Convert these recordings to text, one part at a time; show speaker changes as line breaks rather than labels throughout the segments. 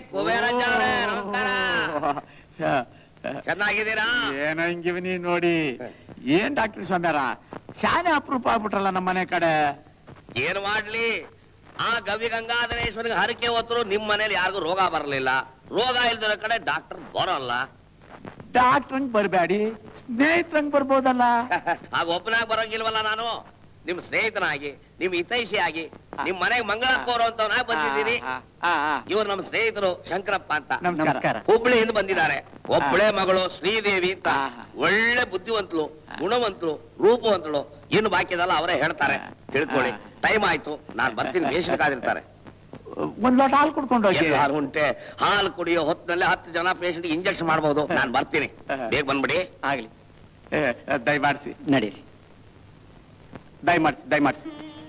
ಕುಬೇರಜ್ಜ ಅವ್ರೆ, ನಮಸ್ಕಾರ ಚೆನ್ನಾಗಿದ್ದೀರಾ
ಏನಂಗಿವ್ನಿ ನೋಡಿ ಏನ್ ಡಾಕ್ಟರ್ ಸ್ವಾಮ್ಯಾರ ಶಾನೆ ಅಪರೂಪ ಆಗ್ಬಿಟ್ರಲ್ಲ ನಮ್ಮ ಮನೆ ಕಡೆ
ಏನ್ ಮಾಡ್ಲಿ ಆ ಗವಿ ಗಂಗಾಧರೇಶ್ವರಿಗೆ ಹರಕೆ ಹೊತ್ತರು ನಿಮ್ ಮನೇಲಿ ಯಾರಿಗೂ ರೋಗ ಬರಲಿಲ್ಲ ರೋಗ ಇಲ್ದಿರೋ ಕಡೆ ಡಾಕ್ಟರ್ ಬರೋಲ್ಲ
ಡಾಕ್ಟ್ರಂಗ್ ಬರ್ಬೇಡಿ ಸ್ನೇಹಿತರಂಗ್ ಬರ್ಬೋದಲ್ಲ
ಆಗ ಒಬ್ಬನಾಗ ಬರಂಗಿಲ್ವಲ್ಲ ನಾನು ನಿಮ್ ಸ್ನೇಹಿತನಾಗಿ ನಿಮ್ ಹಿತೈಷಿಯಾಗಿ ನಿಮ್ ಮನೆಗೆ ಮಂಗಳ ಕೋರುವಂತವನಾಗಿ ಬಂದಿದ್ದೀನಿ
ಆ, ಆ, ಆ.
ಇವ್ರು ನಮ್ಮ ಸ್ನೇಹಿತರು ಶಂಕರಪ್ಪ ಅಂತ
ನಮಸ್ಕಾರ
ಹುಬ್ಳಿಯಿಂದ ಬಂದಿದ್ದಾರೆ ಒಬ್ಬಳೆ ಮಗಳು ಶ್ರೀದೇವಿ ಅಂತ
ಆಹಾ.
ಒಳ್ಳೆ ಬುದ್ಧಿವಂತಳು ಗುಣವಂತಳು ರೂಪವಂತಳು ಏನು ಬಾಕಿ ಇದಲ್ಲ ಅವರೇ ಹೇಳ್ತಾರೆ ತಿಳ್ಕೊಳ್ಳಿ
ಆಹಾ.
ಟೈಮ್ ಆಯ್ತು ನಾನ್ ಬರ್ತೀನಿ ಬೇಷನ್ ಕಾದಿರ್ತಾರೆ
ಒಂದ್ ಲೋಟ ಹಾಲು ಕುಡ್ಕೊಂಡು ಹೋಗಿ
ಎಲ್ಲಿ ಹಾಲು ಉಂಟೆ ಹಾಲು ಕುಡಿಯೋ ಹೊತ್ತಿನಲ್ಲಿ ಹತ್ತು ಜನ ಪೇಷಂಟ್ ಇಂಜೆಕ್ಷನ್ ಮಾಡಬಹುದು ನಾನ್ ಬರ್ತೀನಿ
ಆಹಾ.
ಬೇಗ ಬಂದ್ಬಿಡಿ
ಆಗ್ಲಿ ಏ, ದಯಮಾಡ್ಸಿ
ನಡೀರಿ
ದಯಮಾಡ್ಸಿ ದಯಮಾಡ್ಸಿ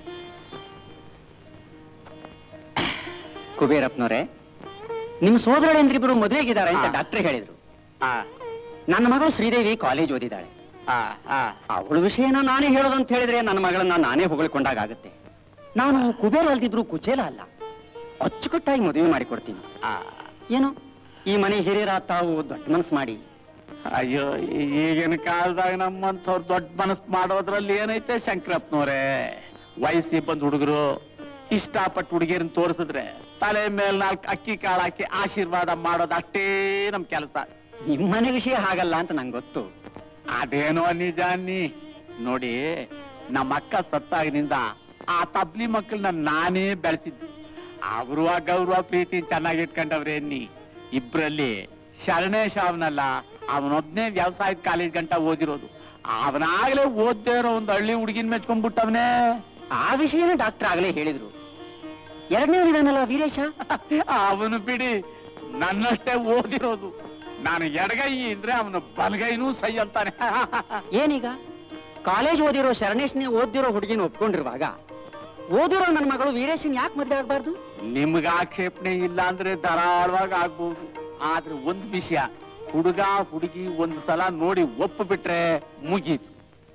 ಕುಬೇರಪ್ಪನವ್ರೆ ನಿಮ್ಮ ಸೋದರಳಿಂದ್ರಿಬ್ರು ಮದುವೆಗಿದ್ದಾರೆ ಅಂತ
ಆ.
ಡಾಕ್ಟರ್ ಹೇಳಿದ್ರು
ಆ,
ನನ್ನ ಮಗಳು ಶ್ರೀದೇವಿ ಕಾಲೇಜ್ ಓದಿದ್ದಾಳೆ
ಆ, ಆ.
ಅವಳ ವಿಷಯನ ನಾನೇ ಹೇಳೋದು ಅಂತ ಹೇಳಿದ್ರೆ ನನ್ನ ಮಗಳನ್ನ ನಾನೇ ಹೊಗಳ್ಕೊಂಡಾಗುತ್ತೆ ನಾನು ಕುಬೇರ ಅಲ್ದಿದ್ರು ಕುಚೇಲ ಅಲ್ಲ ಅಚ್ಚುಕಟ್ಟಾಗಿ ಮದುವೆ ಮಾಡಿಕೊಡ್ತೀನಿ
ಆ.
ಏನು ಈ ಮನೆ ಹಿರಿಯರ ತಾವು ದೊಡ್ಡ ಮನಸ್ಸು ಮಾಡಿ
ಅಯ್ಯೋ ಈಗಿನ ಕಾಲದಾಗ ನಮ್ಮಂಥವ್ರು ದೊಡ್ಡ ಮನಸ್ ಮಾಡೋದ್ರಲ್ಲಿ ಏನೈತೆ ಶಂಕರಪ್ಪನವ್ರೆ ವಯಸ್ಸಿ ಬಂದ್ ಹುಡುಗರು ಇಷ್ಟಪಟ್ಟು ಹುಡುಗಿಯರನ್ನ ತೋರಿಸಿದ್ರೆ ತಲೆ ಮೇಲೆ ನಾಲ್ಕು ಅಕ್ಕಿ ಕಾಳು ಹಾಕಿ ಆಶೀರ್ವಾದ ಮಾಡೋದು ಅಷ್ಟೇ ನಮ್ ಕೆಲಸ
ನಿಮ್ಮ ಮನೆ ವಿಷಯ ಹಾಗಲ್ಲ ಅಂತ ನಂಗೆ ಗೊತ್ತು
ಅದೇನೋ ನಿಜ ಅನ್ನಿ ನೋಡಿ ನಮ್ಮ ಅಕ್ಕ ಸತ್ತಾಗಿನಿಂದ ಆ ತಬ್ಲಿ ಮಕ್ಕಳನ್ನ ನಾನೇ ಬೆಳೆಸಿದ್ದು ಅವರು ಆ ಗೌರವ ಪ್ರೀತಿ ಚೆನ್ನಾಗಿ ಇಟ್ಕೊಂಡವ್ರೆ ಅನ್ನಿ ಇಬ್ರಲ್ಲಿ ಶರಣೇಶ್ ಅವನಲ್ಲ ಅವನೊಬ್ನೇ ವ್ಯವಸಾಯದ ಕಾಲೇಜ್ ಗಂಟ ಓದಿರೋದು ಅವನಾಗ್ಲೇ ಓದ್ದೇ ಇರೋ ಒಂದು ಹಳ್ಳಿ ಹುಡುಗಿನ ಮೆಚ್ಕೊಂಡ್ಬಿಟ್ಟವನೇ
ಆ ವಿಷಯನ ಡಾಕ್ಟರ್ ಆಗಲೇ ಹೇಳಿದ್ರು ಎರಡನೇ ಇದಾನಲ್ಲ ವೀರೇಶ
ಅವನು ಬಿಡಿ ನನ್ನಷ್ಟೇ ಓದಿರೋದು ನಾನು ಎಡಗೈ ಅಂದ್ರೆ ಅವನು ಬಲಗೈನೂ ಸೈ ಅಂತಾನೆ
ಏನೀಗ ಕಾಲೇಜ್ ಓದಿರೋ ಶರಣೇಶ್ನೇ ಓದಿರೋ ಹುಡುಗಿನ ಒಪ್ಕೊಂಡಿರುವಾಗ ಓದಿರೋ ನನ್ನ ಮಗಳು ವೀರೇಶನ್ ಯಾಕೆ ಮದುವೆ ಆಗ್ಬಾರ್ದು
ನಿಮ್ಗೆ ಆಕ್ಷೇಪಣೆ ಇಲ್ಲ ಅಂದ್ರೆ ಧಾರಾಳವಾಗಿ ಆಗ್ಬೋದು ಆದ್ರೆ ಒಂದ್ ವಿಷಯ ಹುಡುಗ ಹುಡುಗಿ ಒಂದ್ ಸಲ ನೋಡಿ ಒಪ್ಪು ಬಿಟ್ರೆ ಮುಗೀತು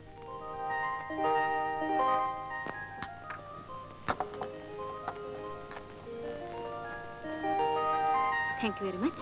thank you very much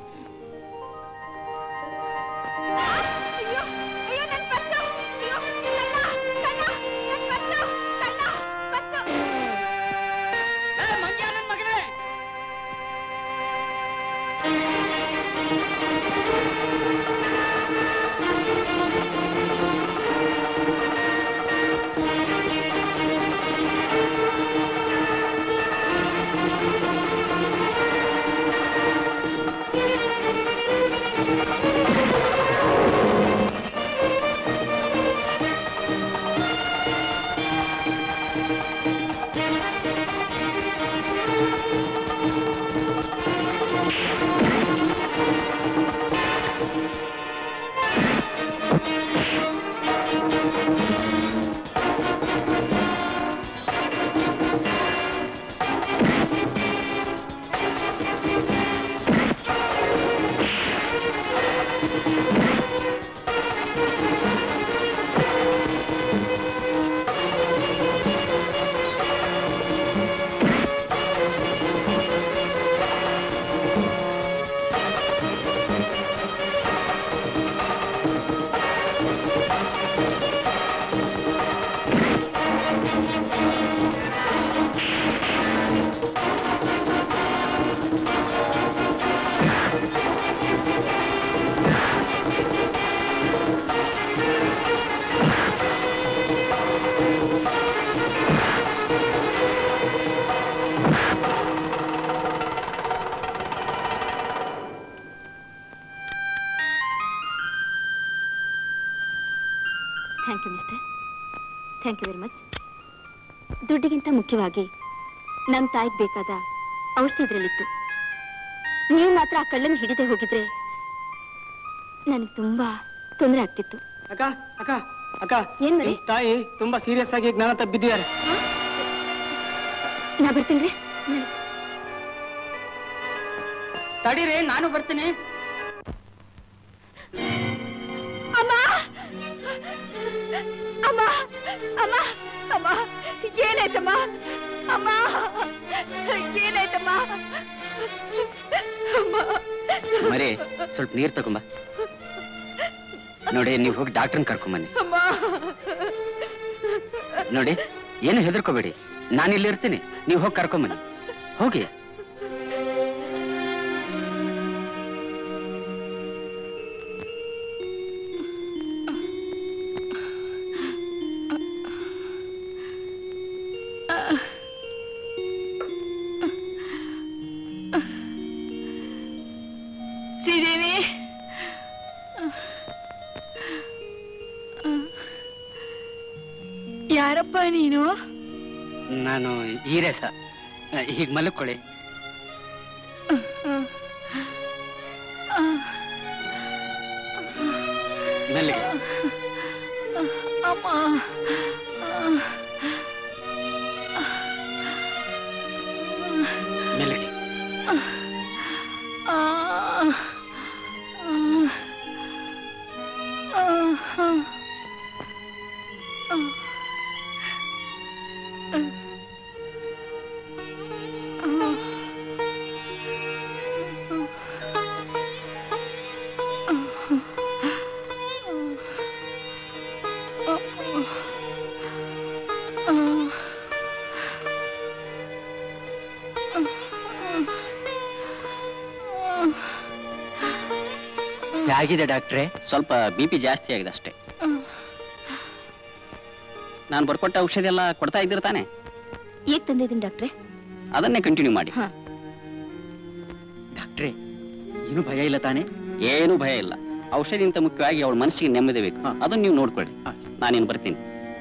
thank you mister thank you very much ದುಡ್ಡಿಗಿಂತ ಮುಖ್ಯವಾಗಿ ನಮ್ಮ ತಾಯಿಗೆ ಬೇಕಾದ ಔಷಧಿ ಇದ್ರಲ್ಲಿತ್ತು ನೀವು ಮಾತ್ರ ಆ ಕಳ್ಳನ ಹಿಡಿದೇ ಹೋಗಿದ್ರೆ ನನಗೆ ತುಂಬಾ ತೊಂದರೆ ಆಗ್ತಿತ್ತು
ಅಕ್ಕ ಅಕ್ಕ ಅಕ್ಕ
ಏನ್ ಮರಿ?
ನಿಮ್ ತಾಯಿ ತುಂಬಾ ಸೀರಿಯಸ್ ಆಗಿ ಜ್ಞಾನ ತಪ್ಪಿದ್ದಾರೆ
ನಾ ಬರ್ತೀನಿ
ತಡೀರಿ ನಾನು ಬರ್ತೀನಿ
ಅಮ್ಮ ಅಮ್ಮ ಅಮ್ಮ ಅಮ್ಮ ಏನಾಯ್ತಮ್ಮ
ಅಮ್ಮ ಏನಾಯ್ತಮ್ಮ ಅಮ್ಮ
ಮರಿ ಸ್ವಲ್ಪ ನೀರ್ ತಗೊಂಬ ನೋಡಿ ನೀವು ಹೋಗಿ ಡಾಕ್ಟರ್ನ ಕರ್ಕೊಂಬನ್ನಿ
ಅಮ್ಮ
ನೋಡಿ ಏನು ಹೆದರ್ಕೋಬೇಡಿ ನಾನು ಇಲ್ಲಿ ಇರ್ತೀನಿ ನೀವು ಹೋಗಿ ಕರ್ಕೊಂಬನ್ನಿ ಹೋಗಿ
ಶ್ರೀದೇವಿ ಯಾರಪ್ಪ ನೀನು
ನಾನು ಈರೇಸ ಹೀಗೆ ಮಲ್ಕೊಳ್ಳಿ ಮೆಲ್ಲಿಗೆ
ಅಮ್ಮ
ಮೆಲ್ಲಿಗೆ ಆಗಿದೆ ಡಾಕ್ಟ್ರೆ ಸ್ವಲ್ಪ ಬಿ ಪಿ ಜಾಸ್ತಿ ಆಗಿದೆ ಅಷ್ಟೇ ನಾನು ಬರ್ಕೊಟ್ಟ ಔಷಧಿ ಎಲ್ಲ ಕೊಡ್ತಾ ಇದ್ದೀರ ತಾನೆ
ಈಗ ತಂದಿದ್ದೀನಿ ಡಾಕ್ಟ್ರೆ
ಅದನ್ನೇ ಕಂಟಿನ್ಯೂ ಮಾಡಿ
ಹಾ.
ಡಾಕ್ಟ್ರೆ ಏನು ಭಯ ಇಲ್ಲ ತಾನೆ ಏನು ಭಯ ಇಲ್ಲ ಔಷಧಿಗಿಂತ ಮುಖ್ಯವಾಗಿ ಅವಳ ಮನಸ್ಸಿಗೆ ನೆಮ್ಮದಿ ಬೇಕು ಅದನ್ನ ನೀವು ನೋಡ್ಕೊಳ್ಳಿ ನಾನೇನು ಬರ್ತೀನಿ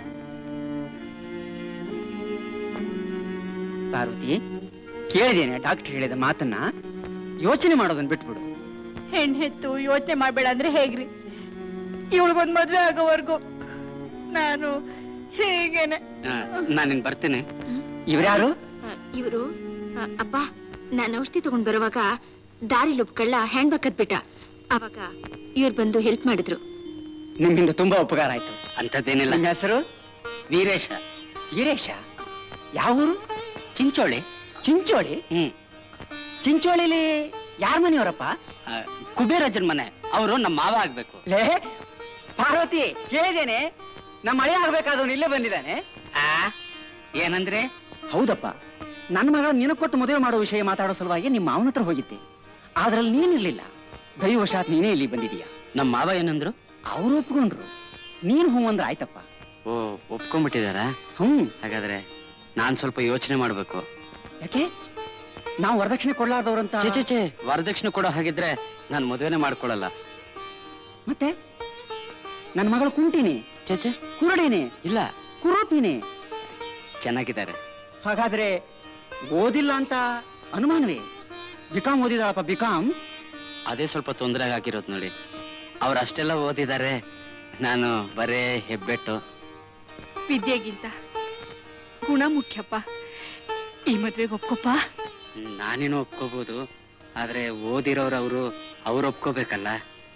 ಪಾರ್ವತಿ ಕೇಳಿದೇನೆ ಡಾಕ್ಟರ್ ಹೇಳಿದ ಮಾತನ್ನ ಯೋಚನೆ ಮಾಡೋದನ್ನ ಬಿಟ್ಬಿಡು
ಹೆಣ್ ಹೆತ್ತು ಯೋಚನೆ ಮಾಡ್ಬೇಡ ಅಂದ್ರೆ ಹೇಗ್ರಿ ಇವಳಿಗೊಂದ್ ಮದ್ವೆ ಆಗೋವರ್ಗು ನಾನು ಹೇಗೇನೆ
ನಾನಿನ್ ಬರ್ತೀನಿ ಇವ್ರ್ಯಾರು
ಇವರು ಅಪ್ಪ ನಾನು ಔಷಧಿ ತಗೊಂಡ್ ಬರುವಾಗ ದಾರಿಲಿ ಒಬ್ಬ ಕಳ್ಳ ಹ್ಯಾಂಡ್ ಬ್ಯಾಗ್ ಬಿಟ್ಟ ಅವಾಗ ಇವ್ರು ಬಂದು ಹೆಲ್ಪ್ ಮಾಡಿದ್ರು
ನಿಮ್ಮಿಂದ ತುಂಬಾ ಉಪಕಾರ ಆಯ್ತು ಅಂತದ್ದೇನಿಲ್ಲ ನಿಮ್ಮ ಹೆಸರು ವೀರೇಶ ವೀರೇಶ ಯಾವ ಊರು ಚಿಂಚೋಳಿ ಚಿಂಚೋಳಿ ಹ್ಮ್ ಚಿಂಚೋಳಿಲಿ ಯಾರ ಮನೆಯವರಪ್ಪ ಕುಬೇರಜ್ಜನ್ ಮನೆ ಅವರು ನಮ್ಮ ಮಾವ ಆಗ್ಬೇಕು ಲೇ ಪಾರ್ವತಿ ಕೇಳಿದೇನೆ ನಮ್ಮ ಮಳೆ ಆಗ್ಬೇಕಾದವನು ಇಲ್ಲೇ ಬಂದಿದ್ದಾನೆ ಏನಂದ್ರೆ ಹೌದಪ್ಪ ನನ್ನ ಮಗಳ ನಿನ ಕೊಟ್ಟು ಮದುವೆ ಮಾಡೋ ವಿಷಯ ಮಾತಾಡೋ ಸಲುವಾಗಿ ನಿಮ್ಮ ಮಾವನ ಹತ್ರ ಹೋಗಿದ್ದೆ ಅದ್ರಲ್ಲಿ ನೀನಿರ್ಲಿಲ್ಲ ದೈವಶಾತ್ ನೀನೇ ಇಲ್ಲಿ ಬಂದಿದೀಯಾ ನಮ್ಮ ಮಾವ ಏನಂದ್ರು ಅವ್ರು ಒಪ್ಕೊಂಡ್ರು ನೀನ್ ಹ್ಞೂ ಅಂದ್ರೆ ಆಯ್ತಪ್ಪ ಓ ಒಪ್ಕೊಂಡ್ಬಿಟ್ಟಿದಾರ ಹ್ಮ್ ಹಾಗಾದ್ರೆ ನಾನ್ ಸ್ವಲ್ಪ ಯೋಚನೆ ಮಾಡ್ಬೇಕು ಯಾಕೆ ನಾವು ವರದಕ್ಷಿಣೆ ಕೊಡ್ಲಾರ್ದವ್ರಂತ ಚೇ ಚೇ ವರದಕ್ಷಿಣೆ ಕೊಡೋ ಹಾಗಿದ್ರೆ ನಾನು ಮದುವೆನೇ ಮಾಡ್ಕೊಳಲ್ಲ ಮತ್ತೆ ನನ್ನ ಮಗಳು ಕುಂಟಿನಿ ಚೇಚೆ ಕುರುಡಿನಿ ಇಲ್ಲ ಕುರೂಪಿನಿ ಚೆನ್ನಾಗಿದ್ದಾರೆ ಹಾಗಾದ್ರೆ ಓದಿಲ್ಲ ಅಂತ ಅನುಮಾನವೇ ಬಿಕಾಂ ಓದಿದಾಳಪ್ಪ ಬಿಕಾಂ ಅದೇ ಸ್ವಲ್ಪ ತೊಂದರೆ ಆಗಿರೋದು ನೋಡಿ ಅವ್ರು ಅಷ್ಟೆಲ್ಲ ಓದಿದ್ದಾರೆ ನಾನು ಬರೇ ಹೆಬ್ಬೆಟ್ಟು
ವಿದ್ಯೆಗಿಂತ ಗುಣ ಮುಖ್ಯಪ್ಪ ಈ ಮದ್ವೆಗೆ ಒಪ್ಕೊಪ್ಪ
ನಾನೇನು ಒಪ್ಕೋಬಹುದು ಆದ್ರೆ ಓದಿರೋರು ಅವರು ಅವ್ರು ಒಪ್ಕೋಬೇಕಲ್ಲ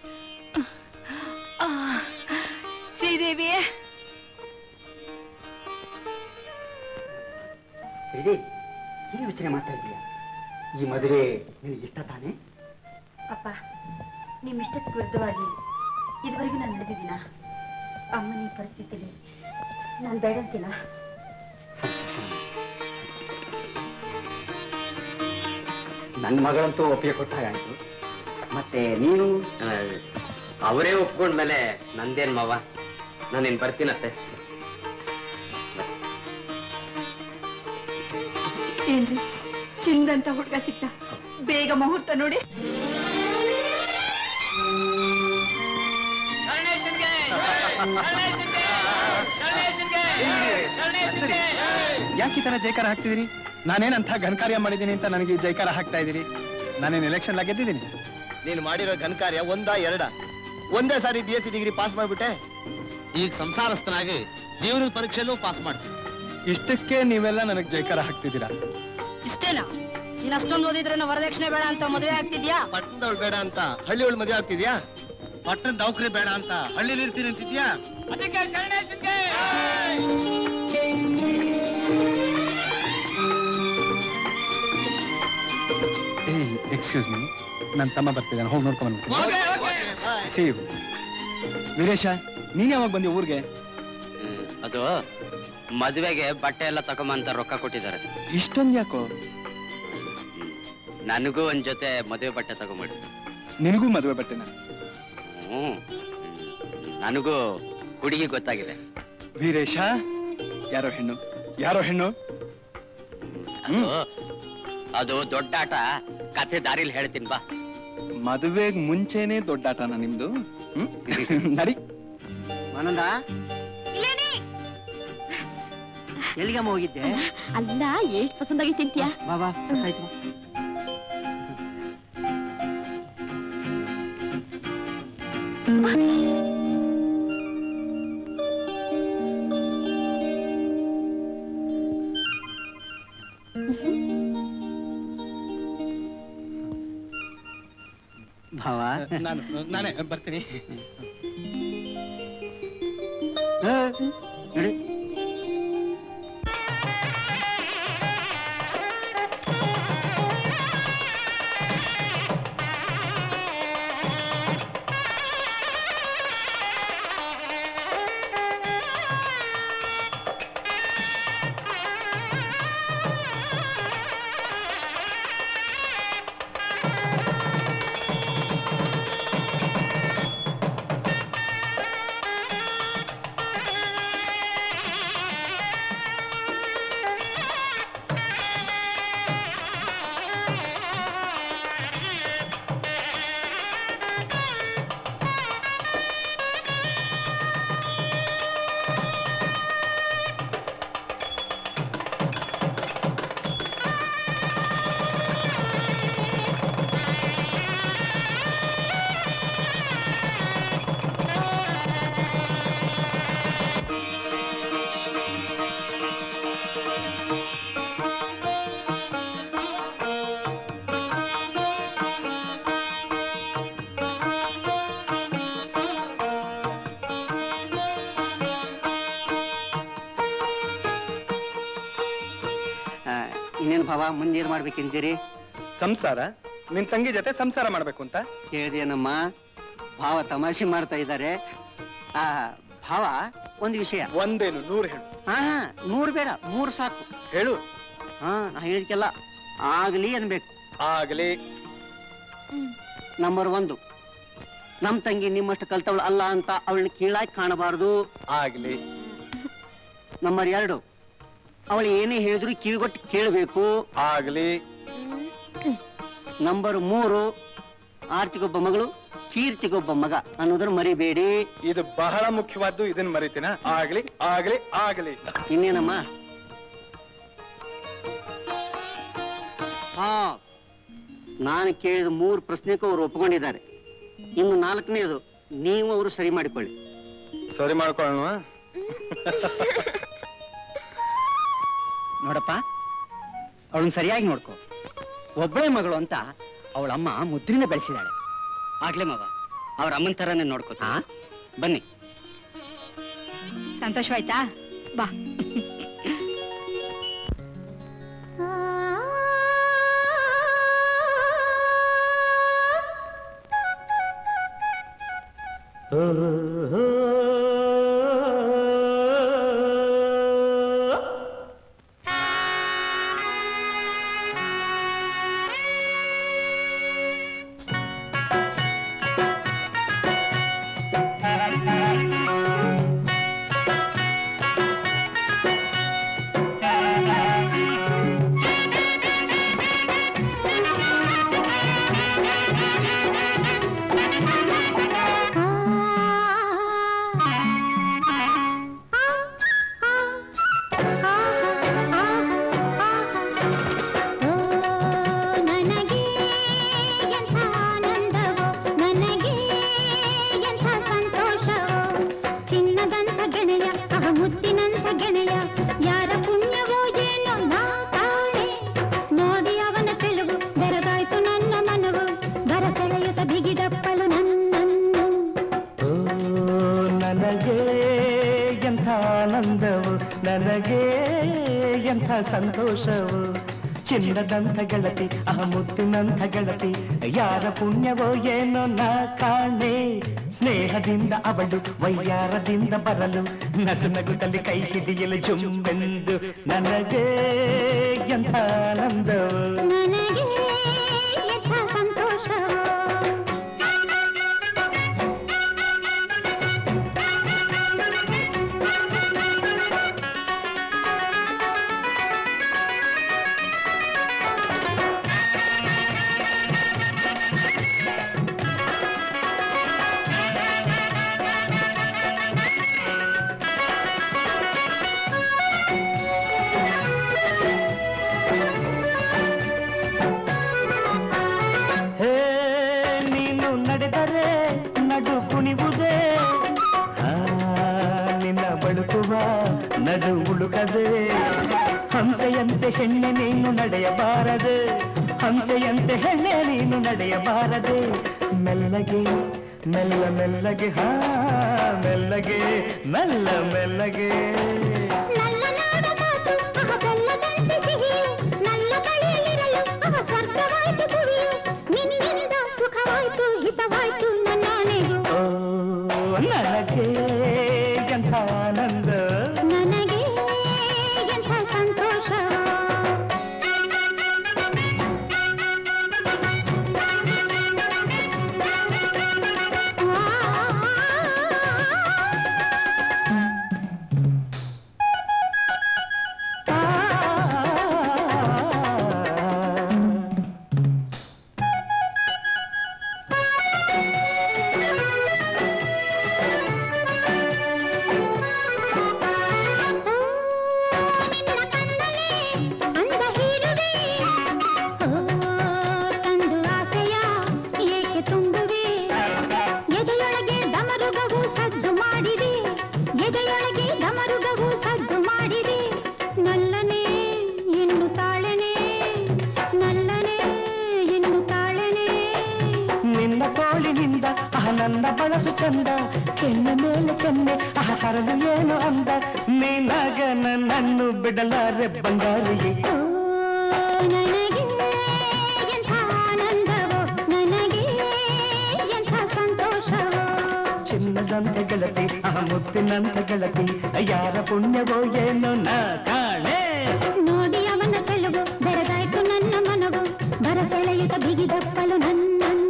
ಆ, ಶ್ರೀದೇವಿ
ಸರಿ ಏನು ಯೋಚನೆ ಮಾಡ್ತಾ ಇದೀಯ ಈ ಮದುವೆ ನಿನಗೆ ಇಷ್ಟ ತಾನೇ
ಅಪ್ಪ ನಿಮ್ಮ ಇಷ್ಟಕ್ಕೆ ವಿರುದ್ಧವಾಗಿ ಇದುವರೆಗೂ ನಾನು ನಡೆದಿದ್ದೀನ ಅಮ್ಮನ ಈ ಪರಿಸ್ಥಿತಿಲಿ ನಾನು ಬೇಡ ಅಂತೀನ
ನನ್ನ ಮಗಳಂತೂ ಒಪ್ಪಿಗೆ ಕೊಟ್ಟಾಗಾಯ್ತು ಮತ್ತೆ ನೀನು ಅವರೇ ಒಪ್ಕೊಂಡ್ಮೇಲೆ ನಂದೇನ್ ಮಾವ ನಾನೇನ್ ಬರ್ತೀನತ್ತೆ
ಏನ್ರಿ ಚಿಂದಂತ ಹುಡ್ಗ ಸಿಕ್ತ ಬೇಗ ಮುಹೂರ್ತ ನೋಡಿ
ಯಾಕೆ ಈ ತರ ಜೈಕಾರ ಹಾಕ್ತಿದ್ದೀರಿ ನಾನೇನಂತ ಘನಕಾರ್ಯ ಮಾಡಿದ್ದೀನಿ ಅಂತ ನನಗೆ ಈ ಜೈಕಾರ ಹಾಕ್ತಾ ಇದ್ದೀರಿ ನಾನೇನು ಎಲೆಕ್ಷನ್ ಗೆದ್ದಿದ್ದೀನಿ
ನೀನು ಮಾಡಿರೋ ಘನಕಾರ್ಯ ಒಂದ ಎರಡ ಒಂದೇ ಸಾರಿ B S C degree pass ಮಾಡ್ಬಿಟ್ಟೆ
ಈಗ ಸಂಸಾರಸ್ಥನಾಗಿ ಜೀವನದ ಪರೀಕ್ಷೆಲ್ಲೂ ಪಾಸ್ ಮಾಡ್ತೀನಿ
ಇಷ್ಟಕ್ಕೆ ನೀವೆಲ್ಲ ನನಗೆ ಜೈಕಾರ ಹಾಕ್ತಿದ್ದೀರಾ
ಇಷ್ಟೇನಾ ನೀನ್ ಅಷ್ಟೊಂದು ಓದಿದ್ರೆ ವರದಕ್ಷಿಣೆ ಬೇಡ ಅಂತ ಮದುವೆ ಆಗ್ತಿದ್ಯಾ
ಪಟ್ಟಣದವಳು ಬೇಡ ಅಂತ ಹಳ್ಳಿಯವಳು ಮದುವೆ ಆಗ್ತಿದ್ಯಾ
ಪಟ್ಟಣ ದೌಕರಿ ಬೇಡ ಅಂತ ಹಳ್ಳಿಲಿ ಇರ್ತೀನಿ ಅಂತಿದ್ಯಾ
ಎಕ್ಸ್ಕ್ಯೂಸ್ ಮೀ ನನ್ನ ತಮ್ಮ ಬರ್ತಿದ್ದಾನೆ ಹೋಗಿ ನೋಡ್ಕೊಂಡ್ ಬಂದ್ಬಿಡ್ತೀನಿ See you. ವೀರೇಶ ನೀನ್ ಯಾವಾಗ ಬಂದಿ ಊರಿಗೆ
ಹ್ಮ್, ಅದು ಮದುವೆಗೆ ಬಟ್ಟೆ ಎಲ್ಲ ತಗೊಂಬಂತ ರೊಕ್ಕ ಕೊಟ್ಟಿದ್ದಾರೆ
ಇಷ್ಟೊಂದು ಯಾಕೋ
ನನಗೂ ಒಂದ್ ಜೊತೆ ಮದುವೆ ಬಟ್ಟೆ ತಗೊಂಬಿಡಿ
ನಿನಗೂ ಮದುವೆ ಬಟ್ಟೆನ
ಹ್ಮ್ ನನಗೂ ಹುಡುಗಿ ಗೊತ್ತಾಗಿದೆ
ವೀರೇಶ ಯಾರೋ ಹೆಣ್ಣು ಯಾರೋ ಹೆಣ್ಣು
ಅದು ಅದು ದೊಡ್ಡ ಆಟ ಕಥೆ ದಾರಿಲಿ ಹೇಳ್ತೀನಿ ಬಾ
ಮದುವೆಗ್ ಮುಂಚೆನೆ ದೊಡ್ಡಾಟನ ನಿಮ್ದು ಹ್ಮ್ ನಡಿ
ಆನಂದ ಎಲ್ಲಿಗಮ್ಮ ಹೋಗಿದ್ದೆ
ಅಲ್ಲ ಎಷ್ಟ್ ಪಸಂದಾಗಿ ತಿಂತೀಯಾ
ಬಾ ಬಾ ಆಯ್ತು ಭಾವ
ನಾನು ನಾನೇ ಬರ್ತೀನಿ
ನಡಿ ಇನ್ನೇನು ಭಾವ ಮುಂದೇನು ಮಾಡ್ಬೇಕಂತೀರಿ
ಸಂಸಾರ ನಿನ್ ತಂಗಿ ಜೊತೆ ಸಂಸಾರ ಮಾಡ್ಬೇಕು ಅಂತ
ಕೇಳಿದೇನಮ್ಮ ಭಾವ ತಮಾಷೆ ಮಾಡ್ತಾ ಇದ್ದಾರೆ ಆ ಭಾವ ಒಂದು ವಿಷಯ
ಒಂದೇನು ನೂರು ಹೇಳು
ಹಾ ನೂರು ಬೇಡ ಮೂರು ಸಾಕು
ಹೇಳು
ಹಾ ನಾ ಹೇಳಿದ್ಕೆಲ್ಲ ಆಗ್ಲಿ ಅನ್ಬೇಕು
ಆಗ್ಲಿ
ನಂಬರ್ ಒಂದು ನಮ್ ತಂಗಿ ನಿಮ್ಮಷ್ಟು ಕಲ್ತವಳು ಅಲ್ಲ ಅಂತ ಅವಳನ್ನ ಕೀಳಾಗಿ ಕಾಣಬಾರದು
ಆಗ್ಲಿ
ನಂಬರ್ ಎರಡು ಅವಳು ಏನೇ ಹೇಳಿದ್ರು ಕಿವಿಗೊಟ್ಟು ಕೇಳಬೇಕು
ಆಗ್ಲಿ
ನಂಬರ್ ಮೂರು ಆರ್ತಿಗೊಬ್ಬ ಮಗಳು ಕೀರ್ತಿಗೊಬ್ಬ ಮಗ ಅನ್ನೋದನ್ನ ಮರಿಬೇಡಿ
ಇದು ಬಹಳ ಮುಖ್ಯವಾದ್ದು ಇದನ್ನ ಮರಿತೀನ ಆಗ್ಲಿ ಆಗ್ಲಿ ಆಗ್ಲಿ
ಇನ್ನೇನಮ್ಮ ಹಾ ನಾನು ಕೇಳಿದ ಮೂರು ಪ್ರಶ್ನೆಗೂ ಅವರು ಒಪ್ಕೊಂಡಿದ್ದಾರೆ ಇನ್ನು ನಾಲ್ಕನೇದು ನೀವು ಅವರು ಸರಿ ಮಾಡಿಕೊಳ್ಳಿ
ಸರಿ ಮಾಡ್ಕೊಳ್ಳೋಣ
ನೋಡಪ್ಪ ಅವಳನ್ನ ಸರಿಯಾಗಿ ನೋಡ್ಕೊ ಒಬ್ಬಳೇ ಮಗಳು ಅಂತ ಅವಳ ಅಮ್ಮ ಮುದ್ರಿನ ಬೆಳೆಸಿದಾಳೆ ಆಗ್ಲೇ ಮವ ಅವ್ರ ಅಮ್ಮನ ತರನೇ ನೋಡ್ಕೋತಾ ಬನ್ನಿ
ಸಂತೋಷವಾಯ್ತಾ ಬಾ
ನನಗೆ ಎಂಥ ಆನಂದವೋ ನನಗೆ ಎಂಥ ಸಂತೋಷವೋ ಚಿನ್ನದಂಥ ಗೆಳೆಯ ಅಹ ಮುತ್ತಿನಂಥ ಗೆಳೆಯ ಯಾರ ಪುಣ್ಯವೋ ಏನೋ ನಾ ಕಾಣೆ ನೋಡಿ ಅವನ ತೆಲುಗು ಬೆರಗಾಯ್ತು ನನ್ನ ಮನವು ಬರಸೆಳೆಯುತ್ತ ಬಿಗಿದಪ್ಪಳು ನನ್ನನ್ನು
ನನಗೆ ಎಂಥ ಆನಂದವು ನನಗೆ ಎಂಥ ಸಂತೋಷವು ಚಿನ್ನದಂಥ ಗೆಳತಿ ಆ ಮುತ್ತಿನಂಥ ಗೆಳತಿ ಯಾರ ಪುಣ್ಯವೋ ಏನೋ ನಾ ಕಾಣೆ ಸ್ನೇಹದಿಂದ ಅವಳು ವೈಯಾರದಿಂದ ಬರಲು ನಸುನಗುತ್ತಲ್ಲಿ ಕೈ ಹಿಡಿಯಲು ಜುಮ್ಮೆಂದು ನನಗೆ ಎಂಥ ಆನಂದವು
ನನಗೆ ಎಂಥ ಸಂತೋಷವೋ
ಹೇ ನೀನು ನಡೆದರೆ ನಡು ಕುಣಿವುದೇ ಆ, ನಿನ್ನ ಬಳುಕುವ ನಡು ಉಳುಕದೆ ಹಂಸೆಯಂತೆ ಹೆಣ್ಣೆ ನೀನು ನಡೆಯಬಾರದೆ ಹಂಸೆಯಂತೆ ಹೆಣ್ಣೆ ನೀನು ನಡೆಯಬಾರದೆ ಮೆಲ್ಲಗೆ ಮೆಲ್ಲ ಮೆಲ್ಲಗೆ ಹಾ ಮೆಲ್ಲಗೆ ಮೆಲ್ಲ ಮೆಲ್ಲಗೆ
ನಲ್ಲ ನಾಡ ಮಾತು ಅಹ ಬೆಲ್ಲದಂತೆ ಸಿಹಿಯು ನಲ್ಲ ಬಳಿಯಲ್ಲಿರಲು ಅಹ ಸ್ವರ್ಗವಾಯ್ತು ಭುವಿಯು ನಿನ್ನಿಂದ ಸುಖವಾಯ್ತು ಹಿತವಾಯ್ತು ನನ್ನಾಣೆಗೂ
ಓ ನನಗೆ ಎಂಥ ಆನಂದ
ನನಗೆ ಎಂಥ ಸಂತೋಷವೋ ಅಂದ ಹೀರುವೆ ಓ ತಂದು ಆಸೆಯ ಏಕೆ ತುಂಬುವೆ ಎದೆಯೊಳಗೆ ಡಮರುಗವು ಸದ್ದು ಮಾಡಿದೆ ಎದೆಯೊಳಗೆ ಡಮರುಗವು ಸದ್ದು ಮಾಡಿದೆ ನಲ್ಲನೆ ಇನ್ನು ತಾಳೆನೆ ನಲ್ಲನೆ ಇನ್ನು ತಾಳೆನೆ
ನಿನ್ನ ತೋಳಿನಿಂದ ಅಹ ನನ್ನ ಬಳಸು ಚಂದ ಕೆನ್ನೆ ಮೇಲೆ ಕೆನ್ನೆ ಅಹ ಹರಳು ಏನು ಅಂದ ನೀನಾಗ ನನ್ನನ್ನು ಬಿಡಲಾರೆ ಬಂಗಾರಿಯೇ
ಓ ನನಗೆ ಎಂಥ ಆನಂದವೋ ನನಗೆ ಎಂಥ ಸಂತೋಷವೋ
ಚಿನ್ನದಂತೆ ಗೆಳತಿ ಅಹ ಮುತ್ತಿನಂತ ಗೆಳತಿ ಯಾರ ಪುಣ್ಯವೋ ಏನು ನಾ ಕಾಣೆ
ನೋಡಿ ಅವನ ಚೆಲುವು ಬೆರಗಾಯ್ತು ನನ್ನ ಮನವು ಬರಸೆಳೆಯುತ್ತ ಬಿಗಿದಪ್ಪಲು ನನ್ನನ್ನು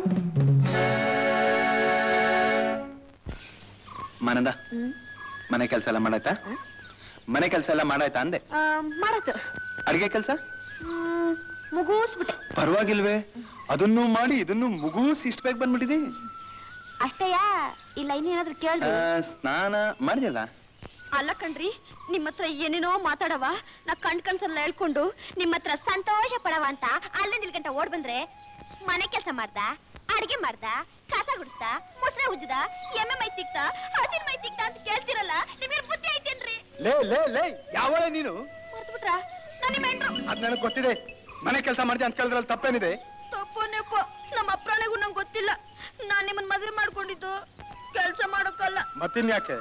ಮಾನಂದ ಮನೆ ಕೆಲಸ ಎಲ್ಲ ಮಾಡಾಯ್ತಾ ಮನೆ ಕೆಲಸ ಎಲ್ಲ ಮಾಡಾಯ್ತಾ ಅಂದೆ
ಮಾಡತ್ತು
ಅಡಿಗೆ ಕೆಲಸ
ಮುಗೂಸ್ಬಿಟ್ಟೆ
ಪರವಾಗಿಲ್ವೇ ಅದನ್ನು ಮಾಡಿ ಇದನ್ನು ಮುಗೂಸಿ ಇಷ್ಟ ಬೇಗ ಬಂದ್ಬಿಟ್ಟಿದೆ
ಅಷ್ಟೇಯಾ ಇಲ್ಲ ಇನ್ನೇನಾದ್ರೂ ಕೇಳ್ರಿ
ಸ್ನಾನ ಮಾಡಿದಲ್ಲ
ಅಲ್ಲ ಕಣ್ರಿ ನಿಮ್ಮ ಹತ್ರ ಏನೇನೋ ಮಾತಾಡವ ನಾ ಕಣ್ ಕನ್ಸಲ್ಲ ಹೇಳ್ಕೊಂಡು ನಿಮ್ಮ ಹತ್ರ ಸಂತೋಷ ಪಡವ ಅಂತ ಅಲ್ಲಿಂದ ಇಲ್ಲಿ ಗಂಟ ಓಡ್ ಬಂದ್ರೆ ಮನೆ ಕೆಲಸ ಮಾಡ್ದ ಅಡಿಗೆ ಮಾಡ್ದ ಕಸ ಗುಡಿಸ್ದ ಮೊಸರೆ ಉಜ್ಜದ ಎಮ್ಮೆ ಮೈ ತಿಕ್ತ ಹಸಿನ ಮೈ ತಿಕ್ತ ಅಂತ ಕೇಳ್ತಿರಲ್ಲ ನಿಮ್ಗೆ ಬುದ್ಧಿ ಐತೇನ್ರಿ
ಲೇ ಲೇ ಲೇ ಯಾವಳೆ ನೀನು
ಮರ್ತು ಬಿಟ್ರ ನನ್ನ ನಿಮ್ಮ ಹೆಂಡ್ರು
ಅದ್ ನನಗೆ ಗೊತ್ತಿದೆ ಮನೆ ಕೆಲಸ ಮಾಡ್ದೆ ಅಂತ ಕೇಳಿದ್ರಲ್ಲಿ ತಪ್ಪೇನಿದೆ
ತಪ್ಪು ನೆಪ್ಪು ನಮ್ಮ ಅಪ್ರಾಣಿಗೂ ನಂಗೆ ಗೊತ್ತಿಲ್ಲ ನಾನ್ ನಿಮ್ಮನ್ನ ಮದುವೆ ಮಾಡ್ಕೊಂಡಿದ್ದು ಕೆಲಸ ಮಾಡೋಕ್ಕಲ್ಲ
ಮತ್ತಿನ್ಯಾಕೆ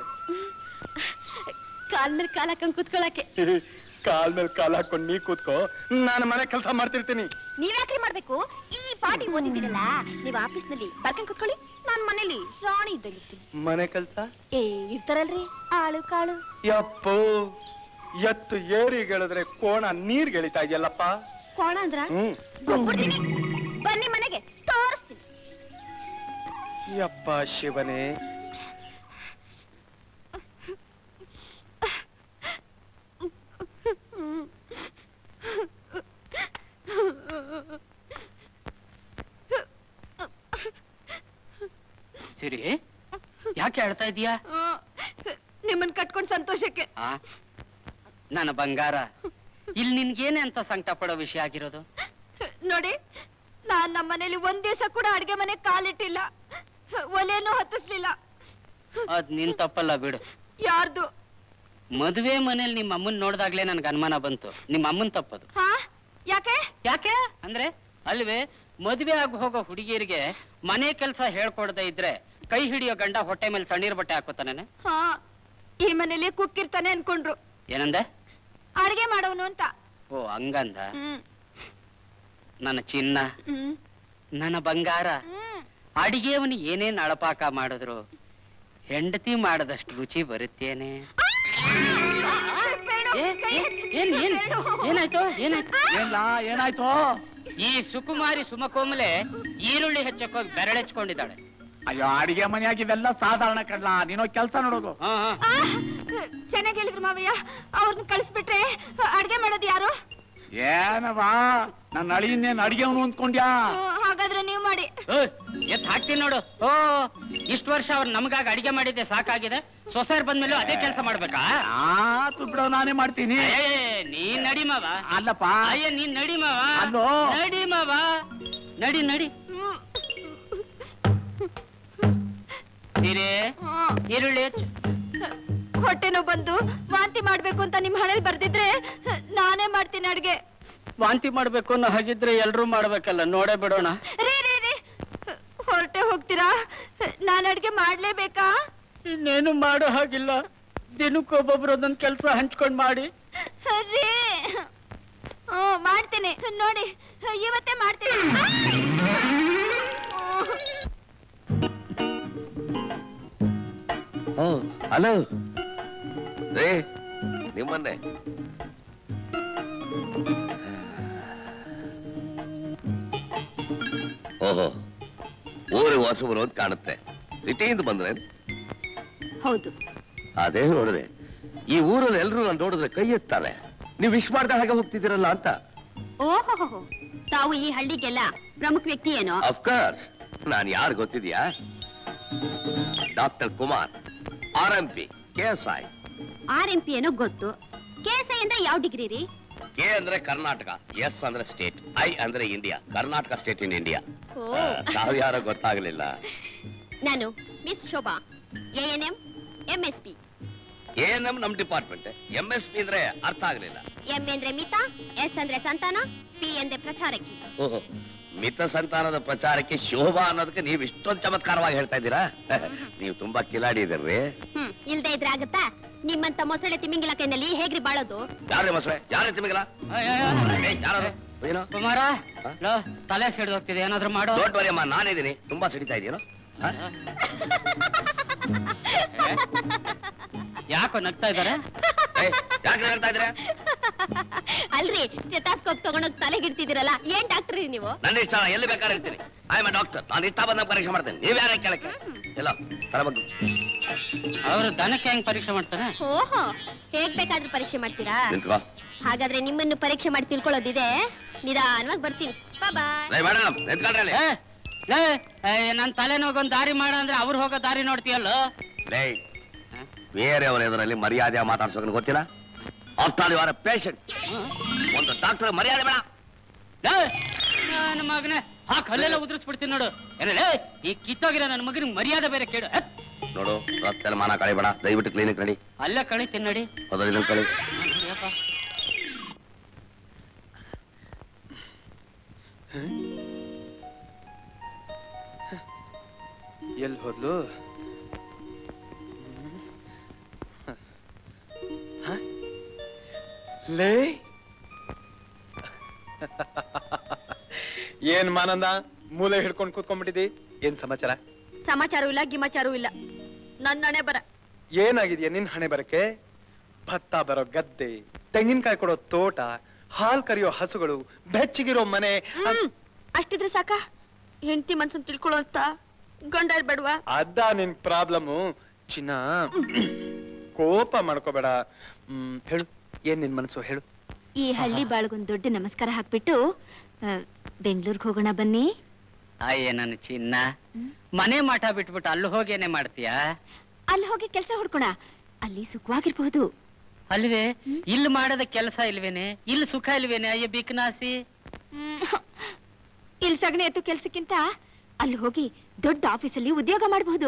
ಕಾಲ್ ಮೇಲೆ ಕಾಲ್ ಹಾಕೊಂಡ್ ಕೂತ್ಕೊಳಕ್ಕೆ
ಕಾಲ್ ಮೇಲೆ ಕಾಲ್ ಹಾಕೊಂಡು ನೀ ಕೂತ್ಕೋ ನಾನು ಮನೆ ಕೆಲಸ ಮಾಡ್ತಿರ್ತೀನಿ
ನೀವ್ಯಾಕ್ರಿ ಮಾಡ್ಬೇಕು ಈ ಪಾಟಿ ಓದಿದ್ದೀರಲ್ಲ ನೀವು ಆಫೀಸ್ ನಲ್ಲಿ ಬರ್ಕೊಂಡ್ ಕುತ್ಕೊಳ್ಳಿ ನಾನ್ ಮನೇಲಿ ರಾಣಿ ಇದ್ದಂಗಿರ್ತೀನಿ
ಮನೆ ಕೆಲಸ
ಏ ಇರ್ತಾರಲ್ರಿ ಆಳು ಕಾಳು
ಯಪ್ಪೋ ಎತ್ತು ಏರಿಗೆಳಿದ್ರೆ ಕೋಣ ನೀರ್ ಗೆಳಿತಾ ಇದೆಯಲ್ಲಪ್ಪ
ಕೋಣ ಅಂದ್ರ
ಹ್ಮ್
ಗುಂಪುಡ್ತೀನಿ ಬನ್ನಿ ಮನೆಗೆ ತೋರಿಸ್ತೀನಿ
ಯಪ್ಪ ಶಿವನೇ
ಸಿರಿ ಯಾಕೆ ಹೇಳ್ತಾ ಇದೀಯಾ
ನಿಮ್ಮನ್ ಕಟ್ಕೊಂಡ್ ಸಂತೋಷಕ್ಕೆ
ಆ ನನ್ನ ಬಂಗಾರ ಇಲ್ಲಿ ನಿನ್ಗೇನೆ ಅಂತ ಸಂಕಟ ಪಡೋ ವಿಷಯ ಆಗಿರೋದು
ನೋಡಿ ನಾನ್ ನಮ್ಮ ಮನೇಲಿ ಒಂದ್ ದಿವಸ ಕೂಡ ಅಡ್ಗೆ ಮನೆ ಕಾಲಿಟ್ಟಿಲ್ಲ ಒಲೆನೂ ಹತ್ತಿಸ್ಲಿಲ್ಲ
ಅದ್ ನಿನ್ ತಪ್ಪಲ್ಲ ಬಿಡು
ಯಾರ್ದು
ಮದುವೆ ಮನೇಲಿ ನಿಮ್ಮ ಅಮ್ಮನ್ ನೋಡ್ದಾಗ್ಲೇ ನನ್ಗೆ ಅನುಮಾನ ಬಂತು ನಿಮ್ಮ ಅಮ್ಮನ್ ತಪ್ಪದು
ಹಾ ಯಾಕೆ
ಯಾಕೆ ಅಂದ್ರೆ ಅಲ್ವೇ ಮದುವೆ ಆಗಿ ಹೋಗೋ ಹುಡುಗಿಯರಿಗೆ ಮನೆ ಕೆಲಸ ಹೇಳ್ಕೊಡದೆ ಇದ್ರೆ ಕೈ ಹಿಡಿಯೋ ಗಂಡ ಹೊಟ್ಟೆ ಮೇಲೆ ತಣ್ಣೀರ್ ಬಟ್ಟೆ ಹಾಕೋತಾನೆ
ಹಾ ಈ ಮನೇಲಿ ಕುಕ್ಕಿರ್ತಾನೆ ಅನ್ಕೊಂಡ್ರು
ಏನಂದೆ
ಅಡ್ಗೆ ಮಾಡೋನು ಅಂತ
ಓ ಹಂಗಂದ
ಹ್ಮ್
ನನ್ನ ಚಿನ್ನ ನನ್ನ ಬಂಗಾರ ಅಡಿಗೆಯವನು ಏನೇನ್ ಅಳಪಾಕ ಮಾಡಿದ್ರು ಹೆಂಡತಿ ಮಾಡದಷ್ಟು ರುಚಿ ಬರುತ್ತೇನೆ ಏ, ಏ, ಏನ್ ಏನ್ ಏನಾಯ್ತು ಏನಾಯ್ತು
ಏನ್ಲಾ ಏನಾಯ್ತು
ಈ ಸುಕುಮಾರಿ ಸುಮಕೋಮಲೆ ಈರುಳ್ಳಿ ಹೆಚ್ಚಕ್ಕೋಗಿ ಬೆರಳೆಚ್ಕೊಂಡಿದ್ದಾಳೆ
ಅಯ್ಯೋ ಅಡಿಗೆ ಮನೆಯಾಗಿ ಇವೆಲ್ಲ ಸಾಧಾರಣ ಕಡ್ಲ ನೀನೋ ಕೆಲಸ ನೋಡೋದು
ಚೆನ್ನಾಗಿ ಹೇಳಿದ್ರು ಮಾವಯ್ಯ ಅವ್ರನ್ನ ಕಳಿಸ್ಬಿಟ್ರೆ ಅಡ್ಗೆ ಮಾಡೋದು ಯಾರು
ಏನವಾ ನನ್ನ ಅಳಿಯನ್ನೇನ್ ಅಡಿಗೆವನು ಅಂದ್ಕೊಂಡ್ಯಾ
ಹ್ಮ್, ಹಾಗಾದ್ರೆ ನೀವು ಮಾಡಿ
ಓಯ್, ಎತ್ ಹಾಕ್ತೀನಿ ನೋಡು ಓ ಇಷ್ಟು ವರ್ಷ ಅವ್ರು ನಮಗಾಗಿ ಅಡಿಗೆ ಮಾಡಿದ್ದೆ ಸಾಕಾಗಿದೆ ಸೊಸೆಯರ್ ಬಂದ್ಮೇಲೆ ಅದೇ ಕೆಲಸ ಮಾಡ್ಬೇಕಾ
ಆತು ಬಿಡೋ ನಾನೇ ಮಾಡ್ತೀನಿ
ಏ, ನೀನ್ ನಡಿ ಮಾವ
ಅಲ್ಲಪ್ಪ
ಅಯ್ಯ ನೀನ್ ನಡಿ ಮಾವ
ಅಲ್ಲೋ.
ನಡಿ ಮಾವ ನಡಿ ನಡಿ ಸೀರೆ ಈರುಳ್ಳಿ ಹೆಚ್ಚು
ಹೊಟ್ಟೆನೋ ಬಂದು ವಾಂತಿ ಮಾಡ್ಬೇಕು ಅಂತ ನಿಮ್ ಹಣೆಲ್ ಬರ್ದಿದ್ರೆ ನಾನೇ ಮಾಡ್ತೀನಿ ಅಡ್ಗೆ
ವಾಂತಿ ಮಾಡ್ಬೇಕು ಅನ್ನೋ ಹಾಗಿದ್ರೆ ಎಲ್ರೂ ಮಾಡ್ಬೇಕಲ್ಲ ನೋಡೇ ಬಿಡೋಣ
ರೀ ರೀ ರೀ ಹೊರಟೆ ಹೋಗ್ತೀರಾ ನಾನ್ ಅಡ್ಗೆ ಮಾಡ್ಲೇಬೇಕಾ
ಇನ್ನೇನು ಮಾಡೋ ಹಾಗಿಲ್ಲ ದಿನಕ್ಕೊಬ್ಬೊಬ್ರು ಒಂದೊಂದ್ ಕೆಲಸ ಹಂಚ್ಕೊಂಡ್ ಮಾಡಿ
ರೀ ಹ್ಮ್ ಮಾಡ್ತೀನಿ ನೋಡಿ ಇವತ್ತೇ ಮಾಡ್ತೀನಿ
ಹಲೋ ರೇ ನಿಮ್ಮನ್ನೇ ಓಹೋ ಊರಿಗೆ ಹೊಸಬರು ಅಂತ ಕಾಣುತ್ತೆ ಸಿಟಿಯಿಂದ ಬಂದ್ರೆ
ಹೌದು
ಅದೇ ನೋಡಿದೆ ಈ ಊರಲ್ಲಿ ಎಲ್ರು ನಾನು ನೋಡಿದ್ರೆ ಕೈ ಎತ್ತಾರೆ ನೀವು ವಿಶ್ ಮಾಡ್ದ ಹಾಗೆ ಹೋಗ್ತಿದ್ದೀರಲ್ಲ ಅಂತ
ಓಹೋ ತಾವು ಈ ಹಳ್ಳಿಗೆಲ್ಲ ಪ್ರಮುಖ ವ್ಯಕ್ತಿ ಏನೋ
ಅಫ್ಕೋರ್ಸ್ ನಾನು ಯಾರು ಗೊತ್ತಿದ್ಯಾ doctor Kumar R M P K S I
R M P ಏನೋ ಗೊತ್ತು ಕೆಎಸ್ಐ ಅಂದ್ರೆ ಯಾವ ಡಿಗ್ರಿ ರೀ
ಕೆ ಅಂದ್ರೆ ಕರ್ನಾಟಕ ಎಸ್ ಅಂದ್ರೆ ಸ್ಟೇಟ್ ಐ ಅಂದ್ರೆ India Karnataka state in India
ಓ
ತಾವ್ ಯಾರೋ ಗೊತ್ತಾಗ್ಲಿಲ್ಲ
ನಾನು miss Shobha A N M M S P
N M ನಮ್ ಡಿಪಾರ್ಟ್ಮೆಂಟ್ ಎಂ ಎಸ್ ಪಿ ಅಂದ್ರೆ ಅರ್ಥ ಆಗ್ಲಿಲ್ಲ
ಎಂ ಅಂದ್ರೆ ಮಿತ ಎಸ್ ಅಂದ್ರೆ ಸಂತಾನ ಪಿ ಅಂದ್ರೆ ಪ್ರಚಾರಕ್ಕೆ
ಓಹೋ ಮಿತ ಸಂತಾನದ ಪ್ರಚಾರಕ್ಕೆ ಶೋಭಾ ಅನ್ನೋದಕ್ಕೆ ನೀವು ಇಷ್ಟೊಂದು ಚಮತ್ಕಾರವಾಗಿ ಹೇಳ್ತಾ ಇದ್ದೀರಾ ನೀವು ತುಂಬಾ ಕಿಲಾಡಿ ಇದೀರ್ರಿ
ಹ್ಮ್ ಇಲ್ದೇ ಇದ್ರೆ ಆಗತ್ತಾ ನಿಮ್ಮಂತ ಮೊಸಳೆ ತಿಮಿಂಗಿಲ ಕೈನಲ್ಲಿ ಹೇಗ್ರಿ ಬಾಳೋದು
ಯಾರೇ ಮೊಸಳೆ ಯಾರೇ ತಿಮಿಗಲ ಯಾರು ಏನೋ
ಕುಮಾರ ಲೋ, ತಲೆ ಸಿಡ್ದು ಹೋಗ್ತಿದೆ ಏನಾದ್ರು ಮಾಡೋ
ದೊಡ್ಡ ಅಮ್ಮ ನಾನಿದ್ದೀನಿ ತುಂಬಾ ಸಿಡಿತಾ ಇದೆಯೇನೋ
ಯಾಕೋ ನಗ್ತಾ ಇದಾರೆ
ಯಾಕೆ ಹೇಳ್ತಾ ಇದ್ರೆ
ಅಲ್ರಿ ಸ್ಟೆತಾಸ್ಕೋಪ್ ತಗೊಂಡೋಗ್ ತಲೆಗಿಡ್ತಿದ್ದೀರಲ್ಲ ಏನ್ ಡಾಕ್ಟರ್ ನೀವು
ನನ್ನ ಇಷ್ಟ ಎಲ್ಲಿ ಬೇಕಾದ್ರೆ ಇರ್ತೀನಿ ಐ ಎಮ್ ಡಾಕ್ಟರ್ ನಾನು ಇಷ್ಟ ಬಂದ ಪರೀಕ್ಷೆ ಮಾಡ್ತೇನೆ ನೀವ್ ಯಾರ ಕೇಳಕ್ಕೆ ಎಲ್ಲ ತಲೆ ಬಗ್ಗೆ
ಅವರು ದನಕ್ಕೆ ಹೆಂಗ್ ಪರೀಕ್ಷೆ ಮಾಡ್ತಾರೆ
ಓಹೋ ಹೇಗ್ ಬೇಕಾದ್ರೂ ಪರೀಕ್ಷೆ ಮಾಡ್ತೀರಾ
ನಿಂತ್ಕೋ
ಹಾಗಾದ್ರೆ ನಿಮ್ಮನ್ನು ಪರೀಕ್ಷೆ ಮಾಡಿ ತಿಳ್ಕೊಳ್ಳೋದಿದೆ ನಿಧಾನವಾಗಿ ಬರ್ತೀನಿ ಬಾಯ್
ಲೇ ಮೇಡಮ್ ನಿಂತ್ಕೊಂಡ್ರೆ ಅಲ್ಲಿ.
ಏ, ಲೇ, ಏ, ನನ್ ತಲೆನೋಗ್ ಒಂದ್ ದಾರಿ ಮಾಡ ಅಂದ್ರೆ ಅವ್ರು ಹೋಗೋ ದಾರಿ ನೋಡ್ತೀಯಲ್ಲ
ಲೇ ಬೇರೆಯವರ ಎದುರಲ್ಲಿ ಮರ್ಯಾದೆ ಮಾತಾಡ್ಸೋಕೆ ಗೊತ್ತಿಲ್ಲ ಆಫ್ಟರ್ ಯು ಆರ್ ಪೇಷಂಟ್ ಒಂದು ಡಾಕ್ಟರ್ ಮರ್ಯಾದೆ ಬೇಡ
ನನ್ನ ಮಗನೇ ಆ ಕಲ್ಲೆಲ್ಲ ಉದುರಿಸ್ಬಿಡ್ತೀನಿ ನೋಡು ಏನೇ ಈ ಕಿತ್ತೋಗಿರೋ ನನ್ನ ಮಗನಿಗೆ ಮರ್ಯಾದೆ ಬೇರೆ ಕೇಳು ಎತ್.
ನೋಡು ರಸ್ತೆಯಲ್ಲಿ ಮಾನ ಕಳಿಬೇಡ ದಯವಿಟ್ಟು ಕ್ಲಿನಿಕ್ ನಡಿ
ಅಲ್ಲೇ ಕಳಿತೀನಿ ನಡಿ
ಮೊದಲು ಇದನ್ನ ಕಳಿ
ಯಪ್ಪ.
ಎಲ್ಲಿ ಹೋದ್ಲು ಹ? ಲೇ ಏನ್ ಮಾನಂದ ಮೂಲೆ ಹಿಡ್ಕೊಂಡು ಕೂತ್ಕೊಂಡ್ಬಿಟ್ಟಿದಿ ಏನ್ ಸಮಾಚಾರ
ಸಮಾಚಾರವೂ ಇಲ್ಲ ಗಿಮಾಚಾರವೂ ಇಲ್ಲ ನನ್ನಣೆ ಬರ
ಏನಾಗಿದ್ಯಾ ನಿನ್ ಹಣೆ ಬರಕ್ಕೆ ಭತ್ತ ಬರೋ ಗದ್ದೆ ತೆಂಗಿನಕಾಯಿ ಕೊಡೋ ತೋಟ ಹಾಲ್ ಕರಿಯೋ ಹಸುಗಳು ಬೆಚ್ಚಗಿರೋ ಮನೆ
ಹ್ಮ್ ಅಷ್ಟಿದ್ರೆ ಸಾಕ ಹೆಂಡತಿ ಮನ್ಸನ್ ತಿಳ್ಕೊಳ್ಳೋ ಅಂತ ಗಂಡ ಇರ್ಬೇಡ್ವಾ
ಅದ ನಿನ್ ಪ್ರಾಬ್ಲಮ್ಮು ಚಿನ್ನ ಕೋಪ ಮಾಡ್ಕೋಬೇಡ ಹ್ಮ್ ಹೇಳು ಏನ್ ನಿನ್ ಮನಸ್ಸು ಹೇಳು
ಈ ಹಳ್ಳಿ ಬಾಳ್ಗೊಂದ್ ದೊಡ್ಡ ನಮಸ್ಕಾರ ಹಾಕ್ಬಿಟ್ಟು ಬೆಂಗಳೂರಿಗೆ ಹೋಗೋಣ ಬನ್ನಿ
ಅಯ್ಯ ನನ್ನ ಚಿನ್ನ ಮನೆ ಮಾಟ ಬಿಟ್ಬಿಟ್ಟು ಅಲ್ಲಿ ಹೋಗೇನೆ ಮಾಡ್ತೀಯಾ
ಅಲ್ಲಿ ಹೋಗಿ ಕೆಲಸ ಹುಡ್ಕೋಣ ಅಲ್ಲಿ ಸುಖವಾಗಿರ್ಬಹುದು
ಅಲ್ವೇ ಇಲ್ಲಿ ಮಾಡದ ಕೆಲಸ ಇಲ್ವೇನೆ ಇಲ್ಲಿ ಸುಖ ಇಲ್ವೇನೆ ಅಯ್ಯ ಬಿಕ್ನಾಸಿ
ಇಲ್ಲಿ ಸಗಣಿ ಎತ್ತು ಕೆಲ್ಸಕ್ಕಿಂತ ಅಲ್ಲಿ ಹೋಗಿ ದೊಡ್ಡ ಆಫೀಸಲ್ಲಿ ಉದ್ಯೋಗ ಮಾಡಬಹುದು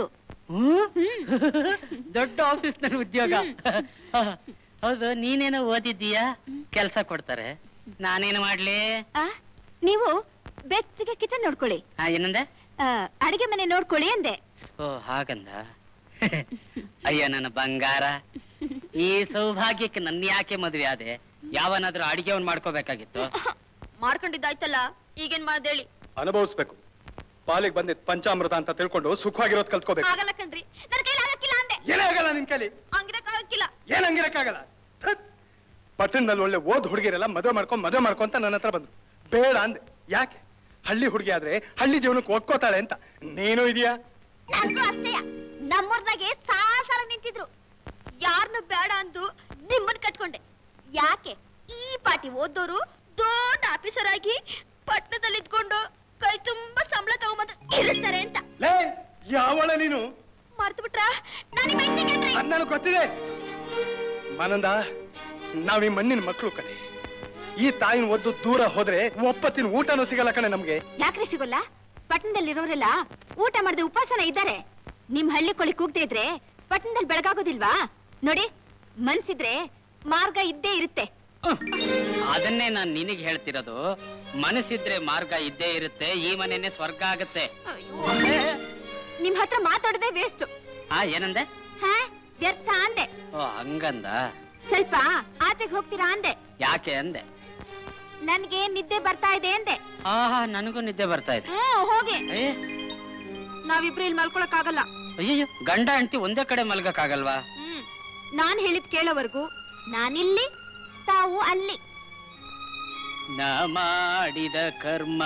ದೊಡ್ಡ ಆಫೀಸ್ ನಲ್ಲಿ ಉದ್ಯೋಗ ಹೌದು ನೀನೇನೋ ಓದಿದ್ದೀಯಾ ಕೆಲ್ಸ ಕೊಡ್ತಾರೆ ನಾನೇನು ಮಾಡ್ಲಿ
ನೀವು ಬೆಚ್ಚಗೆ ಕಿಚನ್ ನೋಡ್ಕೊಳ್ಳಿ
ಆ, ಏನಂದೆ
ಆ, ಅಡಿಗೆ ಮನೆ ನೋಡ್ಕೊಳ್ಳಿ ಅಂದೆ
ಓ ಹಾಗಂದ ಅಯ್ಯ ನನ್ನ ಬಂಗಾರ ಈ ಸೌಭಾಗ್ಯಕ್ಕೆ ನನ್ನ ಯಾಕೆ ಮದುವೆ ಆದೆ ಯಾವನಾದ್ರೂ ಅಡಿಗೆ ಅವ್ನ್ ಮಾಡ್ಕೋಬೇಕಾಗಿತ್ತು
ಮಾಡ್ಕೊಂಡಿದ್ದಾಯ್ತಲ್ಲ ಈಗೇನ್ ಮಾಡೋದೇಳಿ
ಅನುಭವಿಸ್ಬೇಕು ಪಾಲಿಗೆ ಬಂದಿದ್ ಪಂಚಾಮೃತ ಅಂತ ತಿಳ್ಕೊಂಡು ಸುಖವಾಗಿರೋದ್ ಕಲ್ತ್ಕೋಬೇಕು
ಆಗಲ್ಲ ಕಣ್ರಿ ನನ್ನ ಕೈಲಿ ಆಗಕ್ಕಿಲ್ಲ ಅಂದೆ
ಏನೇ ಆಗಲ್ಲ ನಿನ್ ಕೈಲಿ
ಹಂಗಿರಕ್ ಆಗಕ್ಕಿಲ್ಲ
ಏನ್ ಹಂಗಿರಕ್ಕಾಗಲ್ಲ ಧತ್. ಪಟ್ಟಣದಲ್ಲಿ ಒಳ್ಳೆ ಓದ್ ಹುಡುಗಿರೆಲ್ಲ ಮದುವೆ ಮಾಡ್ಕೊಂಡ್ ಮದುವೆ ಮಾಡ್ಕೊಂತ ನನ್ನ ಹತ್ರ ಬಂದ್ರು ಬೇಡ ಅಂದೆ ಯಾಕೆ ಹಳ್ಳಿ ಹುಡುಗಿ ಆದ್ರೆ ಹಳ್ಳಿ ಜೀವನಕ್ಕೆ ಒಕ್ಕೋತಾಳೆ ಅಂತ ನೀನು ಇದೆಯಾ
ನನ್ಗೂ ಅಷ್ಟೇಯ ನಮ್ಮೂರ್ದಾಗೆ ಸಾಲ ನಿಂತಿದ್ರು ಯಾರನ್ನು ಬೇಡ ಅಂದು ನಿಮ್ಮನ್ ಕಟ್ಕೊಂಡೆ ಯಾಕೆ ಈ ಪಾಟಿ ಓದೋರು ದೊಡ್ಡ ಆಫೀಸರ್ ಆಗಿ ಪಟ್ಟಣದಲ್ಲಿ ಇದ್ಕೊಂಡು ಕೈ ತುಂಬಾ ಸಂಬಳ ತಗೊಂಬಂದು ಇರಿಸ್ತಾರೆ ಅಂತ
ಲೇ ಯಾವಳ ನೀನು
ಮರ್ತು ಬಿಟ್ರ ನಾನು ನಿಮ್ಮ ಹೆಂಡ್ತಿ ಕಣ್ರೀ.
ಅದ್ ನನಗ್ ಗೊತ್ತಿದೆ ಮಾನಂದ ನಾವ್ ಈ ಮಣ್ಣಿನ ಮಕ್ಕಳು ಕಣೆ ಈ ತಾಯಿನ ಒದ್ದು ದೂರ ಹೋದ್ರೆ ಒಪ್ಪತ್ತಿನ ಊಟನೂ ಸಿಗಲ್ಲ ಕಣೆ ನಮ್ಗೆ
ಯಾಕ್ರಿ ಸಿಗೋಲ್ಲ ಪಟ್ಟಣದಲ್ಲಿರೋರೆಲ್ಲ ಊಟ ಮಾಡದೆ ಉಪವಾಸನ ಇದ್ದಾರೆ ನಿಮ್ ಹಳ್ಳಿ ಕೊಳಿ ಕೂಗ್ದೇ ಇದ್ರೆ ಪಟ್ಟಣದಲ್ಲಿ ಬೆಳಗಾಗೋದಿಲ್ವಾ ನೋಡಿ ಮನ್ಸಿದ್ರೆ ಮಾರ್ಗ ಇದ್ದೇ ಇರುತ್ತೆ
ಅದನ್ನೇ ನಾನ್ ನಿನಗೆ ಹೇಳ್ತಿರೋದು ಮನಸ್ಸಿದ್ರೆ ಮಾರ್ಗ ಇದ್ದೇ ಇರುತ್ತೆ ಈ ಮನೆನೇ ಸ್ವರ್ಗ ಆಗತ್ತೆ
ನಿಮ್ ಹತ್ರ ಮಾತಾಡದೆ ವೇಸ್ಟ್
ಆ ಏನಂದೆ
ಹಾ ವ್ಯರ್ಥ ಅಂದೆ
ಓ ಹಂಗಂದ
ಸ್ವಲ್ಪ ಆಚೆಗೆ ಹೋಗ್ತೀರಾ ಅಂದೆ
ಯಾಕೆ ಅಂದೆ
ನನ್ಗೆ ನಿದ್ದೆ ಬರ್ತಾ ಇದೆ ಅಂದೆ
ಆಹಾ ನನಗೂ ನಿದ್ದೆ ಬರ್ತಾ ಇದೆ
ಹ್ಮ್ ಹೋಗಿ
ಏ
ನಾವಿಬ್ರು ಇಲ್ಲಿ ಮಲ್ಕೊಳಕ್ ಆಗಲ್ಲ
ಅಯ್ಯಯ್ಯೋ ಗಂಡ ಅಂಟಿ ಒಂದೇ ಕಡೆ ಮಲ್ಗಕ್ಕಾಗಲ್ವಾ
ಹ್ಮ್ ನಾನ್ ಹೇಳಿದ್ ಕೇಳೋವರೆಗೂ ನಾನಿಲ್ಲಿ ತಾವು ಅಲ್ಲಿ
ನಾ ಮಾಡಿದ ಕರ್ಮ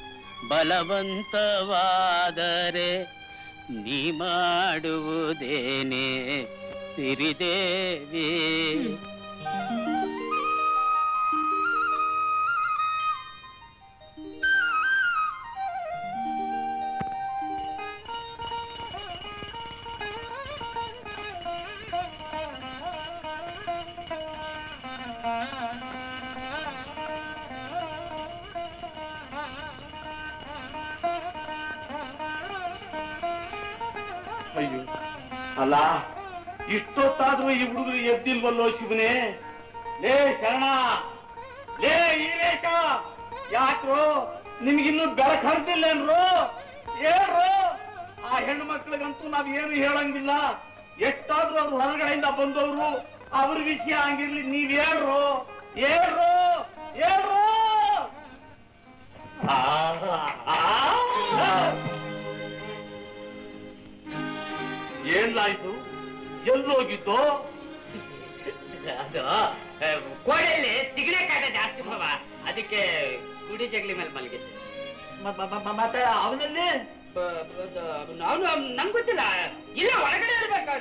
ಬಲವಂತವಾದರೆ ನೀ ಮಾಡುವುದೇನೆ ಸಿರಿದೇವಿ
ಅಯ್ಯೋ ಅಲ್ಲ ಇಷ್ಟೊತ್ತಾದ್ರೂ ಈ ಹುಡುಗರು ಎದ್ದಿಲ್ವಲ್ಲೋ ಶಿವನೇ ಲೇ ಶರಣ ಲೇ ಈರೇಶ ಯಾಕ್ರೋ ನಿಮ್ಗಿನ್ನೂ ಬೆಳಕ್ ಹರಿದಿಲ್ಲೇನ್ರು ಹೇಳ್ರು ಆ ಹೆಣ್ಣು ಮಕ್ಳಿಗಂತೂ ನಾವ್ ಏನು ಹೇಳಂಗಿಲ್ಲ ಎಷ್ಟಾದ್ರೂ ಅವ್ರು ಹೊರಗಡೆಯಿಂದ ಬಂದವರು ಅವ್ರ ವಿಷಯ ಹಂಗಿರ್ಲಿ ನೀವ್ ಹೇಳ್ರು ಹೇಳ್ರು ಹೇಳ್ರು ಆ, ಆ, ಆ. ಏನಾಯ್ತು ಎಲ್ಲೋಗಿದ್ದು
ಅದು ಕೋಡೆಯಲ್ಲಿ ತಿಗಣೆ ಕಾಟ ಜಾಸ್ತಿ ಭಾವ ಅದಕ್ಕೆ ಕುಡಿ ಜಗಲಿ ಮೇಲೆ ಮಲಗಿದ್ದೆ
ಮ- ಮ- ಮ- ಮತ್ತೆ ಅವನಲ್ಲಿ
ಅವನು ನಂಗೆ ಗೊತ್ತಿಲ್ಲ ಇಲ್ಲ ಒಳಗಡೆ ಇರ್ಬೇಕು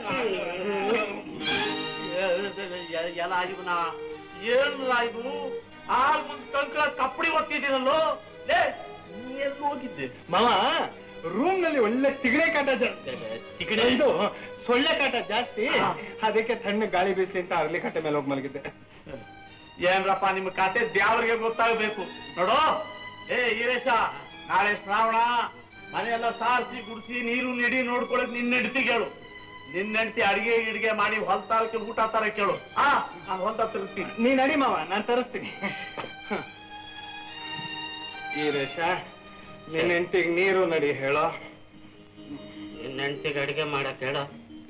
ಎಲ್ಲ ಇವನ ಏನಿಲ್ಲ ಇದು ಆ ಮುಂದ್ ಕಂಕಳ ಕಪ್ಪಡಿ ಒತ್ತಿದ್ದೀನಲ್ಲೋ ಲೇ ನೀ ಎಲ್ಲಿ ಹೋಗಿದ್ದೆ
ಮಾವ ರೂಮ್ ನಲ್ಲಿ ಒಳ್ಳೆ ತಿಗಡೆ ಕಾಟ ಜಾಸ್ತಿ
ತಿಗಣೆ
ಇದು ಸೊಳ್ಳೆ ಕಾಟ ಜಾಸ್ತಿ
ಹಾ.
ಅದಕ್ಕೆ ತಣ್ಣ ಗಾಳಿ ಬೀಸಿ ಅಂತ ಅರ್ಲಿ ಕಟ್ಟೆ ಮೇಲೆ ಹೋಗಿ ಮಲಗಿದ್ದೆ
ಏನ್ರಪ್ಪ ನಿಮ್ ಕತೆ ದ್ಯಾವ್ರಿಗೆ ಗೊತ್ತಾಗಬೇಕು ನೋಡು ಏ ಈರೇಶ ನಾಳೆ ಶ್ರಾವಣ ಮನೆಯೆಲ್ಲ ಸಾರಿಸಿ ಗುಡಿಸಿ ನೀರು ನಿಡಿ ನೋಡ್ಕೊಳಕ್ ನಿನ್ನ ಹೆಂಡತಿ ಕೇಳು ನಿನ್ನ ಹೆಂಡತಿ ಅಡಿಗೆ ಗಿಡಿಗೆ ಮಾಡಿ ಹೊಲ್ತಾಳಕ್ಕೆ ಊಟ ತರ ಕೇಳು ಆ ನಾನು ಹೊಲ್ತ ತಿರುಗ್ತೀನಿ
ನೀ ನಡಿ ಮಾವ ನಾನ್ ತರಿಸ್ತೀನಿ ಈ ರೇಷ ನಿನ್ನ ಹೆಂಡತಿಗೆ ನೀರು ನಡಿ ಹೇಳೋ
ನಿನ್ನ ಹೆಂಡತಿಗೆ ಅಡಿಗೆ ಮಾಡಕ್ ಹೇಳ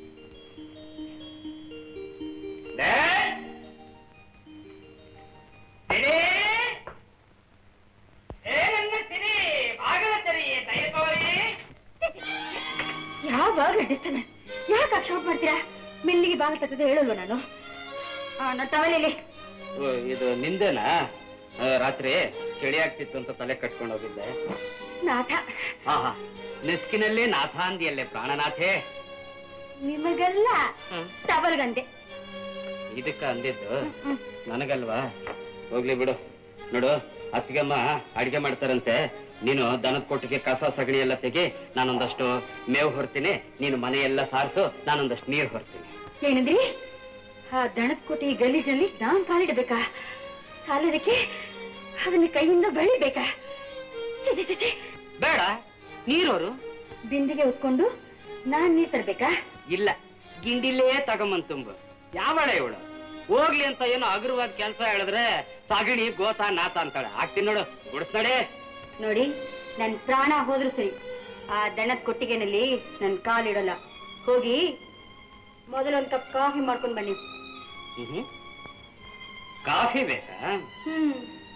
ಯಾವಾಗ ಡಿಸ್ಟರ್ಬೆನ್ಸ್ ಯಾಕೆ ಅಕ್ಷೋಪ್ ಮಾಡ್ತೀರಾ ಮೆಲ್ಲಿಗೆ ಬಾಗ ತಟ್ಟದೆ ಹೇಳಲ್ವ ನಾನು ನನ್ನ ತವಲೆಯಲ್ಲಿ
ಓ, ಇದು ನಿಂದೇನಾ ಆ, ರಾತ್ರಿ ಚಳಿ ಆಗ್ತಿತ್ತು ಅಂತ ತಲೆ ಕಟ್ಕೊಂಡು ಹೋಗಿದ್ದೆ
ನಾಥ
ಆಹಾ ನೆಸ್ಕಿನಲ್ಲಿ ನಾಥ ಅಂದಿಯಲ್ಲೇ ಪ್ರಾಣನಾಥೇ
ನಿಮಗೆಲ್ಲ ಟವಲ್ಗಂದೆ
ಇದಕ್ಕ ಅಂದಿದ್ದು ನನಗಲ್ವಾ ಹೋಗ್ಲಿ ಬಿಡು ನೋಡು ಅತ್ತಿಗೆಮ್ಮ ಅಡಿಗೆ ಮಾಡ್ತಾರಂತೆ ನೀನು ದನದ ಕೊಟ್ಟಿಗೆ ಕಸ ಸಗಣಿ ಎಲ್ಲ ತೆಗಿ ನಾನೊಂದಷ್ಟು ಮೇವು ಹೊರ್ತೀನಿ ನೀನು ಮನೆಯೆಲ್ಲ ಸಾರಿಸು ನಾನೊಂದಷ್ಟು ನೀರು ಹೊರ್ತೀನಿ
ಏನಂದ್ರಿ ಆ ದಣದ ಕೊಟ್ಟಿ ಗಲೀಜಲ್ಲಿ ನಾನ್ ಕಾಲಿಡಬೇಕಾ ಸಾಲದಕ್ಕೆ ಅದನ್ನ ಕೈಯಿಂದ ಬೆಳಿಬೇಕಾ ಛೆ, ಛೆ, ಛೆ, ಛೆ.
ಬೇಡ ನೀರೋರು
ಬಿಂದಿಗೆ ಉತ್ಕೊಂಡು ನಾನ್ ನೀರ್ ತರ್ಬೇಕಾ
ಇಲ್ಲ ಗಿಂಡಿಲೇ ತಗೊಂಬಂದ್ ತುಂಬು ಯಾವಳ ಇವಳು ಹೋಗ್ಲಿ ಅಂತ ಏನೋ ಅಗ್ರವಾದ ಕೆಲಸ ಹೇಳಿದ್ರೆ ಸಗಣಿ ಗೋತ ನಾತ ಅಂತಾಳೆ ಆಗ್ತೀನಿ ನೋಡು ಗುಡಿಸ್ನಡೆ
ನೋಡಿ ನನ್ ಪ್ರಾಣ ಹೋದ್ರು ಸರಿ ಆ ದಣದ ಕೊಟ್ಟಿಗೆನಲ್ಲಿ ನನ್ ಕಾಲಿಡಲ್ಲ ಹೋಗಿ ಮೊದಲೊಂದ್ ಕಪ್ ಕಾಫಿ ಮಾಡ್ಕೊಂಡ್ ಬನ್ನಿ
ಹ್ಮ್ ಕಾಫಿ ಬೇಕಾ
ಹ್ಮ್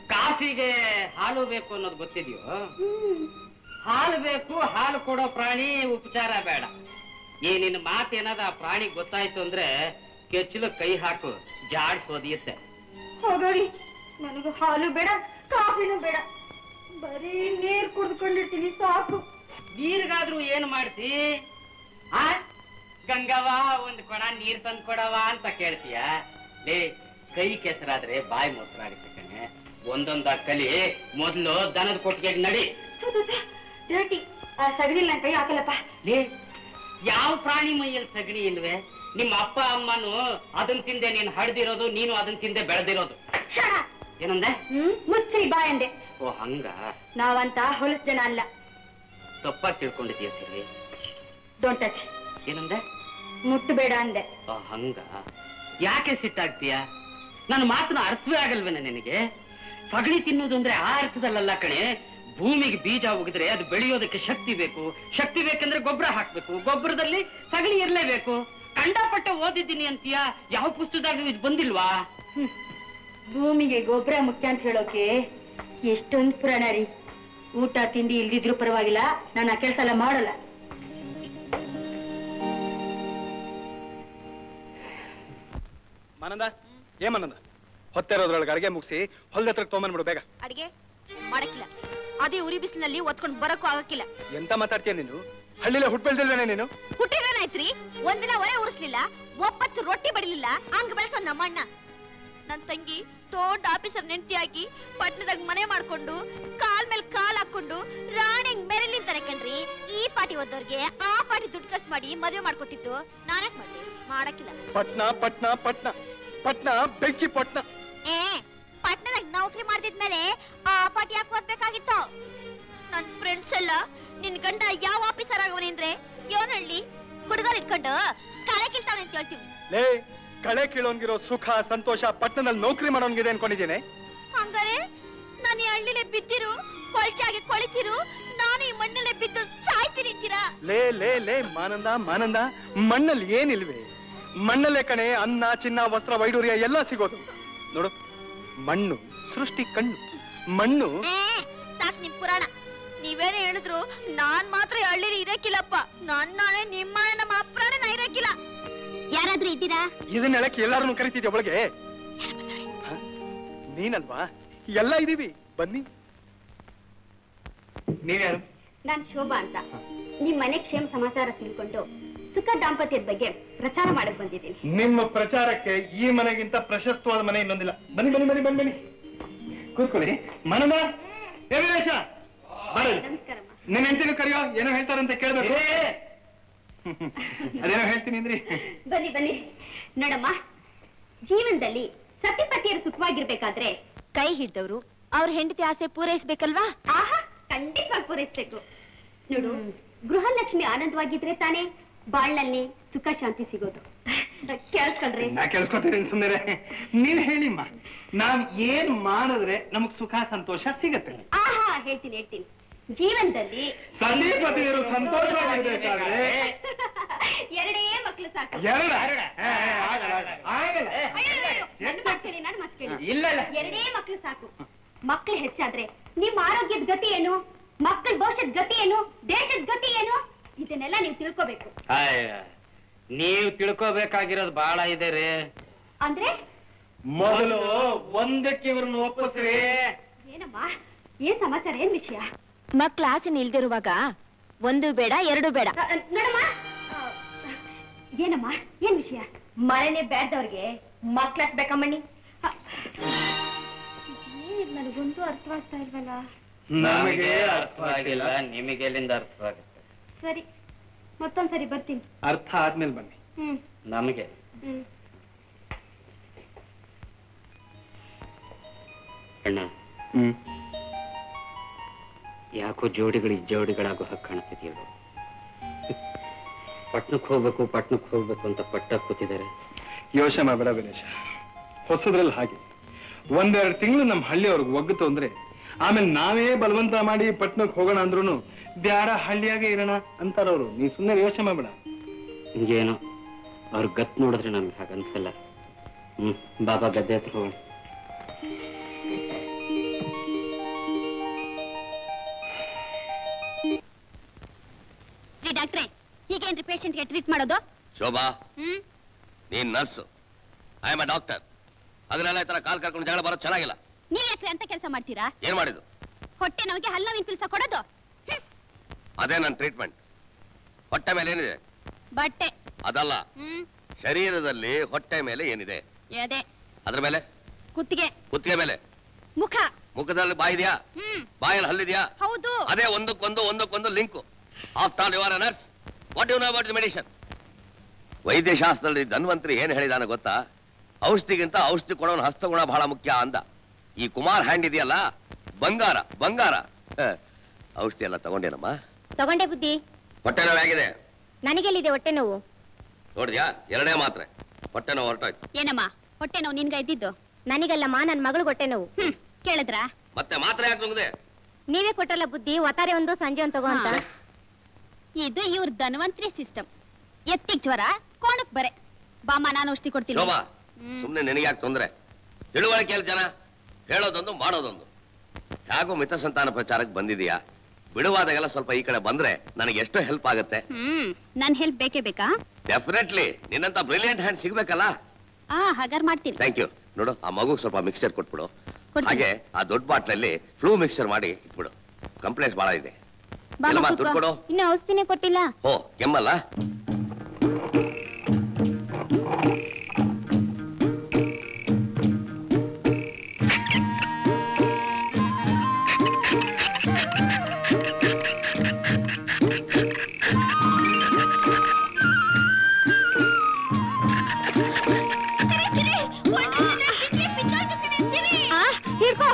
ಕಾಫಿಗೆ ಹಾಲು ಬೇಕು ಅನ್ನೋದು ಗೊತ್ತಿದೆಯೋ ಹಾಲು ಬೇಕು ಹಾಲು ಕೊಡೋ ಪ್ರಾಣಿ ಉಪಚಾರ ಬೇಡ ಈ ನಿನ್ನ ಮಾತೇನಾದ ಆ ಪ್ರಾಣಿ ಗೊತ್ತಾಯ್ತು ಅಂದ್ರೆ ಕೆಚ್ಚಲು ಕೈ ಹಾಕು ಜಾಡ್ಸ್ ಒದಿಯುತ್ತೆ
ಹೋಗೋಡಿ ನನಗೆ ಹಾಲು ಬೇಡ ಕಾಫಿನೂ ಬೇಡ ಬರೀ ನೀರ್ ಕುಡ್ಕೊಂಡಿರ್ತೀನಿ ಸಾಕು
ನೀರಿಗಾದ್ರೂ ಏನ್ ಮಾಡ್ತಿ ಆ ಗಂಗವ್ವ ಒಂದ್ ಕೊಡ ನೀರ್ ತಂದ್ ಕೊಡವ ಅಂತ ಕೇಳ್ತೀಯ ಲೇ ಕೈ ಕೆಸರಾದ್ರೆ ಬಾಯಿ ಮೊಸರಾಗುತ್ತೆ ಕಣೆ ಒಂದೊಂದ ಕಲಿ ಮೊದ್ಲು ದನದ ಕೊಟ್ಟಿಗೆ ನಡಿ
ಡರ್ಟಿ ಆ ಸಗಣಿ ನನ್ ಕೈ ಹಾಕಲ್ಲಪ್ಪ
ಲೇ ಯಾವ ಪ್ರಾಣಿ ಮೈಯಲ್ಲಿ ಸಗಣಿ ಇಲ್ವೇ ನಿಮ್ಮ ಅಪ್ಪ ಅಮ್ಮನು ಅದನ್ ತಿಂದೆ ನೀನ್ ಹಡ್ದಿರೋದು ನೀನು ಅದನ್ ತಿಂದೆ ಬೆಳೆದಿರೋದು ಏನಂದೆ
ಹ್ಮ್ ಮುಚ್ಚ್ರಿ ಬಾ ಅಂದೆ
ಓ ಹಂಗ
ನಾವಂತ ಹೊಲಸ್ ಜನ ಅಲ್ಲ
ತಪ್ಪಾಗಿ ತಿಳ್ಕೊಂಡಿದ್ದೀಯ ಸಿರಿ
ಡೋಂಟ್ ಟಚ್
ಏನಂದೆ
ಮುಟ್ಟಬೇಡ ಅಂದೆ
ಓ ಹಂಗ ಯಾಕೆ ಸಿಟ್ಟಾಗ್ತೀಯ ನನ್ನ ಮಾತನ್ನ ಅರ್ಥವೇ ಆಗಲ್ವೇನ ನಿನಗೆ ಸಗಣಿ ತಿನ್ನೋದು ಅಂದ್ರೆ ಆ ಅರ್ಥದಲ್ಲಲ್ಲ ಕಣೆ ಭೂಮಿಗೆ ಬೀಜ ಉಗಿದ್ರೆ ಅದು ಬೆಳೆಯೋದಕ್ಕೆ ಶಕ್ತಿ ಬೇಕು ಶಕ್ತಿ ಬೇಕಂದ್ರೆ ಗೊಬ್ಬರ ಹಾಕ್ಬೇಕು ಗೊಬ್ಬರದಲ್ಲಿ ಸಗಣಿ ಇರ್ಲೇಬೇಕು ಕಂಡಪಟ್ಟೆ ಓದಿದ್ದೀನಿ ಅಂತೀಯ ಯಾವ ಪುಸ್ತಕದಾಗ ಇದು ಬಂದಿಲ್ವಾ
ಭೂಮಿಗೆ ಗೊಬ್ಬರ ಮುಖ್ಯ ಅಂತ ಹೇಳೋಕೆ ಎಷ್ಟೊಂದು ಪುರಾಣ ರೀ ಊಟ ತಿಂಡಿ ಇಲ್ದಿದ್ರು ಪರವಾಗಿಲ್ಲ ನಾನು ಆ ಕೆಲಸ ಎಲ್ಲ ಮಾಡಲ್ಲ
ಮಾನಂದ ಏನ್ ಮಾನಂದ ಹೊತ್ತಿರೋದ್ರೊಳಗೆ ಅಡಿಗೆ ಮುಗಿಸಿ ಹೊಲ್ದ ಹತ್ರ ತೊಗೊಂಬಂದ್ಬಿಡು ಬೇಗ
ಅಡಿಗೆ ಮಾಡಕ್ಕಿಲ್ಲ ಅದೇ ಉರಿ ಬಿಸಿಲಿನಲ್ಲಿ ಒತ್ಕೊಂಡು ಬರಕ್ಕೂ ಆಗಕ್ಕಿಲ್ಲ
ಎಂತ ಮಾತಾಡ್ತೀಯ ನೀನು ಹಳ್ಳಿಲೆ ಹುಟ್ಟು ಬೆಳ್ದಿಲ್ವೇನೆ ನೀನು
ಹುಟ್ಟಿದ್ರೇನಾಯ್ತ್ರಿ ಒಂದಿನ ಒರೆ ಉರಿಸ್ಲಿಲ್ಲ ಒಪ್ಪತ್ತು ರೊಟ್ಟಿ ಬಡಿಲಿಲ್ಲ ಹಂಗ್ ಬೆಳೆಸೋ ನಮ್ಮಣ್ಣ ನನ್ ತಂಗಿ ದೊಡ್ಡ ಆಫೀಸರ್ ನೆಂಟಿಯಾಗಿ ಪಟ್ನದಾಗ ಮನೆ ಮಾಡ್ಕೊಂಡು ಕಾಲ್ ಮೇಲೆ ಕಾಲ್ ಹಾಕೊಂಡು ರಾಣಿಂಗ್ ಮೆರಲಿಂತಾರೆ ಕಣ್ರಿ ಈ ಪಾಟಿ ಓದೋರ್ಗೆ ಆ ಪಾಟಿ ದುಡ್ಡು ಖರ್ಚು ಮಾಡಿ ಮದುವೆ ಮಾಡ್ಕೊಟ್ಟಿದ್ದು ನಾನ್ಯಾಕ್ ಮಾಡ್ಲಿ ಮಾಡಕ್ಕಿಲ್ಲ
ಪಟ್ನ ಪಟ್ನ ಪಟ್ನ ಪಟ್ನ ಬೆಂಕಿ ಪಟ್ನ
ಏ ಪಟ್ನದಾಗ ನೌಕರಿ ಮಾಡ್ದಿದ್ಮೇಲೆ ಆ ಪಾಟಿ ಯಾಕೆ ಓದ್ಬೇಕಾಗಿತ್ತು ನನ್ ಫ್ರೆಂಡ್ಸ್ ಎಲ್ಲ ನಿನ್ ಗಂಡ ಯಾವ ಆಫೀಸರ್ ಆಗವನೆ ಅಂದ್ರೆ ಯೋನಹಳ್ಳಿ ಹುಡುಗರು ಇಟ್ಕೊಂಡು ಕಳೆ ಕಿಲ್ತಾವನೆ ಅಂತ ಹೇಳ್ತೀವಿ
ಲೇ ಕಳೆ ಕೀಳೋನ್ಗಿರೋ ಸುಖ ಸಂತೋಷ ಪಟ್ಟಣದಲ್ಲಿ ನೌಕರಿ ಮಾಡೋನ್ಗಿದೆ ಅನ್ಕೊಂಡಿದ್ದೀನಿ
ಹಂಗಾರೆ ನಾನು ಈ ಹಳ್ಳಿಲೆ ಬಿದ್ದಿರು ಕೊಳ್ಚಾಗಿ ಕೊಳಿತಿರು ನಾನು ಈ ಮಣ್ಣಲ್ಲೇ ಬಿದ್ದು ಸಾಯ್ತೀನಿ ಅಂತೀರಾ
ಲೇ ಲೇ ಲೇ ಮಾನಂದ ಮಾನಂದ ಮಣ್ಣಲ್ಲಿ ಏನಿಲ್ವೇ ಮಣ್ಣಲ್ಲೇ ಕಣೆ ಅನ್ನ ಚಿನ್ನ ವಸ್ತ್ರ ವೈಡೂರ್ಯ ಎಲ್ಲ ಸಿಗೋದು ನೋಡು ಮಣ್ಣು ಸೃಷ್ಟಿ ಕಣ್ಣು ಮಣ್ಣು
ಏ, ಸಾಕ್ ನಿಮ್ ಪುರಾಣ ನೀವೇನೇ ಹೇಳಿದ್ರು ನಾನ್ ಮಾತ್ರ ಈ ಹಳ್ಳಿಲಿ ಇರಕ್ಕಿಲ್ಲಪ್ಪ ನನ್ನಾಣೆ ನಿಮ್ಮನೆ ನಮ್ಮ ಅಪ್ರಾಣೆ ನಾ ಇರಕ್ಕಿಲ್ಲ ಯಾರಾದ್ರೂ ಇದ್ದೀರಾ
ಇದನ್ನ ಹೇಳಕ್ಕೆ ಎಲ್ಲಾರನ್ನು ಕರಿತಿದ್ಯಾ ಒಳಗೆ ಹ? ನೀನಲ್ವಾ ಎಲ್ಲ ಇದೀವಿ ಬನ್ನಿ ನೀವ್ಯಾರು
ನಾನ್ ಶೋಭಾ ಅಂತ ನಿಮ್ ಮನೆ ಕ್ಷೇಮ ಸಮಾಚಾರ ತಿಳ್ಕೊಂಡು ಸುಖ ದಾಂಪತ್ಯದ ಬಗ್ಗೆ ಪ್ರಚಾರ ಮಾಡಕ್ ಬಂದಿದ್ದೀನಿ
ನಿಮ್ಮ ಪ್ರಚಾರಕ್ಕೆ ಈ ಮನೆಗಿಂತ ಪ್ರಶಸ್ತವಾದ ಮನೆ ಇನ್ನೊಂದಿಲ್ಲ ಬನ್ನಿ ಬನ್ನಿ ಬನ್ನಿ ಬನ್ನಿ ಬನ್ನಿ ಕೂತ್ಕೊಳ್ಳಿ ಮನದ ಏ ವೀರೇಶ, ಬರಲಿ
ನಮಸ್ಕಾರಮ್ಮ
ನಿನ್ನ ಹೆಂಡತಿನೂ ಕರೆಯೋ ಏನೋ ಹೇಳ್ತಾರಂತ ಕೇಳ್ಬೇಕು ಅದೇನೋ ಹೇಳ್ತೀನಿ ಅಂದ್ರಿ
ಬನ್ನಿ ಬನ್ನಿ ನೋಡಮ್ಮ ಜೀವನದಲ್ಲಿ ಸತಿಪತಿಯರು ಸುಖವಾಗಿರ್ಬೇಕಾದ್ರೆ
ಕೈ ಹಿಡ್ದವ್ರು ಅವ್ರ ಹೆಂಡತಿ ಆಸೆ ಪೂರೈಸ್ಬೇಕಲ್ವಾ
ಆಹಾ ಖಂಡಿತವಾಗಿ ಪೂರೈಸ್ಬೇಕು ನೋಡು ಗೃಹಲಕ್ಷ್ಮಿ ಆನಂದವಾಗಿದ್ರೆ ತಾನೇ ಬಾಳ್ನಲ್ಲಿ ಸುಖ ಶಾಂತಿ ಸಿಗೋದು ಕೇಳ್ಕೊಳ್ರಿ
ನಾ ಕೇಳ್ಕೊತೀನಿ ಸುಮ್ಮನೆ ನೀನ್ ಹೇಳಿಮ್ಮ ನಾವ್ ಏನ್ ಮಾಡಿದ್ರೆ ನಮಗ್ ಸುಖ ಸಂತೋಷ ಸಿಗತ್ತೆ
ಆಹಾ ಹೇಳ್ತೀನಿ ಹೇಳ್ತೀನಿ ಜೀವನದಲ್ಲಿ
ಸತಿಪತಿಯರು ಸಂತೋಷವಾಗಿರ್ಬೇಕಾದ್ರೆ
ಎರಡೇ ಮಕ್ಳು ಸಾಕು
ಎರಡ ಏ, ಏ, ಆಗಲ್ಲ, ಆಗಲ್ಲ, ಆಗಲ್ಲ.
ಅಯ್ಯೋ, ಅಯ್ಯೋ, ನನ್ನ ಮಾತ್ ಕೇಳಿ, ನನ್ನ ಮಾತ್ ಕೇಳಿ.
ಇಲ್ಲ, ಇಲ್ಲ.
ಎರಡೇ ಮಕ್ಳು ಸಾಕು ಮಕ್ಳು ಹೆಚ್ಚಾದ್ರೆ ನಿಮ್ಮ ಆರೋಗ್ಯದ ಗತಿ ಏನು ಮಕ್ಕಳ ಭವಿಷ್ಯದ ಗತಿ ಏನು ದೇಶದ ಗತಿ ಏನು ಇದನ್ನೆಲ್ಲ ನೀವು ತಿಳ್ಕೋಬೇಕು
ಅಯ್ಯ, ನೀವು ತಿಳ್ಕೋಬೇಕಾಗಿರೋದು ಬಹಳ ಇದೆ ರೀ
ಅಂದ್ರೆ
ಮೊದಲು ಒಂದಕ್ಕೆ ಇವ್ರನ್ನ ಒಪ್ಪಿಸ್ರಿ
ಏನಮ್ಮ ಏನ್ ಸಮಾಚಾರ ಏನ್ ವಿಷಯ
ಮಕ್ಳ ಆಸೆ ನಿಲ್ದಿರುವಾಗ ಒಂದು ಬೇಡ ಎರಡು ಬೇಡ
ಅ, ಅ, ನೋಡಮ್ಮ ಆ, ಏನಮ್ಮ ಏನ್ ವಿಷಯ ಮನೆನೇ ಬೇಡದವ್ರಿಗೆ ಮಕ್ಳಕ್ ಬೇಕಮ್ಮಣ್ಣಿ ಅ, ಏನ್ ನನಗೊಂದು ಅರ್ಥವಾಗ್ತಾ ಇಲ್ವಲ್ಲ
ನಮಗೆ ಅರ್ಥವಾಗಿಲ್ಲ ನಿಮಗೆ ಎಲ್ಲಿಂದ ಅರ್ಥವಾಗುತ್ತೆ
ಸರಿ ಮತ್ತೊಂದ್ಸರಿ ಬರ್ತೀನಿ
ಅರ್ಥ ಆದ್ಮೇಲೆ ಬನ್ನಿ
ಹ್ಮ್
ನಮಗೆ
ಹ್ಮ್
ಅಣ್ಣ
ಹ್ಮ್
ಯಾಕೋ ಜೋಡಿಗಳು ಜೋಡಿಗಳಾಗೋ ಹಾಗೆ ಕಾಣ್ತಿದ್ಯಲ್ಲ ಪಟ್ನಕ್ಕೆ ಹೋಗ್ಬೇಕು ಪಟ್ನಕ್ಕೆ ಹೋಗ್ಬೇಕು ಅಂತ ಪಟ್ಟ ಕೂತಿದ್ದಾರೆ
ಯೋಚನೆ ಮಾಡಬೇಡ ವಿನೇಶ ಹೊಸದ್ರಲ್ಲಿ ಹಾಗೆ ಒಂದೆರಡು ತಿಂಗಳು ನಮ್ಮ ಹಳ್ಳಿಯವ್ರಿಗೆ ಒಗ್ಗತು ಅಂದ್ರೆ ಆಮೇಲೆ ನಾವೇ ಬಲವಂತ ಮಾಡಿ ಪಟ್ನಕ್ಕೆ ಹೋಗೋಣ ಅಂದ್ರೂ ಬ್ಯಾಡ ಹಳ್ಳಿಯಾಗೆ ಇರೋಣ ಅಂತಾರವ್ರು ನೀ ಸುಮ್ಮನೆ ಯೋಚನೆ ಮಾಡಬೇಡ
ಹಿಂಗೇನೋ ಅವ್ರ ಗತ್ ನೋಡಿದ್ರೆ ನಮ್ಗೆ ಹಾಗನ್ಸಲ್ಲ ಹ್ಮ್ ಬಾಬಾ ಗದ್ದೆ ಹತ್ರ ಹೋಗೋಣ
ನಾನೇನ್ರಿ ಪೇಷಂಟ್ಗೆ ಟ್ರೀಟ್ ಮಾಡೋದು
ಶೋಭಾ
ಹ್ಮ್
ನೀನ್ nurse I am a doctor ಅದನ್ನೆಲ್ಲ ಈ ತರ ಕಾಲ್ ಕರ್ಕೊಂಡು ಜಗಳ ಬರೋದು ಚೆನ್ನಾಗಿಲ್ಲ
ನೀವ್ ಯಾಕ್ರಿ ಅಂತ ಕೆಲಸ ಮಾಡ್ತೀರಾ
ಏನ್ ಮಾಡಿದ್ದು
ಹೊಟ್ಟೆ ನೋವಿಗೆ ಹಲ್ಲವಿನ ಪಿಲ್ಸ ಕೊಡೋದು
ಅದೇ ನನ್ನ ಟ್ರೀಟ್ಮೆಂಟ್ ಹೊಟ್ಟೆ ಮೇಲೆ ಏನಿದೆ
ಬಟ್ಟೆ
ಅದಲ್ಲ
ಹ್ಮ್
ಶರೀರದಲ್ಲಿ ಹೊಟ್ಟೆ ಮೇಲೆ ಏನಿದೆ
ಎದೆ
ಅದ್ರ ಮೇಲೆ
ಕುತ್ತಿಗೆ
ಕುತ್ತಿಗೆ ಮೇಲೆ
ಮುಖ
ಮುಖದಲ್ಲಿ ಬಾಯಿದ್ಯಾ
ಹ್ಮ್
ಬಾಯಲ್ಲಿ ಹಲ್ಲಿದ್ಯಾ
ಹೌದು
ಅದೇ ಒಂದಕ್ಕೊಂದು ಒಂದಕ್ಕೊಂದು link after all your nurse what you know about the medicine ವೈದ್ಯಶಾಸ್ತ್ರದಲ್ಲಿ ಧನ್ವಂತರಿ ಏನ್ ಹೇಳಿದಾನ ಗೊತ್ತಾ ಔಷಧಿಗಿಂತ ಔಷಧಿ ಕೊಡೋನ್ ಹಸ್ತಗುಣ ಬಹಳ ಮುಖ್ಯ ಅಂದ ಈ ಕುಮಾರ್ ಹ್ಯಾಂಡ್ ಇದೆಯಲ್ಲ ಬಂಗಾರ ಬಂಗಾರ ಹ, ಔಷಧಿ ಎಲ್ಲ ತಗೊಂಡೇನಮ್ಮ
ತಗೊಂಡೆ ಬುದ್ಧಿ
ಹೊಟ್ಟೆ ನೋವಾಗಿದೆ
ನನಗೆಲ್ಲಿದೆ ಹೊಟ್ಟೆ ನೋವು
ನೋಡಿದ್ಯಾ ಎರಡೇ ಮಾತ್ರೆ ಹೊಟ್ಟೆ ನೋವು ಹೊರಟೋಯ್ತು
ಏನಮ್ಮ ಹೊಟ್ಟೆ ನೋವು ನಿನ್ಗ ಇದ್ದಿದ್ದು
ನನಗಲ್ಲಮ್ಮ ನನ್ನ ಮಗಳು ಹೊಟ್ಟೆ ನೋವು
ಹ್ಮ್ ಕೇಳಿದ್ರಾ
ಮತ್ತೆ ಮಾತ್ರೆ ಯಾಕೆ ನುಗ್ಗಿದೆ
ನೀವೇ ಕೊಟ್ಟಲ್ಲ ಬುದ್ಧಿ ಒತ್ತಾರೆ ಒಂದು ಸಂಜೆ ಒಂದು ತಗೋ ಅಂತ
ಹಾ. ಇದು ಇವ್ರ ಧನ್ವಂತ್ರಿ ಸಿಸ್ಟಮ್ ಎತ್ತಿಗ್ ಜ್ವರ ಕೋಣಕ್ ಬರೆ ಬಾಮ್ಮ ನಾನು ಔಷಧಿ ಕೊಡ್ತೀನಿ
ಶೋಭಾ
ಹ್ಮ್.
ಸುಮ್ನೆ ನಿನಗೆ ಯಾಕೆ ತೊಂದ್ರೆ ತಿಳುವಳಿಕೆಯಲ್ಲಿ ಜನ ಹೇಳೋದೊಂದು ಮಾಡೋದೊಂದು ಹೇಗೂ ಮಿತ ಸಂತಾನ ಪ್ರಚಾರಕ್ಕೆ ಬಂದಿದೀಯಾ ಬಿಡುವಾದಾಗೆಲ್ಲ ಸ್ವಲ್ಪ ಈ ಕಡೆ ಬಂದ್ರೆ ನನಗೆ ಎಷ್ಟು ಹೆಲ್ಪ್ ಆಗುತ್ತೆ
ಹ್ಮ್ ನನ್ ಹೆಲ್ಪ್ ಬೇಕೇ ಬೇಕಾ
ಡೆಫಿನೆಟ್ಲಿ ನಿನ್ನಂತ ಬ್ರಿಲಿಯಂಟ್ ಹ್ಯಾಂಡ್ ಸಿಗ್ಬೇಕಲ್ಲ
ಆ ಹಾಗಾರ್ ಮಾಡ್ತೀನಿ
ಥ್ಯಾಂಕ್ ಯು ನೋಡು ಆ ಮಗು ಸ್ವಲ್ಪ ಮಿಕ್ಸ್ಚರ್ ಕೊಟ್ಬಿಡು
ಕೊಡ್ತೀನಿ.
ಹಾಗೆ ಆ ದೊಡ್ಡ ಬಾಟ್ಲಲ್ಲಿ ಫ್ಲೂ ಮಿಕ್ಸ್ಚರ್ ಮಾಡಿ ಇಟ್ಬಿಡು ಕಂಪ್ಲೇಂಟ್ಸ್ ಬಹಳ ಇದೆ
ಬಾಮ್ಮ
ಎಲ್ಲಮ್ಮ
ಕೂತ್ಕೋ.
ದುಡ್ಡು ಕೊಡು
ಇನ್ನು ಔಷಧಿನೇ ಕೊಟ್ಟಿಲ್ಲ
ಓ ಕೆಮ್ಮಲ್ಲ
ಆ, ಹಿಡ್ಕೋ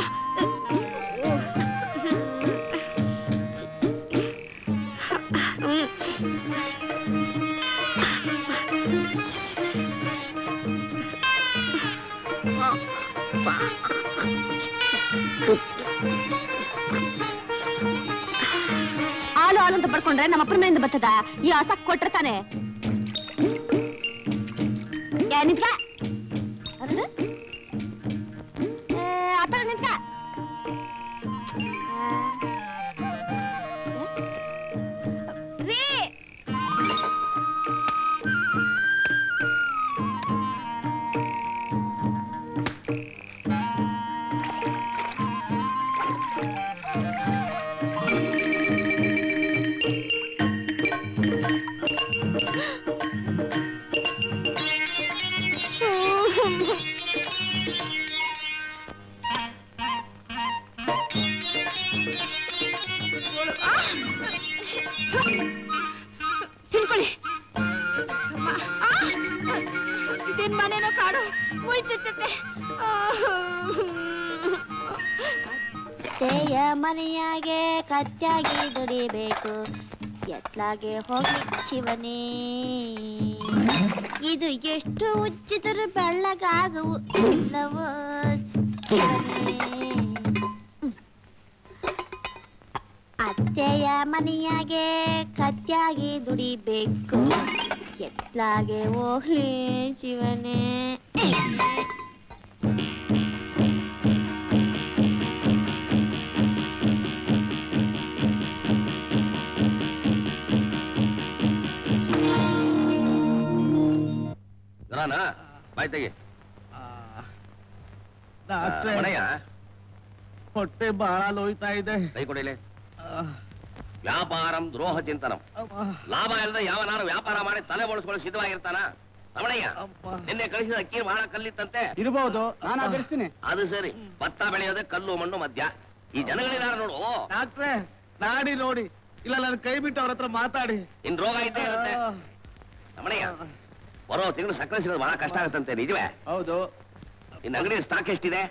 ಹಾಲು ಹಾಲು ಅಂತ ಬರ್ಕೊಂಡ್ರೆ ನಮ್ಮ ಅಪ್ಪನ ಮನೆಯಿಂದ ಬರ್ತದ ಈ ಹಸ ಕೊಟ್ರೆ ತಾನೆ ಏ, ನಿಂತ್ಕ. ಅರಳು? ಏ, ಆ ಥರ ನಿಂತ್ಕ. ರೀ ತಿನ್ಕೊಳ್ಳಿ ಅಮ್ಮ, ಆ! ಇದೇನ್ ಮನೇನೋ ಕಾಡು ಮುಯ್ ಚುಚ್ಚುತ್ತೆ
ಅತ್ತೆಯ ಮನೆಯಾಗೆ ಕತ್ಯಾಗಿ ದುಡಿಬೇಕು ಎತ್ಲಾಗೆ ಹೋಗ್ಲಿ ಶಿವನೇ ಇದು ಎಷ್ಟು ಉಜ್ಜಿದರೂ ಬೆಳ್ಳಗಾಗುವು ಇಲ್ಲವೋ ಶಿವನೇ ಅತ್ತೆಯ ಮನೆಯಾಗೆ ಕತ್ಯಾಗಿ ದುಡಿಬೇಕು ಎತ್ಲಾಗೆ ಹೋಗ್ಲಿ ಶಿವನೇ
ಜನಾನ ಬಾಯ್ ತೆಗಿ
ಡಾಕ್ಟ್ರೆ
ಮಣಯ್ಯ
ಹೊಟ್ಟೆ ಬಹಳ ನೋಯ್ತಾ ಇದೆ
ಕೈ ಕೊಡಿಲಿ ವ್ಯಾಪಾರಂ ದ್ರೋಹ ಚಿಂತನಂ ಲಾಭ ಇಲ್ಲದೆ ಯಾವನಾರು ವ್ಯಾಪಾರ ಮಾಡಿ ತಲೆ ಬಳಸ್ಕೊಳ್ಳಿ ಸಿದ್ಧವಾಗಿರ್ತಾನ ರಮಣಯ್ಯ ನಿನ್ನೆ ಕಳಿಸಿದ ಅಕ್ಕಿ ಬಹಳ ಕಲ್ಲಿತ್ತಂತೆ
ಇರಬಹುದು ನಾನು ಬೆಳೆಸ್ತೀನಿ
ಅದು ಸರಿ ಭತ್ತ ಬೆಳೆಯೋದೇ ಕಲ್ಲು ಮಣ್ಣು ಮಧ್ಯ ಈ ಜನಗಳಿದಾರ ನೋಡು
ಡಾಕ್ಟ್ರೆ ನಾಡಿ ನೋಡಿ ಇಲ್ಲ ನನ್ನ ಕೈ ಬಿಟ್ಟು ಅವ್ರ ಹತ್ರ ಮಾತಾಡಿ
ಇನ್ ರೋಗ ಇದ್ದೇ ಇರುತ್ತೆ ರಮಣಯ್ಯ ಬರೋ ತಿಂಗಳು ಸಕ್ಕರೆ ಸಿಗೋದು ಬಹಳ ಕಷ್ಟ ಆಗುತ್ತಂತೆ ನಿಜವೇ
ಹೌದು
ನಿನ್ನ ಅಂಗಡಿ ಸ್ಟಾಕ್ ಎಷ್ಟಿದೆ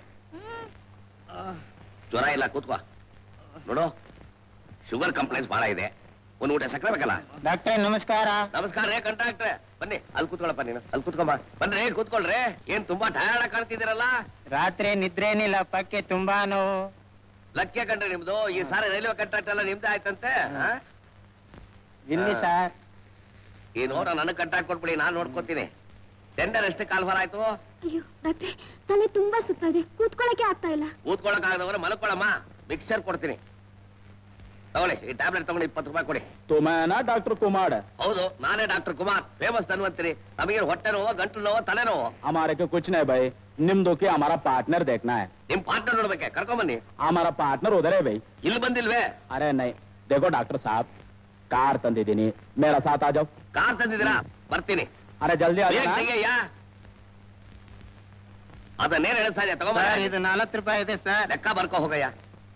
ಜ್ವರ ಇಲ್ಲ ಕೂತ್ಕೋ ನೋಡು ಶುಗರ್ ಕಂಪ್ಲೇಂಟ್ಸ್ ಬಹಳ ಇದೆ ಒಂದ್ ಊಟ ಸಕ್ಕರೆ ಬೇಕಲ್ಲ
ಡಾಕ್ಟ್ರೆ ನಮಸ್ಕಾರ
ನಮಸ್ಕಾರ ರೇ ಕಂಟ್ರಾಕ್ಟ್ರೆ ಬನ್ನಿ ಅಲ್ಲಿ ಕೂತ್ಕೊಳ್ಳಪ್ಪ ನೀನು ಅಲ್ಲಿ ಕೂತ್ಕೊಂಬ ಬನ್ರಿ ಕೂತ್ಕೊಳ್ರಿ ಏನ್ ತುಂಬಾ ಟಯರ್ಡ್ ಆಗಿ ಕಾಣ್ತಿದ್ದೀರಲ್ಲ
ರಾತ್ರಿ ನಿದ್ರೇನಿಲ್ಲ ಪಕ್ಕೆ ತುಂಬಾ ನೋವು
ಲಕ್ಕೆ ಕಂಡ್ರೆ ನಿಮ್ದು ಈ ಸಾರಿ ರೈಲ್ವೆ ಕಾಂಟ್ರಾಕ್ಟ್ ಎಲ್ಲ ನಿಮ್ದೇ ಆಯ್ತಂತೆ ಆ?
ಇಲ್ಲಿ
ಆ.
ಸರ್
ಈ ನೋಡ ನನಗ್ ಕಾಂಟ್ರಾಕ್ಟ್ ಕೊಟ್ಬಿಡಿ ನಾನ್ ನೋಡ್ಕೊತೀನಿ ಟೆಂಡರ್ ಎಷ್ಟು ಕಾಲ್ಫಾರ ಆಯ್ತು
ಅಯ್ಯೋ ಡಾಕ್ಟ್ರೆ ತಲೆ ತುಂಬಾ ಸುತ್ತ ಇದೆ ಕೂತ್ಕೊಳ್ಳಕ್ಕೆ ಆಗ್ತಾ ಇಲ್ಲ
ಕೂತ್ಕೊಳಕ್ ಆಗದವ್ರೆ ಮಲ್ಕೊಳಮ್ಮ ಮಿಕ್ಸರ್ ಕೊಡ್ತೀನಿ ತಗೊಳ್ಳಿ ಈ ಟ್ಯಾಬ್ಲೆಟ್ ತಗೊಂಡು ಇಪ್ಪತ್ತು ರೂಪಾಯಿ ಕೊಡಿ
ತುಮೇನಾ ಡಾಕ್ಟರ್ ಕುಮಾರ್
ಹೌದು ನಾನೇ ಡಾಕ್ಟರ್ ಕುಮಾರ್ ಫೇಮಸ್ ಧನ್ವಂತರಿ ನಮಗೆ ಹೊಟ್ಟೆ ನೋವು ಗಂಟು ನೋವು ತಲೆ ನೋವು
हमारे को कुछ नहीं भाई निम्दो की हमारा पार्टनर देखना है
ನಿಮ್ ಪಾರ್ಟ್ನರ್ ನೋಡ್ಬೇಕೆ ಕರ್ಕೊಂಬನ್ನಿ
हमारा पार्टनर उधर है भाई
ಇಲ್ಲಿ ಬಂದಿಲ್ವೇ
अरे नहीं देखो डॉक्टर साहब कार ತಂದಿದ್ದೀನಿ मेरा साथ आ जाओ
ಕಾರ್ ತಂದಿದ್ದೀರಾ ಬರ್ತೀನಿ
अरे जल्दी आ
ಬೇಗ
जाओ
ತೆಗೆಯ್ಯ. ಅದನ್ನೇನ್ ಹೇಳ್ತಾ ಇದೆಯಾ ತಗೊಂಬ
ಇದು ನಲವತ್ತು ರೂಪಾಯಿ ಇದೆ ಸರ್
ಲೆಕ್ಕ ಬರ್ಕೋ ಹೋಗಯ್ಯ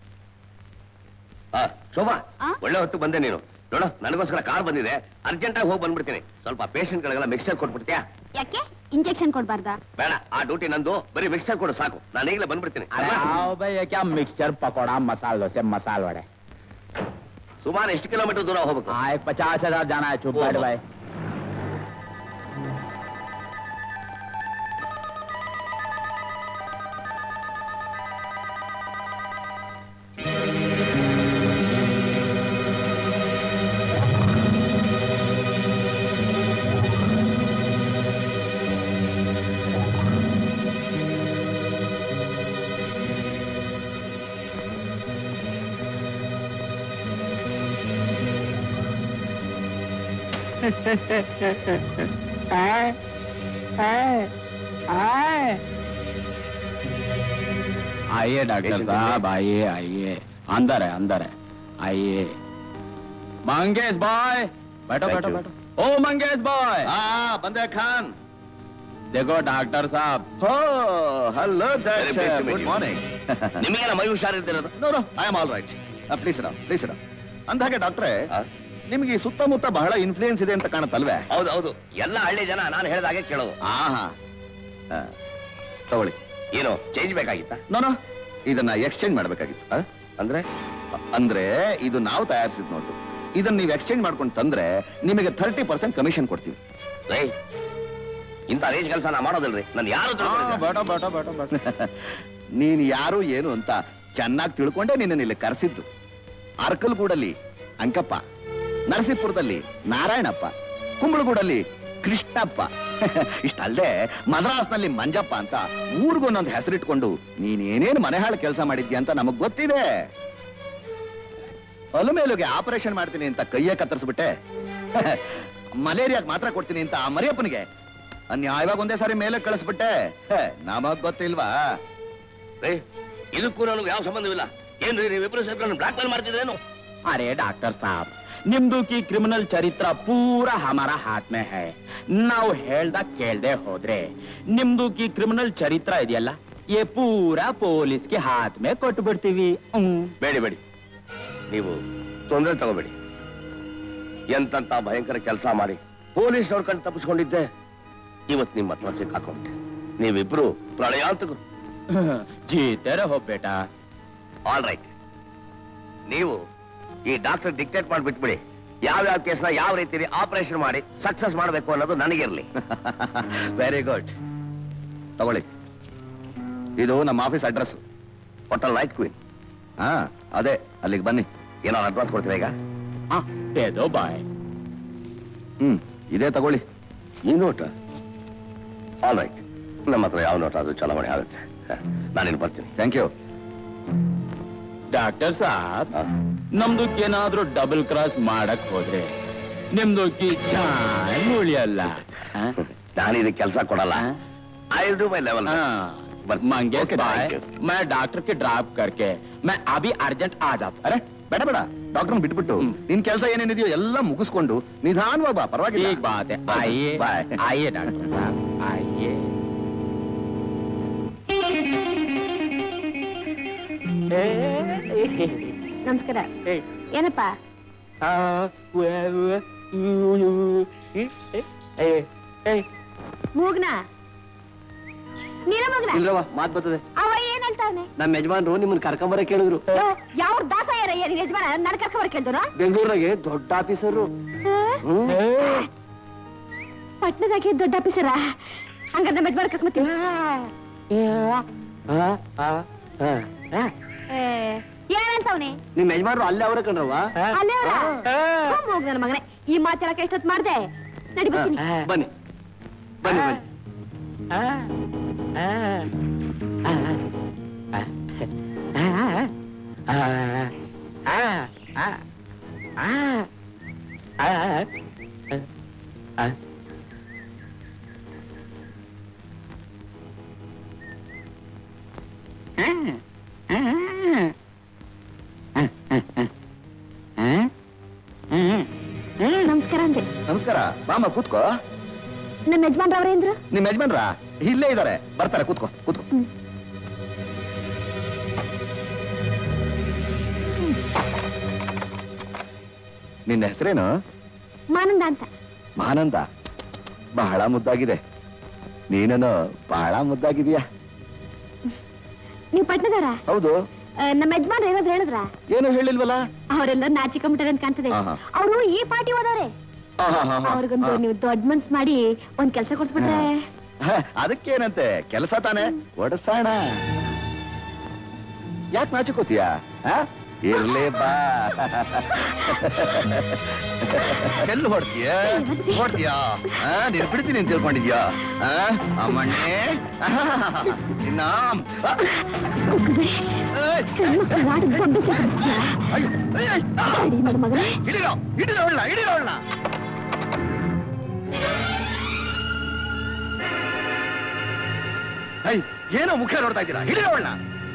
ಆ, ಶೋಭಾ
ಆ?
ಒಳ್ಳೆ ಹೊತ್ತು ಬಂದೆ ನೀನು ನೋಡು ನನಗೋಸ್ಕರ ಕಾರ್ ಬಂದಿದೆ ಅರ್ಜೆಂಟ್ ಆಗಿ ಹೋಗಿ ಬಂದ್ಬಿಡ್ತೀನಿ ಸ್ವಲ್ಪ ಪೇಷಂಟ್ ಗಳಿಗೆಲ್ಲ ಮಿಕ್ಸ್ಚರ್ ಕೊಟ್ಬಿಡ್ತೀಯಾ
ಯಾಕೆ ಇಂಜೆಕ್ಷನ್ ಕೊಡ್ಬಾರ್ದಾ
ಬೇಡ ಆ ಡ್ಯೂಟಿ ನಂದು ಬರೀ ಮಿಕ್ಸ್ಚರ್ ಕೊಡು ಸಾಕು ನಾನು ಈಗಲೇ ಬಂದ್ಬಿಡ್ತೀನಿ
अरे आओ भाई ये क्या मिक्सचर पकौड़ा मसाल डोसे मसाल वड़े
ಸುಮಾರು ಎಷ್ಟು ಕಿಲೋಮೀಟರ್ ದೂರ ಹೋಗ್ಬೇಕು
हाँ एक पचास हजार जाना है चुप बैठ भाई आइए डॉक्टर साहब आइए आइए अंदर है अंदर है आइए मंगेश बॉय बैठो
Thank
बैठो
you.
बैठो ओ मंगेश बॉय
ಹಾ ಬಂದೆ ಖಾನ್
देखो डॉक्टर साहब
ಹೋ hello
Very pleased to meet
good
you.
Morning
ನಿಮಗೆಲ್ಲ ಮೈ ಹುಷಾರಿದ್ದಿರೋದು
no no I am all right please ಇಡ ಪ್ಲೀಸ್ ಇಡ ಅಂದಾಗೆ ಡಾಕ್ಟ್ರೆ ನಿಮ್ಗೆ ಈ ಸುತ್ತಮುತ್ತ ಬಹಳ ಇನ್ಫ್ಲೂಯೆನ್ಸ್ ಇದೆ ಅಂತ ಕಾಣುತ್ತಲ್ವೇ
ಹೌದು ಹೌದು ಎಲ್ಲ ಹಳ್ಳಿ ಜನ ನಾನು ಹೇಳಿದಾಗೆ ಕೇಳೋದು
ಆಹಾ ಆ, ತಗೊಳ್ಳಿ
ಏನು ಚೇಂಜ್ ಬೇಕಾಗಿತ್ತಾ
ನೋ ನೋ ಇದನ್ನ ಎಕ್ಸ್ಚೇಂಜ್ ಮಾಡ್ಬೇಕಾಗಿತ್ತು
ಆ? ಅಂದ್ರೆ
ಅ- ಅಂದ್ರೆ ಇದು ನಾವು ತಯಾರಿಸಿದ್ ನೋಟು ಇದನ್ನ ನೀವು ಎಕ್ಸ್ಚೇಂಜ್ ಮಾಡ್ಕೊಂಡು ತಂದ್ರೆ ನಿಮಗೆ ಥರ್ಟಿ ಪರ್ಸೆಂಟ್ ಕಮಿಷನ್ ಕೊಡ್ತೀವಿ
ರೈ ಇಂಥ ರೇಜ್ ಕೆಲಸ ನಾ ಮಾಡೋದಿಲ್ರಿ ನಾನು ಯಾರು ತಿಳ್ಕೊಂಡಿದ್ದೀರಾ?
बैठो बैठो बैठो बैठो
ನೀನ್ ಯಾರು ಏನು ಅಂತ ಚೆನ್ನಾಗಿ ತಿಳ್ಕೊಂಡೆ ನಿನ್ನ ಇಲ್ಲಿ ಕರೆಸಿದ್ದು ಅರ್ಕಲ್ಗೂಡಲ್ಲಿ ಅಂಕಪ್ಪ ನರಸೀಪುರದಲ್ಲಿ ನಾರಾಯಣಪ್ಪ ಕುಂಬಳಗೂಡಲ್ಲಿ ಕೃಷ್ಣಪ್ಪ ಇಷ್ಟಲ್ಲದೆ ಮದ್ರಾಸ್ನಲ್ಲಿ ಮಂಜಪ್ಪ ಅಂತ ಊರಿಗೊಂದೊಂದು ಹೆಸರಿಟ್ಕೊಂಡು ನೀನೇನೇನು ಮನೆ ಹಾಳು ಕೆಲಸ ಮಾಡಿದ್ಯಾ ಅಂತ ನಮಗ್ ಗೊತ್ತಿದೆ ಅಲಮೇಲುಗೆ ಆಪರೇಷನ್ ಮಾಡ್ತೀನಿ ಅಂತ ಕೈಯೇ ಕತ್ತರಿಸ್ಬಿಟ್ಟೆ ಮಲೇರಿಯಾಗ್ ಮಾತ್ರ ಕೊಡ್ತೀನಿ ಅಂತ ಆ ಮರಿಯಪ್ಪನಿಗೆ ಅನ್ಯಾಯವಾಗಿ ಒಂದೇ ಸಾರಿ ಮೇಲೆ ಕಳಿಸ್ಬಿಟ್ಟೆ ಹೇ, ನಮಗ್ ಗೊತ್ತಿಲ್ವಾ
ರೇ ಇದಕ್ಕೂ ನನಗೆ ಯಾವ ಸಂಬಂಧವಿಲ್ಲ ಏನ್ರಿ ನೀವಿಬ್ರು ಸೇರ್ಕೊಂಡು ಬ್ಲಾಕ್ ಮೇಲ್ ಮಾಡ್ತಿದ್ರೇನು
अरे डॉक्टर साहब ನಿಮ್ದು ಕಿ ಕ್ರಿಮಿನಲ್ ಚರಿತ್ರ ಪೂರಾ ಹಮಾರ ಹಾತ್ ಮೇ ಹೈ ನಾವು ಹೇಳ್ದ ಕೇಳ್ದೆ ಹೋದ್ರೆ ನಿಮ್ದು ಕಿ ಕ್ರಿಮಿನಲ್ ಚರಿತ್ರ ಇದೆಯಲ್ಲ ಏ ಪೂರಾ ಪೊಲೀಸ್ಗೆ ಹಾತ್ ಮೇ ಕೊಟ್ಟು ಬಿಡ್ತೀವಿ ಹ್ಮ್
ಬೇಡಿ ಬೇಡಿ ನೀವು ತೊಂದರೆ ತಗೋಬೇಡಿ ಎಂತಂತ ಭಯಂಕರ ಕೆಲಸ ಮಾಡಿ ಪೊಲೀಸ್ ನೋಡ್ಕೊಂಡು ತಪ್ಪಿಸ್ಕೊಂಡಿದ್ದೆ ಇವತ್ ನಿಮ್ಮ ಹತ್ರ ಸಿಕ್ಕಾಕೊಂಡೆ ನೀವಿಬ್ರು ಪ್ರಳಯಾಂತಕರು
ಜೀತೆ ರಹೋ ಬೇಟಾ
ಆಲ್ ರೈಟ್ ನೀವು ಈ ಡಾಕ್ಟರ್ ಡಿಕ್ಟೇಟ್ ಮಾಡಿಬಿಟ್ಬಿಡಿ ಯಾವ್ಯಾವ ಕೇಸ್ನ ಯಾವ ರೀತಿ ಆಪರೇಷನ್ ಮಾಡಿ ಸಕ್ಸಸ್ ಮಾಡಬೇಕು ಅನ್ನೋದು ನನಗಿರ್ಲಿ
ವೆರಿ ಗುಡ್ ತಗೊಳ್ಳಿ ಇದು ನಮ್ಮ office address
hotel night queen
ಹಾ ಅದೇ ಅಲ್ಲಿಗೆ ಬನ್ನಿ
ಏನಾದ್ರು ಅಡ್ವಾನ್ಸ್ ಕೊಡ್ತೀರಾ ಈಗ
ಹಾ दे दो बाय
ಹ್ಮ್ ಇದೇ ತಗೊಳ್ಳಿ
ಈ ನೋಟ ಆಲ್ ರೈಟ್ ನಮ್ಮ ಹತ್ರ ಯಾವ ನೋಟ ಅದು ಚಲಾವಣೆ ಆಗುತ್ತೆ ನಾನಿನ್ ಬರ್ತೀನಿ
ಥ್ಯಾಂಕ್ ಯು
ಡಾಕ್ಟರ್ ಸಾಹಬ್
ಆ,
ನಮ್ದಕ್ಕೇನಾದ್ರೂ ಡಬಲ್ ಕ್ರಾಸ್ ಮಾಡಕ್ ಹೋದ್ರೆ ನಿಮ್ದಕ್ಕೆ ಜಾನ್ ಉಳಿಯಲ್ಲ ಆ?
ನಾನು ಇದಕ್ಕೆ ಕೆಲಸ ಕೊಡಲ್ಲ ಐ ಡೂ ಮೈ ಲೆವೆಲ್
हाँ,
बस-
मंगेश
okay,
भाई
thank you.
मैं डॉक्टर के ड्रॉप करके मैं अभी अर्जेंट आ जाता
ಅರೆ ಬೇಡ ಬೇಡ ಡಾಕ್ಟರ್ ಬಿಟ್ಬಿಟ್ಟು
ಹ್ಮ್.
ನಿನ್ ಕೆಲಸ ಏನೇನಿದೆಯೋ ಎಲ್ಲ ಮುಗಿಸ್ಕೊಂಡು ನಿಧಾನವಾಗಿ ಬಾ ಪರವಾಗಿಲ್ಲ
ठीक बात है आइए
बाय
आइए डॉक्टर साहब आइए
ನಮಸ್ಕಾರ ಏನಪ್ಪ ಮೂಗ್ನ ನೀನ ಮಗ್ನ
ಇಲ್ರವ ಮಾತ್ ಬರ್ತದೆ
ಅವ ಏನ್ ಹೇಳ್ತಾವನೆ
ನಮ್ಮ ಯಜಮಾನ್ರು ನಿಮ್ಮನ್ನ ಕರ್ಕೊಂಬರ ಕೇಳಿದ್ರು
ಯಾವ ದಾಸ ಯಾರ ಏನ್ ಯಜಮಾನ ನನ್ ಕರ್ಕೊಂಡ್ ಕೇಳ್ದವ್ರು
ಬೆಂಗಳೂರಾಗೆ ದೊಡ್ಡ ಆಫೀಸರು
ಪಟ್ನದಾಗೆ ದೊಡ್ಡ ಆಫೀಸರ ಹಂಗಾದ್ರೆ ನಮ್ಮ ಯಜಮಾನ ಕರ್ಕೊಂಬತ್ತೀವಿ ಏನಂತವ್ನೆ
ನಿಮ್ ಯಜಮಾನ್ರು ಅಲ್ಲೇ ಅವರೇ ಕಣ್ರವ
ಅಲ್ಲೇ ಹೋಗ್ ನನ್ನ ಮಗನೇ ಈ ಮಾತಾಡಕ್ಕೆ ಎಷ್ಟೊತ್ತು ಮಾಡ್ದೆ ನಡಿ ಬರ್ತೀನಿ
ಬನ್ನಿ ಬನ್ನಿ ಬನ್ನಿ
ಆ, ಆ, ಆ, ಆ.
ನಮಸ್ಕಾರ ಅಂದೆ
ನಮಸ್ಕಾರ ಬಾಮ ಕೂತ್ಕೋ
ನಮ್ಮ ಯಜಮಾನ್ರವ್ರೇಂದ್ರು
ನಿಮ್ ಯಜಮಾನ್ರ ಇಲ್ಲೇ ಇದಾರೆ ಬರ್ತಾರೆ ಕೂತ್ಕೋ ಕೂತ್ಕೋ ನಿನ್ನ ಹೆಸರೇನು
ಮಾನಂದ ಅಂತ
ಮಾನಂದ ಬಹಳ ಮುದ್ದಾಗಿದೆ ನೀನನು ಬಹಳ ಮುದ್ದಾಗಿದೀಯಾ
ನೀವು ಪಟ್ನದವ್ರ
ಹೌದು
ನಮ್ಮ ಯಜಮಾನ್ರು ಏನಾದ್ರು ಹೇಳಿದ್ರ
ಏನು ಹೇಳಿಲ್ವಲ್ಲ
ಅವರೆಲ್ಲ ನಾಚಿಕೊಂಬಿಟ್ಟಾರೆ ಅಂತ ಕಾಣ್ತದೆ
ಆಹಾ.
ಅವರು ಈ ಪಾರ್ಟಿ ಹೋದವ್ರೆ ಅವ್ರಿಗೊಂದು ನೀವು ದೊಡ್ಡ ಮನ್ಸ್ ಮಾಡಿ ಒಂದ್ ಕೆಲಸ ಕೊಡ್ಸ್ಬಿಟ್ರೆ
ಅದಕ್ಕೇನಂತೆ ಕೆಲಸ ತಾನೆ ಕೊಡಸೋಣ ಯಾಕೆ ನಾಚಿಕೋತೀಯ ಇರ್ಲೇ ಬಾ ಎಲ್ಲಿ ಹೊಡ್ತೀಯ ಹೊಡ್ತೀಯಾ ಆ, ನೀನ್ ಬಿಡ್ತೀನಿ ಅಂತ ತಿಳ್ಕೊಂಡಿದ್ಯಾ ಆ, ಅಮ್ಮಣ್ಣೆ ನಿನ್ನ ಆ, ಏಯ್! ಅಯ್ಯೋ, ಅಯ್ಯೋ, ಆ, ಹಿಡಿರೋ ಹಿಡಿರೋಳ್ಳ ಹಿಡಿರೋಳ್ಳ ಐ ಏನೋ ಮುಖ ನೋಡ್ತಾ ಇದ್ದೀರಾ ಹಿಡಿಯೋಳ್ಳ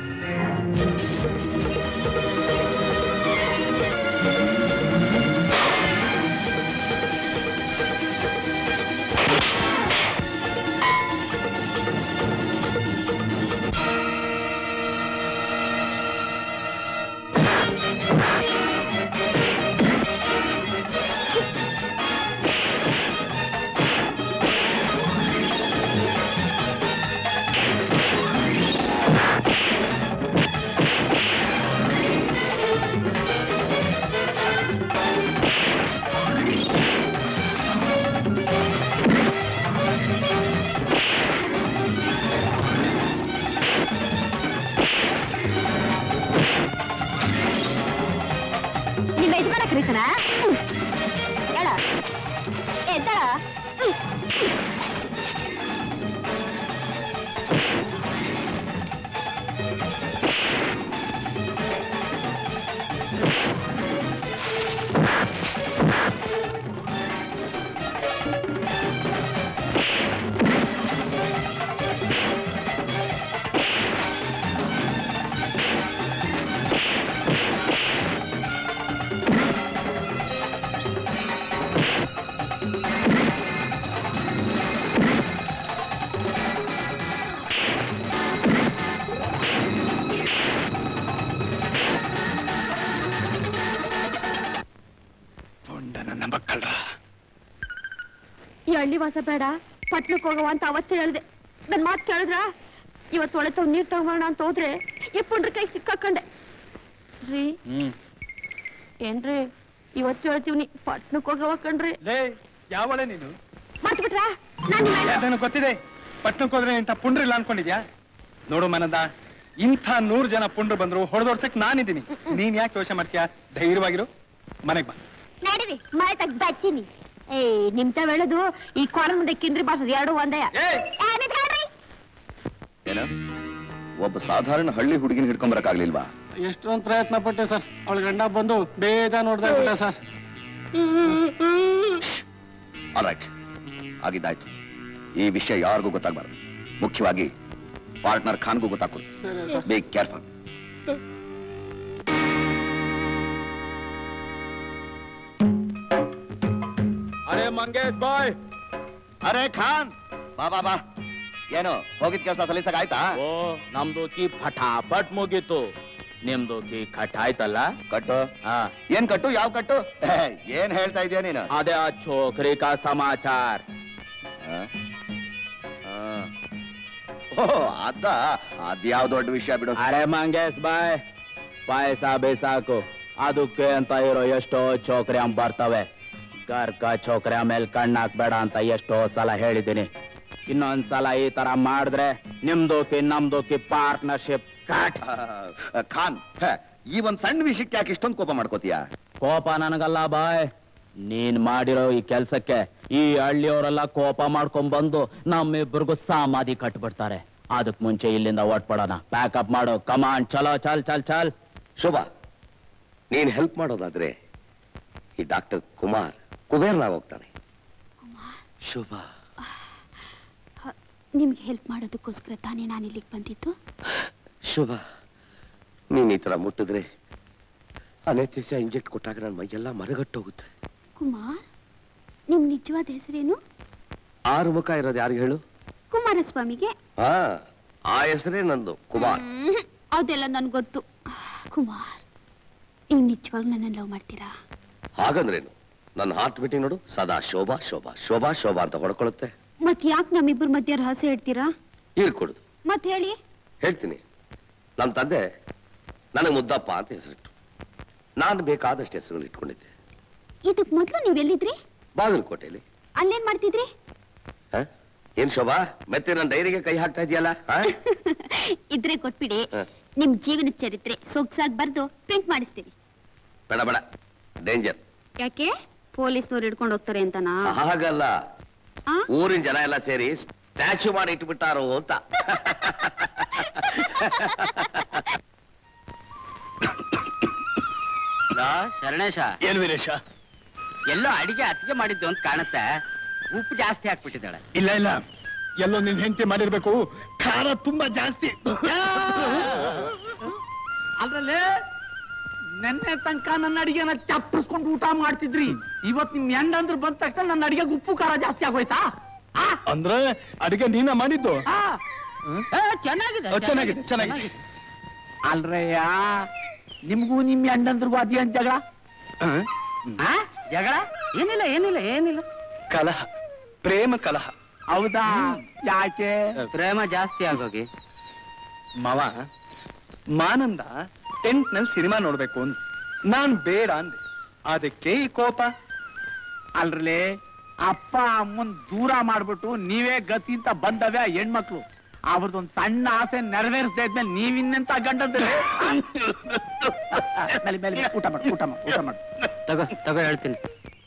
ನಿಮ್ಮ ಯಜಮಾನ ಕರೀತಾರ ಹೇಳ ಎದ್ದಾಳ
ನನ್ನ ಮಕ್ಕಳ್ರ
ಈ ಹಳ್ಳಿ ವಾಸ ಬೇಡ ಪಟ್ನಕ್ ಹೋಗವ ಅಂತ ಅವತ್ತೇ ಹೇಳ್ದೆ ನನ್ ಮಾತ್ ಕೇಳಿದ್ರ ಇವತ್ತು ಒಳೆ ತವ್ ನೀರ್ ತಗೋಣ ಅಂತ ಹೋದ್ರೆ ಈ ಪುಂಡ್ರ ಕೈ ಸಿಕ್ಕಾಕೊಂಡೆ ರೀ
ಹ್ಮ್
ಏನ್ರಿ ಇವತ್ತು ಹೇಳ್ತೀವ್ನಿ ಪಟ್ನಕ್ ಹೋಗವ ಕಣ್ರಿ
ಲೇ ಯಾವಳೆ ನೀನು
ಮರ್ತ್ ಬಿಟ್ರಾ ನಾನ್ ನಿಮ್ಮ ಅಣ್ಣ.
ನನಗೆ ಗೊತ್ತಿದೆ ಪಟ್ನಕ್ಕೆ ಹೋದ್ರೆ ಇಂಥ ಪುಂಡ್ರ ಇಲ್ಲ ಅನ್ಕೊಂಡಿದ್ಯಾ ನೋಡು ಮನದ ಇಂಥ ನೂರು ಜನ ಪುಂಡ್ರು ಬಂದ್ರು ಹೊಡೆದೋಡ್ಸಕ್ ನಾನಿದ್ದೀನಿ ನೀನ್ ಯಾಕೆ ಯೋಚನೆ ಮಾಡ್ತೀಯಾ ಧೈರ್ಯವಾಗಿರು ಮನೆಗ್ ಬಾ
ನಡೀರಿ ಮಳೆ ತೆಗ್ದು ಬರ್ತೀನಿ ಏ ನಿಮ್ತ ಹೇಳೋದು ಈ ಕೋಲ ಮುಂದೆ ಕಿಂದ್ರಿ ಬಾಸದ್ ಎರಡು ಒಂದೇ
ಏನ ಒಬ್ಬ ಸಾಧಾರಣ ಹಳ್ಳಿ ಹುಡುಗಿನ ಹಿಡ್ಕೊಂಡ್ ಬರಕ್ಕಾಗ್ಲಿಲ್ವಾ
ಎಷ್ಟೊಂದು ಪ್ರಯತ್ನ ಪಟ್ಟೆ ಸರ್ ಅವಳ ಗಂಡ ಬಂದು ಬೇಜ ನೋಡ್ದೆ ಬಿಟ್ಟೆ ಸರ್
ಆಲ್ರೈಟ್ ಆಗಿದ್ದಾಯ್ತು ಈ ವಿಷಯ ಯಾರಿಗೂ ಗೊತ್ತಾಗ್ಬಾರ್ದು ಮುಖ್ಯವಾಗಿ ಪಾರ್ಟ್ನರ್ ಖಾನ್ಗೂ ಗೊತ್ತಾಗ್ಬೋದು
ಸರಿ ಸರ್
ಬಿ ಕೇರ್ಫುಲ್
ಅರೆ ಮಂಗೇಶ್ ಬಾಯ್
ಅರೆ ಖಾನ್ ಬಾ ಬಾ ಬಾ ಏನು ಹೋಗಿದ್ ಕೆಲಸ ಸಲೀಸಾಗ ಆಯ್ತಾ
ಓ ನಮ್ದು ಕಿ ಫಟಾಫಟ್ ಮುಗೀತು ನಿಮ್ದು ಕಿ ಕಟ್ ಆಯ್ತಲ್ಲ
ಕಟ್ಟು
ಹಾ
ಏನ್ ಕಟ್ಟು ಯಾವ ಕಟ್ಟು ಏ, ಏನ್ ಹೇಳ್ತಾ ಇದೀಯ ನೀನು
ಅದೇ ಆ ಛೋಕ್ರಿ ಕಾ ಸಮಾಚಾರ
ಆ? ಆ. ಓ ಅದ ಅದ್ಯಾವ್ ದೊಡ್ಡ ವಿಷಯ ಬಿಡು
ಅರೆ ಮಂಗೇಶ್ ಬಾಯ್ ಪಾಯಸ ಬೇಸಾಕು ಅದಕ್ಕೆ ಅಂತ ಇರೋ ಎಷ್ಟೋ ಚೋಕ್ರಿ ಬರ್ತವೆ ಗರ್ಕ ಚೋಕ್ರಿ ಆಮೇಲೆ ಕಣ್ಣಾಕ್ಬೇಡ ಅಂತ ಎಷ್ಟೋ ಸಲ ಹೇಳಿದ್ದೀನಿ ಇನ್ನೊಂದ್ಸಲ ಈ ತರ ಮಾಡಿದ್ರೆ ನಿಮ್ದೋಕಿ ನಮ್ದೋಕಿ ಪಾರ್ಟ್ನರ್ಶಿಪ್ ಕಾಟ್
ಆ, ಖಾನ್ ಹೇ, ಈ ಒಂದ್ ಸಣ್ಣ ವಿಷಯಕ್ಕೆ ಯಾಕೆ ಇಷ್ಟೊಂದು ಕೋಪ ಮಾಡ್ಕೋತೀಯ
ಕೋಪ ನನಗಲ್ಲ ಬಾಯ್ ನೀನ್ ಮಾಡಿರೋ ಈ ಕೆಲ್ಸಕ್ಕೆ ಈ ಹಳ್ಳಿಯವರೆಲ್ಲ ಕೋಪ ಮಾಡ್ಕೊಂಡ್ ಬಂದು ನಮ್ಮಿಬ್ಬರಿಗೂ ಸಮಾಧಿ ಕಟ್ಬಿಡ್ತಾರೆ ಅದಕ್ ಮುಂಚೆ ಇಲ್ಲಿಂದ ಓಟ್ಬಿಡೋಣ ಪ್ಯಾಕಪ್ ಮಾಡು ಕಮಾಂಡ್ ಚಲೋ ಚಲ್ ಚಲ್ ಚಲ್
ಶೋಭಾ
ನೀನ್ ಹೆಲ್ಪ್ ಮಾಡೋದಾದ್ರೆ ಈ ಡಾಕ್ಟರ್ ಕುಮಾರ್ ಕುಬೇರ್ನಾಗ್ ಹೋಗ್ತಾನೆ ಶುಭ
ನಿಮ್ಗೆ ಹೆಲ್ಪ್ ಮಾಡೋದಕ್ಕೋಸ್ಕರ ತಾನೇ ನಾನು ಇಲ್ಲಿಗೆ ಬಂದಿದ್ದು
ಶುಭ ನೀನ್ ಈ ತರ ಮುಟ್ಟಿದ್ರೆ ಅನೇತಿಸ ಇಂಜೆಕ್ಟ್ ಕೊಟ್ಟಾಗ ನನ್ನ ಮೈಯೆಲ್ಲ ಮರಗಟ್ಟೋಗುತ್ತೆ
ಕುಮಾರ್ ನಿಮ್ ನಿಜವಾದ ಹೆಸರೇನು
ಆರು ಮುಖ ಇರೋದು ಯಾರಿಗೆ ಹೇಳು
ಕುಮಾರಸ್ವಾಮಿಗೆ
ಹಾ ಆ ಹೆಸರೇ ನಂದು ಕುಮಾರ್
ಹ್ಮ್, ಅದೆಲ್ಲ ನನ್ಗೆ ಗೊತ್ತು ಕುಮಾರ್ ನೀವು ನಿಜವಾಗ್ಲೂ ನನ್ನ ಲವ್ ಮಾಡ್ತೀರಾ
ಹಾಗಂದ್ರೇನು ನನ್ನ ಹಾರ್ಟ್ ಬೀಟಿಂಗ್ ನೋಡು ಸದಾ ಶೋಭಾ ಶೋಭಾ ಶೋಭಾ ಶೋಭಾ ಅಂತ ಹೊಡ್ಕೊಳ್ಳುತ್ತೆ
ಮತ್ ಯಾಕೆ ನಮ್ಮಿಬ್ಬರ ಮಧ್ಯೆ ರಹಸ್ಯ ಹೇಳ್ತೀರಾ
ಹೇಳ್ಕೊಡುದು
ಮತ್ ಹೇಳಿ
ಹೇಳ್ತೀನಿ ನಮ್ಮ ತಂದೆ ನನಗೆ ಮುದ್ದಪ್ಪ ಅಂತ ಹೆಸರಿಟ್ಟು ನಾನು ಬೇಕಾದಷ್ಟು ಹೆಸರುಗಳು ಇಟ್ಕೊಂಡಿದ್ದೆ
ಇದಕ್ ಮೊದ್ಲು ನೀವೆಲ್ಲಿದ್ರಿ
ಬಾಗಲಕೋಟೆಯಲ್ಲಿ
ಅಲ್ಲೇನ್ ಮಾಡ್ತಿದ್ರಿ
ಹ? ಏನ್ ಶೋಭಾ ಮತ್ತೆ ನನ್ನ ಡೈರಿಗೆ ಕೈ ಹಾಕ್ತಾ ಇದೆಯಲ್ಲ
ಇದ್ರೆ ಕೊಟ್ಬಿಡಿ ನಿಮ್ ಜೀವನ ಚರಿತ್ರೆ ಸೊಗ್ಸಾಗಿ ಬರ್ದು ಪ್ರಿಂಟ್ ಮಾಡಿಸ್ತೀವಿ
ಬೇಡ ಬೇಡ ಡೇಂಜರ್
ಯಾಕೆ ಪೊಲೀಸ್ನವ್ರು ಹಿಡ್ಕೊಂಡು ಹೋಗ್ತಾರೆ ಅಂತನಾ
ಹಾಗಲ್ಲ
ಆ?
ಊರಿನ ಜನ ಎಲ್ಲ ಸೇರಿ ಸ್ಟ್ಯಾಚ್ಯೂ ಮಾಡಿ ಇಟ್ಬಿಟ್ಟಾರೋ ಅಂತ
ಶರಣೇಶ
ಏನ್ ವೀರೇಶ
ಎಲ್ಲೋ ಅಡಿಗೆ ಅತ್ತಿಗೆ ಮಾಡಿದ್ದು ಅಂತ ಕಾಣುತ್ತೆ ಉಪ್ಪು ಜಾಸ್ತಿ ಹಾಕ್ಬಿಟ್ಟಿದ್ದಾಳೆ
ಇಲ್ಲ ಇಲ್ಲ ಎಲ್ಲೋ ನಿನ್ ಹೆಂಡತಿ ಮಾಡಿರ್ಬೇಕು ಖಾರ ತುಂಬಾ ಜಾಸ್ತಿ
ಅದ್ರಲ್ಲಿ ನೆನ್ನೆ ತನಕ ನನ್ನ ಅಡಿಗೆನ ಚಪ್ಪರಿಸ್ಕೊಂಡು ಊಟ ಮಾಡ್ತಿದ್ರಿ ಇವತ್ ನಿಮ್ ಹೆಂಡಂದ್ರು ಬಂದ ತಕ್ಷಣ ನನ್ನ ಅಡಿಗೆಗೆ ಉಪ್ಪು ಖಾರ ಜಾಸ್ತಿ ಆಗೋಯ್ತಾ
ಅಂದ್ರೆ ಅಡಿಗೆ ನೀನ ಮಾಡಿದ್ದು
ಆ,
ಏ, ಚೆನ್ನಾಗಿದೆ
ಓ, ಚೆನ್ನಾಗಿದೆ, ಚೆನ್ನಾಗಿದೆ.
ಅಲ್ರಯ್ಯ ನಿಮ್ಗೂ ನಿಮ್ ಹೆಂಡಂದ್ರಿಗೂ ಅದೇನ್ ಜಗಳ
ಆ? ಜಗಳ ಏನಿಲ್ಲ ಏನಿಲ್ಲ ಏನಿಲ್ಲ
ಕಲಹ ಪ್ರೇಮ ಕಲಹ
ಹೌದಾ ಯಾಕೆ
ಪ್ರೇಮ ಜಾಸ್ತಿ ಆಗೋಗಿ
ಮಾವ ಮಾನಂದ ಟೆಂಟ್ ನಲ್ಲಿ ಸಿನಿಮಾ ನೋಡ್ಬೇಕು ಅಂದ್ ನಾನ್ ಬೇಡ ಅಂದೆ ಅದಕ್ಕೆ ಈ ಕೋಪ
ಅಲ್ರಲೇ ಅಪ್ಪ ಅಮ್ಮನ್ ದೂರ ಮಾಡ್ಬಿಟ್ಟು ನೀವೇ ಗತಿ ಅಂತ ಬಂದವ್ಯ ಹೆಣ್ಮಕ್ಳು ಅವ್ರದೊಂದ್ ಸಣ್ಣ ಆಸೆ ನೆರವೇರಿಸದೇ ಇದ್ಮೇಲೆ ನೀವಿನ್ನೆಂತ ಗಂಡಂದ್ರೆ ಮೇಲೆ ಮೇಲೆ ಊಟ ಮಾಡು ಊಟ ಮಾಡು ಊಟ ಮಾಡು
ತಗೋ ತಗೋ ಹೇಳ್ತೀನಿ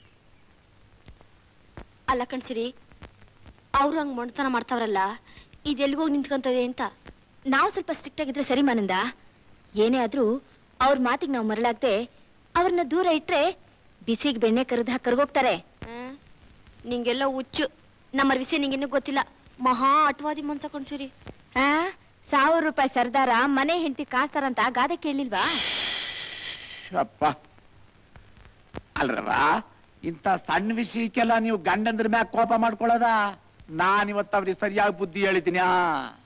ಅಲ್ಲ ಕಣ್ಸಿರಿ ಅವ್ರು ಹಂಗ್ ಮೊಂಡತನ ಮಾಡ್ತಾವ್ರಲ್ಲ ಇದೆಲ್ಗೋಗಿ ನಿಂತ್ಕೊಂತದೆ ಅಂತ
ನಾವು ಸ್ವಲ್ಪ ಸ್ಟ್ರಿಕ್ಟ್ ಆಗಿದ್ರೆ ಸರಿ ಮಾನಂದ ಏನೇ ಆದ್ರೂ ಅವ್ರ ಮಾತಿಗೆ ನಾವು ಮರಳಾಗ್ದೆ ಅವ್ರನ್ನ ದೂರ ಇಟ್ರೆ ಬಿಸಿಗೆ ಬೆಣ್ಣೆ ಕರೆದು ಹಾಕಿ ಕರ್ಗೋಗ್ತಾರೆ
ಹ್ಮ್? ನಿಂಗೆಲ್ಲ ಹುಚ್ಚು ನಮ್ಮ ವಿಷಯ ನಿಂಗಿನ್ನೂ ಗೊತ್ತಿಲ್ಲ ಮಹಾ ಅಟ್ವಾದಿ ಮನ್ಸ ಕಣ್ಸಿರಿ
ಆ ಸಾವಿರ ರೂಪಾಯಿ ಸರ್ದಾರ ಮನೆ ಹೆಂಡತಿ ಕಾಸ್ತಾರಂತ ಗಾದೆ ಕೇಳಿಲ್ವಾ
ಅಪ್ಪ ಅಲ್ರವ ಇಂಥ ಸಣ್ಣ ವಿಷಯಕ್ಕೆಲ್ಲ ನೀವು ಗಂಡಂದ್ರ ಮ್ಯಾಗ ಕೋಪ ಮಾಡ್ಕೊಳ್ಳೋದ ನಾನ್ ಇವತ್ತು ಅವ್ರಿಗೆ ಸರಿಯಾಗಿ ಬುದ್ಧಿ ಹೇಳಿದ್ದೀನಿ ಆ.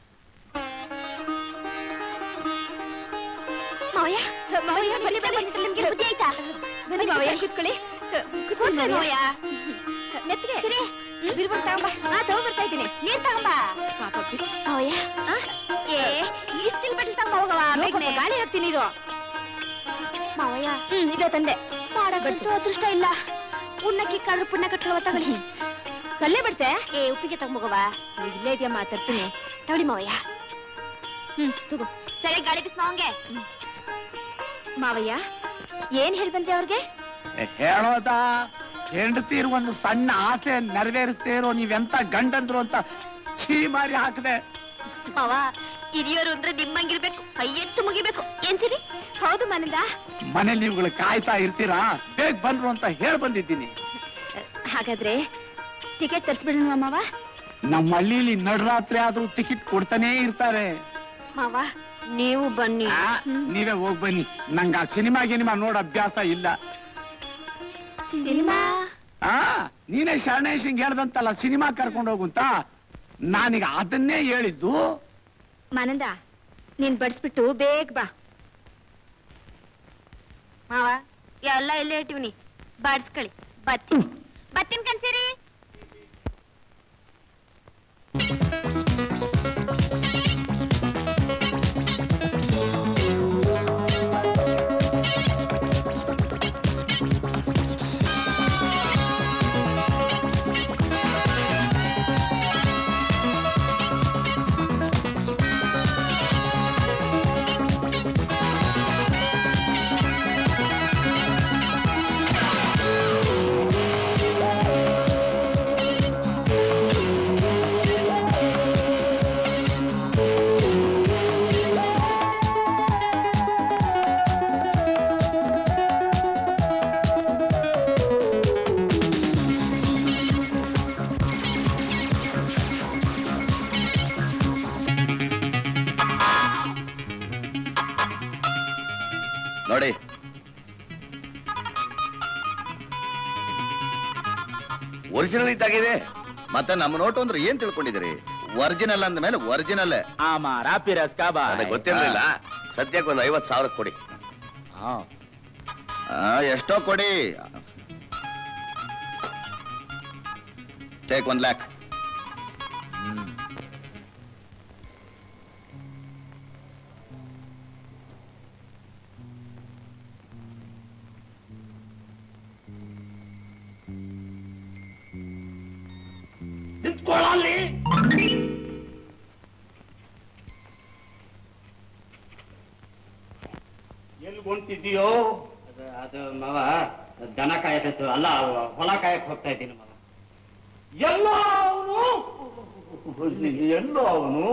ಮಾವಯ್ಯ ಮಾವಯ್ಯ ಬನ್ನಿ ಬನ್ನಿ ನಿಮ್ಗೆ ಬುದ್ಧಿ ಆಯ್ತಾ
ಬನ್ನಿ ಮಾವಯ್ಯ ಕೂತ್ಕೊಳ್ಳಿ
ಕೂತ್ಕೊಳ್ಳಿ ಮಾವಯ್ಯ
ಮೆತ್ತಿಗೆ ಬಿರ್ಬಿಡ್ ತಗೊಂಬ ಆ ತಗೊಂಡ್ಬರ್ತಾ ಇದ್ದೀನಿ ನೀರ್ ತಗೊಂಬ ಪಾಪ ಬಿಡು.
ಮಾವಯ್ಯ
ಆ?
ಏ ಇಷ್ಟಿಲ್ ಬಟ್ಲು ತಮ್ಮ ಹೋಗವ ಬೇಗನೆ
ಗಾಳಿ ಹಾಕ್ತೀನಿ ಇರು
ಮಾವಯ್ಯ
ಹ್ಮ್ ಇದೇ ತಂದೆ
ಮಾಡಕ್ಕಂತೂ ಅದೃಷ್ಟ ಇಲ್ಲ ಉಣ್ಣಕ್ಕಿ ಕಳ್ರು ಪುಣ್ಯ ಕಟ್ಕೊಳ್ಳುವ ತಗೊಳ್ಳಿ
ಕಲ್ಲೇ ಬಿಡ್ಸೆ
ಏ ಉಪ್ಪಿಗೆ ತಗೊಂಬೋಗವ
ಇಲ್ಲೇ ಇದೆಯಾ ಮಾತಾಡ್ತೀನಿ
ತಗೊಳ್ಳಿ ಮಾವಯ್ಯ
ಹ್ಮ್ ತಗೋ
ಸರಿ ಗಾಳಿ ಬಿಸ್ ಮಾವಂಗೆ
ಮಾವಯ್ಯ ಏನ್ ಹೇಳ್ ಬಂದೆ ಅವ್ರಿಗೆ
ಹೇಳೋದ ಹೆಂಡತಿರ್ ಒಂದು ಸಣ್ಣ ಆಸೆ ನೆರವೇರಿಸ್ತೇ ಇರೋ ನೀವೆಂತ ಗಂಡಂದ್ರು ಅಂತ ಛೀ ಮಾರಿ ಹಾಕದೆ
ಮಾವ ಹಿರಿಯರು ಅಂದ್ರೆ ನಿಮ್ಮಂಗಿರ್ಬೇಕು ಕೈಯೆತ್ತು ಮುಗಿಬೇಕು ಏನ್ಸಿರಿ
ಹೌದು ಮಾನಂದ
ಮನೇಲಿ ನೀವುಗಳು ಕಾಯ್ತಾ ಇರ್ತೀರಾ ಬೇಗ ಬಂದ್ರು ಅಂತ ಹೇಳ್ ಬಂದಿದ್ದೀನಿ
ಹಾಗಾದ್ರೆ ಟಿಕೆಟ್ ತರ್ಸ್ಬಿಡೋಣ ಮಾವ
ನಮ್ಮ ಹಳ್ಳಿಲಿ ನಡರಾತ್ರಿ ಆದ್ರೂ ಟಿಕೆಟ್ ಕೊಡ್ತಾನೇ ಇರ್ತಾರೆ
ಮಾವ ನೀವು ಬನ್ನಿ
ಆ, ನೀವೇ ಹೋಗ್ ಬನ್ನಿ ನಂಗ ಆ ಸಿನಿಮಾ ಗಿನಿಮಾ ನೋಡ ಅಭ್ಯಾಸ ಇಲ್ಲ
ಸಿನಿಮಾ
ಆ ನೀನೇ ಶರಣೇಶಂಗ್ ಹೇಳ್ದಂತಲ್ಲ ಸಿನಿಮಾ ಕರ್ಕೊಂಡು ಹೋಗುಂತ ನಾನೀಗ ಅದನ್ನೇ ಹೇಳಿದ್ದು
ಮಾನಂದ ನೀನ್ ಬಡಿಸ್ಬಿಟ್ಟು ಬೇಗ ಬಾ
ಮಾವ ಎಲ್ಲ ಇಲ್ಲೇ ಇಟ್ಟಿವ್ನಿ ಬಾಡ್ಸ್ಕೊಳ್ಳಿ ಬತ್ತೀನಿ ಬತ್ತೀನಿ ಕನ್ಸಿರಿ
ಆ
ಒರಿಜಿನಲ್ ಇದ್ದಾಗಿದೆ
ಮತ್ತೆ ನಮ್ಮ ನೋಟು ಅಂದ್ರೆ ಏನ್ ತಿಳ್ಕೊಂಡಿದ್ದೀರಿ ಒರಿಜಿನಲ್ ಅಂದ ಮೇಲೆ ಒರಿಜಿನಲ್
ಆಮಾರ ಪಿರಸ್ ಕಾಬಾ
ನನಗೆ ಗೊತ್ತಿರ್ಲಿಲ್ಲ ಸದ್ಯಕ್ಕೆ ಒಂದು ಐವತ್ತು ಸಾವಿರ ಕೊಡಿ
ಎಷ್ಟೋ ಕೊಡಿ ಟೇಕ್ ಒನ್ ಲ್ಯಾಕ್
ನಿಂತ್ಕೊಳ್ಳಲ್ಲಿ ಎಲ್ಲಿ ಹೊಂಟಿದ್ದೀಯೋ
ಅದು ಮಾವ ದನ ಕಾಯಕತ್ತು ಅಲ್ಲ ಹೊಲ ಕಾಯಕ್ ಹೋಗ್ತಾ ಇದ್ದೀನಿ ಮಾವ
ಎಲ್ಲ ಅವನು ಎಲ್ಲೋ ಅವನು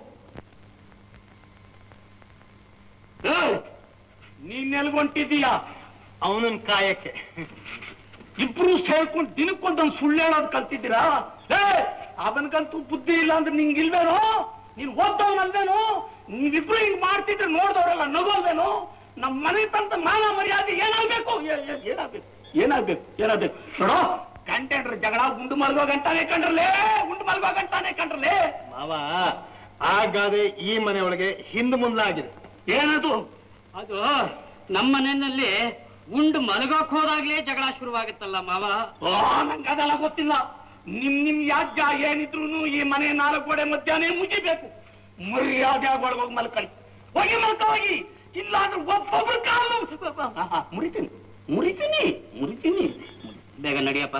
ನೀನ್ ಎಲ್ಗೊಂಟಿದ್ದೀಯ ಅವನನ್ ಕಾಯಕ್ಕೆ ಇಬ್ರು ಸೇರ್ಕೊಂಡು ದಿನಕ್ಕೊಂದೊಂದು ಸುಳ್ಳು ಹೇಳೋದು ಕಲ್ತಿದ್ದೀರಾ ಏ ಅವನ್ಗಂತೂ ಬುದ್ಧಿ ಇಲ್ಲ ಅಂದ್ರೆ ನಿಂಗಿಲ್ವೇನೋ ನೀನ್ ಓದ್ದವನಲ್ವೇನೋ ನೀವಿಬ್ರು ಹಿಂಗ್ ಮಾಡ್ತಿದ್ರೆ ನೋಡ್ದವ್ರೆಲ್ಲ ನಗೋಲ್ವೇನೋ ನಮ್ ಮನೆ ತಂತ ಮಾನ ಮರ್ಯಾದೆ ಏನಾಗ್ಬೇಕು ಏ- ಏ- ಏನಾಗ್ಬೇಕು ಏನಾಗ್ಬೇಕು ಏನಾಗ್ಬೇಕು ನೋಡೋ ಕಂಟೆಂಡ್ರ ಜಗಳ ಉಂಡು ಮಲ್ಗೋ ಗಂಟಾನೆ ಕಂಡ್ರಲೇ ಉಂಡು ಮಲ್ಗೋ ಗಂಟಾನೆ ಕಂಡ್ರಲೇ
ಮಾವ ಆಗಾದೆ ಈ ಮನೆಯೊಳಗೆ ಹಿಂದ್ ಮುಂದಾಗಿದೆ
ಏನದು
ಅದು ನಮ್ಮ ಮನೆಯಲ್ಲಿ ಉಂಡು ಮಲಗೋಕ್ ಹೋದಾಗ್ಲೇ ಜಗಳ ಶುರುವಾಗುತ್ತಲ್ಲ ಮಾವ
ಓ ನಂಗೆ ಅದೆಲ್ಲ ಗೊತ್ತಿಲ್ಲ ನಿಮ್ ನಿಮ್ ಯಾಜ್ಯ ಏನಿದ್ರು ಈ ಮನೆ ನಾಲ್ಕು ಗೋಡೆ ಮಧ್ಯಾಹ್ನ ಮುಗಿಬೇಕು ಮರ್ಯಾದೆ ಒಳಗೋಗಿ ಮಲ್ಕೊಳ್ಳಿ ಹೋಗಿ ಮಲ್ಕ ಹೋಗಿ ಇಲ್ಲ ಅಂದ್ರೆ ಒಬ್ಬೊಬ್ರು ಕಾಲು ಆಹಾ, ಮುರಿತೀನಿ ಮುರಿತೀನಿ ಮುರಿತೀನಿ
ಬೇಗ ನಡಿಯಪ್ಪ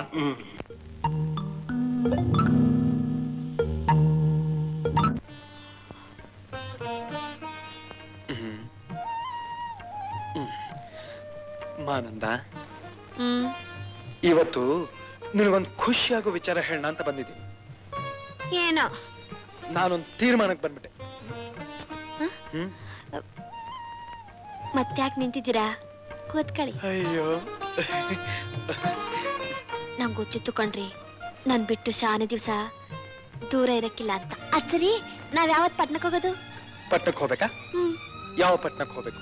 ಮಾನಂದ
ಹ್ಮ್
ಇವತ್ತು ನಿನಗೊಂದು ಖುಷಿಯಾಗೋ ವಿಚಾರ ಹೇಳೋಣ ಅಂತ ಬಂದಿದ್ದೀನಿ
ಏನೋ
ನಾನೊಂದು ತೀರ್ಮಾನಕ್ಕೆ ಬಂದ್ಬಿಟ್ಟೆ ಹ್ಮ್
ಮತ್ತ್ಯಾಕ್ ನಿಂತಿದ್ದೀರಾ ಕೂತ್ಕೊಳ್ಳಿ
ಅಯ್ಯೋ
ನಂಗೆ ಗೊತ್ತಿತ್ತು ಕಣ್ರಿ ನನ್ ಬಿಟ್ಟು ಶಾನೆ ದಿವ್ಸ ದೂರ ಇರಕ್ಕಿಲ್ಲ ಅಂತ ಅದ್ ಸರಿ ನಾವ್ ಯಾವತ್ ಪಟ್ನಕ್ ಹೋಗೋದು
ಪಟ್ನಕ್ಕೆ ಹೋಗ್ಬೇಕಾ
ಹ್ಮ್
ಯಾವ ಪಟ್ನಕ್ಕೆ ಹೋಗ್ಬೇಕು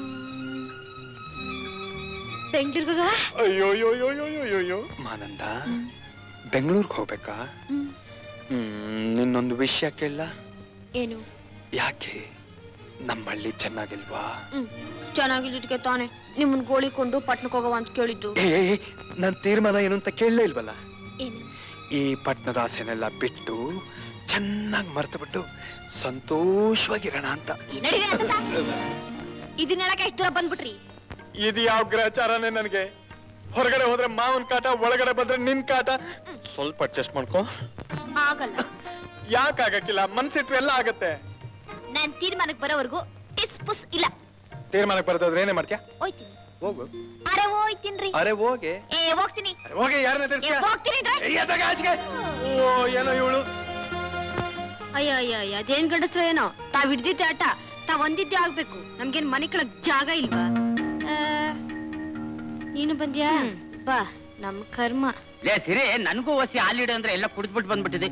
ಬೆಂಗ್ಳೂರ್ಗ
ಅಯ್ಯೋ ಅಯ್ಯೋ ಅಯ್ಯೋ ಅಯ್ಯೋ ಅಯ್ಯೋ ಅಯ್ಯೋ ಮಾನಂದ ಬೆಂಗಳೂರಿಗೆ ಹೋಗ್ಬೇಕಾ
ಹ್ಮ್.
ಹ್ಮ್ ನಿನ್ನೊಂದು ವಿಷಯ ಕೇಳ
ಏನು
ಯಾಕೆ ನಮ್ಮ ಹಳ್ಳಿ ಚೆನ್ನಾಗಿಲ್ವಾ
ಹ್ಮ್ ಚೆನ್ನಾಗಿದ್ದಕ್ಕೆ ತಾನೆ ನಿಮ್ಮನ್ ಗೋಳಿಕೊಂಡು ಪಟ್ನಕ್ ಹೋಗವ ಅಂತ ಕೇಳಿದ್ದು
ಏ ಏ, ಏ, ನನ್ ತೀರ್ಮಾನ ಏನು ಅಂತ ಕೇಳಲೇ ಇಲ್ವಲ್ಲ
ಏನು
ಈ ಪಟ್ನದ ಆಸೆನೆಲ್ಲ ಬಿಟ್ಟು ಚೆನ್ನಾಗಿ ಮರ್ತು ಬಿಟ್ಟು ಸಂತೋಷವಾಗಿರೋಣ ಅಂತ
ನಡೀರಿ ಅಂತ ಇದನ್ನ ಹೇಳಕ್ಕೆ ಎಷ್ಟು ದೂರ ಬಂದ್ಬಿಟ್ರಿ
ಇದು ಯಾವ ಗ್ರಹಚಾರನೇ ನನಗೆ ಹೊರಗಡೆ ಹೋದ್ರೆ ಮಾವನ್ ಕಾಟ ಒಳಗಡೆ ಬಂದ್ರೆ ನಿನ್ ಕಾಟ ಸ್ವಲ್ಪ ಅಡ್ಜಸ್ಟ್ ಮಾಡ್ಕೊ
ಆಗಲ್ಲ
ಯಾಕಾಗಕ್ಕಿಲ್ಲ ಮನ್ಸಿಟ್ರೆ ಎಲ್ಲ ಆಗತ್ತೆ
ನಾನ್ ತೀರ್ಮಾನಕ್ ಬರೋವರೆಗೂ ಟಿಸ್ ಪುಸ್ ಇಲ್ಲ
ತೀರ್ಮಾನಕ್ಕೆ ಬರೋದಾದ್ರೆ ಏನೇ ಮಾಡ್ತೀಯ
ಹೋಯ್ತೀನಿ
ಹೋಗು
ಅರೆ ಹೋಯ್ತೀನ್ರಿ
ಅರೆ ಹೋಗೆ
ಏ ಹೋಗ್ತೀನಿ
ಅರೆ ಹೋಗಿ ಯಾರನ್ನ
ಏ,
ತಿರ್ಸ್ತೀಯ?
ಹೋಗ್ತೀನಿ ಅಂದ್ರೆ?
ಏ, ಎತ್ತಾಗ ಆಚೆಗೆ. ಓ ಏನೋ ಇವಳು
ಅಯ್ಯ ಅಯ್ಯ ಅಯ್ಯ ಅದೇನ್ ಗಂಡಸ್ರ ಏನೋ ತಾವ್ ಹಿಡ್ದಿದ್ದೆ ಆಟ ತಾವ್ ಒಂದಿದ್ದೆ ಆಗ್ಬೇಕು ನಮ್ಗೇನ್ ಮನೆ ಕೆಳಗ್ ಜಾಗ ಇಲ್ವಾ ಆ, ನೀನು ಬಂದ್ಯಾ ಬಾ ನಮ್ ಕರ್ಮ
ಲೇ ಸಿರಿ ನನಗೂ ಒಸಿ ಹಾಲಿಡು ಅಂದ್ರೆ ಎಲ್ಲ ಕುಡಿದ್ಬಿಟ್ಟು ಬಂದ್ಬಿಟ್ಟಿದೆ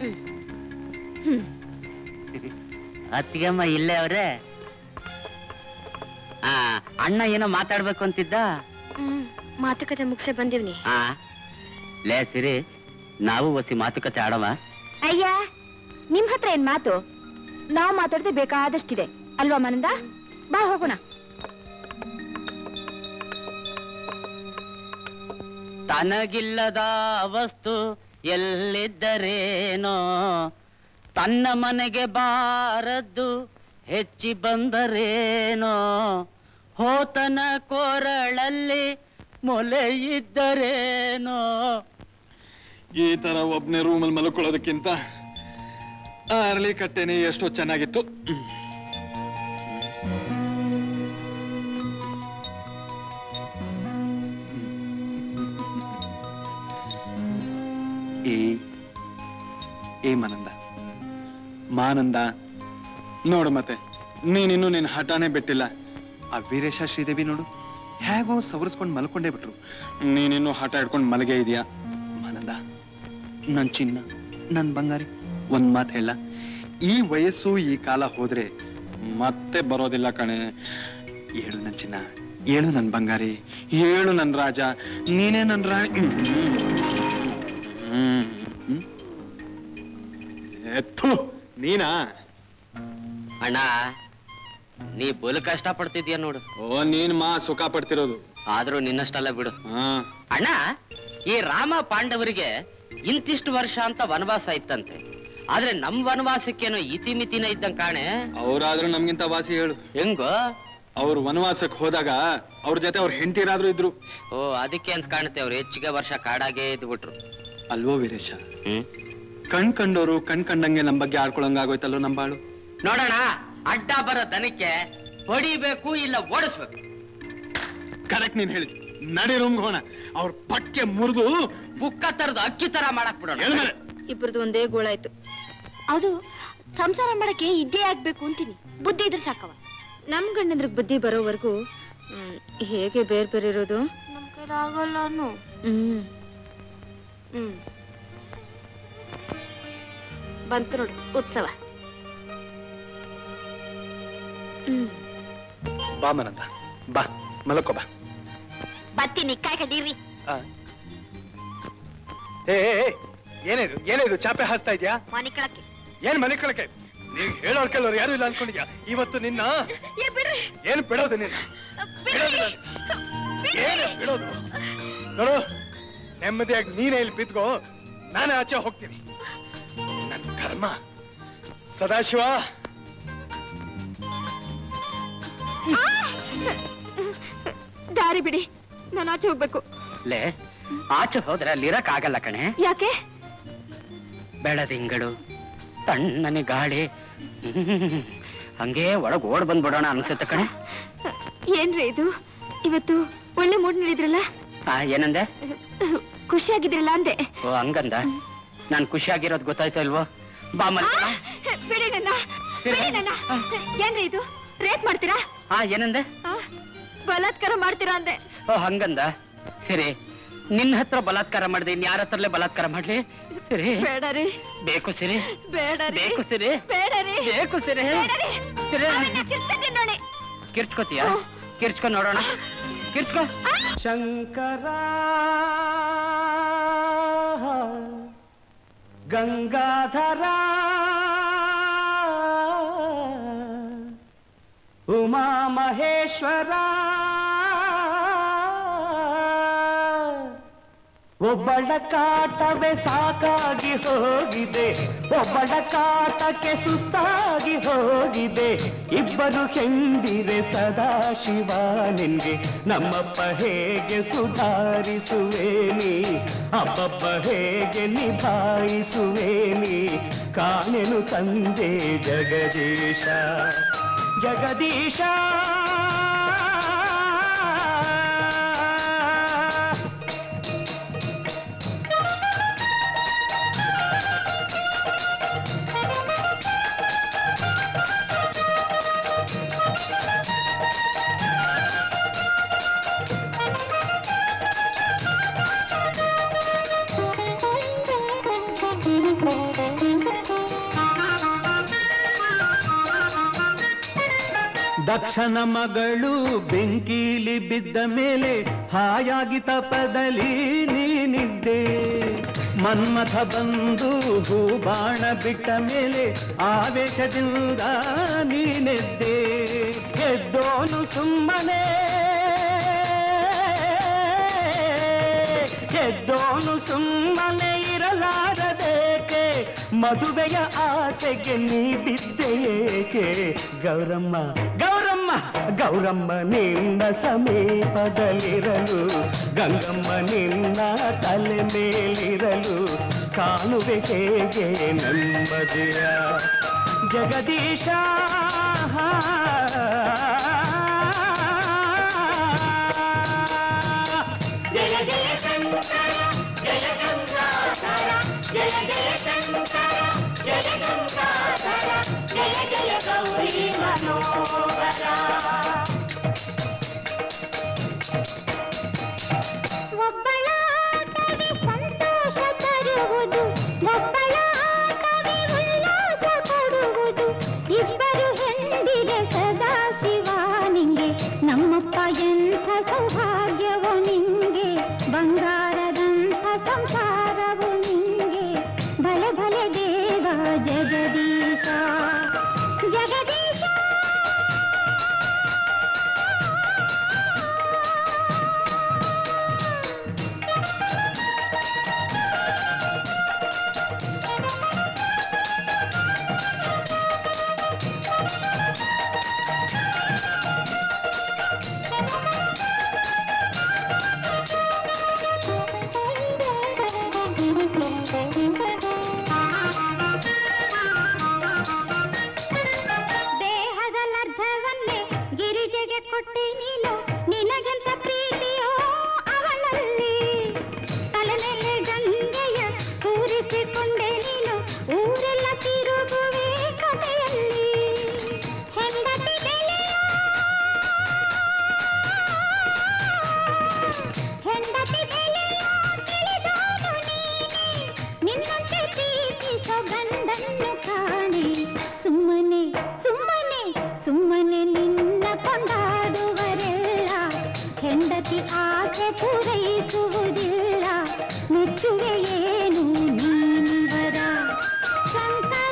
ಅತ್ತಿಗೆಮ್ಮ ಇಲ್ಲೇ ಅವ್ರೆ ಆ ಅಣ್ಣ ಏನೋ ಮಾತಾಡ್ಬೇಕು ಅಂತಿದ್ದ
ಹ್ಮ್ ಮಾತುಕತೆ ಮುಗಿಸೇ ಬಂದಿವ್ನಿ
ಆ ಲೇ ಸಿರಿ ನಾವು ಒಸಿ ಮಾತುಕತೆ ಆಡವ
ಅಯ್ಯ ನಿಮ್ ಹತ್ರ ಏನ್ ಮಾತು ನಾವ್ ಮಾತಾಡ್ದೆ ಬೇಕಾದಷ್ಟಿದೆ ಅಲ್ವಾ ಮನಂದ ಬಾ ಹೋಗೋಣ
ತನಗಿಲ್ಲದ ವಸ್ತು ಎಲ್ಲಿದ್ದರೇನೋ ತನ್ನ ಮನೆಗೆ ಬಾರದ್ದು ಹೆಚ್ಚಿ ಬಂದರೇನೋ ಹೋತನ ಕೋರಳಲ್ಲಿ ಮೊಲೆ ಇದ್ದರೇನೋ
ಈ ತರ ಒಬ್ನೇ ರೂಮಲ್ಲಿ ಮಲ್ಕೊಳ್ಳೋದಕ್ಕಿಂತ ಆ ಅರಳಿ ಕಟ್ಟೆನೆ ಎಷ್ಟೋ ಚೆನ್ನಾಗಿತ್ತು ಏ ಏ ಮಾನಂದ ಮಾನಂದ ನೋಡು ಮತ್ತೆ ನೀನಿನ್ನು ನಿನ್ನ ಹಠಾನೇ ಬಿಟ್ಟಿಲ್ಲ ಆ ವೀರೇಶ ಶ್ರೀದೇವಿ ನೋಡು ಹೇಗೋ ಸವರಿಸ್ಕೊಂಡು ಮಲ್ಕೊಂಡೇ ಬಿಟ್ರು ನೀನಿನ್ನು ಹಠ ಹಿಡ್ಕೊಂಡು ಮಲಗೇ ಇದೆಯಾ ಮಾನಂದ ನನ್ ಚಿನ್ನ ನನ್ ಬಂಗಾರಿ ಒಂದ್ ಮಾತು ಹೇಳ ಈ ವಯಸ್ಸು ಈ ಕಾಲ ಹೋದ್ರೆ ಮತ್ತೆ ಬರೋದಿಲ್ಲ ಕಣೆ ಏಳು ನನ್ ಚಿನ್ನ ಏಳು ನನ್ ಬಂಗಾರಿ ಏಳು ನನ್ ರಾಜ ನೀನೇ ನನ್ ರಾ ಹ್ಮ್ ಎತ್ತು ನೀನಾ
ಅಣ್ಣ ನೀ ಬಲು ಕಷ್ಟ ಪಡ್ತಿದ್ಯಾ ನೋಡು
ಓ ನೀನ್ ಮಾ ಸುಖ ಪಡ್ತಿರೋದು
ಆದ್ರೂ ನಿನ್ನಷ್ಟಲ್ಲ ಬಿಡು
ಹಾ
ಅಣ್ಣ ಈ ರಾಮ ಪಾಂಡವರಿಗೆ ಇಂತಿಷ್ಟು ವರ್ಷ ಅಂತ ವನವಾಸ ಇತ್ತಂತೆ ಆದ್ರೆ ನಮ್ ವನವಾಸಕ್ಕೇನೋ ಇತಿಮಿತಿನ ಇದ್ದಂಗ್ ಕಾಣೆ
ಅವ್ರಾದ್ರೂ ನಮ್ಗಿಂತ ವಾಸಿ ಹೇಳು
ಹೆಂಗೋ
ಅವ್ರು ವನವಾಸಕ್ಕೆ ಹೋದಾಗ ಅವ್ರ ಜೊತೆ ಅವ್ರ ಹೆಂಡತಿರಾದ್ರೂ ಇದ್ರು
ಓ ಅದಕ್ಕೆ ಅಂತ ಕಾಣುತ್ತೆ ಅವ್ರು ಹೆಚ್ಚಿಗೆ ವರ್ಷ ಕಾಡಾಗೆ ಇದ್ಬಿಟ್ರು
ಅಲ್ವೋ ವೀರೇಶ
ಹ್ಮ್
ಕಣ್ ಕಂಡೋರು ಕಣ್ ಕಂಡಂಗೆ ನಮ್ ಬಗ್ಗೆ ಆಡ್ಕೊಳಂಗ ಆಗೋಯ್ತಲ್ಲೋ ನಮ್ ಬಾಳು
ನೋಡೋಣ ಅಡ್ಡ ಬರೋ ದನಕ್ಕೆ ಹೊಡಿಬೇಕು ಇಲ್ಲ ಓಡಿಸ್ಬೇಕು
ಕರೆಕ್ಟ್ ನೀನ್ ಹೇಳಿದ್ ನಡಿ ರೂಮ್ಗೆ ಹೋಣ ಅವ್ರ ಪಕ್ಕೆ ಮುರಿದು
ಬುಕ್ಕ ತರದು ಅಕ್ಕಿ ತರ ಮಾಡಕ್ ಬಿಡೋಣ
ಇಬ್ಬರದು ಒಂದೇ ಗೋಳಾಯ್ತು
ಅದು ಸಂಸಾರ ಮಾಡಕ್ಕೆ ಇದ್ದೇ ಆಗ್ಬೇಕು ಅಂತೀನಿ ಬುದ್ಧಿ ಇದ್ರೆ ಸಾಕವ
ನಮ್ ಗಂಡಂದ್ರಿಗೆ ಬುದ್ಧಿ ಬರೋವರೆಗೂ ಹ್ಮ್, ಹೇಗೆ ಬೇರೆ ಬೇರೆ ಇರೋದು
ನಮ್ ಕೈಲಿ ಆಗಲ್ಲ ಅನ್ನು
ಹ್ಮ್
ಹ್ಮ್ ಬಂತು ನೋಡು ಉತ್ಸವ
ಹ್ಮ್
ಬಾ ಮನಂದ ಬಾ ಮಲಕೋ ಬಾ
ಬತ್ತೀನಿ ಕಾಯ್ ಕಡೀರಿ
ಏ ಏ, ಏ, ಏನಿದು ಏನಿದು ಚಾಪೆ ಹಾಸ್ತಾ ಇದ್ಯಾ
ಮನೆ ಕಳಕ್ಕೆ
ಏನ್ ಮನೆ ಕಳಕೆ ನೀವ್ ಹೇಳೋರ್ ಕೇಳೋರು ಯಾರು ಇಲ್ಲ ಅನ್ಕೊಂಡಿದ್ಯಾ ಇವತ್ತು ನಿನ್ನ
ಏ ಬಿಡ್ರಿ
ಏನ್ ಬಿಡೋದು ನಿನ್ನ ಬಿಡೋದು ನಾನು. ಏನು ಬಿಡೋದು ನೋಡು ನೆಮ್ಮದಿಯಾಗಿ ನೀನೇ ಇಲ್ಲಿ ಬಿದ್ಕೋ ನಾನೇ ಆಚೆ ಹೋಗ್ತೀನಿ ನನ್ ಕರ್ಮ ಸದಾಶಿವ
ದಾರಿ ಬಿಡಿ ನಾನು ಆಚೆ ಹೋಗ್ಬೇಕು
ಲೇ ಆಚೆ ಹೋದ್ರೆ ಅಲ್ಲಿ ಇರಕ್ ಆಗಲ್ಲ ಕಣೆ
ಯಾಕೆ
ಬೆಳದಿಂಗಳು ತಣ್ಣನೆ ಗಾಳಿ ಹ್ಮ್. ಹಂಗೆ ಒಳಗ್ ಓಡ್ ಬಂದ್ಬಿಡೋಣ ಅನ್ಸುತ್ತೆ ಕಣೆ
ಏನ್ರಿ ಇದು ಇವತ್ತು ಒಳ್ಳೆ ಮೂಡ್ ನಲ್ಲಿದ್ರಲ್ಲ
ಆ, ಏನಂದೆ
ಖುಷಿಯಾಗಿದ್ರಲ್ಲ ಅಂದೆ
ಓ ಹಂಗಂದ ನಾನ್ ಖುಷಿಯಾಗಿರೋದ್ ಗೊತ್ತಾಯ್ತಾ ಇಲ್ವೋ ಬಾ ಮಲ್ಕೋಣ.
ಬಿಡಿ ನನ್ನ ಬಿಡಿ ನನ್ನ ಏನ್ರಿ ಇದು ರೇಪ್ ಮಾಡ್ತೀರಾ
ಆ ಏನಂದೆ
ಆ, ಬಲಾತ್ಕಾರ ಮಾಡ್ತೀರಾ ಅಂದೆ
ಓ ಹಂಗಂದ ಸರಿ ನಿನ್ನ ಹತ್ರ ಬಲಾತ್ಕಾರ ಮಾಡ್ದೆ ಇನ್ ಯಾರ ಹತ್ರಲೇ ಬಲಾತ್ಕಾರ ಮಾಡ್ಲಿ ಸರಿ
ಬೇಡ ರೀ
ಬೇಕು ಸಿರಿ
ಬೇಡ ರೀ
ಬೇಕು ಸಿರಿ
ಬೇಡ ರೀ
ಬೇಕು ಸಿರಿ
ಬೇಡ ರೀ
ಸಿರಿ
ಆಮೇಲೆ ತಿರ್ಸ್ತೀನಿ ನೋಡಿ
ಕಿರ್ಚ್ಕೋತೀಯ ಕಿರ್ಚ್ಕೊಂಡ್ ನೋಡೋಣ ಕಿರ್ಚ್ಕೋ
ಶಂಕರ ಗಂಗಾಧರ ಉಮಾ ಮಹೇಶ್ವರ ಒಬ್ಬಳ ಕಾಟವೇ ಸಾಕಾಗಿ ಹೋಗಿದೆ ಒಬ್ಬಳ ಕಾಟಕ್ಕೆ ಸುಸ್ತಾಗಿ ಹೋಗಿದೆ ಇಬ್ಬರು ಹೆಂಡಿರೆ ಸದಾ ಶಿವ ನಿನ್ಗೆ ನಮ್ಮಪ್ಪ ಹೇಗೆ ಸುಧಾರಿಸುವೇನಿ ಅಪ್ಪಪ್ಪ ಹೇಗೆ ನಿಭಾಯಿಸುವೇನಿ ಕಾಣೆನು ತಂದೆ ಜಗದೀಶ ಜಗದೀಶ ದಕ್ಷನ ಮಗಳು ಬೆಂಕೀಲಿ ಬಿದ್ದ ಮೇಲೆ ಹಾಯಾಗಿ ತಪದಲ್ಲಿ ನೀನಿದ್ದೆ ಮನ್ಮಥ ಬಂದು ಹೂಬಾಣ ಬಿಟ್ಟ ಮೇಲೆ ಆವೇಶದಿಂದ ನೀನೆದ್ದೆ ಎದ್ದೋನು ಸುಮ್ಮನೆ ಎದ್ದೋನು ಸುಮ್ಮನೆ ಇರಲಾರದೇಕೆ ಮದುವೆಯ ಆಸೆಗೆ ನೀ ಬಿದ್ದೆ ಏಕೆ ಗೌರಮ್ಮ ಗೌರಮ್ಮ ಗೌರಮ್ಮ ನಿನ್ನ ಸಮೀಪದಲ್ಲಿರಲು ಗಂಗಮ್ಮ ನಿನ್ನ ತಲೆ ಮೇಲಿರಲು ಕಾಣುವೆ ಹೇಗೆ ನೆಮ್ಮದಿಯ ಜಗದೀಶ ಜಯ ಜಯ ಶಂಕರ ಜಯ ಗಂಗಾಧರ ಜಯ ಜಯ ಶಂಕರ ಜಯ ಗಂಗಾಧರ ಜಯ ಜಯ ಗೌರಿ ಮನೋಹರ
ಒಬ್ಬಳ ಆಟವೇ ಸಂತೋಷ ತರುವುದು ಒಬ್ಬಳ ಆಟವೇ ಉಲ್ಲಾಸ ಕೊಡುವುದು ಇಬ್ಬರು ಹೆಂಡಿರೆ ಸದಾ ಶಿವ ನಿಂಗೆ ನಮ್ಮಪ್ಪ ಎಂಥ ಸೌಭಾಗ್ಯವೋ ನಿಂಗೆ ಬಂಗಾರದಂಥ ಸಂಸಾರವು ನಿಂಗೆ ಭಲೆ ಭಲೆ ದೇವ ಜಗದೀಶ ಜಗದೀಶ ದೇಹದಲ್ಲರ್ಧವನ್ನೇ ಗಿರಿಜೆಗೆ ಕೊಟ್ಟೆ ನೀನು ನಿನಗೆಂತ ಪ್ರೀತಿಯೋ ಅವಳಲ್ಲಿ ತಲೆ ಮೇಲೆ ಗಂಗೆಯ ಕೂರಿಸಿಕೊಂಡೆ ನೀನು ಊರೆಲ್ಲ ತಿರುಗುವೆ ಕಥೆಯಲ್ಲಿ ಹೆಂಡತಿ ಬೆಲೆಯೋ ಹೆಂಡತಿ ಬೆಲೆಯೋ ತಿಳಿದೋನು ನೀನೆ ನಿನ್ನಂತೆ ಪ್ರೀತಿಸೋ ಗಂಡನ್ನು ಕಾಣೆ ಸುಮ್ಮನೆ ಸುಮ್ಮನೆ ಸುಮ್ಮನೆ ನಿನ್ನ ಕೊಂಡಾಡುವರೆಲ್ಲ ಹೆಂಡತಿ ಆಸೆ ಪೂರೈಸುವುದಿಲ್ಲ ಮೆಚ್ಚುವೆ ಏನು ನೀನಿವರ ಶಂಕರ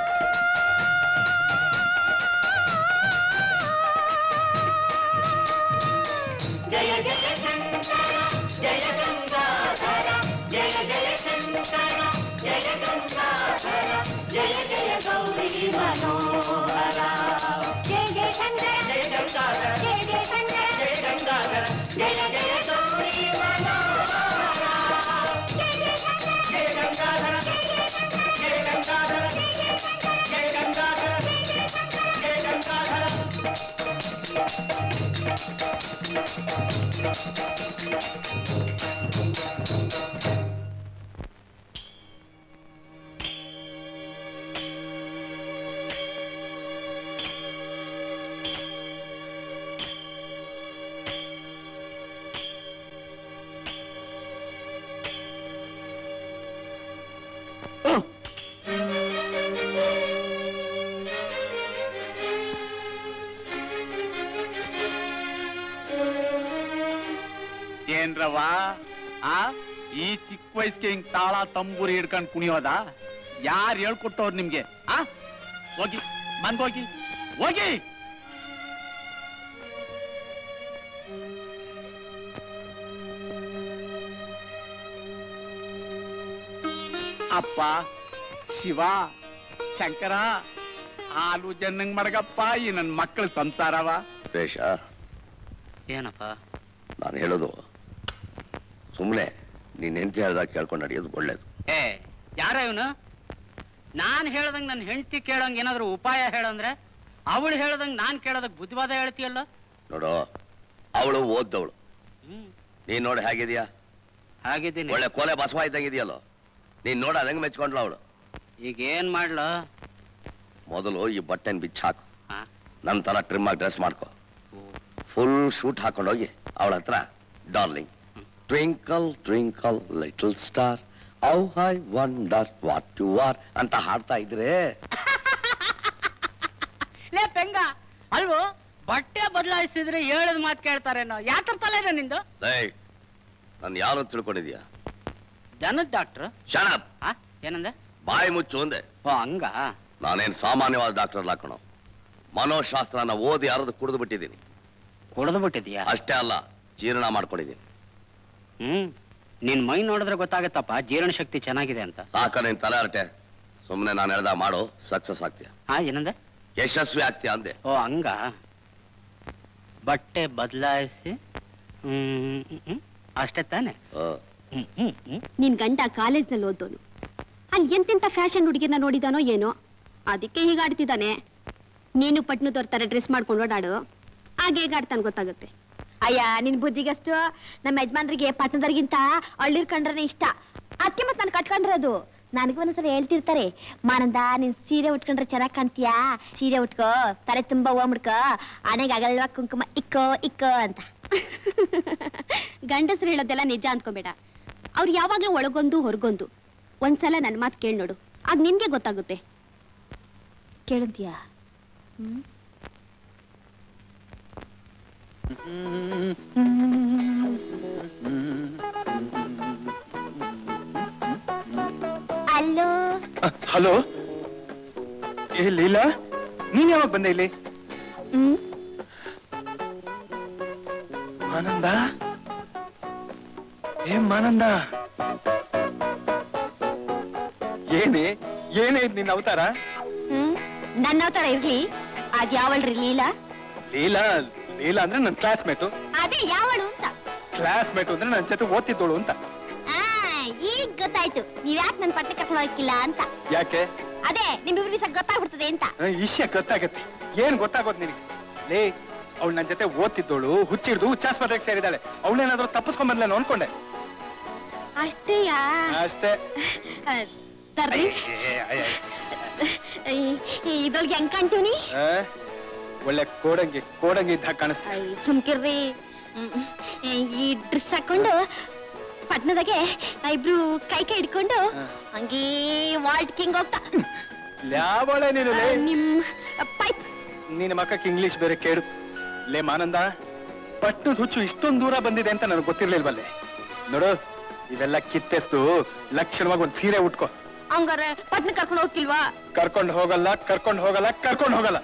ಜಯ ಜಯ ಶಂಕರ ಜಯ ಗಂಗಾಧರ ಜಯ ಜಯ ಶಂಕರ ಜಯ ಗಂಗಾಧರ ಜಯ ಜಯ ಗೌರಿ ಮನೋಹರ
ಜಯ ಜಯ ಶಂಕರ
ಜಯ ಗಂಗಾಧರ
ಜಯ ಜಯ ಶಂಕರ
ಜಯ ಗಂಗಾಧರ ಜಯ ಜಯ ಗೌರಿ ಮನೋಹರ
ಜಯ ಜಯ ಶಂಕರ
ಜಯ ಗಂಗಾಧರ ಜಯ ಗಂಗಾಧರ ಜಯ ಗಂಗಾಧರ ಜಯ ಗಂಗಾಧರ
ಏನ್ರವ ಆ ಈ ಚಿಕ್ಕ ವಯಸ್ಸಿಗೆ ಹಿಂಗ್ ತಾಳ ತಂಬೂರಿ ಹಿಡ್ಕೊಂಡ್ ಕುಣಿಯೋದ ಯಾರು ಹೇಳ್ಕೊಟ್ಟವ್ರು ನಿಮ್ಗೆ ಆ ಹೋಗಿ ಮನ್ಗೋಗಿ ಹೋಗಿ ಅಪ್ಪ ಶಿವ ಶಂಕರ ಹಾಲು ಜನ್ನಂಗ್ ಮಡಗಪ್ಪ ಈ ನನ್ ಮಕ್ಕಳ ಸಂಸಾರವ
ರೇಷ
ಏನಪ್ಪ
ನಾನು ಹೇಳೋದು ಸುಮ್ಮನೆ ನೀನ್ ಹೆಂಡತಿ ಹೇಳ್ದಾಗ ಕೇಳ್ಕೊಂಡು ನಡೆಯೋದು ಒಳ್ಳೇದು
ಏ ಯಾರ ಇವನು ನಾನ್ ಹೇಳ್ದಂಗ್ ನನ್ನ ಹೆಂಡತಿ ಕೇಳಂಗ್ ಏನಾದ್ರು ಉಪಾಯ ಹೇಳಂದ್ರೆ ಅವಳು ಹೇಳ್ದಂಗ್ ನಾನ್ ಕೇಳೋದಕ್ ಬುದ್ಧಿವಾದ ಹೇಳ್ತೀಯಲ್ಲ
ನೋಡು ಅವಳು ಓದ್ದವಳು ನೀನ್ ನೋಡಿ ಹೇಗಿದ್ಯಾ
ಹಾಗಿದ್ದೀನಿ
ಒಳ್ಳೆ ಕೋಲೆ ಬಸವ ಇದ್ದಂಗಿದೆಯಲ್ಲೋ ನೀನ್ ನೋಡ ಅದಂಗ್ ಮೆಚ್ಕೊಂಡ್ಲ ಅವಳು
ಈಗ ಏನ್ ಮಾಡ್ಲ
ಮೊದಲು ಈ ಬಟ್ಟೆನ್ ಬಿಚ್ಚ ಹಾಕು
ಹಾ.
ನನ್ ತರ ಟ್ರಿಮ್ ಆಗಿ ಡ್ರೆಸ್ ಮಾಡ್ಕೋ ಫುಲ್ ಶೂಟ್ ಹಾಕೊಂಡೋಗಿ ಅವಳ ಹತ್ರ darling twinkle twinkle little star how I wonder what you are ಅಂತ ಹಾಡ್ತಾ ಇದ್ರೆ
ಲೇ ಪೆಂಗ ಅಲ್ವೋ ಬಟ್ಟೆ ಬದಲಾಯಿಸಿದ್ರೆ ಹೇಳದ್ ಮಾತು ಕೇಳ್ತಾರೇನೋ ಯಾತರ ತಲೆ ಇದೆ ನಿಂದು
ಲೈ ನಾನು ಯಾರು ತಿಳ್ಕೊಂಡಿದ್ಯಾ
ಜನದ್ ಡಾಕ್ಟ್ರು
ಶನಪ್
ಆ ಏನಂದೆ
ಬಾಯಿ ಮುಚ್ಚು ಅಂದೆ
ಓ ಹಂಗ
ನಾನೇನ್ ಸಾಮಾನ್ಯವಾದ ಡಾಕ್ಟರ್ ಅಲ್ಲ ಕಣೋ ಮನೋಶಾಸ್ತ್ರನ ಓದಿ ಯಾರದು ಕುಡಿದು ಬಿಟ್ಟಿದ್ದೀನಿ
ಕುಡ್ದು ಬಿಟ್ಟಿದ್ಯಾ
ಅಷ್ಟೇ ಅಲ್ಲ ಜೀರ್ಣ ಮಾಡ್ಕೊಂಡಿದ್ದೀನಿ
ಹ್ಮ್ ನಿನ್ ಮೈ ನೋಡಿದ್ರೆ ಗೊತ್ತಾಗತ್ತಪ್ಪ ಜೀರ್ಣ ಶಕ್ತಿ ಚೆನ್ನಾಗಿದೆ ಅಂತ
ಸಾಕ ನೀನ್ ತಲೆ ಹರಟೆ ಸುಮ್ಮನೆ ನಾನು ಹೇಳ್ದ ಮಾಡು ಸಕ್ಸಸ್ ಆಗ್ತೀಯ
ಹಾ ಏನಂದೆ
ಯಶಸ್ವಿ ಆಗ್ತೀಯ ಅಂದೆ
ಓ ಹಂಗ ಬಟ್ಟೆ ಬದಲಾಯಿಸಿ ಹ್ಮ್ ಹ್ಮ್, ಹ್ಮ್. ಅಷ್ಟೇ ತಾನೆ
ಆ,
ಹ್ಮ್ ಹ್ಮ್ ಹ್ಮ್
ನಿನ್ ಗಂಡ ಕಾಲೇಜ್ನಲ್ಲಿ ಓದೋನು ಅಲ್ಲಿ ಎಂತೆಂತ ಫ್ಯಾಷನ್ ಹುಡುಗಿನ ನೋಡಿದಾನೋ ಏನೋ ಅದಕ್ಕೆ ಹೀಗಾಡ್ತಿದ್ದಾನೆ ನೀನು ಪಟ್ನದವ್ರ ತರ ಡ್ರೆಸ್ ಮಾಡ್ಕೊಂಡು ಓಡಾಡು ಹಾಗೆ ಹೇಗಾಡ್ತಾನೆ ಗೊತ್ತಾಗುತ್ತೆ
ಅಯ್ಯ ನಿನ್ ಬುದ್ಧಿಗಷ್ಟು ನಮ್ಮ ಯಜಮಾನ್ರಿಗೆ ಪಟ್ಟಣದವ್ರಿಗಿಂತ ಹಳ್ಳಿರ್ ಕಂಡ್ರೆ ಇಷ್ಟ ಅದಕ್ಕೆ ಮತ್ ನಾನು ಕಟ್ಕೊಂಡಿರೋದು ನನಗೂ ಒಂದ್ಸಲ ಹೇಳ್ತಿರ್ತಾರೆ ಮಾನಂದ ನೀನ್ ಸೀರೆ ಉಟ್ಕೊಂಡ್ರೆ ಚೆನ್ನಾಗ್ ಕಾಣ್ತೀಯಾ ಸೀರೆ ಉಟ್ಕೋ ತಲೆ ತುಂಬಾ ಹೂವ ಮುಡ್ಕೋ ಆನೆಗೆ ಆಗಲ್ವಾ ಕುಂಕುಮ ಇಕ್ಕೋ ಇಕ್ಕೋ ಅಂತ
ಗಂಡಸರು ಹೇಳೋದೆಲ್ಲ ನಿಜ ಅಂದ್ಕೋಬೇಡ ಅವ್ರು ಯಾವಾಗ್ಲೂ ಒಳಗೊಂದು ಹೊರಗೊಂದು ಒಂದ್ಸಲ ನನ್ನ ಮಾತು ಕೇಳಿ ನೋಡು ಆಗ ನಿನ್ಗೆ ಗೊತ್ತಾಗುತ್ತೆ
ಕೇಳುತ್ತೀಯಾ ಅಲ್ಲೋ
ಹಲೋ ಏ ಲೀಲಾ ನೀನ್ ಯಾವಾಗ ಬಂದೆ ಇಲ್ಲಿ
ಹ್ಮ್
ಆನಂದ ಏ ಮಾನಂದ ಏನೇ ಏನೇ ಇದ್ ನಿನ್ನ ಅವತಾರ
ಹ್ಮ್ ನನ್ನ ತರ ಇರ್ಲಿ ಅದ್ ಯಾವಳ್ರಿ ಲೀಲಾ
ಲೀಲಾ ಲೀಲಾ ಅಂದ್ರೆ ನನ್ನ ಕ್ಲಾಸ್ಮೇಟು
ಅದೇ ಯಾವಳು ಅಂತ
ಕ್ಲಾಸ್ಮೇಟು ಅಂದ್ರೆ ನನ್ನ ಜೊತೆ ಓದ್ತಿದ್ದೋಳು ಅಂತ
ಆ ಈಗ ಗೊತ್ತಾಯ್ತು ನೀವ್ ಯಾಕೆ ನನ್ ಪಟ್ಟೆ ಕರ್ಕೊಂಡು ಹೋಗಿಲ್ಲ ಅಂತ
ಯಾಕೆ
ಅದೇ ನಿಮ್ಮಿಬ್ರಿಗೆ ಸಹ ಗೊತ್ತಾಗ್ಬಿಡ್ತದೆ ಅಂತ
ಆ, ಇಷ್ಯ ಗೊತ್ತಾಗತ್ತೆ ಏನ್ ಗೊತ್ತಾಗೋದ್ ನಿನಗೆ ಲೇ ಅವಳು ನನ್ನ ಜೊತೆ ಓದ್ತಿದ್ದೋಳು ಹುಚ್ಚಿಡ್ದು ಹುಚ್ಚಾಸ್ಪತ್ರೆಗೆ ಸೇರಿದಾಳೆ ಅವಳೇನಾದ್ರೂ ತಪ್ಪಿಸ್ಕೊಂಡ್ ಬಂದ್ಲೇನೋ ಅನ್ಕೊಂಡೆ
ಅಷ್ಟೇಯಾ
ಅಷ್ಟೇ
ಆ, ತರ್ರಿ ಇದ್ರೊಳಗೆ ಹೆಂಗ್ ಕಾಣ್ತೀವಿ
ಆ, ಒಳ್ಳೆ ಕೋಡಂಗಿ ಕೋಡಂಗಿ ಇದ್ದ ಕಾಣಿಸ್ತಾ
ಸುಮ್ಕಿರ್ರಿ ಹ್ಮ್. ಈ ಡ್ರೆಸ್ ಹಾಕೊಂಡು ಪಟ್ನದಾಗೆ ಇಬ್ರು ಕೈ ಕೈ ಹಿಡ್ಕೊಂಡು ಹಂಗೇ ವಾಲ್ಟ್ ಕಿಂಗ್ ಹೋಗ್ತಾ
ಯಾವಳೆ ನೀನು ಲೇ
ನಿಮ್ ಪೈಪ್
ನಿನ್ನ ಮಕ್ಕಕ್ಕೆ ಇಂಗ್ಲಿಷ್ ಬೇರೆ ಕೇಳು ಲೇ ಮಾನಂದ ಪಟ್ಟದ ಹುಚ್ಚು ಇಷ್ಟೊಂದ್ ದೂರ ಬಂದಿದೆ ಅಂತ ನನಗೆ ಗೊತ್ತಿರ್ಲಿಲ್ವಲ್ಲೇ ನೋಡು ಇವೆಲ್ಲ ಕಿತ್ತೆಸ್ದು ಲಕ್ಷಣವಾಗಿ ಒಂದ್ ಸೀರೆ ಉಟ್ಕೋ
ಹಂಗಾರೆ ಪಟ್ನ ಕರ್ಕೊಂಡು ಹೋಗ್ತಿಲ್ವಾ
ಕರ್ಕೊಂಡ್ ಹೋಗಲ್ಲ ಕರ್ಕೊಂಡ್ ಹೋಗಲ್ಲ ಕರ್ಕೊಂಡ್ ಹೋಗಲ್ಲ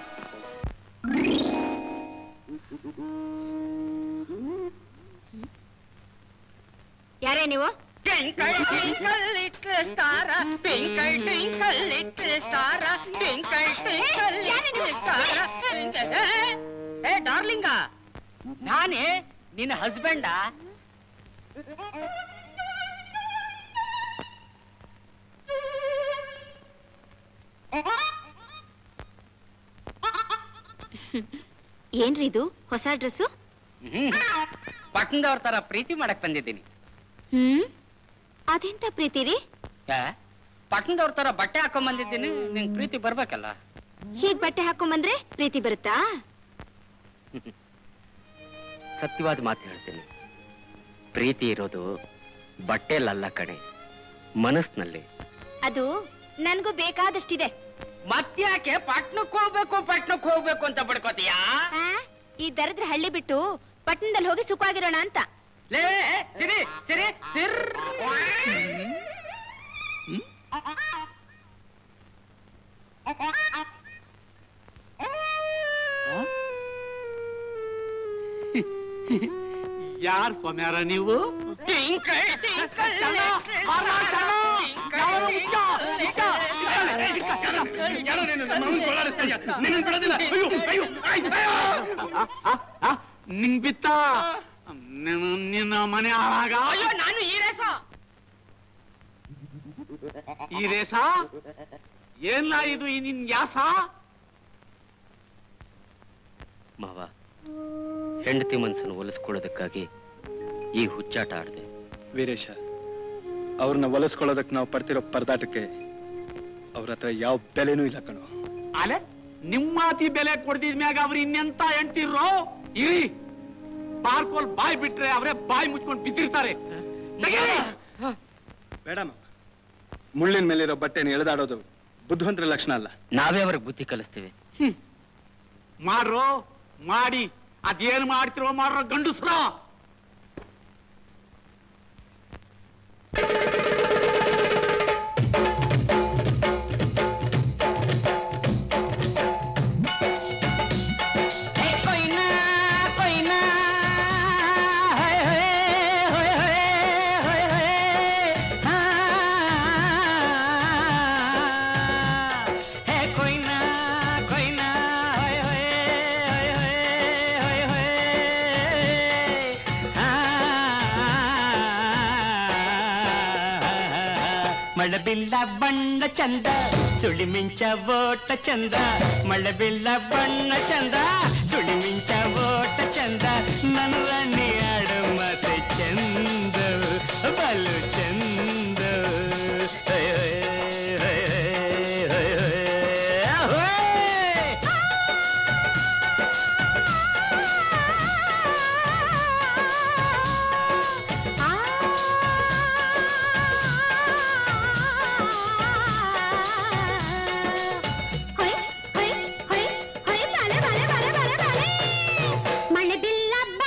ಯಾರೇ ನೀವು
Twinkle, twinkle, little star, twinkle, twinkle, little star, twinkle, twinkle, little star, twinkle.
ಏ ಡಾರ್ಲಿಂಗ ನಾನೇ ನಿನ್ನ ಹಸ್ಬೆಂಡಾ
ಏನ್ರಿ ಇದು ಹೊಸ ಡ್ರೆಸ್ಸು
ಪಟ್ಟಣದವ್ರ ತರ ಪ್ರೀತಿ ಮಾಡಕ್ ಬಂದಿದ್ದೀನಿ
ಹ್ಮ್ ಅದೆಂತ ಪ್ರೀತಿ ರೀ
ಏ, ಪಟ್ಟಣದವ್ರ ತರ ಬಟ್ಟೆ ಹಾಕೊಂಡ್ ಬಂದಿದ್ದೀನಿ ನಿಂಗ್ ಪ್ರೀತಿ ಬರ್ಬೇಕಲ್ಲ
ಹೀಗ್ ಬಟ್ಟೆ ಹಾಕೊಂಬಂದ್ರೆ ಪ್ರೀತಿ ಬರುತ್ತಾ
ಸತ್ಯವಾದ ಮಾತು ಹೇಳ್ತೀನಿ ಪ್ರೀತಿ ಇರೋದು ಬಟ್ಟೆಲಲ್ಲ ಕಣೆ ಮನಸ್ನಲ್ಲಿ
ಅದು ನನ್ಗೂ ಬೇಕಾದಷ್ಟಿದೆ
ಮತ್ತ್ಯಾಕೆ ಪಟ್ನಕ್ ಹೋಗ್ಬೇಕು ಪಟ್ನಕ್ ಹೋಗ್ಬೇಕು ಅಂತ ಬಡ್ಕೋತೀಯಾ
ಆ? ಈ ದರಿದ್ರ ಹಳ್ಳಿ ಬಿಟ್ಟು ಪಟ್ಟಣದಲ್ಲಿ ಹೋಗಿ ಸುಖವಾಗಿರೋಣ ಅಂತ
ಲೇ ಸಿರಿ ಸಿರಿ ಸಿರ್
ಯಾರ್ ಸ್ವಾಮ್ಯಾರ ನೀವು ನಿಂಗ್ ಬಿತ್ತ ನಿನ್ನ- ನಿನ್ನ ಮನೆ ಹಾಳಾಗ
ನಾನು ಈ ರೇಸ
ಈ ರೇಸ ಏನ್ಲ ಇದು ಈ ನಿನ್ ಯಾಸ
ಮಾವ ಹೆಂಡತಿ ಮನ್ಸನ್ನು ಒಲಿಸ್ಕೊಳ್ಳೋದಕ್ಕಾಗಿ ಈ ಹುಚ್ಚಾಟ ಆಡ್ದೆ
ವೀರೇಶ ಅವ್ರನ್ನ ಒಲಿಸ್ಕೊಳ್ಳೋದಕ್ಕೆ ನಾವು ಪಡ್ತಿರೋ ಪರದಾಟಕ್ಕೆ ಅವ್ರ ಹತ್ರ ಯಾವ ಬೆಲೆನೂ ಇಲ್ಲ ಕಣೋ
ಅಲೆ ನಿಮ್ಮಾತಿ ಬೆಲೆ ಕೊಡ್ದಿದ್ ಮ್ಯಾಗ ಅವ್ರು ಇನ್ನೆಂತ ಎಂಟಿರೋ ಇರಿ ಪಾರ್ಕೋಲ್ ಬಾಯ್ ಬಿಟ್ರೆ ಅವರೇ ಬಾಯ್ ಮುಚ್ಕೊಂಡು ಬಿದ್ದಿರ್ತಾರೆ ತೆಗೀರಿ.
ಬೇಡಮ್ಮ ಮುಳ್ಳಿನ ಮೇಲಿರೋ ಬಟ್ಟೆನ ಎಳೆದಾಡೋದು ಬುದ್ಧಿವಂತರ ಲಕ್ಷಣ ಅಲ್ಲ
ನಾವೇ ಅವ್ರಿಗೆ ಬುದ್ಧಿ ಕಲಿಸ್ತೀವಿ
ಮಾಡ್ರೋ ಮಾಡಿ ಅದೇನ್ ಮಾಡ್ತಿರೋ ಮಾಡ್ರೋ ಗಂಡಸ್ರ
ಮಳಬಿಲ್ಲ ಬಣ್ಣ ಚಂದ ಸುಳಿ ಮಿಂಚ ಓಟ ಚಂದ ಮಳಬಿಲ್ಲ ಬಣ್ಣ ಚಂದ ಸುಳಿ ಮಿಂಚ ಓಟ ಚಂದ ನನ್ನ ರಾಣಿ ಆಡು ಮತ್ತೆ ಚಂದ ಬಲು ಚಂದ ಹೈ, ಹೈ, ಹೈ, ಹೈ, ಹೈ, ಹೈ, ಹೈ.
ಮಳೆ ಬಿಲ್ಲ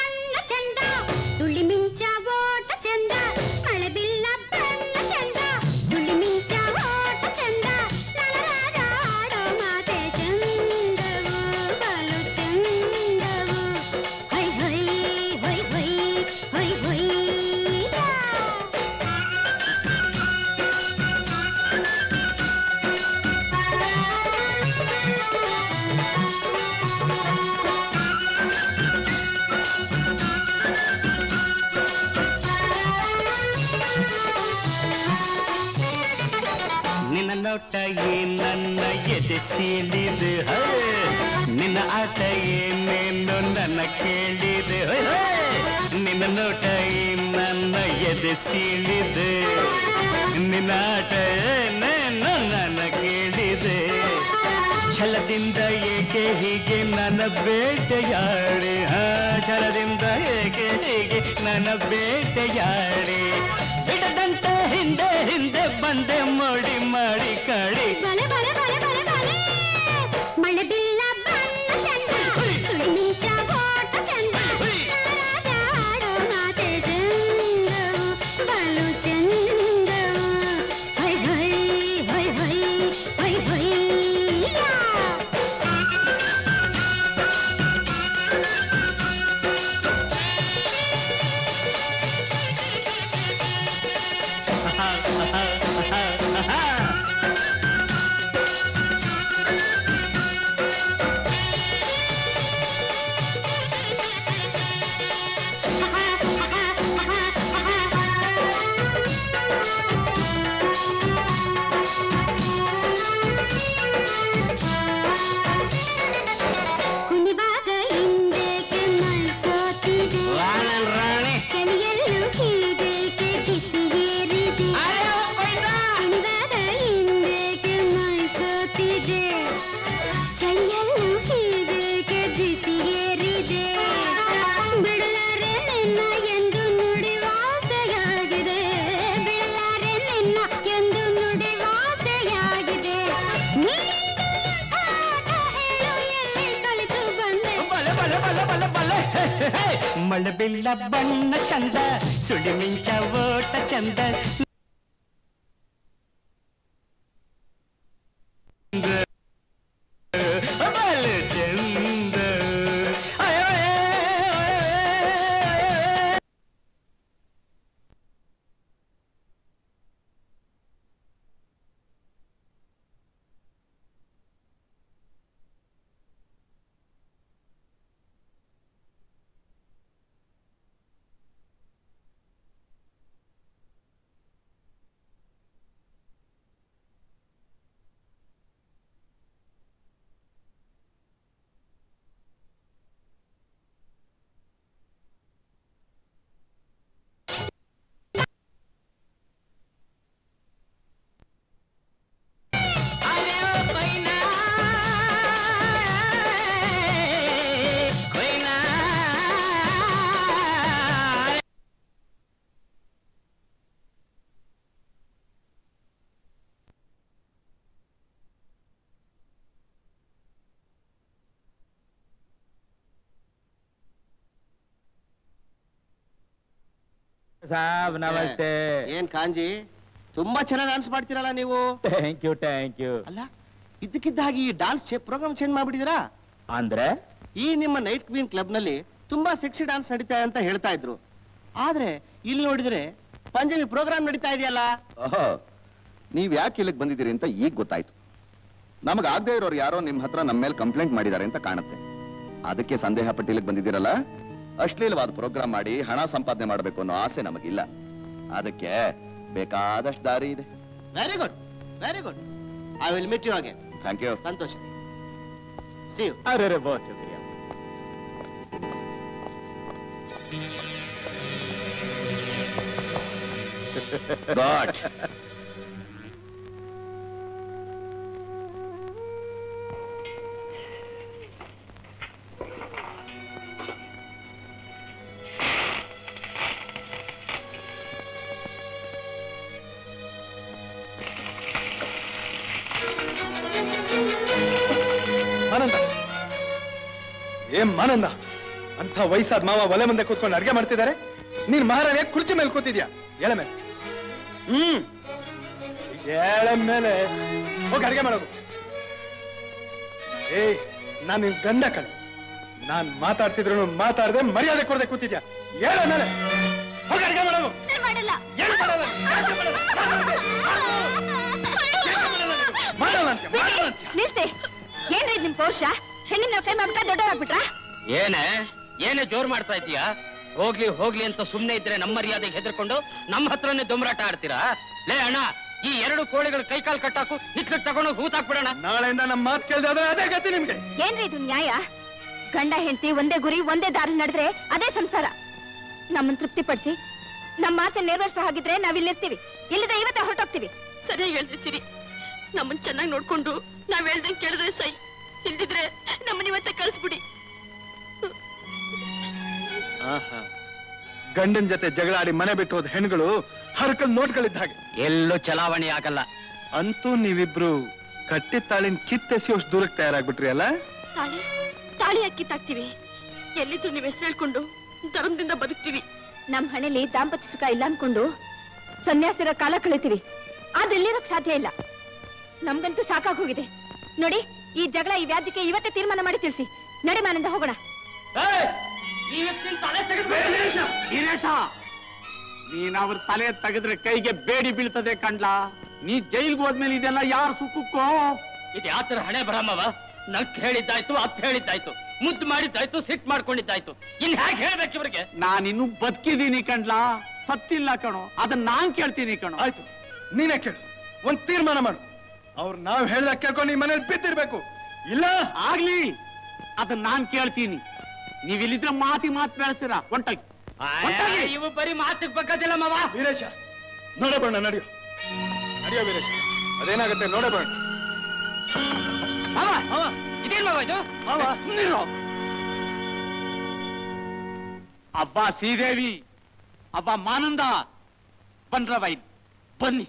ನೋಟ ಏ ನನ್ನ ಎದೆ ಸೀಳಿದೆ ಹೇ. ನಿನ್ನ ಆಟ ಏನೇನು ನನ್ನ ಕೇಳಿದೆ ಹೇ, ಹೇ. ನಿನ್ನ ನೋಟ ಏ ನನ್ನ ಎದೆ ಸೀಳಿದೆ ನಿನ್ನ ಆಟ ಏನೇನು ನನ್ನ ಕೇಳಿದೆ ಛಲದಿಂದ ಏಕೆ ಹೀಗೆ ನನ್ನ ಬೇಟೆಯಾಡೆ ಹಾ ಛಲದಿಂದ ಏಕೆ ಹೀಗೆ ನನ್ನ ಬೇಟೆಯಾಡೆ ಬಿಡದಂತ ಹಿಂದೆ ಹಿಂದೆ ಬಂದೆ ಮೋಡಿ ಮಾಡಿ ಕಾಡಿ
ಬಲೆ ಬಲೆ ಬಲೆ ಬಲೆ ಬಲೆ ಮಳೆ ಬಿಲ್ಲ ಬಣ್ಣ ಚಂದ ಸುಳಿ ಮಿಂಚ ಓಟ ಚಂದ ರಾಜ ಆಡೋ ಮಾತೆ ಚಂದವು ಬಲು ಚಂದವು ಹೈ ಹೈ ಹೈ ಹೈ ಹೈ ಹೈ ಕುಣಿವಾಗ ಹಿಂದೇಕೆ ಮೈ ಸೋತಿದೆ ಚಳಿಯಲ್ಲೂ ಹೀಗೇಕೆ ಬಿಸಿ ಏರಿದೆ ಕುಣಿವಾಗ ಹಿಂದೇಕೆ ಮೈ ಸೋತಿದೆ ಚಳಿಯಲ್ಲೂ ಹೀಗೇಕೆ ಬಿಸಿ ಏರಿದೆ ಬಿಡಲಾರೆ ನಿನ್ನ ಎಂದು ನುಡಿ ವಾಸೆಯಾಗಿದೆ ಬಿಡಲಾರೆ ನಿನ್ನ ಎಂದು ನುಡಿ ವಾಸೆಯಾಗಿದೆ ನೀನೆಂದು ಎಂಥ ಆಟ ಹೇಳು ಎಲ್ಲಿ ಕಲಿತು ಬಂದೆ
ಬಲೆ ಬಲೆ ಬಲೆ ಬಲೆ ಬಲೆ ಹೇ, ಹೇ, ಹೇ. ಮಳೆ ಬಿಲ್ಲ ಬಣ್ಣ ಚಂದ ಸುಳಿ ಮಿಂಚ ಓಟ ಚಂದ ಬಲು ಚಂದ ಅಯ್ಯೋ, ಅಯ್ಯೋ, ಅಯ್ಯೋ.
ಸಾಬ್ ನಮಸ್ತೆ
ಏನ್ ಕಾಂಜಿ ತುಂಬಾ ಚೆನ್ನಾಗಿ ಡಾನ್ಸ್ ಮಾಡ್ತೀರಲ್ಲ ನೀವು
ಥ್ಯಾಂಕ್ ಯು ಥ್ಯಾಂಕ್ ಯು
ಅಲ್ಲ ಇದ್ದಕ್ಕಿದ್ದ ಹಾಗೆ ಈ ಡಾನ್ಸ್ ಪ್ರೋಗ್ರಾಮ್ ಚೇಂಜ್ ಮಾಡ್ಬಿಟ್ಟಿದ್ದೀರಾ
ಅಂದ್ರೆ
ಈ ನಿಮ್ಮ ನೈಟ್ ಕ್ವೀನ್ ಕ್ಲಬ್ ನಲ್ಲಿ ತುಂಬಾ ಸೆಕ್ಸಿ ಡಾನ್ಸ್ ನಡೀತಾ ಅಂತ ಹೇಳ್ತಾ ಇದ್ರು ಆದ್ರೆ ಇಲ್ಲಿ ನೋಡಿದ್ರೆ ಪಂಜಾಬಿ ಪ್ರೋಗ್ರಾಮ್ ನಡೀತಾ ಇದೆಯಲ್ಲ
ಓಹೋ ನೀವ್ ಯಾಕೆ ಇಲ್ಲಿಗೆ ಬಂದಿದ್ದೀರಿ ಅಂತ ಈಗ ಗೊತ್ತಾಯ್ತು ನಮಗ್ ಆಗದೆ ಇರೋರು ಯಾರೋ ನಿಮ್ ಹತ್ರ ನಮ್ಮ ಮೇಲೆ ಕಂಪ್ಲೇಂಟ್ ಮಾಡಿದ್ದಾರೆ ಅಂತ ಕಾಣುತ್ತೆ ಅದಕ್ಕೆ ಸಂದೇಹ ಪಟ್ಟು ಇಲ್ಲಿಗೆ ಬಂದಿದ್ದೀರಲ್ಲ ಅಶ್ಲೀಲವಾದ ಪ್ರೋಗ್ರಾಮ್ ಮಾಡಿ ಹಣ ಸಂಪಾದನೆ ಮಾಡಬೇಕು ಅನ್ನೋ ಆಸೆ ನಮಗಿಲ್ಲ ಅದಕ್ಕೆ ಬೇಕಾದಷ್ಟು ದಾರಿ ಇದೆ
very good very good I will meet you again
thank you
ಸಂತೋಷ ಸಿ ಯು
ಅರೆ ಬಹುತ್ ಶುಕ್ರಿಯಾ
ಗಾಡ್
ಆನಂದ ಏನ್ ಮಾನಂದ ಅಂತ ವಯಸ್ಸಾದ ಮಾವ ಒಲೆ ಮುಂದೆ ಕೂತ್ಕೊಂಡು ಅಡ್ಗೆ ಮಾಡ್ತಿದ್ದಾರೆ ನೀನ್ ಮಹಾರಾಣಿಯ ಕುರ್ಚಿ ಮೇಲೆ ಕೂತಿದ್ಯಾ ಎಳೆ ಮೇಲೆ ಹ್ಮ್ ಈಗ ಎಳೆ ಮೇಲೆ ಹೋಗಿ ಅಡ್ಗೆ ಮಾಡೋದು ಏಯ್ ನಾನ್ ನಿನ್ ಗಂಡ ಕಣೆ ನಾನ್ ಮಾತಾಡ್ತಿದ್ರು ಮಾತಾಡದೆ ಮರ್ಯಾದೆ ಕೊಡದೆ ಕೂತಿದ್ಯಾ ಎಳೆ ಮೇಲೆ ಹೋಗಿ ಅಡ್ಗೆ ಮಾಡೋದು
ಮಾಡಲ್ಲ
ಏನು ಮಾಡಲ್ಲ ಯಾಕೆ ಮಾಡಲ್ಲ? ಮಾಡಲ್ಲ ಅಂತ್ಯ, ಮಾಡಲ್ಲ ಅಂತ್ಯ.
ನಿಲ್ಸಿ ಏನ್ರಿ ಇದ್ ನಿಮ್ ಪೌರುಷ ಹೆಣ್ಣಿನ ಫ್ರೇಮ್ ಮಾಡ್ಬಿಟ್ಟ ದೊಡ್ಡವರಾಗ್ಬಿಟ್ರಾ
ಏನೇ ಏನೇ ಜೋರ್ ಮಾಡ್ತಾ ಇದೀಯಾ ಹೋಗ್ಲಿ ಹೋಗ್ಲಿ ಅಂತ ಸುಮ್ನೆ ಇದ್ರೆ ನಮ್ಮ ಮರ್ಯಾದೆಗೆ ಹೆದರ್ಕೊಂಡು ನಮ್ಮ ಹತ್ರನೇ ದುಮ್ರಾಟ ಆಡ್ತೀರಾ ಲೇ ಅಣ್ಣ ಈ ಎರಡು ಕೋಳಿಗಳು ಕೈಕಾಲು ಕಟ್ಟಾಕು ನಿತ್ಲಿಕ್ ತಗೊಂಡೋಗಿ ಹೂತಾಕ್ಬಿಡೋಣ
ನಾಳೆಯಿಂದ ನಮ್ಮ ಮಾತು ಕೇಳಿದ್ರೆ ಅದೇ ಗತಿ ನಿಮ್ಗೆ
ಏನ್ರಿ ಇದು ನ್ಯಾಯ ಗಂಡ ಹೆಂಡತಿ ಒಂದೇ ಗುರಿ ಒಂದೇ ದಾರಿ ನಡೆದ್ರೆ ಅದೇ ಸಂಸಾರ ನಮ್ಮನ್ನ ತೃಪ್ತಿಪಡಿಸಿ ನಮ್ಮ ಮಾತೆ ನೆರವೇರ್ಸೋ ಹಾಗಿದ್ರೆ ನಾವಿಲ್ಲಿರ್ತೀವಿ ಇಲ್ಲದೆ ಇವತ್ತೇ ಹೊರಟೋಗ್ತೀವಿ
ಸರಿಯಾಗಿ ಹೇಳ್ದೆ ಸಿರಿ ನಮ್ಮನ್ ಚೆನ್ನಾಗಿ ನೋಡ್ಕೊಂಡು ನಾವ್ ಹೇಳ್ದಂಗ್ ಕೇಳಿದ್ರೆ ಸೈ ಇಲ್ದಿದ್ರೆ ನಮ್ಮನ್ನ ಇವತ್ತೇ ಕಳಿಸ್ಬಿಡಿ
ಆಹಾ. ಗಂಡನ್ ಜೊತೆ ಜಗಳಾಡಿ ಮನೆ ಬಿಟ್ಟು ಹೋದ ಹೆಣ್ಗಳು ಹರಕಲ್ ನೋಟ್ಗಳಿದ್ದ ಹಾಗೆ
ಎಲ್ಲೂ ಚಲಾವಣೆ ಆಗಲ್ಲ
ಅಂತೂ ನೀವಿಬ್ರು ಕಟ್ಟಿದ ತಾಳಿನ ಕಿತ್ತೆಸಿಯೋಷ್ಟು ದೂರಕ್ಕೆ ತಯಾರಾಗ್ಬಿಟ್ರಿ ಅಲ್ಲ
ತಾಳಿ ತಾಳಿ ಅಕ್ಕಿತ್ತಾಕ್ತಿವಿ ಎಲ್ಲಿದ್ರು ನೀವ್ ಹೆಸರು ಹೇಳ್ಕೊಂಡು ಧರ್ಮದಿಂದ ಬದುಕ್ತೀವಿ
ನಮ್ ಹಣೆಲಿ ದಾಂಪತ್ಯ ಸುಖ ಇಲ್ಲ ಅನ್ಕೊಂಡು ಸನ್ಯಾಸಿರ ಕಾಲ ಕಳಿತೀವಿ ಅದೆಲ್ಲಿರಕ್ ಸಾಧ್ಯ ಇಲ್ಲ ನಮ್ಗಂತೂ ಸಾಕಾಗ್ ಹೋಗಿದೆ ನೋಡಿ ಈ ಜಗಳ ಈ ವ್ಯಾಜ್ಯಕ್ಕೆ ಇವತ್ತೇ ತೀರ್ಮಾನ ಮಾಡಿ ತಿಳಿಸಿ ನಡೆ ಮನೆಯಿಂದ ಹೋಗೋಣ
ವೀರೇಶ ನೀನ್ ಅವ್ರ ತಲೆ ತೆಗೆದ್ರೆ ಕೈಗೆ ಬೇಡಿ ಬೀಳ್ತದೆ ಕಂಡ್ಲಾ ನೀ ಜೈಲ್ಗೆ ಹೋದ್ಮೇಲೆ ಇದೆಲ್ಲ ಯಾರ ಸುಖಕ್ಕೋ
ಇದು ಯಾತರ ಹಣೆ ಬರಮ್ಮವ ನಕ್ ಹೇಳಿದ್ದಾಯ್ತು ಅತ್ ಹೇಳಿದ್ದಾಯ್ತು ಮುದ್ದು ಮಾಡಿದ್ದಾಯ್ತು ಸಿಟ್ ಮಾಡ್ಕೊಂಡಿದ್ದಾಯ್ತು ಇನ್ ಹೇಗೆ ಹೇಳ್ಬೇಕು ಇವ್ರಿಗೆ
ನಾನಿನ್ನು ಬದುಕಿದೀನಿ ಕಂಡ್ಲಾ ಸತ್ತಿಲ್ಲ ಕಣೋ ಅದನ್ನ ನಾನ್ ಕೇಳ್ತೀನಿ ಕಣೋ
ಆಯ್ತು ನೀನೇ ಕೇಳು ಒಂದ್ ತೀರ್ಮಾನ ಮಾಡು ಅವ್ರು ನಾವ್ ಹೇಳ್ದಾಗ ಕೇಳ್ಕೊಂಡು ಈ ಮನೇಲಿ ಬಿದ್ದಿರ್ಬೇಕು ಇಲ್ಲ
ಆಗ್ಲಿ ಅದನ್ನ ನಾನ್ ಕೇಳ್ತೀನಿ ನೀವಿಲ್ಲಿದ್ರೆ ಮಾತಿ ಮಾತು ಬೆಳೆಸ್ತೀರಾ ಹೊಂಟಾಗಿ ಹೊಂಟಾಗಿ.
ಇವು ಬರೀ ಮಾತಿಗೆ ಬಗ್ಗದಿಲ್ಲ ಮಾವ
ವೀರೇಶ ನೋಡೇ ಬಣ್ಣ ನಡೆಯೋ ನಡೆಯೋ ವೀರೇಶ ಅದೇನಾಗುತ್ತೆ ನೋಡೇ ಬಣ್ಣ
ಮಾವ ಮಾವ ಇದೇನ್ ಮಾವ ಇದು
ಸುಮ್ನಿರು. ಅಬ್ಬ ಶ್ರೀದೇವಿ ಅಬ್ಬ ಮಾನಂದ ಬನ್ರವ ಇಲ್ಲಿ ಬನ್ನಿ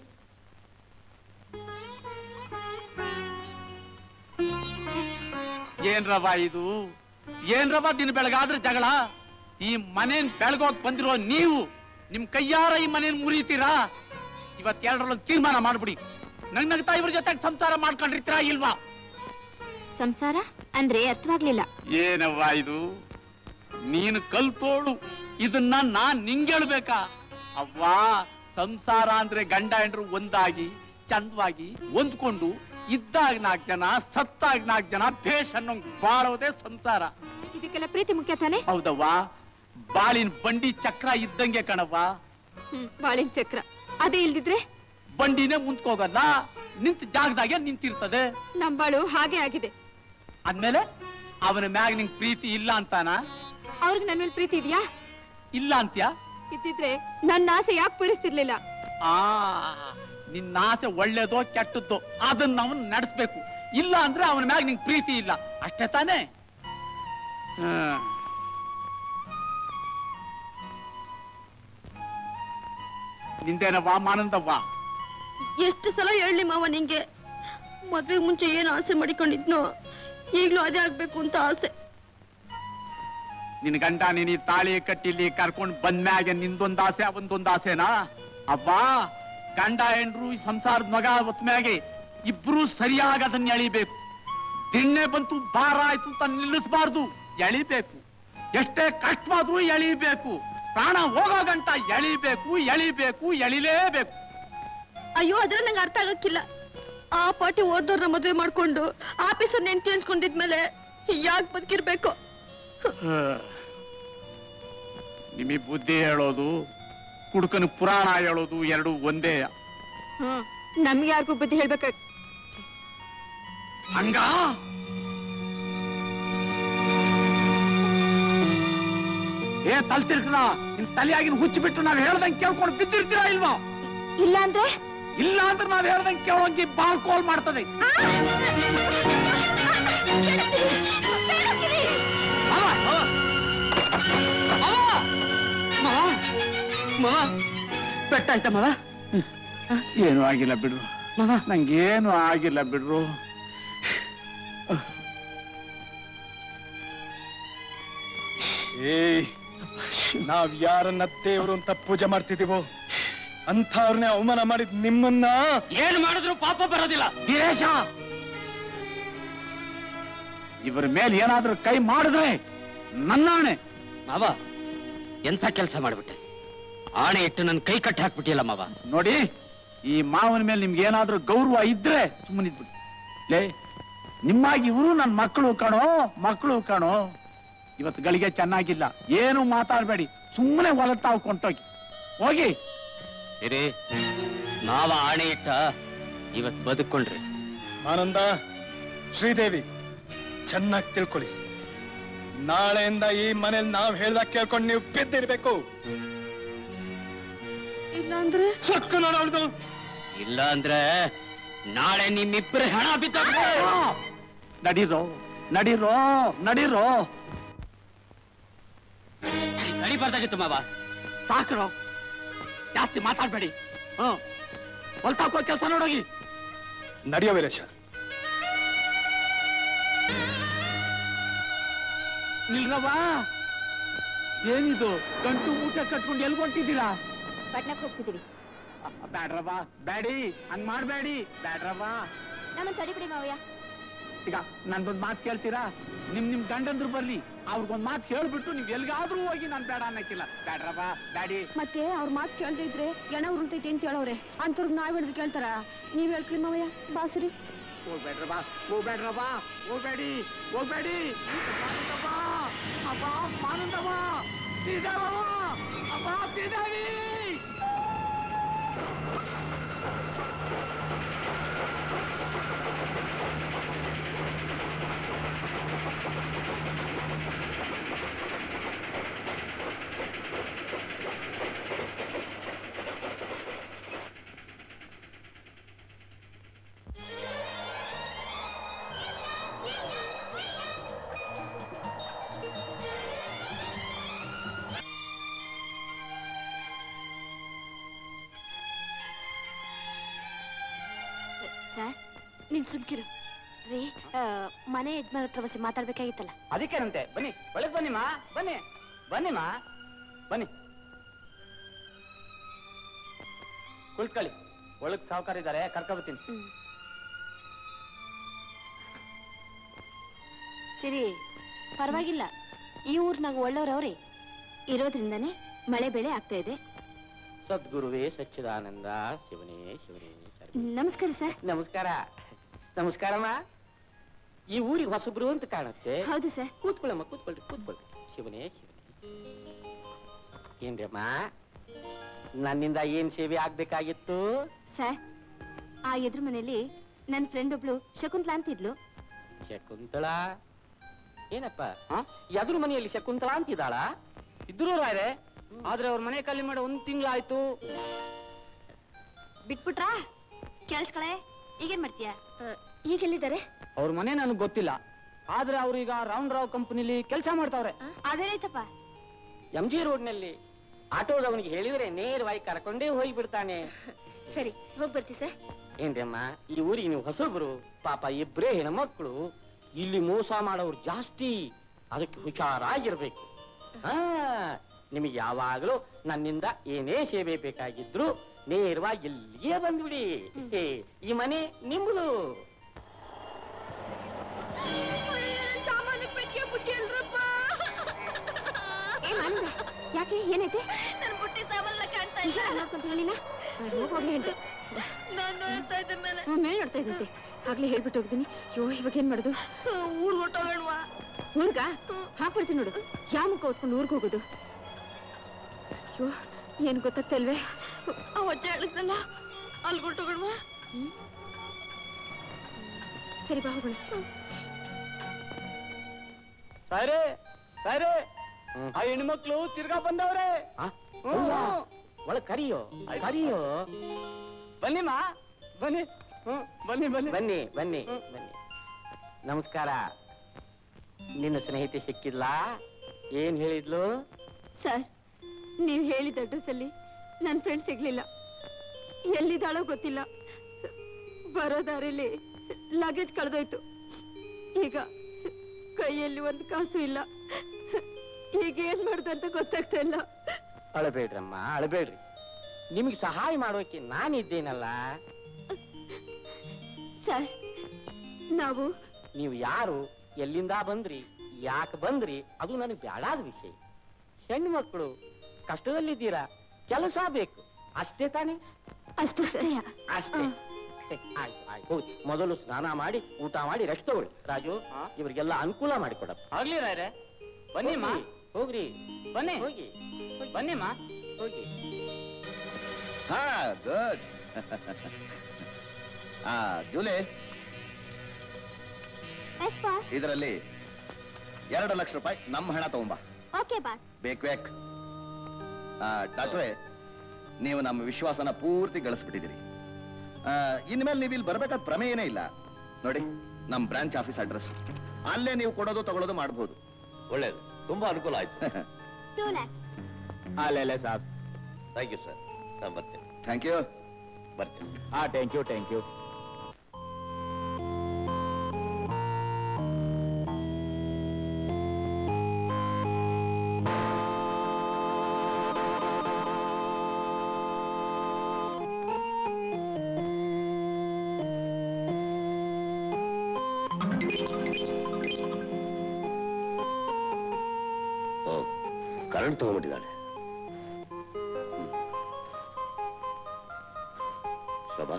ಏನ್ರವ ಇದು ಏನ್ರವ ದಿನ ಬೆಳಗಾದ್ರೆ ಜಗಳ ಈ ಮನೇನ್ ಬೆಳಗೋಗ್ ಬಂದಿರೋ ನೀವು ನಿಮ್ ಕೈಯಾರ ಈ ಮನೇನ್ ಮುರಿತೀರಾ ಇವತ್ತೆರಡರಲ್ಲೊಂದು ತೀರ್ಮಾನ ಮಾಡ್ಬಿಡಿ ನಗ್ ನಗ್ತಾ ಇವ್ರ ಜೊತೆ ಸಂಸಾರ ಮಾಡ್ಕೊಂಡಿರ್ತೀರಾ ಇಲ್ವಾ
ಸಂಸಾರ ಅಂದ್ರೆ ಅರ್ಥವಾಗ್ಲಿಲ್ಲ
ಏನವ್ವ ಇದು ನೀನು ಕಲ್ತೋಳು ಇದನ್ನ ನಾನ್ ನಿಂಗೇಳ್ಬೇಕಾ ಅವ್ವಾ ಸಂಸಾರ ಅಂದ್ರೆ ಗಂಡ ಹೆಂಡ್ರು ಒಂದಾಗಿ ಚಂದವಾಗಿ ಹೊಂದ್ಕೊಂಡು ಇದ್ದಾಗ ನಾಲ್ಕು ಜನ ಸತ್ತಾಗ ನಾಲ್ಕು ಜನ ಭೇಷ್ ಅನ್ನೋ ಬಾಳೋದೇ ಸಂಸಾರ
ಇದಕ್ಕೆಲ್ಲ ಪ್ರೀತಿ ಮುಖ್ಯ ತಾನೆ
ಹೌದವ್ವ ಬಾಳಿನ ಬಂಡಿ ಚಕ್ರ ಇದ್ದಂಗೆ ಕಣವ್ವ
ಹ್ಮ್ ಬಾಳಿನ ಚಕ್ರ ಅದೇ ಇಲ್ದಿದ್ರೆ
ಬಂಡಿನೇ ಮುಂದ್ಕೋಗಲ್ಲ ನಿಂತ ಜಾಗದಾಗೆ ನಿಂತಿರ್ತದೆ
ನಮ್ ಬಾಳು ಹಾಗೆ ಆಗಿದೆ
ಅಂದ್ಮೇಲೆ ಅವನ ಮ್ಯಾಗ ನಿಂಗ್ ಪ್ರೀತಿ ಇಲ್ಲ ಅಂತಾನ
ಅವ್ರಿಗೆ ನನ್ ಮೇಲೆ ಪ್ರೀತಿ ಇದೆಯಾ
ಇಲ್ಲ ಅಂತ್ಯಾ
ಇದ್ದಿದ್ರೆ ನನ್ನ ಆಸೆ ಯಾಕೆ ಪೂರಿಸ್ತಿರ್ಲಿಲ್ಲ
ಆ ನಿನ್ನ ಆಸೆ ಒಳ್ಳೇದೋ ಕೆಟ್ಟದ್ದೋ ಅದನ್ನ ಅವನ್ ನಡೆಸ್ಬೇಕು ಇಲ್ಲ ಅಂದ್ರೆ ಅವನ ಮ್ಯಾಗ ನಿಂಗೆ ಪ್ರೀತಿ ಇಲ್ಲ ಅಷ್ಟೇ ತಾನೇ ಹ್ಮ್. ನಿಂದೇನವ್ವ ಮಾನಂದವ್ವ
ಎಷ್ಟು ಸಲ ಹೇಳಿ ಮಾವ ನಿಂಗೆ ಮದ್ವೆಗ್ ಮುಂಚೆ ಏನ್ ಆಸೆ ಮಾಡಿಕೊಂಡಿದ್ನೋ ಈಗ್ಲೂ ಅದೇ ಆಗ್ಬೇಕು ಅಂತ ಆಸೆ
ನಿನ್ ಗಂಡ ನೀನ್ ಈ ತಾಳಿ ಕಟ್ಟಿಲಿ ಕರ್ಕೊಂಡ್ ಬಂದ್ಮ್ಯಾಗೆ ನಿಂದೊಂದ್ ಆಸೆ ಅವನ್ದೊಂದ್ ಆಸೆನಾ ಅವ್ವಾ ಗಂಡ ಹೆಂಡ್ರು ಈ ಸಂಸಾರದ ಮಗ ಹೊತ್ಮ್ಯಾಗೆ ಇಬ್ರು ಸರಿಯಾಗಿ ಅದನ್ನ ಎಳಿಬೇಕು ದಿಣ್ಣೆ ಬಂತು ಭಾರ ಆಯ್ತು ಅಂತ ನಿಲ್ಲಿಸಬಾರ್ದು ಎಳಿಬೇಕು ಎಷ್ಟೇ ಕಷ್ಟವಾದ್ರೂ ಎಳಿಬೇಕು ಪ್ರಾಣ ಹೋಗೋ ಗಂಟ ಎಳಿಬೇಕು ಎಳಿಬೇಕು ಎಳಿಲೇಬೇಕು
ಅಯ್ಯೋ ಅದ್ರ ನಂಗೆ ಅರ್ಥ ಆಗಕ್ಕಿಲ್ಲ ಆ ಪಾಟಿ ಓದೋರ್ನ ಮದ್ವೆ ಮಾಡ್ಕೊಂಡು ಆಫೀಸರ್ ನೆಂಟಿ ಅನ್ಸ್ಕೊಂಡಿದ್ಮೇಲೆ ಯಾಕೆ ಬದುಕಿರ್ಬೇಕು
ನಿಮಗೆ ಬುದ್ಧಿ ಹೇಳೋದು ಕುಡುಕನ ಪುರಾಣ ಹೇಳೋದು ಎರಡು ಒಂದೇ
ಹ್ಮ್ ನಮ್ಗೆ ಯಾರಿಗೂ ಬುದ್ಧಿ ಹೇಳ್ಬೇಕಾಗ
ಹಂಗ ಏ ತಲ್ತಿರ್ಕನ ನಿನ್ ತಲೆಯಾಗಿನ ಹುಚ್ಚಿ ಬಿಟ್ಟು ನಾವ್ ಹೇಳ್ದಂಗ್ ಕೇಳ್ಕೊಂಡು ಬಿದ್ದಿರ್ತೀರಾ ಇಲ್ವಾ
ಇಲ್ಲ ಅಂದ್ರೆ
ಇಲ್ಲ ಅಂದ್ರೆ ನಾವ್ ಹೇಳ್ದಂಗ್ ಕೇಳೋಂಗಿ ಬಾಲ್ ಕೋಲ್ ಮಾಡ್ತದೆ
ಪೆಟ್ಟಾಯ್ತ ಮಾವ
ಏನು ಆಗಿಲ್ಲ ಬಿಡ್ರು ನಂಗೇನು ಆಗಿಲ್ಲ ಬಿಡ್ರು
ಏಯ್ ನಾವ್ ಯಾರನ್ನ ದೇವ್ರು ಅಂತ ಪೂಜೆ ಮಾಡ್ತಿದೀವೋ ಅಂಥವ್ರನ್ನೇ ಅವಮಾನ ಮಾಡಿದ್ ನಿಮ್ಮನ್ನ
ಏನ್ ಮಾಡಿದ್ರು ಪಾಪ ಬರೋದಿಲ್ಲ
ವೀರೇಶ ಇವ್ರ ಮೇಲೆ ಏನಾದ್ರೂ ಕೈ ಮಾಡಿದ್ರೆ ನನ್ನಾಣೆ
ಮಾವ ಎಂಥ ಕೆಲಸ ಮಾಡ್ಬಿಟ್ಟೆ ಆಣೆ ಇಟ್ಟು ನನ್ ಕೈ ಕಟ್ಟಿ ಹಾಕ್ಬಿಟ್ಟಿಲ್ಲ ಮಾವ
ನೋಡಿ ಈ ಮಾವನ ಮೇಲೆ ನಿಮ್ಗೆ ಏನಾದ್ರೂ ಗೌರವ ಇದ್ರೆ ಸುಮ್ಮನಿದ್ಬಿಡಿ ಲೇ ನಿಮ್ಮಾಗಿ ಇವರು ನನ್ನ ಮಕ್ಕಳು ಕಣೋ ಮಕ್ಕಳು ಕಣೋ ಇವತ್ತು ಗಳಿಗೆ ಚೆನ್ನಾಗಿಲ್ಲ ಏನು ಮಾತಾಡ್ಬೇಡಿ ಸುಮ್ಮನೆ ಹೊಲ ತಾವು ಕೊಂಟೋಗಿ ಹೋಗಿ
ಇರಿ ನಾವ ಆಣೆ ಇಟ್ಟ ಇವತ್ ಬದುಕೊಂಡ್ರಿ
ಆನಂದ ಶ್ರೀದೇವಿ ಚೆನ್ನಾಗಿ ತಿಳ್ಕೊಳ್ಳಿ ನಾಳೆಯಿಂದ ಈ ಮನೇಲಿ ನಾವ್ ಹೇಳ್ದಾಗ ಕೇಳ್ಕೊಂಡು ನೀವು ಬಿದ್ದಿರ್ಬೇಕು
ಇಲ್ಲಾಂದ್ರೆ
ಸೊಕ್ಕು ನೋಡೋದು
ಇಲ್ಲ ಅಂದ್ರೆ ನಾಳೆ ನಿಮ್ಮಿಬ್ಬರ ಹೆಣ ಬಿದ್ದ
ನಡೀರೋ ನಡೀರೋ ನಡೀರೋ
ನಡಿ ಬರ್ದಾಗಿತ್ತು ಮಾವ
ಸಾಕ್ರೋ ಜಾಸ್ತಿ ಮಾತಾಡ್ಬೇಡಿ ಹ್ಮ್ ಹೊಲ್ತಾಕೋ ಕೆಲಸ ನೋಡೋಗಿ
ನಡೆಯೋ ವೀರೇಶ
ನಿಲ್ರವ್ವ ಏನಿದು ಗಂಟು ಊಟ ಕಟ್ಕೊಂಡು ಎಲ್ಲಿ ಹೊಂಟಿದ್ದೀರಾ
ಪಟ್ನಕ್ಕೆ ಹೋಗ್ತಿದೀವಿ
ಬ್ಯಾಡ್ರವ್ವ ಬ್ಯಾಡಿ ಹಂಗ್ ಮಾಡ್ಬೇಡಿ ಬ್ಯಾಡ್ರವ್ವ
ನಮ್ಮನ್ನ ತಡಿಬಿಡಿ ಮಾವಯ್ಯ
ಈಗ ನನ್ಗೊಂದ್ ಮಾತು ಕೇಳ್ತೀರಾ ನಿಮ್ ನಿಮ್ ಗಂಡಂದ್ರು ಬರ್ಲಿ ಅವ್ರಿಗೊಂದ್ ಮಾತು ಹೇಳ್ಬಿಟ್ಟು ನೀವ್ ಎಲ್ಗಾದ್ರೂ ಹೋಗಿ ನಾನ್ ಬೇಡ ಅನ್ನಕ್ಕಿಲ್ಲ ಬ್ಯಾಡ್ರವ್ವ ಬ್ಯಾಡಿ
ಮತ್ತೆ ಅವ್ರ ಮಾತು ಕೇಳ್ದೆ ಇದ್ರೆ ಎಣ ಉರುಳ್ತೈತಿ ಅಂತ ಹೇಳವ್ರೆ ಅಂತವ್ರಿಗೆ ನಾವ್ ಹಿಡಿದು ಕೇಳ್ತಾರ ನೀವ್ ಹೇಳ್ಕ್ರಿ ಮಾವಯ್ಯ ಬಾಸ್ರಿ
ಹೋಗ್ಬೇಡ್ರವ್ವ ಹೋಗ್ಬೇಡ್ರವ್ವ ಹೋಗ್ಬೇಡಿ ಹೋಗ್ಬೇಡಿ ಮಾನಂದವ್ವ, ಅಬ್ಬಾ ಮಾನಂದವ್ವ ಶ್ರೀದೇವವ್ವ ಅಬ್ಬಾ ಶ್ರೀದೇವಿ
ಸರ್ ನೀನ್ ಸುಮ್ಕಿರು ರೀ ಆ, ಮನೆ ಯಜಮಾನ್ ಹತ್ರ ಬಸಿ ಮಾತಾಡ್ಬೇಕಾಗಿತ್ತಲ್ಲ
ಅದಕ್ಕೇನಂತೆ ಬನ್ನಿ ಒಳಗ್ ಬನ್ನಿಮ್ಮ ಬನ್ನಿ ಬನ್ನಿಮ್ಮ ಬನ್ನಿ ಕುಳ್ಕೊಳ್ಳಿ ಒಳಗ್ ಸಾವುಕಾರ ಇದ್ದಾರೆ ಕರ್ಕೊಬತ್ತೀನಿ
ಸರಿ ಪರವಾಗಿಲ್ಲ ಈ ಊರ್ನಾಗ ಒಳ್ಳೆಯವ್ರವ್ರಿ ಇರೋದ್ರಿಂದಾನೇ ಮಳೆ ಬೆಳೆ ಆಗ್ತಾ ಇದೆ
ಸದ್ಗುರುವೇ ಸಚ್ಚಿದಾನಂದ ಶಿವನೇ ಶಿವನೇ ಸರ್ವ
ನಮಸ್ಕಾರ ಸರ್
ನಮಸ್ಕಾರ ನಮಸ್ಕಾರಮ್ಮ ಈ ಊರಿಗೆ ಹೊಸಬ್ರು ಅಂತ ಕಾಣುತ್ತೆ
ಹೌದು ಸರ್
ಕೂತ್ಕೊಳ್ಳಮ್ಮ ಕೂತ್ಕೊಳ್ರಿ ಕೂತ್ಕೊಳ್ರಿ ಶಿವನೇ ಶಿವನೇ ಏನ್ರಮ್ಮ ನನ್ನಿಂದ ಏನ್ ಸೇವೆ ಆಗ್ಬೇಕಾಗಿತ್ತು
ಸರ್ ಆ ಎದುರು ಮನೆಯಲ್ಲಿ ನನ್ನ ಫ್ರೆಂಡ್ ಒಬ್ಳು ಶಕುಂತ್ಲಾ ಅಂತಿದ್ಲು
ಶಕುಂತಳ ಏನಪ್ಪ ಎದುರು ಮನೆಯಲ್ಲಿ ಶಕುಂತಳ ಅಂತಿದ್ದಾಳ ಇದ್ರು ರಾಯ್ರೆ ಆದ್ರೆ ಅವ್ರ ಮನೆ ಖಾಲಿ ಮಾಡೋ ಒಂದ್ ತಿಂಗಳಾಯ್ತು
ಬಿಟ್ಬಿಟ್ರಾ ಕೇಳಿಸ್ಕೊಳೆ ಈಗೇನ್ ಮಾಡ್ತೀಯ ಈಗ ಎಲ್ಲಿದ್ದಾರೆ
ಅವ್ರ ಮನೆ ನನಗೆ ಗೊತ್ತಿಲ್ಲ ಆದ್ರೆ ಅವ್ರೀಗ ರೌಂಡ್ ರಾವ್ ಕಂಪನಿಲಿ ಕೆಲಸ ಮಾಡ್ತಾವ್ರೆ
ಅದೇನಾಯ್ತಪ್ಪ
ಎಂ ಜಿ ರೋಡ್ನಲ್ಲಿ ಆಟೋದವನಿಗೆ ಹೇಳಿದ್ರೆ ನೇರವಾಗಿ ಕರ್ಕೊಂಡೇ ಹೋಗಿ ಬಿಡ್ತಾನೆ
ಸರಿ ಹೋಗ್ ಬರ್ತಿ ಸರ್
ಏನ್ರಮ್ಮ ಈ ಊರಿಗೆ ನೀವು ಹೊಸಬ್ರು ಪಾಪ ಇಬ್ರೇ ಹೆಣ್ಮಕ್ಳು ಇಲ್ಲಿ ಮೋಸ ಮಾಡೋರು ಜಾಸ್ತಿ ಅದಕ್ಕೆ ಹುಷಾರಾಗಿರ್ಬೇಕು ಹಾ ನಿಮಗೆ ಯಾವಾಗಲೂ ನನ್ನಿಂದ ಏನೇ ಸೇವೆ ಬೇಕಾಗಿದ್ರು ನೇರವಾಗಿ ಇಲ್ಲಿಗೆ ಬಂದ್ಬಿಡಿ ಏ, ಈ ಮನೆ ನಿಮ್ದು
ಸಾಮಾನ್ಯ ಪೆಟ್ಟಿಗೆ ಬಿಟ್ಟಿಲ್ರಪ್ಪ
ಏ ಮಾನಂದ ಯಾಕೆ ಏನೈತೆ
ನನ್ ಬುಟ್ಟಿ ಸಾಮಾನ್ಯ ಕಾಣ್ತಾ ಇಲ್ಲ
ಹುಷಾರ್ ನೋಡ್ಕೊಂತ ಹೇಳಿನ ಹೋಗ್ಲಿ ಅಂತ
ನಾನು ನೋಡ್ತಾ ಇದ್ದ ಮೇಲೆ
ಹ್ಮ್, ಮೇಲ್ ನೋಡ್ತಾ ಇದ್ದಂತೆ ಆಗ್ಲೇ ಹೇಳ್ಬಿಟ್ಟು ಹೋಗ್ತೀನಿ ಅಯ್ಯೋ ಇವಾಗ ಏನ್ ಮಾಡೋದು
ಊರ್ ಹೊಟ್ಟೋಗಣ್ವಾ
ಊರ್ಗ ಹಾಕ್ಬಿಡ್ತೀನಿ ನೋಡು ಯಾವ ಮುಖ ಹೊತ್ಕೊಂಡು ಊರ್ಗ್ ಹೋಗೋದು ಅಯ್ಯೋ ಏನ್ ಗೊತ್ತಾಗ್ತಾ ಇಲ್ವೇ
ಆ ಹೊಟ್ಟೆ ಹೇಳಿದ್ನಲ್ಲ ಅಲ್ಲಿ ಹೊಟ್ಟೋಗಣ್ವಾ
ಸರಿ ಬಾ ಹೋಗೋಣ
ಸಾಯ್ರೆ ಸಾಯ್ರೆ ಆ ಹೆಣ್ಮಕ್ಳು ತಿರ್ಗಾ ಬಂದವ್ರೆ ಒಳಗ್ ಕರಿಯೋ ಕರಿಯೋ ಬನ್ನಿಮ್ಮ ಬನ್ನಿ ಹ್ಮ್, ಬನ್ನಿ ಬನ್ನಿ ಬನ್ನಿ ಬನ್ನಿ ಬನ್ನಿ ನಮಸ್ಕಾರ ನಿನ್ನ ಸ್ನೇಹಿತೆ ಸಿಕ್ಕಿದ್ಲಾ ಏನ್ ಹೇಳಿದ್ಲು
ಸರ್ ನೀವ್ ಹೇಳಿದ ಅಡ್ರೆಸ್ ಅಲ್ಲಿ ನನ್ ಫ್ರೆಂಡ್ ಸಿಗ್ಲಿಲ್ಲ ಎಲ್ಲಿದ್ದಾಳೋ ಗೊತ್ತಿಲ್ಲ ಬರೋ ದಾರಿಲಿ ಲಗೇಜ್ ಕಳೆದೋಯ್ತು ಈಗ ಕೈಯಲ್ಲಿ ಒಂದು ಕಾಸು ಇಲ್ಲ ಈಗ ಏನ್ ಮಾಡುದು ಅಂತ ಗೊತ್ತಾಗ್ತಾ ಇಲ್ಲ
ಅಳಬೇಡ್ರಮ್ಮ ಅಳಬೇಡ್ರಿ ನಿಮಗೆ ಸಹಾಯ ಮಾಡೋಕೆ ನಾನಿದ್ದೇನಲ್ಲ
ಸರ್ ನಾವು
ನೀವು ಯಾರು ಎಲ್ಲಿಂದ ಬಂದ್ರಿ ಯಾಕೆ ಬಂದ್ರಿ ಅದು ನನಗೆ ಬ್ಯಾಡಾದ ವಿಷಯ ಹೆಣ್ಣು ಮಕ್ಕಳು ಕಷ್ಟದಲ್ಲಿದ್ದೀರಾ ಕೆಲಸ ಬೇಕು ಅಷ್ಟೇ ತಾನೇ
ಅಷ್ಟೇ ಸರ್
ಅಷ್ಟೇ ಏ, ಆಯ್ತು ಆಯ್ತು ಹೋಗಿ ಮೊದಲು ಸ್ನಾನ ಮಾಡಿ ಊಟ ಮಾಡಿ ರೆಸ್ಟ್ ತಗೊಳ್ಳಿ ರಾಜು ಇವರಿಗೆಲ್ಲ ಅನುಕೂಲ ಮಾಡಿಕೊಡಪ್ಪ
ಆಗ್ಲಿ ರಾಯ್ರೆ ಬನ್ನಿಮ್ಮ
ಹೋಗ್ರಿ
ಬನ್ನಿ
ಹೋಗಿ
ಬನ್ನಿಮ್ಮ
ಹೋಗಿ
ಹಾ ಗುಡ್ ಆ ಜೂಲಿ
ಎಸ್ ಬಾಸ್
ಇದರಲ್ಲಿ ಎರಡು ಲಕ್ಷ ರೂಪಾಯಿ ನಮ್ಮ ಹಣ ತಗೊಂಬ
ಓಕೆ ಬಾಸ್
ಬೇಕು ಬೇಕು ಆ, ಡಾಕ್ಟ್ರೇ ನೀವು ನಮ್ಮ ವಿಶ್ವಾಸನ ಪೂರ್ತಿ ಗಳಿಸ್ಬಿಟ್ಟಿದ್ದೀರಿ ಆ, ಇನ್ಮೇಲೆ ನೀವು ಇಲ್ಲಿ ಬರ್ಬೇಕಾದ ಪ್ರಮೇಯನೇ ಇಲ್ಲ ನೋಡಿ ನಮ್ಮ ಬ್ರಾಂಚ್ ಆಫೀಸ್ ಅಡ್ರೆಸ್ ಅಲ್ಲೇ ನೀವು ಕೊಡೋದು ತಗೊಳ್ಳೋದು ಮಾಡಬಹುದು
ಒಳ್ಳೇದು ತುಂಬಾ ಅನುಕೂಲ ಆಯ್ತು
ಟೂ ಲ್ಯಾಕ್ಸ್
ಅಲ್ಲೆಲ್ಲ ಸಾಬ್
ಥ್ಯಾಂಕ್ ಯು ಸರ್ ನಾನು ಬರ್ತೇನೆ
ಥ್ಯಾಂಕ್ ಯು
ಬರ್ತೀನಿ
ಹಾ ಥ್ಯಾಂಕ್ ಯು ಥ್ಯಾಂಕ್ ಯು
ಓ ಕರೆಂಟ್ ತಗೊಂಡ್ಬಿಟ್ಟಿದ್ದಾಳೆ ಹ್ಮ್. ಶೋಭಾ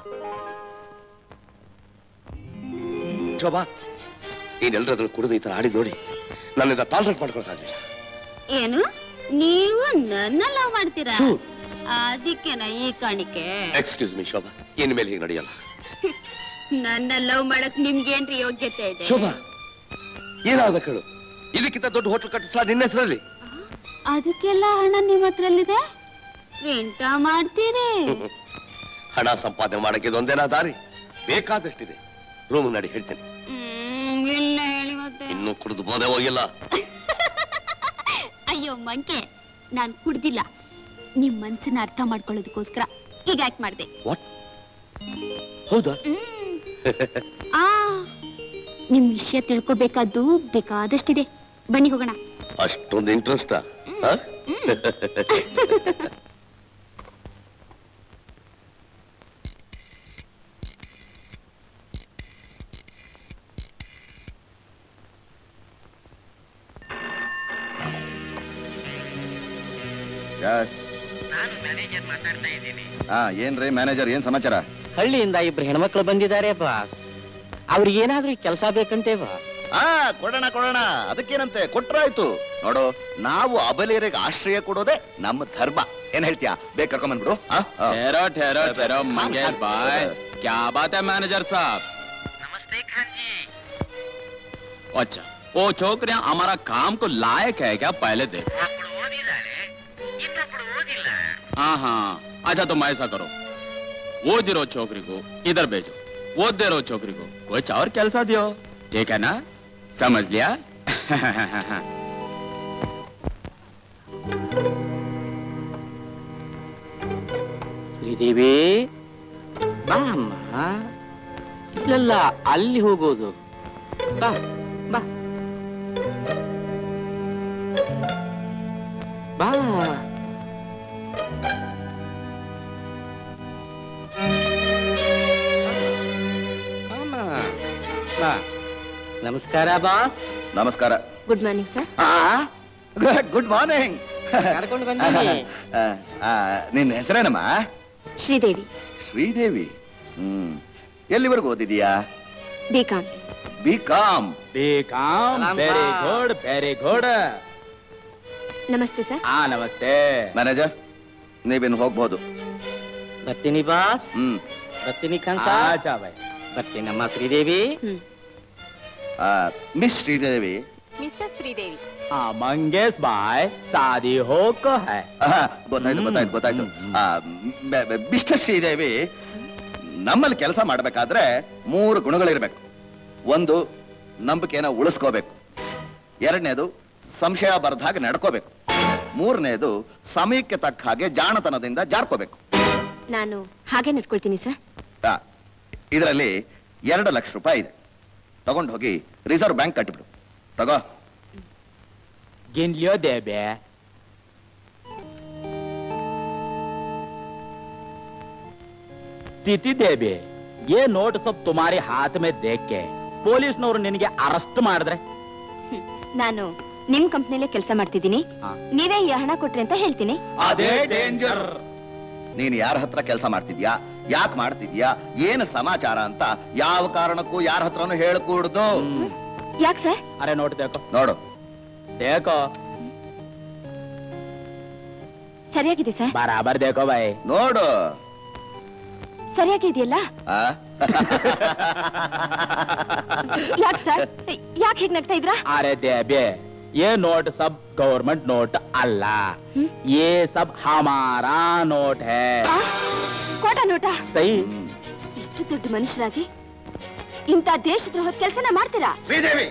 ಶೋಭಾ ನೀನ್ ಎಲ್ರಾದ್ರೂ ಕುಡಿದು ಈ ತರ ಆಡಿದ್ ನೋಡಿ ನನ್ನಿಂದ ಟಾಲರೇಟ್ ಮಾಡ್ಕೊಳಕ್ಕಾಗಲಿಲ್ಲ
ಏನು ನೀವು ನನ್ನ ಲವ್ ಮಾಡ್ತೀರಾ ಅದಕ್ಕೆನ ಈ ಕಾಣಿಕೆ
ಎಕ್ಸ್ಕ್ಯೂಸ್ ಮೀ ಶೋಭಾ ಇನ್ಮೇಲೆ ಹೀಗೆ ನಡೆಯಲ್ಲ
ನನ್ನ ಲವ್ ಮಾಡಕ್ ನಿಮ್ಗೇನ್ರಿ ಯೋಗ್ಯತೆ ಇದೆ
ಶೋಭಾ ಏನಾದ ಕೇಳು ಇದಕ್ಕಿಂತ ದೊಡ್ಡ ಹೋಟ್ಲ್ ಕಟ್ಟಿಸ್ಲಾ ನಿನ್ನ ಹೆಸರಲ್ಲಿ
ಅದಕ್ಕೆಲ್ಲ ಹಣ ನಿಮ್ ಹತ್ರಲ್ಲಿದೆ ಪ್ರಿಂಟ ಮಾಡ್ತೀರಿ
ಹಣ ಸಂಪಾದನೆ ಮಾಡಕ್ಕೆ ಇದೊಂದೇನಾ ದಾರಿ ಬೇಕಾದಷ್ಟಿದೆ ರೂಮ್ ನಡಿ ಹೇಳ್ತೇನೆ
ಹ್ಮ್, ಇಲ್ಲ ಹೇಳಿ ಮತ್ತೆ
ಇನ್ನೂ ಕುಡಿದು ಬೋದೆ ಹೋಗಿಲ್ಲ
ಅಯ್ಯೋ ಮಂಕೆ ನಾನ್ ಕುಡ್ದಿಲ್ಲ ನಿಮ್ ಮನ್ಸನ್ನ ಅರ್ಥ ಮಾಡ್ಕೊಳ್ಳೋದಕ್ಕೋಸ್ಕರ ಈಗ ಆಕ್ಟ್ ಮಾಡ್ದೆ
ಹೌದಾ
ಆ ನಿಮ್ ವಿಷಯ ತಿಳ್ಕೊಬೇಕಾದ್ದು ಬೇಕಾದಷ್ಟಿದೆ ಬನ್ನಿ ಹೋಗೋಣ
ಅಷ್ಟೊಂದು ಇಂಟ್ರೆಸ್ಟಾ
ಯಸ್ ಹಾ ಏನ್ರಿ ಮ್ಯಾನೇಜರ್ ಏನ್ ಸಮಾಚಾರ
ಹಳ್ಳಿಯಿಂದ ಇಬ್ರು ಹೆಣ್ಮಕ್ಳು ಬಂದಿದ್ದಾರೆ ಬಾಸ್ ಅವ್ರಿಗೆ ಏನಾದ್ರೂ ಕೆಲಸ ಬೇಕಂತೆ ಬಾಸ್
ಹಾ ಕೊಡೋಣ ಕೊಡೋಣ ಅದಕ್ಕೇನಂತೆ ಕೊಟ್ರಾಯ್ತು ನೋಡು ನಾವು ಅಬಲೆಯರಿಗೆ ಆಶ್ರಯ ಕೊಡೋದೇ ನಮ್ಮ ಧರ್ಮ ಏನ್ ಹೇಳ್ತೀಯಾ ಬೇಗ ಕರ್ಕೊಂಬಂದ್ಬಿಡು ಆ? ಆ.
ठहरो ठहरो ठहरो मंगेश भाई क्या बात है मैनेजर साहब
ನಮಸ್ತೆ ಖಾನ್ಜಿ
अच्छा वो छोकरियां हमारा काम को लायक है क्या पहले देख
ಅప్పుడు ಓದಿದ್ದಾಳೆ ಇನ್ನೊಬ್ಳು ಓದಿಲ್ಲ
हाँ हाँ अच्छा तुम ऐसा करो ಓದಿರೋ छोकरी इधर भेजो ಓದ್ದೇ ಇರೋ छोकरी को कुछ और ಕೆಲಸ दियो ठीक है ना समझ लिया
ಶ್ರೀದೇವಿ ಬಾ ಅಮ್ಮ ಇಲ್ಲಲ್ಲ ಅಲ್ಲಿ ಹೋಗೋದು ಬಾ ಬಾ ಬಾ ಅಮ್ಮ, ಬಾ ನಮಸ್ಕಾರ ಬಾಸ್
ನಮಸ್ಕಾರ
good morning sir
good good morning
ಕರ್ಕೊಂಡು ಬಂದಿನಿ
ನಿನ್ನ ಹೆಸರೇನಮ್ಮ
ಶ್ರೀದೇವಿ
ಶ್ರೀದೇವಿ ಹ್ಮ್ ಎಲ್ಲಿವರೆಗೂ ಓದಿದೀಯಾ
ಬಿ ಕಾಮ್
ಬಿ ಕಾಮ್
बेकाम
सलाम
वेरी
साहब।
गुड वेरी गुड
ನಮಸ್ತೆ ಸರ್
ಹಾ ನಮಸ್ತೆ
ಮ್ಯಾನೇಜರ್ ನೀವಿನ್ ಹೋಗ್ಬೋದು
ಬರ್ತೀನಿ ಬಾಸ್
ಹ್ಮ್
ಬರ್ತೀನಿ ಕಂಸ
ಆಚಾ ಬಾಯ್
ಬರ್ತೀನಮ್ಮ ಶ್ರೀದೇವಿ
ಆ, ಮಿಸ್ ಶ್ರೀದೇವಿ
ಮಿಸ್ಸಸ್ ಶ್ರೀದೇವಿ
हाँ मंगेश भाई शादी हो को है
ಆಹಾ, ಗೊತ್ತಾಯ್ತು ಗೊತ್ತಾಯ್ತು ಗೊತ್ತಾಯ್ತು ಆ, ಬೆ- ಬೆ- ಮಿಸ್ಟರ್ ಶ್ರೀದೇವಿ ನಮ್ಮಲ್ಲಿ ಕೆಲಸ ಮಾಡ್ಬೇಕಾದ್ರೆ ಮೂರು ಗುಣಗಳಿರ್ಬೇಕು ಒಂದು ನಂಬಿಕೆನ ಉಳಿಸ್ಕೋಬೇಕು ಎರಡನೇದು ಸಂಶಯ ಬರದ ಹಾಗೆ ನಡ್ಕೋಬೇಕು ಮೂರನೇದು ಸಮಯಕ್ಕೆ ತಕ್ಕ ಹಾಗೆ ಜಾಣತನದಿಂದ ಜಾರ್ಕೋಬೇಕು
ನಾನು ಹಾಗೆ ನಡ್ಕೊಳ್ತೀನಿ ಸರ್
ಇದರಲ್ಲಿ ಎರಡು ಲಕ್ಷ ರೂಪಾಯಿ ಇದೆ ತಗೊಂಡು ಹೋಗಿ ರಿಸರ್ವ್ ಬ್ಯಾಂಕ್ ಕಟ್ಟಿಬಿಡು ತಗೋ
गिन लियो देबे ತಿಥಿ ದೇವಿ ये नोट सब तुम्हारे हाथ में देख के ಪೊಲೀಸ್ನವರು ನಿನಗೆ ಅರೆಸ್ಟ್ ಮಾಡಿದ್ರೆ
ನಾನು ನಿಮ್ ಕಂಪ್ನಿಲೇ ಕೆಲಸ ಮಾಡ್ತಿದ್ದೀನಿ ನೀವೇ ಈ ಹಣ ಕೊಟ್ರಿ ಅಂತ ಹೇಳ್ತೀನಿ
ಅದೇ ಡೇಂಜರ್ ನೀನ್ ಯಾರ ಹತ್ರ ಕೆಲಸ ಮಾಡ್ತಿದ್ಯಾ ಯಾಕೆ ಮಾಡ್ತಿದ್ಯಾ ಏನು ಸಮಾಚಾರ ಅಂತ ಯಾವ ಕಾರಣಕ್ಕೂ ಯಾರ ಹತ್ರನೂ ಹೇಳ್ಕೂಡ್ದು
ಯಾಕೆ ಸರ್
ಅರೆ ನೋಟ್ ದೇಕೋ
ನೋಡು
ದೇಕೋ
ಸರಿಯಾಗಿದೆ ಸರ್
ಬರಾಬರ್ ದೇಕೋ ಬಾಯ್
ನೋಡು
ಸರಿಯಾಗಿ ಇದೆಯಲ್ಲ
ಆ?
ಯಾಕೆ ಸರ್ ಯಾಕೆ ಹೀಗ್ ನಗ್ತಾ ಇದ್ರಾ
अरे देबे ये नोट सब गवर्नमेंट नोट अल्लाह ये सब हमारा नोट है
ಕೋಟ ನೋಟ
सही
ಇಷ್ಟು ದೊಡ್ಡ ಮನುಷ್ಯರಾಗಿ ಇಂಥ ದೇಶದ್ರೋಹದ ಕೆಲಸನ ಮಾಡ್ತೀರಾ
ಶ್ರೀದೇವಿ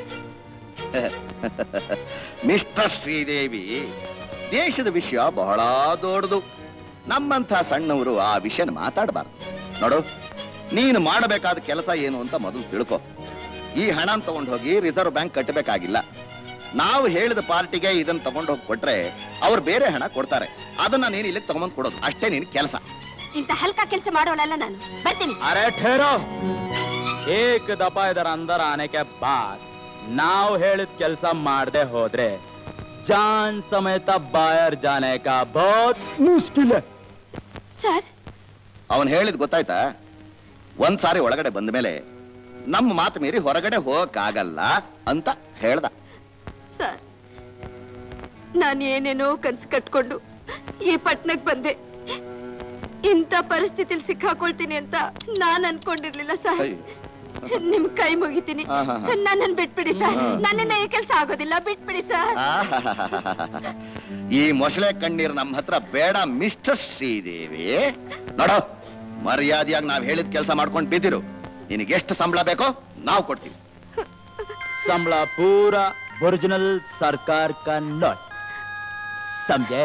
ಮಿಸ್ಟರ್ ಶ್ರೀದೇವಿ ದೇಶದ ವಿಷಯ ಬಹಳ ದೊಡ್ಡದು ನಮ್ಮಂಥ ಸಣ್ಣವರು ಆ ವಿಷಯನ ಮಾತಾಡಬಾರ್ದು ನೋಡು ನೀನು ಮಾಡಬೇಕಾದ ಕೆಲಸ ಏನು ಅಂತ ಮೊದಲು ತಿಳ್ಕೊ ಈ ಹಣ ತಗೊಂಡು ಹೋಗಿ ರಿಸರ್ವ್ ಬ್ಯಾಂಕ್ ಕಟ್ಟಬೇಕಾಗಿಲ್ಲ ನಾವು ಹೇಳಿದ ಪಾರ್ಟಿಗೆ ಇದನ್ನ ತಗೊಂಡು ಹೋಗಿ ಕೊಟ್ರೆ ಅವ್ರು ಬೇರೆ ಹಣ ಕೊಡ್ತಾರೆ ಅದನ್ನ ನೀನು ಇಲ್ಲಿಗೆ ತಗೊಂಡ್ ಕೊಡೋದು ಅಷ್ಟೇ ನಿನ್ ಕೆಲಸ
ಇಂಥ ಹಲ್ಕ ಕೆಲಸ ಮಾಡೋಳಲ್ಲ ನಾನು ಬರ್ತೀನಿ
अरे ठहरो एक दफा इधर अंदर आने के बाद ನಾವು ಹೇಳಿದ ಕೆಲಸ ಮಾಡದೆ ಹೋದ್ರೆ ಜಾನ್ ಸಮೇತ ಬಾಯರ್ ಜಾನೆ ಕಾ ಬಹುತ್ ಮುಷ್ಕಿಲ್ है
ಸರ್
ಅವನ್ ಹೇಳಿದ್ ಗೊತ್ತಾಯ್ತಾ ಒಂದ್ ಸಾರಿ ಒಳಗಡೆ ಬಂದ ಮೇಲೆ ನಮ್ಮ ಮಾತು ಮೀರಿ ಹೊರಗಡೆ ಹೋಗಕ್ಕಾಗಲ್ಲ ಅಂತ ಹೇಳ್ದ
ಸರ್ ನಾನು ಏನೇನೋ ಕನ್ಸು ಕಟ್ಕೊಂಡು ಈ ಪಟ್ನಕ್ ಬಂದೆ ಇಂಥ ಪರಿಸ್ಥಿತಿಲಿ ಸಿಕ್ಕಾಕೊಳ್ತೀನಿ ಅಂತ ನಾನ್ ಅನ್ಕೊಂಡಿರ್ಲಿಲ್ಲ ಸರ್ ನಿಮ್ ಕೈ ಮುಗಿತೀನಿ
ಆಹಾಹಾ.
ನನ್ನನ್ ಬಿಟ್ಬಿಡಿ ಸರ್
ಹಾ.
ನನ್ನಿಂದ ಈ ಕೆಲಸ ಆಗೋದಿಲ್ಲ ಬಿಟ್ಬಿಡಿ ಸರ್
ಆಹಾಹಾಹಾಹಾ. ಈ ಮೊಸಳೆ ಕಣ್ಣೀರ್ ನಮ್ಮ ಹತ್ರ ಬೇಡ ಮಿಸ್ಟರ್ ಶ್ರೀದೇವಿ ನೋಡೋ ಮರ್ಯಾದೆಯಾಗಿ ನಾವ್ ಹೇಳಿದ ಕೆಲಸ ಮಾಡ್ಕೊಂಡು ಬಿದ್ದಿರು ನಿನಗೆ ಎಷ್ಟು ಸಂಬಳ ಬೇಕೋ ನಾವು ಕೊಡ್ತೀವಿ
संभला पूरा ओरिजिनल सरकार का नोट समझे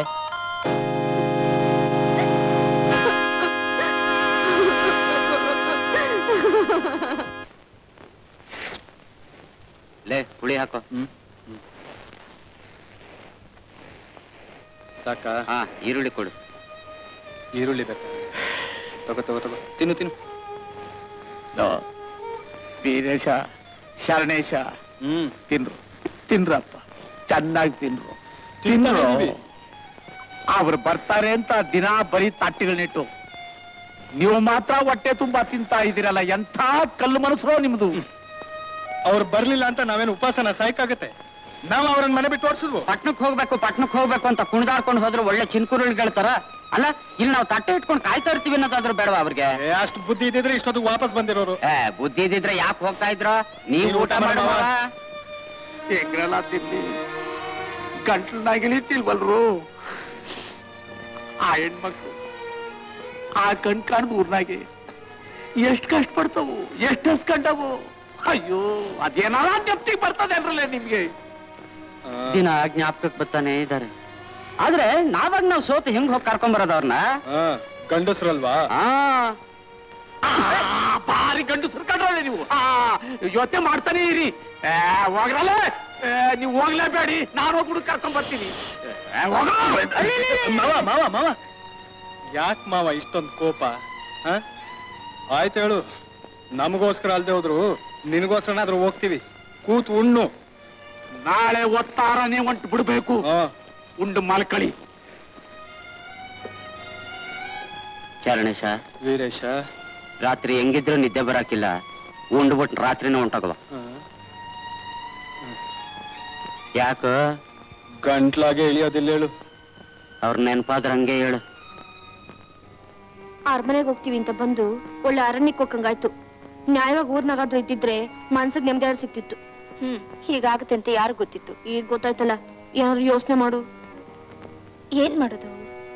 ಲೇ ಹುಳಿ ಹಾಕೋ
ಸಾಕ
ಹಾ ಈರುಳ್ಳಿ ಕೊಡು
ಈರುಳ್ಳಿ ಬೇಕಾ ತಗೋ ತಗೋ ತಗೋ ತಿನ್ನು ತಿನ್ನು
ವೀರೇಶ ಶರಣೇಶ ಹ್ಮ್ ತಿನ್ರು ತಿನ್ರಪ್ಪ ಚೆನ್ನಾಗಿ ತಿನ್ರು ತಿನ್ರು ಅವ್ರು ಬರ್ತಾರೆ ಅಂತ ದಿನ ಬರೀ ತಟ್ಟಿಗಳನ್ನಿಟ್ಟು ನೀವು ಮಾತ್ರ ಹೊಟ್ಟೆ ತುಂಬಾ ತಿಂತಾ ಇದ್ದೀರಲ್ಲ ಎಂಥ ಕಲ್ಲು ಮನಸ್ಸು ನಿಮ್ದು
ಅವ್ರು ಬರ್ಲಿಲ್ಲ ಅಂತ ನಾವೇನು ಉಪವಾಸನ ಸಾಯ್ಕಾಗತ್ತೆ ನಾವು ಅವ್ರನ್ನ ಮನೆ ಬಿಟ್ಟು ಓಡಿಸಿದ್ವು
ಪಟ್ನಕ್ ಹೋಗ್ಬೇಕು ಪಟ್ನಕ್ ಹೋಗ್ಬೇಕು ಅಂತ ಕುಣಿದಾಡ್ಕೊಂಡು ಹೋದ್ರೆ ಒಳ್ಳೆ ಚಿನ್ಕುರುಳಿಗಳ ತರ ಅಲ್ಲ ಇಲ್ಲಿ ನಾವು ತಟ್ಟೆ ಇಟ್ಕೊಂಡು ಕಾಯ್ತಾ ಇರ್ತೀವಿ ಅನ್ನೋದಾದ್ರೂ ಬೇಡವಾ ಅವ್ರಿಗೆ
ಅಷ್ಟು ಬುದ್ಧಿ ಇದ್ದಿದ್ರೆ ಇಷ್ಟೊತ್ತಿಗೆ ವಾಪಸ್ ಬಂದಿರೋರು
ಏ ಬುದ್ಧಿ ಇದ್ದಿದ್ರೆ ಯಾಕೆ ಹೋಗ್ತಾ ಇದ್ರ ನೀವು
ನೀವು
ಊಟ
ಊಟ
ಮಾಡುವ
ಮಾಡುವ.
ಹೆಂಗ್ರಲ್ಲ ತಿನ್ನಿ ಗಂಟ್ಲನಾಗಿ ನಿಂತಿಲ್ವಲ್ರು ಆ ಹೆಣ್ಮಕ್ಳು ಆ ಕಣ್ ಕಾಣ್ದು ಊರ್ನಾಗೆ ಎಷ್ಟ್ ಕಷ್ಟಪಡ್ತಾವು ಎಷ್ಟ್ ಹಸ್ಕೊಂಡವು ಅಯ್ಯೋ ಅದೇನಾರ ನೆಪ್ತಿಗೆ ಬರ್ತದೆ ಅನ್ರಲ್ಲೇ ನಿಮ್ಗೆ
ದಿನ ಜ್ಞಾಪಕಕ್ಕೆ ಬರ್ತಾನೆ ಇದ್ದಾರೆ ಆದ್ರೆ ನಾವಾಗ ನಾವು ಸೋತು ಹೆಂಗ್ ಹೋಗಿ ಕರ್ಕೊಂಡ್ ಬರೋದು ಅವ್ರನ್ನ
ಗಂಡಸ್ರಲ್ವಾ
ಭಾರಿ ಗಂಡು ಸುರ್ಕೊಂಡ್ರಲ್ಲ ನೀವು ಆ ಯೋಚನೆ ಮಾಡ್ತಾನೆ ಇರಿ ಏ, ಹೋಗ್ರಲ್ಲ ಏ, ನೀವು ಹೋಗ್ಲೇಬೇಡಿ ನಾನು ಹೋಗ್ಬಿಡು ಕರ್ಕೊಂಡ್ ಬರ್ತೀನಿ ಏ, ಹೋಗ್ರ.
ಮಾವ ಮಾವ ಮಾವ ಯಾಕ್ ಮಾವ ಇಷ್ಟೊಂದು ಕೋಪ ಹ? ಆಯ್ತು ಹೇಳು ನಮಗೋಸ್ಕರ ಅಲ್ದೆ ಹೋದ್ರು ನಿನಗೋಸ್ಕರನಾದ್ರೂ ಹೋಗ್ತೀವಿ ಕೂತ್ ಉಣ್ಣು
ನಾಳೆ ಒತ್ತಾರನೇ ಹೊಂಟು ಬಿಡ್ಬೇಕು ಉಂಡು ಮಲ್ಕಳಿ
ಚರಣೇಶ
ವೀರೇಶ
ರಾತ್ರಿ ಹೆಂಗಿದ್ರು ನಿದ್ದೆ ಬರಾಕಿಲ್ಲ ಉಂಡ್ಬಿಟ್ಟು ರಾತ್ರಿನೇ ಹೊಂಟೋಗವ ಯಾಕ
ಗಂಟ್ಲಾಗೆ ಇಳಿಯೋದಿಲ್ಲ ಹೇಳು
ಅವ್ರ ನೆನಪಾದ್ರ ಹಂಗೆ ಹೇಳು
ಅರಮನೆಗೆ ಹೋಗ್ತೀವಿ ಅಂತ ಬಂದು ಒಳ್ಳೆ ಅರಣ್ಯಕ್ಕೆ ಹೋಗಂಗಾಯ್ತು ನ್ಯಾಯವಾಗಿ ಊರ್ನಾಗಾದ್ರೂ ಇದ್ದಿದ್ರೆ ಮನ್ಸಿಗೆ ನೆಮ್ಮದಿ ಸಿಕ್ತಿತ್ತು ಹ್ಮ್ ಹೀಗಾಗುತ್ತೆ ಅಂತ ಯಾರು ಗೊತ್ತಿತ್ತು ಈಗ ಗೊತ್ತಾಯ್ತಲ್ಲ ಯಾರು ಯೋಚನೆ ಮಾಡು ಏನ್ ಮಾಡೋದು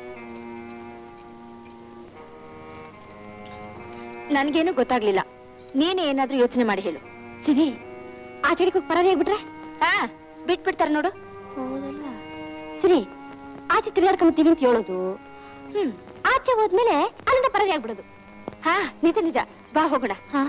ನನ್ಗೇನು ಗೊತ್ತಾಗ್ಲಿಲ್ಲ ನೀನೇ ಏನಾದ್ರೂ ಯೋಚನೆ ಮಾಡಿ ಹೇಳು ಸಿರಿ ಆಚೆಗೆ ಹೋಗಿ ಪರಾರಿ ಆಗ್ಬಿಟ್ರೆ ಹಾ ಬಿಟ್ಬಿಡ್ತಾರೆ ನೋಡು ಹೌದಲ್ಲ ಸರಿ ಆಚೆ ತಿರ್ಗಾಡ್ಕೊಂಬತ್ತೀವಿ ಅಂತ ಹೇಳೋದು ಹ್ಮ್ ಆಚೆ ಹೋದ್ಮೇಲೆ ಅಲ್ಲಿಂದ ಪರಾರಿ ಆಗ್ಬಿಡೋದು ಹಾ ನಿಜ ನಿಜ ಬಾ ಹೋಗೋಣ ಹಾ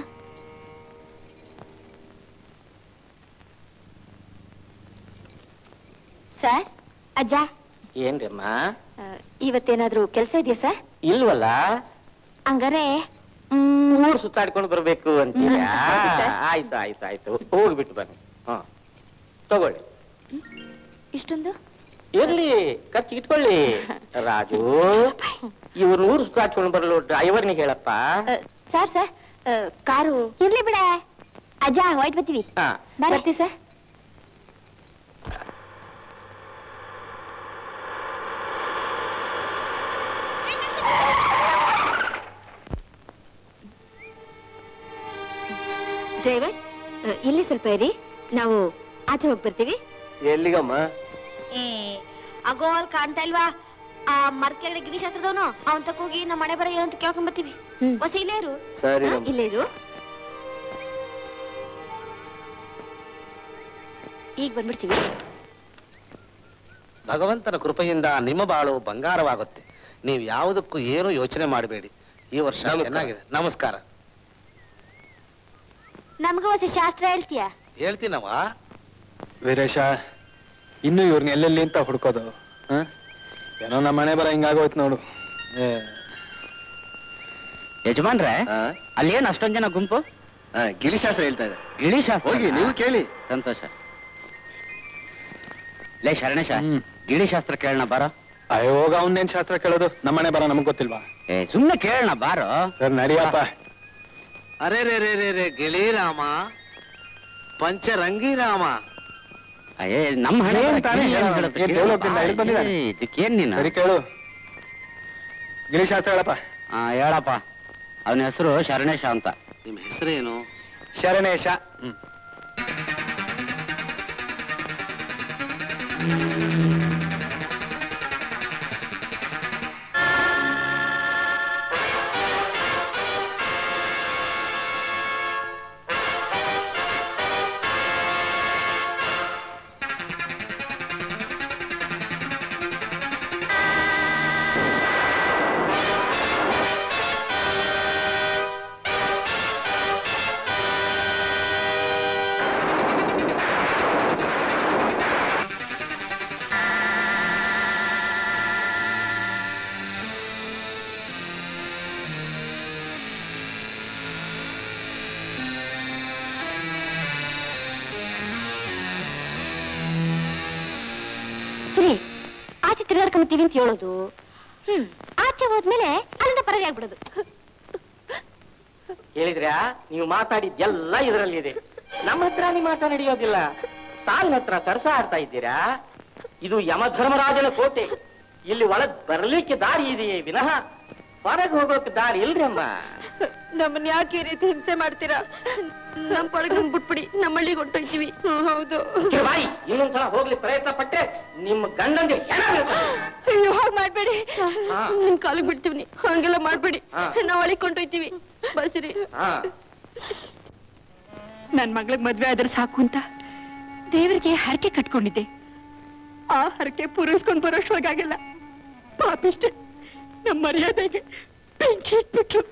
ಸರ್ ಅಜ್ಜ
ಏನ್ರಮ್ಮ
ಆ, ಇವತ್ತೇನಾದ್ರೂ ಕೆಲಸ ಇದೆಯಾ ಸರ್
ಇಲ್ವಲ್ಲ
ಹಂಗಾರೆ
ಊರ್ ಸುತ್ತಾಡ್ಕೊಂಡು ಬರ್ಬೇಕು ಅಂತೀರಾ
ಹ್ಮ್, ಹೌದು ಸರ್.
ಆಯ್ತು ಆಯ್ತು ಆಯ್ತು ಹೋಗ್ಬಿಟ್ಟು ಬನ್ನಿ ಹ ತಗೊಳ್ಳಿ
ಇಷ್ಟೊಂದು
ಇರ್ಲಿ ಖರ್ಚಿಗೆ ಇಟ್ಕೊಳ್ಳಿ ರಾಜು ಇವ್ರು ಊರು ಸುತ್ತಾಡ್ಕೊಂಡು ಬರಲು ಡ್ರೈವರ್ನಿಗೆ ಹೇಳಪ್ಪ
ಸರ್ ಸರ್ ಆ, ಕಾರು ಇರ್ಲಿ ಬಿಡ ಅಜ್ಜ ಹೊಯ್ಟ್ ಬರ್ತೀವಿ
ಹಾ
ಬರ್ತೀವಿ ಸರ್ ಅ, ಇಲ್ಲಿ ಸ್ವಲ್ಪ ಇರಿ ನಾವು ಆಚೆ ಹೋಗಿ ಬರ್ತೀವಿ
ಎಲ್ಲಿಗಮ್ಮ
ಏ ಅಗೋ ಅಲ್ಲಿ ಕಾಣ್ತಾ ಇಲ್ವಾ ಆ ಮರದ ಕೆಳಗಡೆ ಗಿರಿಶಾಸ್ತ್ರದವನು ಅವನ್ ತಕ ಹೋಗಿ ನಮ್ಮ ಮನೆ ಬರ ಏನಂತ ಕೇಳ್ಕೊಂಡ್ ಬರ್ತೀವಿ ಹೊಸ ಇಲ್ಲೇ ಇರು
ಸರಿ
ಹಾ, ಇಲ್ಲೇ ಇರು ಈಗ ಬಂದ್ಬಿಡ್ತೀವಿ
ಭಗವಂತನ ಕೃಪೆಯಿಂದ ನಿಮ್ಮ ಬಾಳು ಬಂಗಾರವಾಗುತ್ತೆ ನೀವು ಯಾವುದಕ್ಕೂ ಏನು ಯೋಚನೆ ಮಾಡಬೇಡಿ ಈ ವರ್ಷ ಚೆನ್ನಾಗಿದೆ ನಮಸ್ಕಾರ
ನಮ್ಗ ಹೊಸ ಶಾಸ್ತ್ರ ಹೇಳ್ತೀಯಾ
ಹೇಳ್ತೀನವ
ವೀರೇಶ ಇನ್ನು ಇವ್ರನ್ನ ಎಲ್ಲೆಲ್ಲಿ ಅಂತ ಹುಡ್ಕೋದು ಹ? ಏನೋ ನಮ್ಮ ಮನೆ ಬರ ಹಿಂಗಾಗೋಯ್ತು ನೋಡು ಏ,
ಯಜಮಾನ್ರೆ ಅಲ್ಲಿ ಏನ್ ಅಷ್ಟೊಂದ್ ಜನ ಗುಂಪು
ಗಿಳಿಶಾಸ್ತ್ರ ಹೇಳ್ತಾ ಇದೆ
ಗಿಳಿಶಾಸ್ತ್ರ
ಹೋಗಿ ನೀವು ಕೇಳಿ
ಸಂತೋಷ ಲೇ ಶರಣೇಶ ಗಿಳಿಶಾಸ್ತ್ರ ಕೇಳೋಣ ಬಾರೋ
ಅಯ್ಯೋ ಹೋಗ ಅವನ್ನೇನ್ ಶಾಸ್ತ್ರ ಕೇಳೋದು ನಮ್ಮ ಮನೆ ಬರ ನಮಗ್ ಗೊತ್ತಿಲ್ವಾ
ಏ ಸುಮ್ನೆ ಕೇಳೋಣ ಬಾರೋ
ಸರ್ ನಡಿಯಪ್ಪ
ಅರೆ ರೇ ರೇ ರೇ ರೇ ಗಿಳಿರಾಮ ಪಂಚರಂಗಿ ರಾಮ
ಅಯ್ಯೇ ನಮ್ಮ ಹಣೆ
ಏನ್
ಬರಹ
ತಾನೇ
ಗಿಳಿ ಏನ್
ಹೇಳೋದು?
ಹೇಳುತ್ತೆ?
ಏನ್
ಕೇಳು
ದೇವಲೋಕದಿಂದ
ಬಾ.
ಹಿಡ್ದು ಬಂದಿದ್ದಾನೆ?
ಏ, ಇದಕ್ಕೇನ್ ನೀನು
ಸರಿ ಕೇಳು ಗಿಳಿಶಾಸ್ತ್ರ ಹೇಳಪ್ಪ
ಆ ಹೇಳಪ್ಪ ಅವನ ಹೆಸರು ಶರಣೇಶ ಅಂತ
ನಿಮ್ಮ ಹೆಸರೇನು
ಶರಣೇಶ
ಸರಿ ಆಚೆ ತಿರುಗಾಡ್ಕೊಂಬತ್ತೀವಿ ಅಂತ ಹೇಳೋದು ಹ್ಮ್ ಆಚೆ ಹೋದ್ಮೇಲೆ ಅಲ್ಲಿಂದ ಪರಗೆ ಆಗ್ಬಿಡೋದು
ಹೇಳಿದ್ರ್ಯಾ ನೀವು ಮಾತಾಡಿದ್ದೆಲ್ಲ ಇದರಲ್ಲಿದೆ ನಮ್ಮ ಹತ್ರ ನಿಮ್ಮ ಮಾತ ನಡೆಯೋದಿಲ್ಲ ಸಾಲಿನ ಹತ್ರ ಸರಸ ಆಡ್ತಾ ಇದ್ದೀರಾ ಇದು ಯಮಧರ್ಮರಾಜನ ಕೋಟೆ ಇಲ್ಲಿ ಒಳಗ್ ಬರ್ಲಿಕ್ಕೆ ದಾರಿ ಇದೆಯೇ ವಿನಃ ಹೊರಗೆ ಹೋಗೋಕೆ ದಾರಿ ಇಲ್ರಿ ಅಮ್ಮ
ನಮ್ಮನ್ನ ಯಾಕೆ ಈ ರೀತಿ ಹಿಂಸೆ ಮಾಡ್ತೀರಾ ನಮ್ ಪೊಳಗ್ ನಮ್ ಬಿಟ್ಬಿಡಿ ನಮ್ಮ ಹಳ್ಳಿಗೆ ಹೊಂಟೋಯ್ತೀವಿ ಹ್ಮ್, ಹೌದು
ಮುಚ್ಚಿರ ಬಾಯಿ ಇನ್ನೊಂದ್ಸಲ ಹೋಗ್ಲಿ ಪ್ರಯತ್ನ ಪಟ್ರೆ ನಿಮ್ಮ ಗಂಡಂಗೆ ಹೆಣ ಬೀಳ್ತದೆ.
ಅಯ್ಯೋ ಹಾಗ್ ಮಾಡ್ಬೇಡಿ ನಿಮ್ ಕಾಲಿಗೆ ಬಿಡ್ತೀವಿ ಹಂಗೆಲ್ಲ ಮಾಡ್ಬೇಡಿ
ಹಾ.
ನಾವ್ ಒಳಗ್ ಕೊಂಡೊಯ್ತೀವಿ ಬಸ್ರಿ
ಹಾ
ನನ್ ಮಗಳಿಗೆ ಮದ್ವೆ ಆದ್ರೆ ಸಾಕು ಅಂತ ದೇವರಿಗೆ ಹರಕೆ ಕಟ್ಕೊಂಡಿದ್ದೆ ಆ ಹರಕೆ ಪೂರೈಸ್ಕೊಂಡ್ ಬರೋಷ್ವಾಗಲ್ಲ ಪಾಪಿಷ್ಟೆ ನಮ್ಮ ಮರ್ಯಾದೆಗೆ ಬೆಂಕಿ ಇಟ್ಬಿಟ್ರು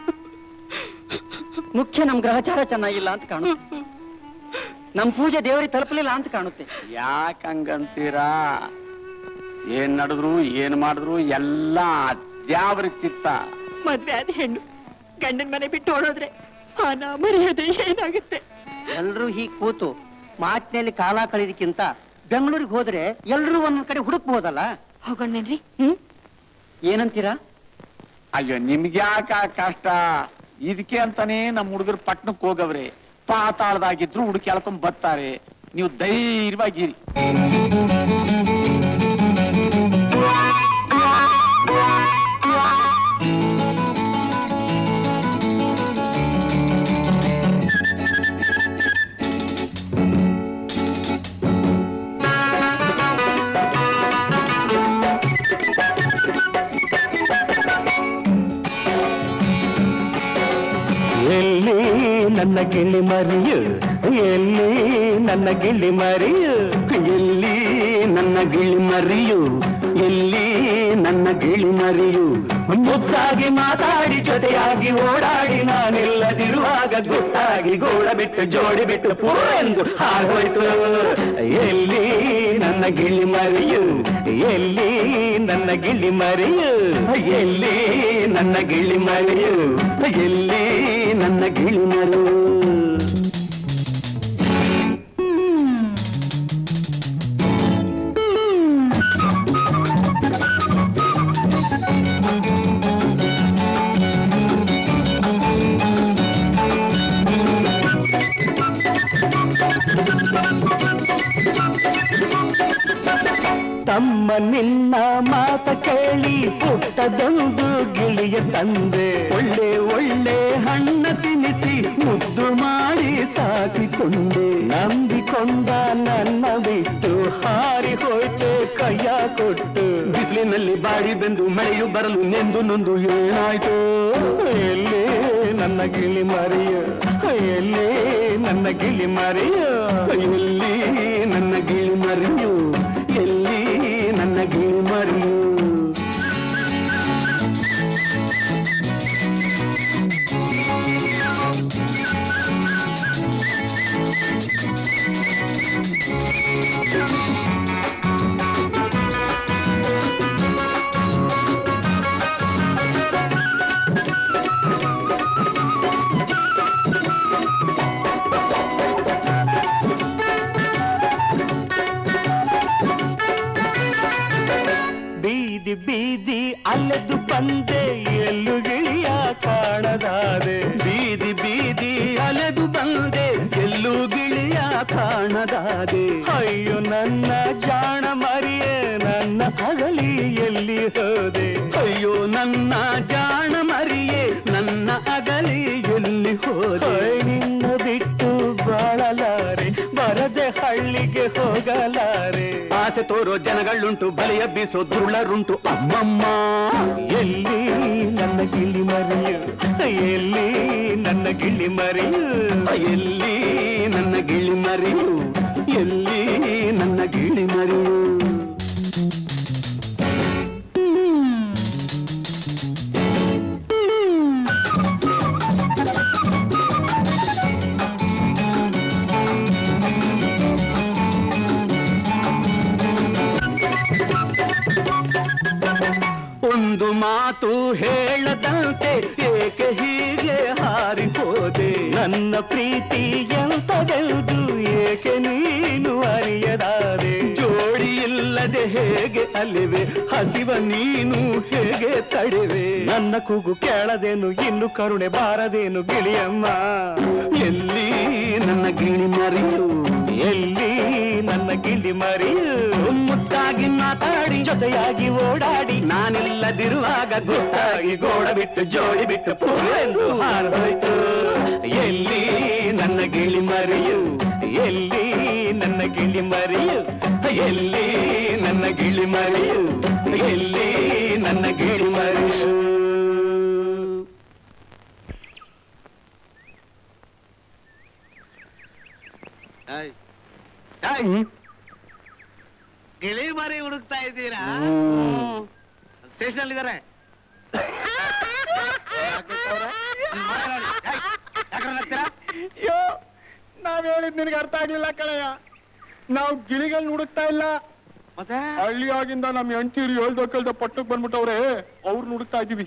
ಮುಖ್ಯ ನಮ್ ಗ್ರಹಚಾರ ಚೆನ್ನಾಗಿಲ್ಲ ಅಂತ ಕಾಣುತ್ತೆ ನಮ್ ಪೂಜೆ ದೇವರಿಗೆ ತಲುಪಲಿಲ್ಲ ಅಂತ ಕಾಣುತ್ತೆ
ಯಾಕ್ ಹಂಗಂತೀರಾ ಏನ್ ನಡೆದ್ರು ಏನ್ ಮಾಡಿದ್ರು ಎಲ್ಲ ದ್ಯಾವ್ರ ಚಿತ್ತ
ಮದ್ವೆ ಆದ ಹೆಣ್ಣು ಗಂಡನ್ ಮನೆ ಬಿಟ್ಟು ಓಡೋದ್ರೆ ಮಾನ ಮರ್ಯಾದೆ ಏನಾಗುತ್ತೆ
ಎಲ್ರೂ ಹೀಗ್ ಕೂತು ಮಾತಿನಲ್ಲಿ ಕಾಲ ಕಳೆದಕ್ಕಿಂತ ಬೆಂಗಳೂರಿಗೆ ಹೋದ್ರೆ ಎಲ್ರೂ ಒಂದೊಂದ್ ಕಡೆ ಹುಡುಕ್ಬಹುದಲ್ಲ
ಹೋಗೋಣೇನ್ರಿ ಹ್ಮ್
ಏನಂತೀರಾ
ಅಯ್ಯೋ ನಿಮ್ಗೆ ಯಾಕ ಕಷ್ಟ ಇದಕ್ಕೆ ಅಂತಾನೆ ನಮ್ ಹುಡುಗರು ಪಟ್ನಕ್ ಹೋಗವ್ರೆ ಪಾತಾಳದಾಗಿದ್ರು ಹುಡುಕಿ ಎಳ್ಕೊಂಡ್ ಬರ್ತಾರೆ ನೀವು ಧೈರ್ಯವಾಗಿರಿ
ಎಲ್ಲಿ ನನ್ನ ಗಿಳಿ ಮರಿಯು ಎಲ್ಲಿ ನನ್ನ ಗಿಳಿ ಮರಿಯು ಎಲ್ಲಿ ನನ್ನ ಗಿಳಿ ಮರಿಯು ಎಲ್ಲಿ ನನ್ನ ಗಿಳಿ ಮರಿಯು ಮುದ್ದಾಗಿ ಮಾತಾಡಿ ಜೊತೆಯಾಗಿ ಓಡಾಡಿ ನಾನಿಲ್ಲದಿರುವಾಗ ಗುಟ್ಟಾಗಿ ಗೋಳ ಬಿಟ್ಟು ಜೋಡಿ ಬಿಟ್ಟು ಪೂ ಎಂದು ಹಾರೋಯ್ತು ಎಲ್ಲಿ ನನ್ನ ಗಿಳಿ ಮರಿಯು ಎಲ್ಲಿ ನನ್ನ ಗಿಳಿ ಮರಿಯು ಎಲ್ಲಿ ನನ್ನ ಗಿಳಿ ಮರಿಯು ಎಲ್ಲಿ ನನ್ನ ಗಿಳಿ ಮರು
ತಮ್ಮ ನಿನ್ನ ಮಾತ ಕೇಳಿ ಪುಟ್ಟದೊಂದು ಗಿಳಿಯ ತಂದೆ ಒಳ್ಳೆ ಒಳ್ಳೆ ಹಣ್ಣ ತಿನ್ನಿಸಿ ಮುದ್ದು ಮಾಡಿ ಸಾಕಿಕೊಂಡೆ ನಂಬಿಕೊಂಡ ನನ್ನ ಬಿಟ್ಟು ಹಾರಿ ಹೋಯ್ತು ಕೈಯ ಕೊಟ್ಟು ಬಿಸಿಲಿನಲ್ಲಿ ಬಾಡಿ ಬೆಂದು ಮಳೆಯು ಬರಲು ನೆಂದು ನೊಂದು ಏನಾಯ್ತು ಎಲ್ಲಿ ನನ್ನ ಗಿಳಿ ಮರಿಯ ಎಲ್ಲಿ ನನ್ನ ಗಿಳಿ ಮರಿಯ ಎಲ್ಲಿ ನನ್ನ ಗಿಳಿ ಮರಿಯು ಎಲ್ಲಿ ನನ್ನ ಗಿಳಿ ಮರಿಯು ಬೀದಿ ಬೀದಿ ಅಲೆದು ಬಂದೆ ಎಲ್ಲು ಗಿಳಿಯ ಕಾಣದಾದೆ ಬೀದಿ ಬೀದಿ ಅಲೆದು ಬಂದೆ ಎಲ್ಲೂ ಗಿಳಿಯ ಕಾಣದಾದೆ ಅಯ್ಯೋ ನನ್ನ ಜಾಣ ಮರಿಯೇ ನನ್ನ ಅಗಲಿ ಎಲ್ಲಿ ಹೋದೆ ಅಯ್ಯೋ ನನ್ನ ಜಾಣ ಮರಿಯೇ ನನ್ನ ಅಗಲಿ ಎಲ್ಲಿ ಹೋದೆ ನಿನ್ನ ಬಿಟ್ಟು ಬಾಳಲಾರೆ ಬರದೆ ಹಳ್ಳಿಗೆ ಹೋಗಲಾರೆ ಆಸೆ ತೋರೋ ಜನಗಳುಂಟು ಬಲಿಯ ಬೀಸೋ ದುರುಳರುಂಟು ಅಮ್ಮಮ್ಮ ಎಲ್ಲಿ ನನ್ನ ಗಿಳಿ ಮರಿಯು ಎಲ್ಲಿ ನನ್ನ ಗಿಳಿ ಮರಿಯು ಎಲ್ಲಿ ನನ್ನ ಗಿಳಿ ಮರಿಯು ಎಲ್ಲಿ ನನ್ನ ಗಿಳಿ ಮರಿಯು ಒಂದು ಮಾತು ಹೇಳದಂತೆ ಏಕೆ ಹೀಗೆ ಹಾರಿపోದೆ ನನ್ನ ಪ್ರೀತಿ ಎಂತದೆಂದು ಏಕೆ ನೀನು ಅರಿಯದಾರೆ ಜೋಡಿ ಇಲ್ಲದೆ ಹೇಗೆ ಅಲಿವೆ ಹಸಿವ ನೀನು ಹೇಗೆ ತಡೆವೆ ನನ್ನ ಕೂಗು ಕೇಳದೇನು ಇನ್ನು ಕರುಣೆ ಬಾರದೇನು ಗಿಳಿಯಮ್ಮ ಎಲ್ಲಿ ನನ್ನ ಗಿಳಿ ಮರಿಯು ಎಲ್ಲಿ ನನ್ನ ಗಿಳಿ ಮರಿಯು ಮುತ್ತಾಗಿ ಮಾತಾಡಿ ಜೊತೆಯಾಗಿ ಓಡಾಡಿ ನಾನಿಲ್ಲದಿರುವಾಗ ಗೊತ್ತಾಗಿ ಗೋಡ ಬಿಟ್ಟು ಜೋಡಿ ಬಿಟ್ಟು ಪೂರೆಂದು ಹಾರೋಯ್ತು ಎಲ್ಲಿ ನನ್ನ ಗಿಳಿ ಮರಿಯು ಎಲ್ಲಿ ನನ್ನ ಗಿಳಿ ಮರಿಯು ಎಲ್ಲಿ ನನ್ನ ಗಿಳಿ ಮರಿಯು ಎಲ್ಲಿ ನನ್ನ ಗಿಳಿ ಮರಿಯು
ಗಿಳಿ ಮರಿ ಹುಡುಕ್ತಾ ಇದ್ದೀರಾ ಸ್ಟೇಷನ್ ಅಲ್ಲಿ ಇದಾರೆ
ಅಯ್ಯೋ ನಾವ್ ಹೇಳಿದ್ ನಿನಗೆ ಅರ್ಥ ಆಗ್ಲಿಲ್ಲ ಕಣಯ್ಯ ನಾವು ಗಿಳಿಗಳನ್ನ ಹುಡುಕ್ತಾ ಇಲ್ಲ
ಮತ್ತೆ
ಹಳ್ಳಿಯಾಗಿಂದ ನಮ್ ಹೆಂಡತಿರು ಹೇಳ್ದೋ ಕೇಳ್ದೋ ಪಟ್ಟಕ್ ಬಂದ್ಬಿಟ್ಟವ್ರೆ ಅವ್ರು ಹುಡುಕ್ತಾ ಇದೀವಿ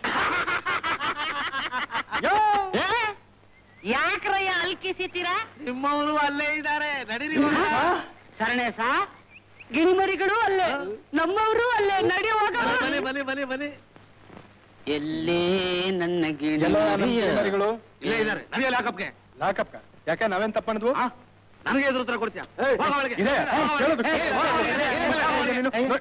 ಯಾಕ್ರಯ್ಯ ಅಲ್ಕಿಸಿತೀರಾ
ನಿಮ್ಮವರು ಅಲ್ಲೇ ಇದ್ದಾರೆ ನಡೀರಿ
ಸರಣೇಶ ಗಿಣಿಮರಿಗಳು ಅಲ್ಲೇ ನಮ್ಮವರು ಅಲ್ಲೇ ನಡಿ
ಬನ್ನಿ ಬನ್ನಿ ಬನ್ನಿ ಬನ್ನಿ
ಎಲ್ಲೇ ನನ್ನ
ಎಲ್ಲ ನಮ್ ಗಿಳಿಮರಿಗಳು
ಇಲ್ಲೇ ಇದ್ದಾರೆ ನಡೆಯ ಲಾಕಪ್ಗೆ
ಲಾಕಪ್ಪ ಯಾಕೆ ನಾವೇನ್ ತಪ್ಪಣಿದ್ವು
ನನಗೆ ಎದುರು ಉತ್ತರ ಕೊಡ್ತೀಯ ಹೋಗ ಒಳಗೆ.
ಇದೆ
ಹೋಗ ಒಳಗೆ.
ಕೇಳೋದು.
ಏ, ಹೋಗ ಒಳಗೆ.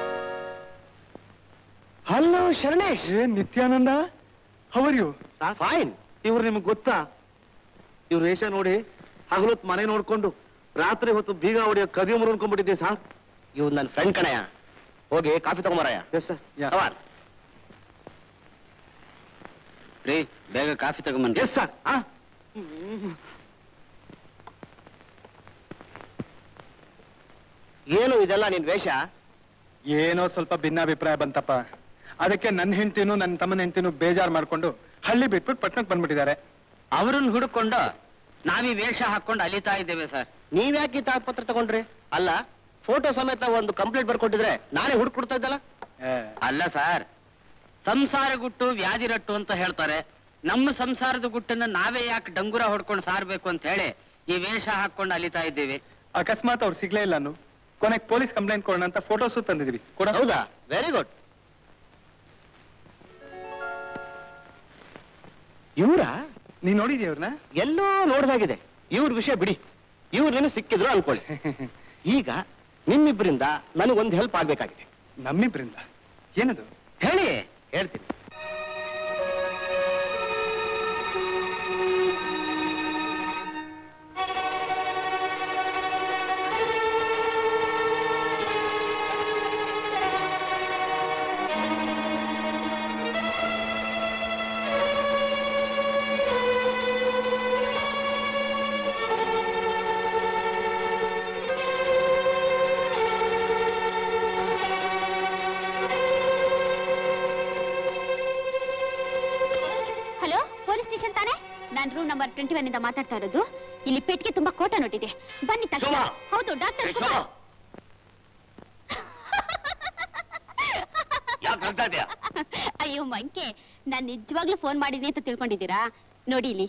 Hello Sharanesh Nityananda how are you
fine ಇವ್ರು ನಿಮ್ಗೆ ಗೊತ್ತಾ ಇವ್ರ ವೇಷ ನೋಡಿ ಹಗಲೊತ್ತು ಮನೆ ನೋಡ್ಕೊಂಡು ರಾತ್ರಿ ಹೊತ್ತು ಬೀಗ ಹೊಡೆಯೋ ಕದಿ ಮುರು ಅನ್ಕೊಂಡ್ಬಿಟ್ಟಿದ್ದೆ ಸರ್
ಇವ್ ನನ್ನ ಫ್ರೆಂಡ್ ಕಣಯ್ಯ ಹೋಗಿ ಕಾಫಿ ತಗೊಂಬರಯ್ಯ
ಎಸ್ ಸರ್
ಸವಾಲ್ ರೀ ಬೇಗ ಕಾಫಿ ತಗೊಂಬನ್ನಿ
ಎಸ್ ಸರ್
ಏನು ಇದೆಲ್ಲ ನಿನ್ ವೇಷ
ಏನೋ ಸ್ವಲ್ಪ ಭಿನ್ನಾಭಿಪ್ರಾಯ ಬಂತಪ್ಪ ಅದಕ್ಕೆ ನನ್ನ ಹೆಂಡತಿನೂ ನನ್ನ ತಮ್ಮನ ಹೆಂಡತಿನೂ ಬೇಜಾರ್ ಮಾಡ್ಕೊಂಡು ಹಳ್ಳಿ ಬಿಟ್ಬಿಟ್ಟು ಪಟ್ಟಣಕ್ಕೆ ಬಂದ್ಬಿಟ್ಟಿದ್ದಾರೆ
ಅವರನ್ನು ಹುಡುಕೊಂಡು ನಾವೀ ವೇಷ ಹಾಕೊಂಡು ಅಲಿತಾ ಇದ್ದೇವೆ ಸರ್
ನೀವ್ಯಾಕೆ ಈ ಪತ್ರ ತಗೊಂಡ್ರಿ ಅಲ್ಲ ಫೋಟೋ ಸಮೇತ ಒಂದು ಕಂಪ್ಲೇಂಟ್ ಬರ್ಕೊಟ್ಟಿದ್ರೆ ನಾನೇ ಹುಡುಕೊಡ್ತಾ ಇದ್ದಲ್ಲ
ಅಲ್ಲ ಸರ್ ಸಂಸಾರ ಗುಟ್ಟು ವ್ಯಾಧಿ ರಟ್ಟು ಅಂತ ಹೇಳ್ತಾರೆ ನಮ್ಮ ಸಂಸಾರದ ಗುಟ್ಟನ್ನ ನಾವೇ ಯಾಕೆ ಡಂಗುರ ಹೊಡ್ಕೊಂಡು ಸಾರ್ಬೇಕು ಅಂತ ಹೇಳಿ ಈ ವೇಷ ಹಾಕೊಂಡು ಅಲಿತಾ ಇದ್ದೀವಿ
ಅಕಸ್ಮಾತ್ ಅವ್ರು ಸಿಗ್ಲೇ ಇಲ್ಲ ಅನ್ನು ಕೊನೆಗೆ ಪೊಲೀಸ್ ಕಂಪ್ಲೇಂಟ್ ಕೊಡೋಣ ಅಂತ ಫೋಟೋಸು ತಂದಿದೀವಿ ಕೊಡ
ಹೌದಾ ವೆರಿ ಗುಡ್
ಇವ್ರಾ ನೀನ್ ನೋಡಿದ್ಯಾ ಇವ್ರನ್ನ
ಎಲ್ಲೋ ನೋಡ್ದಾಗಿದೆ ಇವ್ರ ವಿಷಯ ಬಿಡಿ ಇವ್ರು ನಿನ್ನ ಸಿಕ್ಕಿದ್ರು ಅನ್ಕೊಳ್ಳಿ ಈಗ ನಿಮ್ಮಿಬ್ಬರಿಂದ ನನಗೊಂದು ಹೆಲ್ಪ್ ಆಗ್ಬೇಕಾಗಿದೆ
ನಮ್ಮಿಬ್ರಿಂದ ಏನದು
ಹೇಳಿ ಹೇಳ್ತೀನಿ
ಹಲೋ ಪೊಲೀಸ್ ಸ್ಟೇಷನ್ ತಾನೇ ನಾನು ರೂಮ್ ನಂಬರ್ ಟ್ವೆಂಟಿ ಒನ್ ಇಂದ ಮಾತಾಡ್ತಾ ಇರೋದು ಇಲ್ಲಿ ಪೆಟ್ಟಿಗೆ ತುಂಬಾ ಕೋಟ ನೋಟಿದೆ ಬನ್ನಿ ತಕ್ಷಣ ಹೌದು ಡಾಕ್ಟರ್ ಕುಮಾರ್
ಯಾಕೆ ಅಳ್ತಾ ಇದೆಯಾ
ಅಯ್ಯೋ ಮಂಕೆ ನಾನ್ ನಿಜವಾಗ್ಲೂ ಫೋನ್ ಮಾಡಿದ್ನಿ ಅಂತ ತಿಳ್ಕೊಂಡಿದ್ದೀರಾ ನೋಡಿ ಇಲ್ಲಿ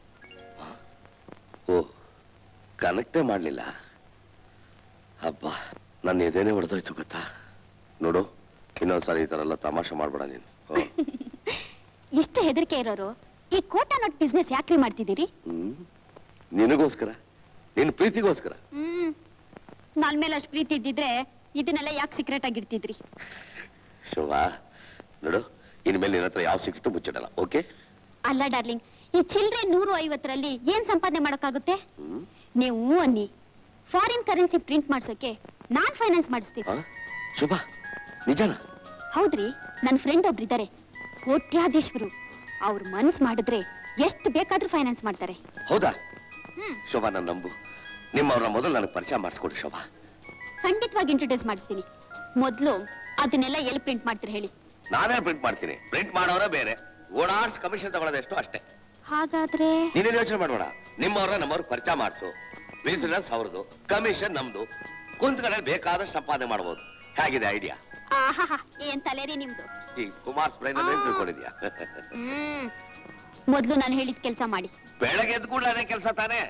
ಓ ಕನೆಕ್ಟೇ ಮಾಡ್ಲಿಲ್ಲ ಹಬ್ಬ ನನ್ನ ಎದೇನೆ ಹೊಡೆದೋಯ್ತು ಗೊತ್ತಾ ನೋಡು ಇನ್ನೊಂದ್ಸಲ ಈ ತರ ಎಲ್ಲ ತಮಾಷೆ ಮಾಡ್ಬೇಡ ನೀನು ಓ,
ಇಷ್ಟು ಹೆದರಿಕೆ ಇರೋರು ಈ ಕೋಟ ನೋಟ್ ಬಿಸ್ನೆಸ್ ಯಾಕ್ರಿ ಮಾಡ್ತಿದ್ದೀರಿ
ಹ್ಮ್ ನಿನಗೋಸ್ಕರ ನಿನ್ ಪ್ರೀತಿಗೋಸ್ಕರ
ಹ್ಮ್ ನನ್ ಮೇಲೆ ಅಷ್ಟು ಪ್ರೀತಿ ಇದ್ದಿದ್ರೆ ಇದನ್ನೆಲ್ಲ ಯಾಕೆ ಸೀಕ್ರೆಟ್ ಆಗಿ ಇಡ್ತಿದ್ರಿ
ಶೋಭಾ ನೋಡು ಇನ್ಮೇಲೆ ನಿನ್ನ ಹತ್ರ ಯಾವ ಸಿಕ್ಕಿಟ್ಟು ಮುಚ್ಚಿಡಲ್ಲ ಓಕೆ
ಅಲ್ಲ ಡಾರ್ಲಿಂಗ್ ಈ ಚಿಲ್ಡ್ರೆ ನೂರು ಐವತ್ತರಲ್ಲಿ ಏನ್ ಸಂಪಾದನೆ ಮಾಡೋಕ್ಕಾಗುತ್ತೆ
ಹ್ಮ್
ನೀವು ಹ್ಞೂ ಅನ್ನಿ ಫಾರಿನ್ ಕರೆನ್ಸಿ ಪ್ರಿಂಟ್ ಮಾಡ್ಸೋಕೆ ನಾನ್ ಫೈನಾನ್ಸ್ ಮಾಡಿಸ್ತೀನಿ
ಆ? ಶೋಭಾ ನಿಜನಾ
ಹೌದ್ರಿ ನನ್ನ ಫ್ರೆಂಡ್ ಒಬ್ರಿದ್ದಾರೆ ಕೋಟ್ಯಾಧೀಶ್ವರು ಅವ್ರ ಮನಸ್ ಮಾಡಿದ್ರೆ ಎಷ್ಟು ಬೇಕಾದ್ರೂ ಫೈನಾನ್ಸ್ ಮಾಡ್ತಾರೆ
ಹೌದಾ
ಹ್ಮ್.
ಶೋಭಾ ನನ್ನ ನಂಬು ನಿಮ್ಮವ್ರ ಮೊದಲು ನನಗೆ ಪರಿಚಯ ಮಾಡಿಸ್ಕೊಡಿ ಶೋಭಾ
ಖಂಡಿತವಾಗಿ ಇಂಟ್ರೊಡ್ಯೂಸ್ ಮಾಡಿಸ್ತೀನಿ ಮೊದ್ಲು ಅದನ್ನೆಲ್ಲ ಎಲ್ಲಿ ಪ್ರಿಂಟ್ ಮಾಡ್ತೀರಿ ಹೇಳಿ
ನಾನೇ ಪ್ರಿಂಟ್ ಮಾಡ್ತೀನಿ ಪ್ರಿಂಟ್ ಮಾಡೋರೇ ಬೇರೆ ಓಡಾಡ್ಸ್ ಕಮಿಷನ್ ತಗೊಳ್ಳೋದೆಷ್ಟು ಅಷ್ಟೇ
ಹಾಗಾದ್ರೆ
ನೀನೇನು ಯೋಚನೆ ಮಾಡಬೇಡ ನಿಮ್ಮವ್ರನ್ನ ನಮ್ಮವ್ರ ಪರಿಚಯ ಮಾಡಿಸು ಬಿಸಿನೆಸ್ ಅವ್ರದ್ದು ಕಮಿಷನ್ ನಮ್ದು ಕುಂತ್ಕಡೆ ಬೇಕಾದಷ್ಟು ಸಂಪಾದನೆ ಮಾಡ್ಬೋದು ಹೇಗಿದೆ ಐಡಿಯಾ
ಆಹಾಹಾ ಏನ್ ತಲೆರಿ ನಿಮ್ದು
ಈ ಕುಮಾರ್ ಸ್ಪ್ರೈನ್ ಏನ್ ತಿಳ್ಕೊಂಡಿದ್ಯಾ
ಹ್ಮ್ ಮೊದ್ಲು ನಾನು ಹೇಳಿದ ಕೆಲಸ ಮಾಡಿ
ಬೆಳಗ್ಗೆ ಎದ್ದು ಕೂಡಲೇ ಅದೇ ಕೆಲಸ ತಾನೇ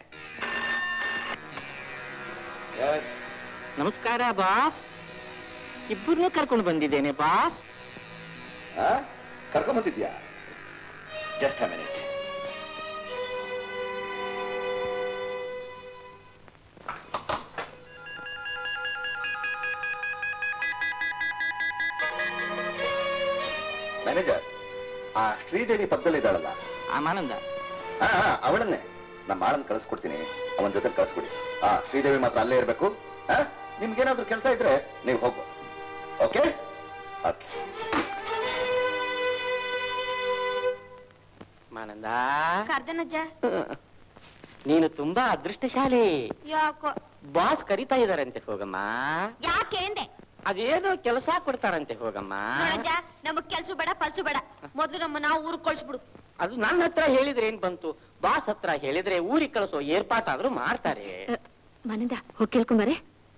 ನಮಸ್ಕಾರ ಬಾಸ್ ಇಬ್ಬರನ್ನೂ ಕರ್ಕೊಂಡು ಬಂದಿದ್ದೇನೆ ಬಾಸ್
ಕರ್ಕೊಂಬಂದಿದ್ಯಾ ಜಸ್ಟ್ ಅ ಮಿನಿಟ್ ಮ್ಯಾನೇಜರ್ ಆ ಶ್ರೀದೇವಿ ಪಕ್ಕದಲ್ಲಿದ್ದಾಳಲ್ಲ
ಆಮಾನಂದ
ಹಾ ಹಾ ಅವಳನ್ನೇ ನಮ್ಮ ಆಳನ್ ಕಳಿಸ್ಕೊಡ್ತೀನಿ ಅವನ ಜೊತೆ ಕಳಿಸ್ಕೊಡಿ ಆ ಶ್ರೀದೇವಿ ಮಾತ್ರ ಅಲ್ಲೇ ಇರ್ಬೇಕು ಹಾ ನಿಮ್ಗೇನಾದ್ರೂ ಕೆಲಸ ಇದ್ರೆ ನೀವು ಹೋಗು ಓಕೆ ಓಕೆ
ಮಾನಂದ
ಕರ್ದನಜ್ಜ
ನೀನು ತುಂಬಾ ಅದೃಷ್ಟಶಾಲಿ
ಯಾಕೋ
ಬಾಸ್ ಕರಿತಾ ಇದಾರಂತೆ ಹೋಗಮ್ಮ
ಯಾಕೆ ಅಂದೆ
ಅದೇನೋ ಕೆಲಸ ಕೊಡ್ತಾರಂತೆ ಹೋಗಮ್ಮ
ನೋಡಜ್ಜ ನಮಗ್ ಕೆಲ್ಸ ಬೇಡ ಪಲ್ಸು ಬೇಡ ಮೊದ್ಲು ನಮ್ಮ ನಾವು ಊರಿಗೆ ಕಳ್ಸ್ಬಿಡು
ಅದು ನನ್ನ ಹತ್ರ ಹೇಳಿದ್ರೆ ಏನ್ ಬಂತು ಬಾಸ್ ಹತ್ರ ಹೇಳಿದ್ರೆ ಊರಿಗೆ ಕಳಿಸೋ ಏರ್ಪಾಟಾದ್ರೂ ಮಾಡ್ತಾರೆ
ಮನದ ಹೋಗಿ ಕೇಳ್ಕೊಂಬರೆ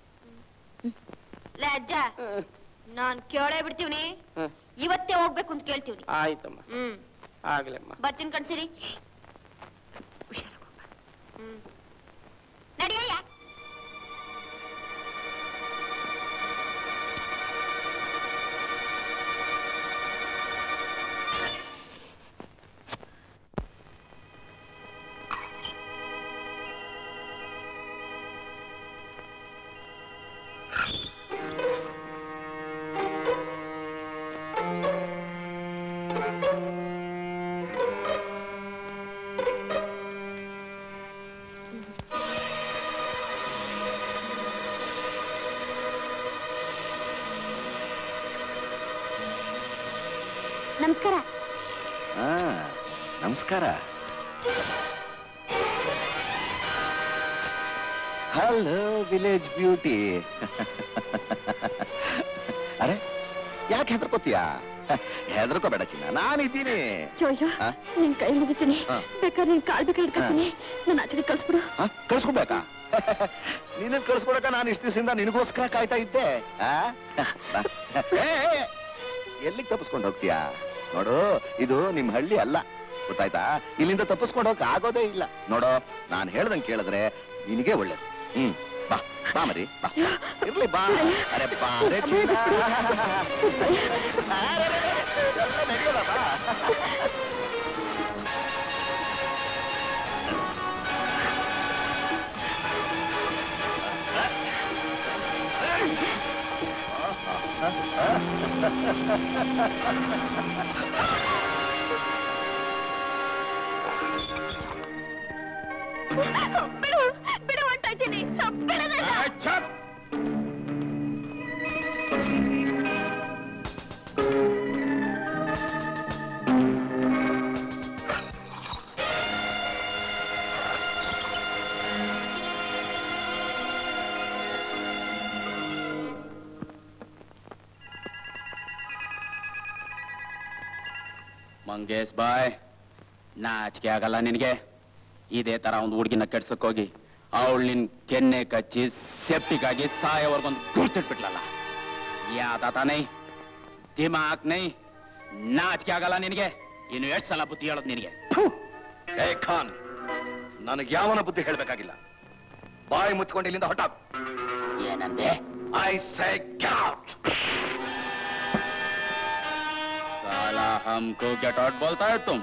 ಲೇ ಅಜ್ಜ ನಾನ್ ಕೇಳೇ ಬಿಡ್ತೀವ್ನಿ
ಹ್ಮ್.
ಇವತ್ತೇ ಹೋಗ್ಬೇಕು ಅಂತ ಕೇಳ್ತೀವ್ನಿ
ಆಯ್ತಮ್ಮ
ಹ್ಮ್
ಆಗ್ಲಮ್ಮ
ಬರ್ತೀನಿ ಕಣ್ಸಿರಿ ಹ್ಮ್ ನಡಿಯಯ್ಯ ನಮಸ್ಕಾರ
ಆ, ನಮಸ್ಕಾರ ಹಲೋ ವಿಲೇಜ್ ಬ್ಯೂಟಿ ಅರೆ ಯಾಕೆ ಹೆದರ್ಕೋತೀಯಾ ಹೆದರ್ಕೋಬೇಡ ಚಿನ್ನ ನಾನಿದ್ದೀನಿ
ಅಯ್ಯೋ
ಆ?
ನಿನ್ ಕೈ ಮುಗಿತೀನಿ
ಹಾ.
ಬೇಕಾದ್ರೆ ನಿನ್ ಕಾಲ್ ಬೇಕಾದ್ರೆ ಹಿಡ್ಕೊತೀನಿ ನನ್ನ ಆಚೆಗೆ ಕಳ್ಸ್ಬಿಡು
ಆ, ಕಳ್ಸ್ಕೊಬೇಕಾ ನೀನು ಕಳ್ಸ್ಕೊಡಕ ನಾನು ಇಷ್ಟು ದಿವಸದಿಂದ ನಿನಗೋಸ್ಕರ ಕಾಯ್ತಾ ಇದ್ದೆ ಆ? ಬಾ. ಏ, ಏ, ಎಲ್ಲಿಗೆ ತಪ್ಪಿಸ್ಕೊಂಡು ಹೋಗ್ತೀಯಾ ನೋಡು ಇದು ನಿಮ್ ಹಳ್ಳಿ ಅಲ್ಲ ಗೊತ್ತಾಯ್ತಾ ಇಲ್ಲಿಂದ ತಪ್ಪಿಸ್ಕೊಂಡು ಹೋಗಕ್ ಆಗೋದೇ ಇಲ್ಲ ನೋಡೋ ನಾನು ಹೇಳ್ದಂಗೆ ಕೇಳಿದ್ರೆ ನಿನಗೆ ಒಳ್ಳೇದು ಹ್ಮ್ ಬಾ ಬಾ ಮರಿ ಬಾ ಇರ್ಲಿ ಬಾ ಅರೆ ಬಾ ಅರೆ ಚಿನ್ನ. ಅರೆ, ಅರೆ, ಅರೆ, ಎಲ್ಲ ನಡೆಯೋಲ್ಲ, ಬಾ
ಏ
ಬಿಡು ಬಿಡು ಹೊಂಟ ಇದ್ದೀನಿ ಬಿಡೋದಲ್ಲ
ಮಂಗೇಶ್ ಬಾಯ್ ನಾಚಿಕೆ ಆಗಲ್ಲ ನಿನಗೆ ಇದೇ ತರ ಒಂದು ಹುಡುಗಿನ ಕೆಡ್ಸಕ್ ಹೋಗಿ ಅವಳು ನಿನ್ ಕೆನ್ನೆ ಕಚ್ಚಿ ಸೆಪ್ಟಿಕ್ ಆಗಿ ಸಾಯೋವರ್ಗೊಂದು ಗುರ್ತಿಟ್ಬಿಟ್ಲಲ್ಲ ಯಾದ ತಾನೇ ದಿಮಾಕ್ ನೈ ನಾಚಿಕೆ ಆಗಲ್ಲ ನಿನಗೆ ಇನ್ನು ಎಷ್ಟು ಸಲ ಬುದ್ಧಿ ಹೇಳೋದು ನಿನಗೆ
ಏ ಖಾನ್ ನನಗೆ ಯಾವನ ಬುದ್ಧಿ ಹೇಳ್ಬೇಕಾಗಿಲ್ಲ ಬಾಯಿ ಮುಚ್ಕೊಂಡು ಇಲ್ಲಿಂದ ಹೊಟ್ಟಾಗು
ಏನಂದೆ
ಐ ಸೇ
साला हमको गेट आउट बोलता है तुम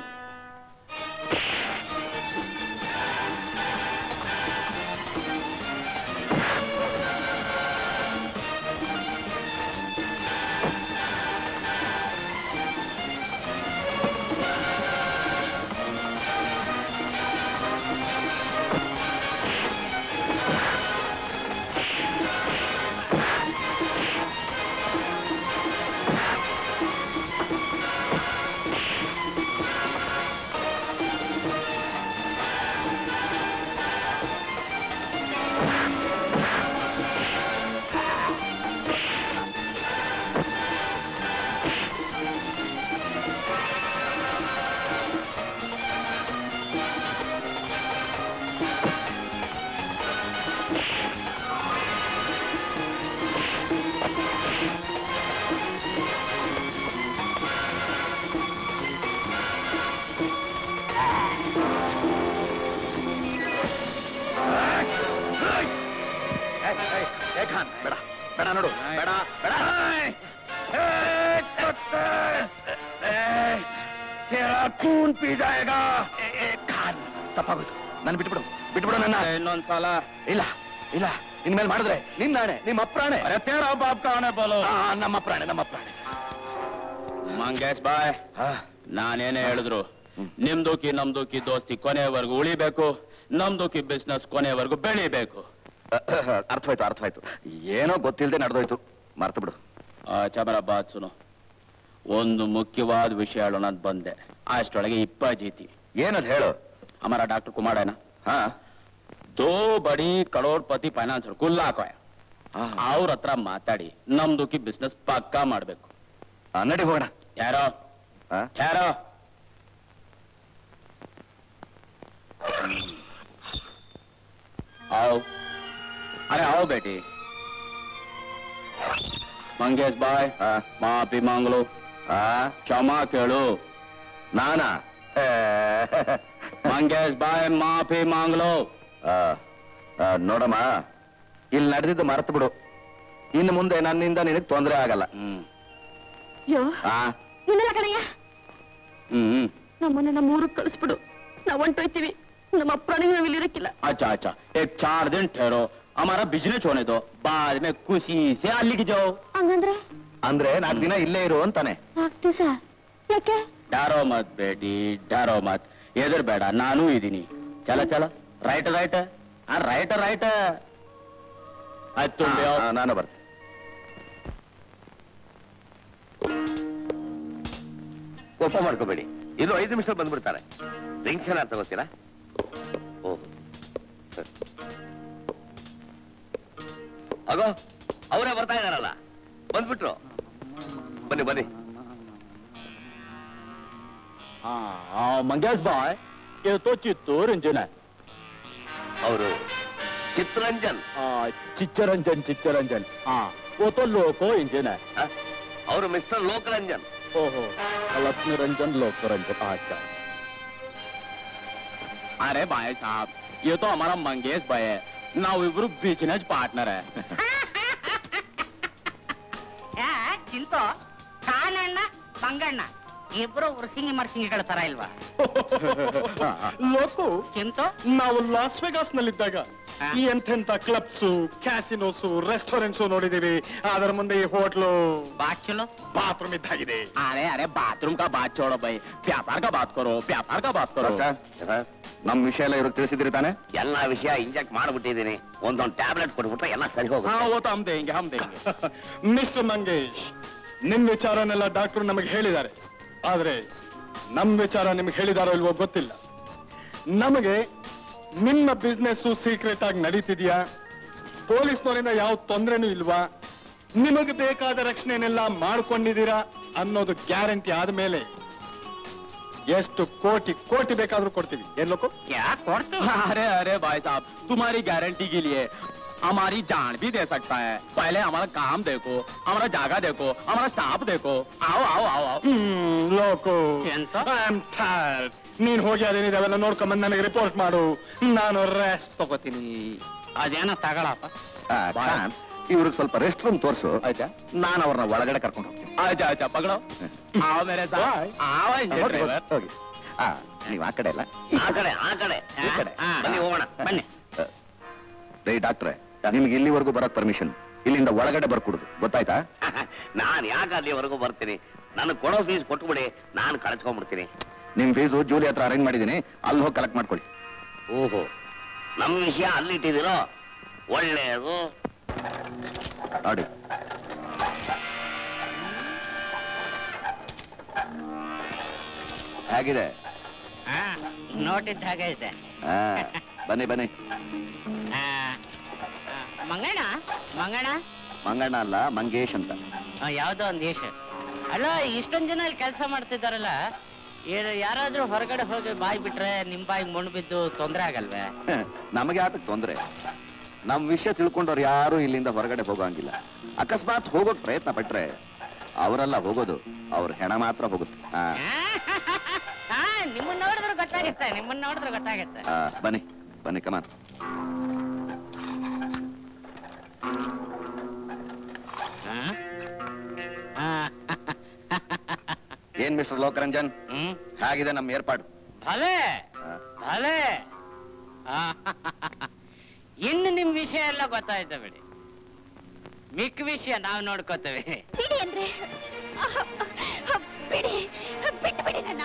ಏ ಖಾನ್ ಬೇಡ ಬೇಡ ನೋಡು ಬೇಡ ಬೇಡ
खून पी जाएगा
ಖಾನ್ ತಪ್ಪಾಗೋಯ್ತು ನನ್ನ ಬಿಟ್ಬಿಡು ಬಿಟ್ಬಿಡು ನನ್ನ
ಇನ್ನೊಂದ್ಸಲ
ಇಲ್ಲ ಇಲ್ಲ ಇನ್ಮೇಲೆ ಮಾಡಿದ್ರೆ ನಿನ್ನಾಣೆ ನಿಮ್ಮ ಅಪ್ರಾಣೆ
ಅರೆ ತೇರಾ ಬಾಪ್ ಕಾಣೆ ಬೋಲೋ
ಆ, ನಮ್ಮ ಪ್ರಾಣೆ ನಮ್ಮ ಪ್ರಾಣೆ
ಮಂಗೇಶ್ ಬಾಯ್ ನಾನೇನೇ ಹೇಳಿದ್ರು ನಿಮ್ದುಕಿ ನಮ್ದುಕಿ ದೋಸ್ತಿ ಕೊನೆಯವರೆಗೂ ಉಳಿಬೇಕು ನಮ್ದುಕಿ ಬಿಸ್ನೆಸ್ ಕೊನೆಯವರೆಗೂ ಬೆಳಿಬೇಕು
ಅರ್ಥವಾಯ್ತು ಅರ್ಥವಾಯ್ತು ಏನೋ ಗೊತ್ತಿಲ್ಲದೆ ನಡೆದೋಯ್ತು ಮರ್ತು ಬಿಡು
ಚಮರ ಬಾತ್ ಸುನು ಒಂದು ಮುಖ್ಯವಾದ ವಿಷಯ ಹೇಳೋಣ ಅಂತ ಬಂದೆ ಅಷ್ಟೊಳಗೆ ಇಪ್ಪ ಜೀತಿ
ಏನದ್ ಹೇಳು
ಹಮಾರ ಡಾಕ್ಟರ್ ಕುಮಾರ್ है ना
हाँ
दो बड़ी करोड़पति ಫೈನಾನ್ಸರ್ ಕುಲ್ಲ ಹಾಕೋಯ ಅವ್ರ ಹತ್ರ ಮಾತಾಡಿ ನಮ್ದುಕಿ ಬಿಸ್ನೆಸ್ ಪಕ್ಕಾ ಮಾಡ್ಬೇಕು
ನಡಿ ಹೋಗೋಣ
ಯಾರೋ ಯಾರೋ आओ अरे आओ बेटी मंगेश भाई माफी मांग लो क्षमा ಕೇಳು
ನಾನಾ
ಮಂಗೇಶ್ ಬಾಯ್ ಮಾಫಿ ಮಾಂಗ್ಲೋ
ಆ, ಆ, ನೋಡಮ್ಮ ಇಲ್ಲಿ ನಡೆದಿದ್ದು ಮರ್ತು ಬಿಡು ಇನ್ನು ಮುಂದೆ ನನ್ನಿಂದ ನಿನಗೆ ತೊಂದರೆ ಆಗಲ್ಲ
ಯೋ
ಆ
ನಿನ್ನಲ್ಲ ಕಣಯ್ಯ
ಹ್ಮ್
ನಮ್ಮನ್ನ ನಮ್ಮ ಊರಿಗೆ ಕಳಿಸ್ಬಿಡು ನಾವ್ ಹೊಂಟೋಯ್ತೀವಿ ನಮ್ಮ ಅಪ್ಪನಿಗೆ ನಾವ್ ಇಲ್ಲಿ ಇರಕ್ಕಿಲ್ಲ
अच्छा अच्छा एक चार दिन ठहरो हमारा बिजनेस होने दो बाद में खुशी से अಲ್ಲಿಗೆ जाओ
ಹಂಗಂದ್ರೆ
ಅಂದ್ರೆ ನಾಲ್ಕು ದಿನ ಇಲ್ಲೇ ಇರು ಅಂತಾನೆ
ನಾಲ್ಕು ದಿವಸ ಯಾಕೆ
ಡಾರೋ ಮತ್ ಬೇಟಿ ಡಾರೋ ಮತ್ ಎದುರು ಬೇಡ ನಾನು ಇದೀನಿ ಚಲ ಚಲ ರೈಟ್ ರೈಟ್ ರೈಟ್ ರೈಟ್ ಆಯ್ತು
ಆ, ಆ, ನಾನು ಬರ್ತೀನಿ
ಕೋಪ ಮಾಡ್ಕೋಬೇಡಿ ಇದು ಐದು ನಿಮಿಷ ಬಂದ್ಬಿಡ್ತಾರೆ ಡ್ರಿಂಕ್ಸ್ ಏನಾರು ತಗೋತೀರಾ ಓಹ್ ಅಗೋ ಅವರೇ ಬರ್ತಾ ಇದಾರಲ್ಲ ಬಂದ್ಬಿಟ್ರು ಬನ್ನಿ ಬನ್ನಿ
ಮಂಗೇಶ್ ಬಾಯ್ ये तो चित्तूर इंजन है
ಅವರು ಚಿತ್ತರಂಜನ್
चिच्चरंजन चिच्चरंजन हाँ वो तो लोको इंजन है
ಅವರು ಮಿಸ್ಟರ್ ಲೋಕರಂಜನ್
ओहो लक्ष्मी रंजन लोकरंजन अच्छा अरे भाई साहब ये तो हमारा मंगेश भाई है ನಾವಿಬ್ರು ಬಿಸಿನೆಸ್ ಪಾರ್ಟ್ನರ್
ಯಾ ಚಿಂತು ಕಾನಣ್ಣ ಬಂಗಣ್ಣ ಇಬ್ರು ಉರ್ಸಿಂಗಿ ಮರ್ಸಿಂಗಿಗಳ ತರ ಇಲ್ವಾ
ಲೋಕು
ಚಿಂತು
ನಾವು ಲಾಸ್ ವೆಗಾಸ್ ನಲ್ಲಿದ್ದಾಗ
ಈ ಎಂತೆಂತ ಕ್ಲಬ್ಸು ಕ್ಯಾಸಿನೋಸು ರೆಸ್ಟೋರೆಂಟ್ಸು ನೋಡಿದೀವಿ ಅದರ ಮುಂದೆ ಈ ಹೋಟ್ಲು
ಬಾಚಲೋ
ಬಾತ್ರೂಮ್ ಇದ್ದಾಗಿದೆ
अरे अरे बाथरूम का बात छोड़ो भाई व्यापार का बात करो व्यापार का बात करो
ನಮ್ ವಿಷಯ ಎಲ್ಲ ಇವ್ರಿಗೆ ತಿಳಿಸಿದ್ರಿ ತಾನೆ
ಎಲ್ಲಾ ವಿಷಯ ಇಂಜೆಕ್ಟ್ ಮಾಡ್ಬಿಟ್ಟಿದೀನಿ ಒಂದೊಂದು ಟ್ಯಾಬ್ಲೆಟ್ ಕೊಟ್ಬಿಟ್ರೆ ಎಲ್ಲ ಸರಿ
ಹಾ
ಹೋಗುತ್ತೆ
ಓ ಹಮ್ ದೇಂಗೆ ಹಮ್ ದೇಂಗೆ ಮಿಸ್ಟರ್ ಮಂಗೇಶ್ ನಿಮ್ ವಿಚಾರನೆಲ್ಲ ಡಾಕ್ಟರ್ ನಮಗೆ ಹೇಳಿದ್ದಾರೆ ಆದ್ರೆ ನಮ್ ವಿಚಾರ ನಿಮ್ಗೆ ಹೇಳಿದಾರೋ ಇಲ್ವೋ ಗೊತ್ತಿಲ್ಲ ನಮಗೆ ನಿಮ್ಮ ಬಿಸ್ನೆಸ್ ಸೀಕ್ರೆಟ್ ಆಗಿ ನಡೀತಿದ್ಯಾ ಪೊಲೀಸ್ನವರಿಂದ ಯಾವ ತೊಂದರೆನೂ ಇಲ್ವಾ ನಿಮಗೆ ಬೇಕಾದ ರಕ್ಷಣೆನೆಲ್ಲ ಮಾಡ್ಕೊಂಡಿದ್ದೀರಾ ಅನ್ನೋದು ಗ್ಯಾರಂಟಿ ಆದ್ಮೇಲೆ ಎಷ್ಟು ಕೋಟಿ ಕೋಟಿ ಬೇಕಾದ್ರೂ ಕೊಡ್ತೀವಿ ಏನ್ ಲೋಕು
क्या करते अरे अरे भाई साहब तुम्हारी गारंटी के लिए हमारी जान भी दे सकता है पहले हमारा काम देखो हमारा जागा देखो हमारा स्टाफ देखो आओ आओ आओ आओ
ಹ್ಮ್ ಲೋಕು
ಎಂತ?
I'm tired. ನೀನ್ ಹೋಗಿ ಅದೇನಿದೆ ಅವೆಲ್ಲ ನೋಡ್ಕೊಂಬಂದ್ ನನಗೆ ರಿಪೋರ್ಟ್ ಮಾಡು ನಾನು ರೆಸ್ಟ್ ತಗೋತೀನಿ
ಅದೇನ ತಗೊಳಪ್ಪ
ಇವ್ರಿಗೆ ಸ್ವಲ್ಪ ರೆಸ್ಟ್ ರೂಮ್ ತೋರಿಸು ಆಯ್ತಾ ನಾನು ಅವ್ರನ್ನ ಒಳಗಡೆ ಕರ್ಕೊಂಡು ಹೋಗ್ತೀನಿ
अच्छा अच्छा पकड़ो आओ मेरे साथ आओ इंजन
ಹೋಗಿ,
ड्राइवर
ಹೋಗಿ ಆ, ನೀವ್ ಆ ಕಡೆ ಅಲ್ಲ
ಆ ಕಡೆ ಆ ಕಡೆ
ಈ ಕಡೆ
ಬನ್ನಿ ಹೋಗೋಣ
ಬನ್ನಿ
ರೇ ಡಾಕ್ಟ್ರೆ ನಿಮ್ಗೆ ಇಲ್ಲಿವರೆಗೂ ಬರಕ್ ಪರ್ಮಿಷನ್ ಇಲ್ಲಿಂದ ಒಳಗಡೆ ಬರ್ಕೊಡುದು ಗೊತ್ತಾಯ್ತಾ
ನಾನ್ ಯಾಕೆ ಅಲ್ಲಿವರೆಗೂ ಬರ್ತೀನಿ ನನಗೆ ಕೊಡೋ ಫೀಸ್ ಕೊಟ್ಬಿಡಿ ನಾನು ಕಳ್ಸ್ಕೊಂಡ್ಬಿಡ್ತೀನಿ
ನಿಮ್ ಫೀಸು ಜೂಲಿ ಹತ್ರ ಅರೇಂಜ್ ಮಾಡಿದೀನಿ ಅಲ್ಲಿ ಹೋಗಿ ಕಲೆಕ್ಟ್ ಮಾಡ್ಕೊಳ್ಳಿ
ಓಹೋ ನಮ್ಮ ವಿಷಯ ಅಲ್ಲಿಟ್ಟಿದ್ದೀರೋ ಒಳ್ಳೆಯದು
ನೋಡಿ ಹೇಗಿದೆ
ನೋಟಿದ್ದ ಹಾಗೆ ಇದೆ
ಆ, ಬನ್ನಿ ಬನ್ನಿ
ಆ, ಆ, ಮಂಗಣ್ಣ ಮಂಗಣ್ಣ
ಮಂಗಣ್ಣ ಅಲ್ಲ ಮಂಗೇಶ್ ಅಂತ
ಆ, ಯಾವ್ದೋ ಒಂದ್ ದೇಶ ಅಲ್ಲ ಇಷ್ಟೊಂದ್ ಜನ ಇಲ್ಲಿ ಕೆಲಸ ಮಾಡ್ತಿದ್ದಾರಲ್ಲ ಏನು ಯಾರಾದ್ರೂ ಹೊರಗಡೆ ಹೋಗಿ ಬಾಯ್ ಬಿಟ್ರೆ ನಿಮ್ ಬಾಯಿಗೆ ಮಣ್ಣು ಬಿದ್ದು ತೊಂದ್ರೆ ಆಗಲ್ವೇ
ನಮಗೆ ಆತಕ್ ತೊಂದ್ರೆ ನಮ್ ವಿಷಯ ತಿಳ್ಕೊಂಡವ್ರು ಯಾರು ಇಲ್ಲಿಂದ ಹೊರಗಡೆ ಹೋಗಂಗಿಲ್ಲ ಅಕಸ್ಮಾತ್ ಹೋಗೋಕ್ ಪ್ರಯತ್ನ ಪಟ್ರೆ ಅವರೆಲ್ಲ ಹೋಗೋದು ಅವ್ರ ಹೆಣ ಮಾತ್ರ ಹೋಗುತ್ತೆ ಆ,
ಹಾ ನಿಮ್ಮನ್ನ ನೋಡಿದ್ರೆ ಗೊತ್ತಾಗುತ್ತೆ ನಿಮ್ಮನ್ನ ನೋಡಿದ್ರೆ ಗೊತ್ತಾಗುತ್ತೆ
ಆ, ಬನ್ನಿ ಬನ್ನಿ ಕಮಾನ್ ಏನ್ ಮಿಸ್ಟರ್ ಲೋಕರಂಜನ್ ಹೇಗಿದೆ ನಮ್ಮ ಏರ್ಪಾಡು
ಭಲೆ ಭಲೆ ಆ, ಇನ್ನು ನಿಮ್ ವಿಷಯ ಎಲ್ಲ ಗೊತ್ತಾಯ್ತು ಬಿಡಿ ಮಿಕ್ಕ ವಿಷಯ ನಾವು ನೋಡ್ಕೋತೇವೆ
ಬಿಡಿ ಅಂದ್ರೆ ಬಿಡಿ ಬಿಟ್ಟು ಬಿಡಿ ನನ್ನ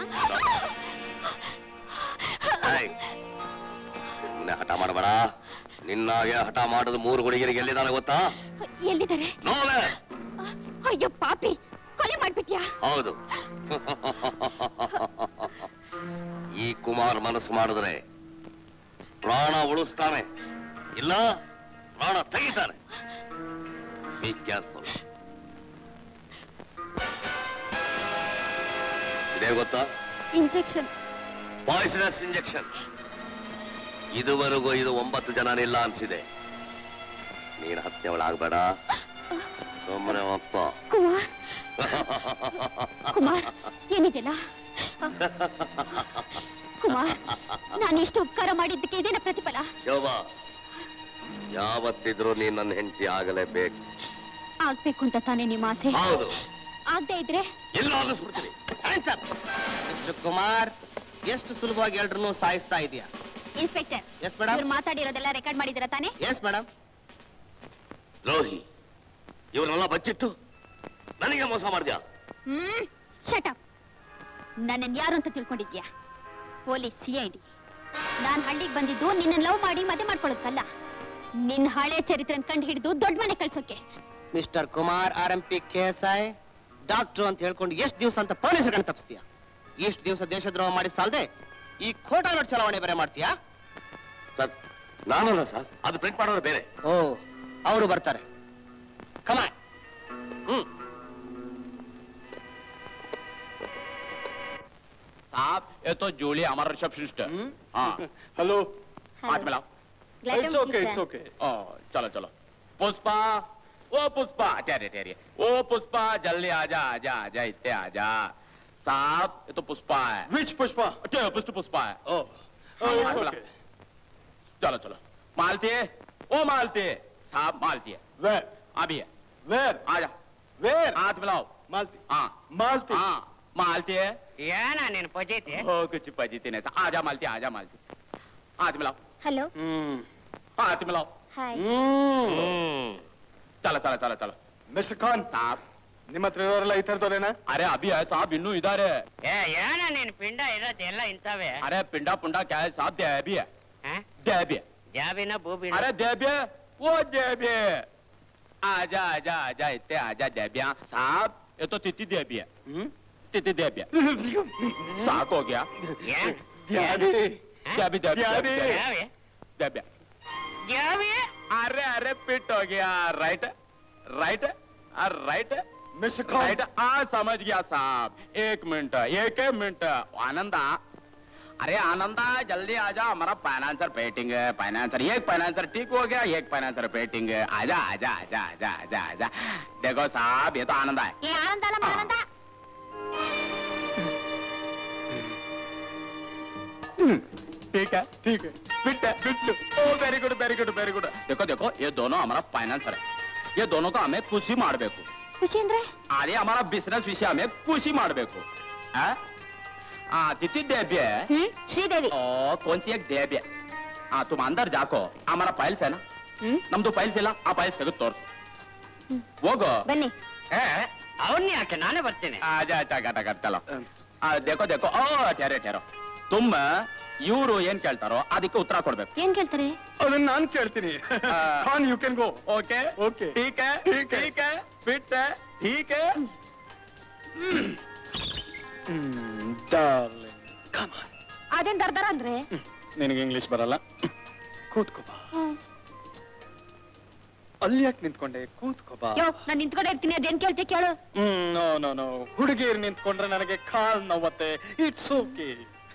ಏಯ್, ಸುಮ್ನೆ ಹಠ ಮಾಡಬೇಡ ನಿನ್ನಾಗೆ ಹಠ ಮಾಡೋದು ಮೂರು ಹುಡುಗಿರಿಗೆ ಎಲ್ಲಿದ್ದಾನೆ ಗೊತ್ತಾ
ಎಲ್ಲಿದ್ದಾರೆ
ನೋಲೆ
ಅಯ್ಯೋ ಪಾಪಿ ಕೊಲೆ ಮಾಡ್ಬಿಟ್ಯಾ
ಹೌದು ಈ ಕುಮಾರ್ ಮನಸ್ಸು ಮಾಡಿದ್ರೆ ಪ್ರಾಣ ಉಳಿಸ್ತಾನೆ ಇಲ್ಲ ಪ್ರಾಣ ತೆಗಿತಾನೆ ಬಿ ಕೇರ್ಫುಲ್ ಇದೇ ಗೊತ್ತಾ
ಇಂಜೆಕ್ಷನ್
ಪಾಯ್ಸನಸ್ ಇಂಜೆಕ್ಷನ್ ಇದುವರೆಗೂ ಇದು ಒಂಬತ್ತು ಜನನಿಲ್ಲ ಅನ್ಸಿದೆ ನೀನು ಹತ್ನೆವಳಾಗ್ಬೇಡ ಸುಮ್ಮನೆ ಒಪ್ಪ
ಕುಮಾರ್ ಕುಮಾರ್ ಏನಿದೆಲ್ಲ ಕುಮಾರ್ ನಾನು ಇಷ್ಟು ಉಪಕಾರ ಮಾಡಿದ್ದಕ್ಕೆ ಇದೇನ ಪ್ರತಿಫಲ
ಶೋಭಾ ಯಾವತ್ತಿದ್ರೂ ನೀನ್ ನನ್ನ ಹೆಂಡತಿ ಆಗಲೇಬೇಕು
ಆಗ್ಬೇಕು ಅಂತ ತಾನೇ ನಿಮ್ಮ ಆಸೆ
ಹೌದು
ಆಗದೆ ಇದ್ರೆ
ಎಲ್ಲ ಆಗಿಸ್ಬಿಡ್ತೀನಿ
ಮಿಸ್ಟರ್ ಕುಮಾರ್ ಎಷ್ಟು ಸುಲಭವಾಗಿ ಎಲ್ರನ್ನೂ ಸಾಯಿಸ್ತಾ ಇದೆಯಾ
ಇನ್ಸ್ಪೆಕ್ಟರ್
ಎಸ್ ಮೇಡಮ್
ಇವ್ರು ಮಾತಾಡಿರೋದೆಲ್ಲ ರೆಕಾರ್ಡ್ ಮಾಡಿದಿರ ತಾನೇ
ಎಸ್ ಮೇಡಮ್
ದ್ರೋಹಿ ಇವ್ರನ್ನೆಲ್ಲ ಬಚ್ಚಿಟ್ಟು ನನಗೆ ಮೋಸ ಮಾಡ್ದ್ಯಾ
ಹ್ಮ್ ಶಟಪ್ ನನ್ನನ್ ಯಾರು ಅಂತ ತಿಳ್ಕೊಂಡಿದ್ಯಾ ಪೊಲೀಸ್ ಸಿ ಐ ಡಿ ನಾನ್ ಹಳ್ಳಿಗೆ ಬಂದಿದ್ದು ನಿನ್ನ ಲವ್ ಮಾಡಿ ಮದುವೆ ಮಾಡ್ಕೊಳ್ಳೋದಲ್ಲ ನಿನ್ ಹಳೆ ಚರಿತ್ರೆನ್ ಕಂಡು ಹಿಡಿದು ದೊಡ್ಡ ಮನೆ ಕಳ್ಸೋಕೆ
mister Kumar R M P K S I doctor ಅಂತ ಹೇಳ್ಕೊಂಡು ಎಷ್ಟು ದಿವಸ ಅಂತ ಪೊಲೀಸರನ್ನ ತಪ್ಪಿಸ್ತೀಯ ಎಷ್ಟು ದಿವಸ ದೇಶದ್ರೋಹ ಮಾಡಿ ಸಾಲದೆ ಈ ಖೋಟಾ ನೋಟ್ ಚಲಾವಣೆ ಬೇರೆ ಮಾಡ್ತೀಯಾ
ಸರ್ ನಾನಲ್ಲ ಸರ್ ಅದು ಪ್ರಿಂಟ್ ಮಾಡೋರು ಬೇರೆ
ಓ ಅವರು ಬರ್ತಾರೆ ಕಮಾನ್ ಹ್ಮ್
साहब ये तो जूली हमारा रिसेप्शनिस्ट है हाँ
हेलो
हाथ मिलाओ
Glad to
It's
meet you,
okay,
sir.
it's okay.
ओ, चलो चलो पुष्पा ओ पुष्पा ठहरे ठहरिए ओ पुष्पा जल्दी आजा आजा आजा इतने आजा साहब ये तो पुष्पा है
Which पुष्पा?
अच्छा पुष्प पुष्पा है
Oh, oh,
हाँ,
it's
हाथ मिला।
okay.
चलो चलो मालती है ओ मालती है साहब मालती है
Where?
अभी है
Where?
आजा
Where?
हाथ मिलाओ
Malti.
हाँ
Malti.
हाँ मालती है
ಏನ ನೀನ್ ಪೊಜೈತಿ
ओ कुछ पजीती नहीं आजा मालती आजा मालती हाथ मिलाओ
ಹಲೋ
ಹ್ಮ್
हाँ हाथ मिलाओ
ಹಾಯ್
चलो चलो चलो चलो
ಮಿಸ್ಟರ್ ಖಾನ್
साहब
ನಿಮ್ಮ ಹತ್ರ ಇರೋರೆಲ್ಲ ಈ ಥರದವ್ರೇನಾ
अरे अभी है साहब इन्नू इधर है
ಏ ಏನ ನೀನ್ ಪಿಂಡ ಇರೋದು ಎಲ್ಲ ಇಂಥವೇ
अरे पिंडा पुंडा क्या है साहब देबी है देबी है
ಜಾಬಿನ ಬೂಬಿನ
अरे देबी है वो देबी है आजा आजा आजा इतने आजा देबिया साहब ये तो तिथि देबी है हम्म? तिथि देबी है साक हो गया देबी देबी देबी
ಯಾವೆ
देबी
ಯಾವೆ
अरे अरे पिट हो गया right right right
mister
right आ समझ गया साहब एक मिनट एक मिनट आनंदा अरे आनंदा जल्दी आजा हमारा फाइनेंसर पेटिंग है फाइनेंसर एक फाइनेंसर ठीक हो गया एक फाइनेंसर पेटिंग है आजा आजा आजा आजा आजा आजा देखो साहब ये तो आनंदा है
ಏ ಆನಂದ ಅಲ್ಲಮ್ಮ ಆನಂದ
ठीक है ठीक है फिट है fit oh very good very good very good देखो देखो ये दोनों हमारा फाइनेंसर है ये दोनों को हमें ಖುಷಿ ಮಾಡಬೇಕು
ಖುಷಿ ಅಂದ್ರೆ
ಅದೇ ಹಮಾರ ಬಿಸ್ನೆಸ್ ವಿಷಯ ಹमें ಖುಷಿ ಮಾಡಬೇಕು ಆ ತಿಥಿ ದೇವ್ಯ
ಶ್ರೀದೇವಿ
ओ कौन सी एक देव्य हाँ तुम अंदर जाको हमारा फाइल्स है ना ನಮ್ದು ಫೈಲ್ಸ್ ಇಲ್ಲ ಆ ಫೈಲ್ಸ್ ತೆಗೆದು ತೋರ್ಸು ಹೋಗೋ
ಬನ್ನಿ
ಅವನ್ನ ಯಾಕೆ ನಾನೇ ಬರ್ತೇನೆ
ಆಜಾ ಆಚಾ ಗಟ ಗಟ್ ಚಲೋ ಆ, ದೇಖೋ ದೇಖೋ ಓ ಟೆರೆ ಟೆರೋ ತುಂಬ ಇವರು ಏನ್ ಕೇಳ್ತಾರೋ ಅದಕ್ಕೆ ಉತ್ತರ ಕೊಡ್ಬೇಕು
ಏನ್ ಕೇಳ್ತಾರೆ
ಅದನ್ನ ನಾನ್ ಕೇಳ್ತೀನಿ Khan you can go
okay
okay
ठीक है ठीक है फिट है ठीक है
ಅದೇನ್ ದರ್ದರ ಅಂದ್ರೆ
ನಿನಗೆ ಇಂಗ್ಲಿಷ್ ಬರಲ್ಲ ಕೂತ್ಕೋ ಬಾ ಅಲ್ಲಿ ಯಾಕೆ ನಿಂತ್ಕೊಂಡೆ ಕೂತ್ಕೋ ಬಾ
ಯೋ ನಾನ್ ನಿಂತ್ಕೊಂಡೆ ಇರ್ತೀನಿ ಅದೇನ್ ಕೇಳ್ತಿ ಕೇಳು
ಹ್ಮ್ ನೋ ನೋ ನೋ ಹುಡುಗಿಯರು ನಿಂತ್ಕೊಂಡ್ರೆ ನನಗೆ ಕಾಲ್ ನೋವತ್ತೆ ಇಟ್ಸ್ ಓಕೆ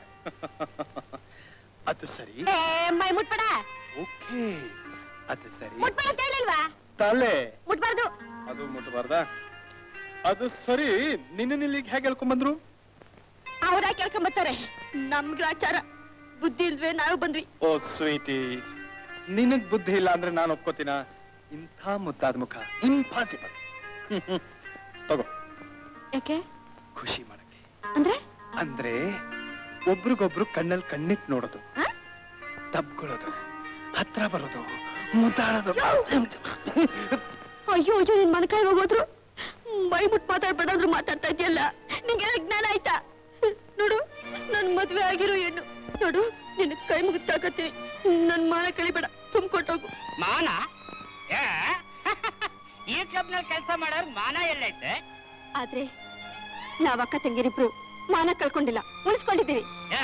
ಅದು ಸರಿ
ಏ ಮೈ ಮುಟ್ಬೇಡ
ಓಕೆ ಅದು ಸರಿ
ಮುಟ್ಬೇಡ ಅಂತ ಹೇಳಿಲ್ವಾ
ತಲೆ
ಮುಟ್ಬಾರ್ದು
ಅದು ಮುಟ್ಟಬಾರ್ದಾ ಅದು ಸರಿ ನಿನ್ನ ಇಲ್ಲಿಗೆ ಹೇಗೆ ಹೇಳ್ಕೊಂಡ್
ಅವ್ರ ಕೇಳ್ಕೊಂಬತ್ತಾರೆ ನಮ್ ಗ್ರಾಚಾರ ಬುದ್ಧಿ ಇಲ್ವೇ ನಾವು ಬಂದ್ವಿ
ಓ ಸ್ವೀಟಿ ನಿನಗ್ ಬುದ್ಧಿ ಇಲ್ಲ ಅಂದ್ರೆ ನಾನು ಒಪ್ಕೋತೀನ ಇಂಥ ಮುದ್ದಾದ ಮುಖ ಇಂಪಾಸಿಬಲ್ ತಗೋ
ಯಾಕೆ
ಖುಷಿ ಮಾಡಕ್ಕೆ
ಅಂದ್ರೆ
ಅಂದ್ರೆ ಒಬ್ರಿಗೊಬ್ರು ಕಣ್ಣಲ್ಲಿ ಕಣ್ಣಿಟ್ ನೋಡೋದು
ಹ?
ತಬ್ಕೊಳ್ಳೋದು ಹತ್ರ ಬರೋದು ಮುದ್ದಾಡೋದು
ಅಯ್ಯೋ ಅಯ್ಯೋ ನಿನ್ ಮನಕಾಯಿ ಹೋಗೋದ್ರು ಮೈ ಮುಟ್ ಮಾತಾಡ್ಬೇಡಾದ್ರು ಮಾತಾಡ್ತಾ ಇದೆಯಲ್ಲ ನಿಂಗೆ ಜ್ಞಾನ ಆಯ್ತಾ ನೋಡು ನನ್ ಮದ್ವೆ ಆಗಿರೋ ಹೆಣ್ಣು ನೋಡು ನಿನ್ ಕೈ ಮುಗಿತಾಕತ್ತೀನಿ ನನ್ ಮಾನ ಕಳಿಬೇಡ ಸುಮ್ ಕೊಟ್ಟೋಗು
ಮಾನ ಏ? ಈ ಕ್ಲಬ್ನಲ್ಲಿ ಕೆಲಸ ಮಾಡೋರ್ ಮಾನ ಎಲ್ಲೈತೆ
ಆದ್ರೆ ನಾವ್ ಅಕ್ಕ ತಂಗಿರಿಬ್ರು ಮಾನ ಕಳ್ಕೊಂಡಿಲ್ಲ ಉಳಿಸ್ಕೊಂಡಿದ್ದೀವಿ
ಏ?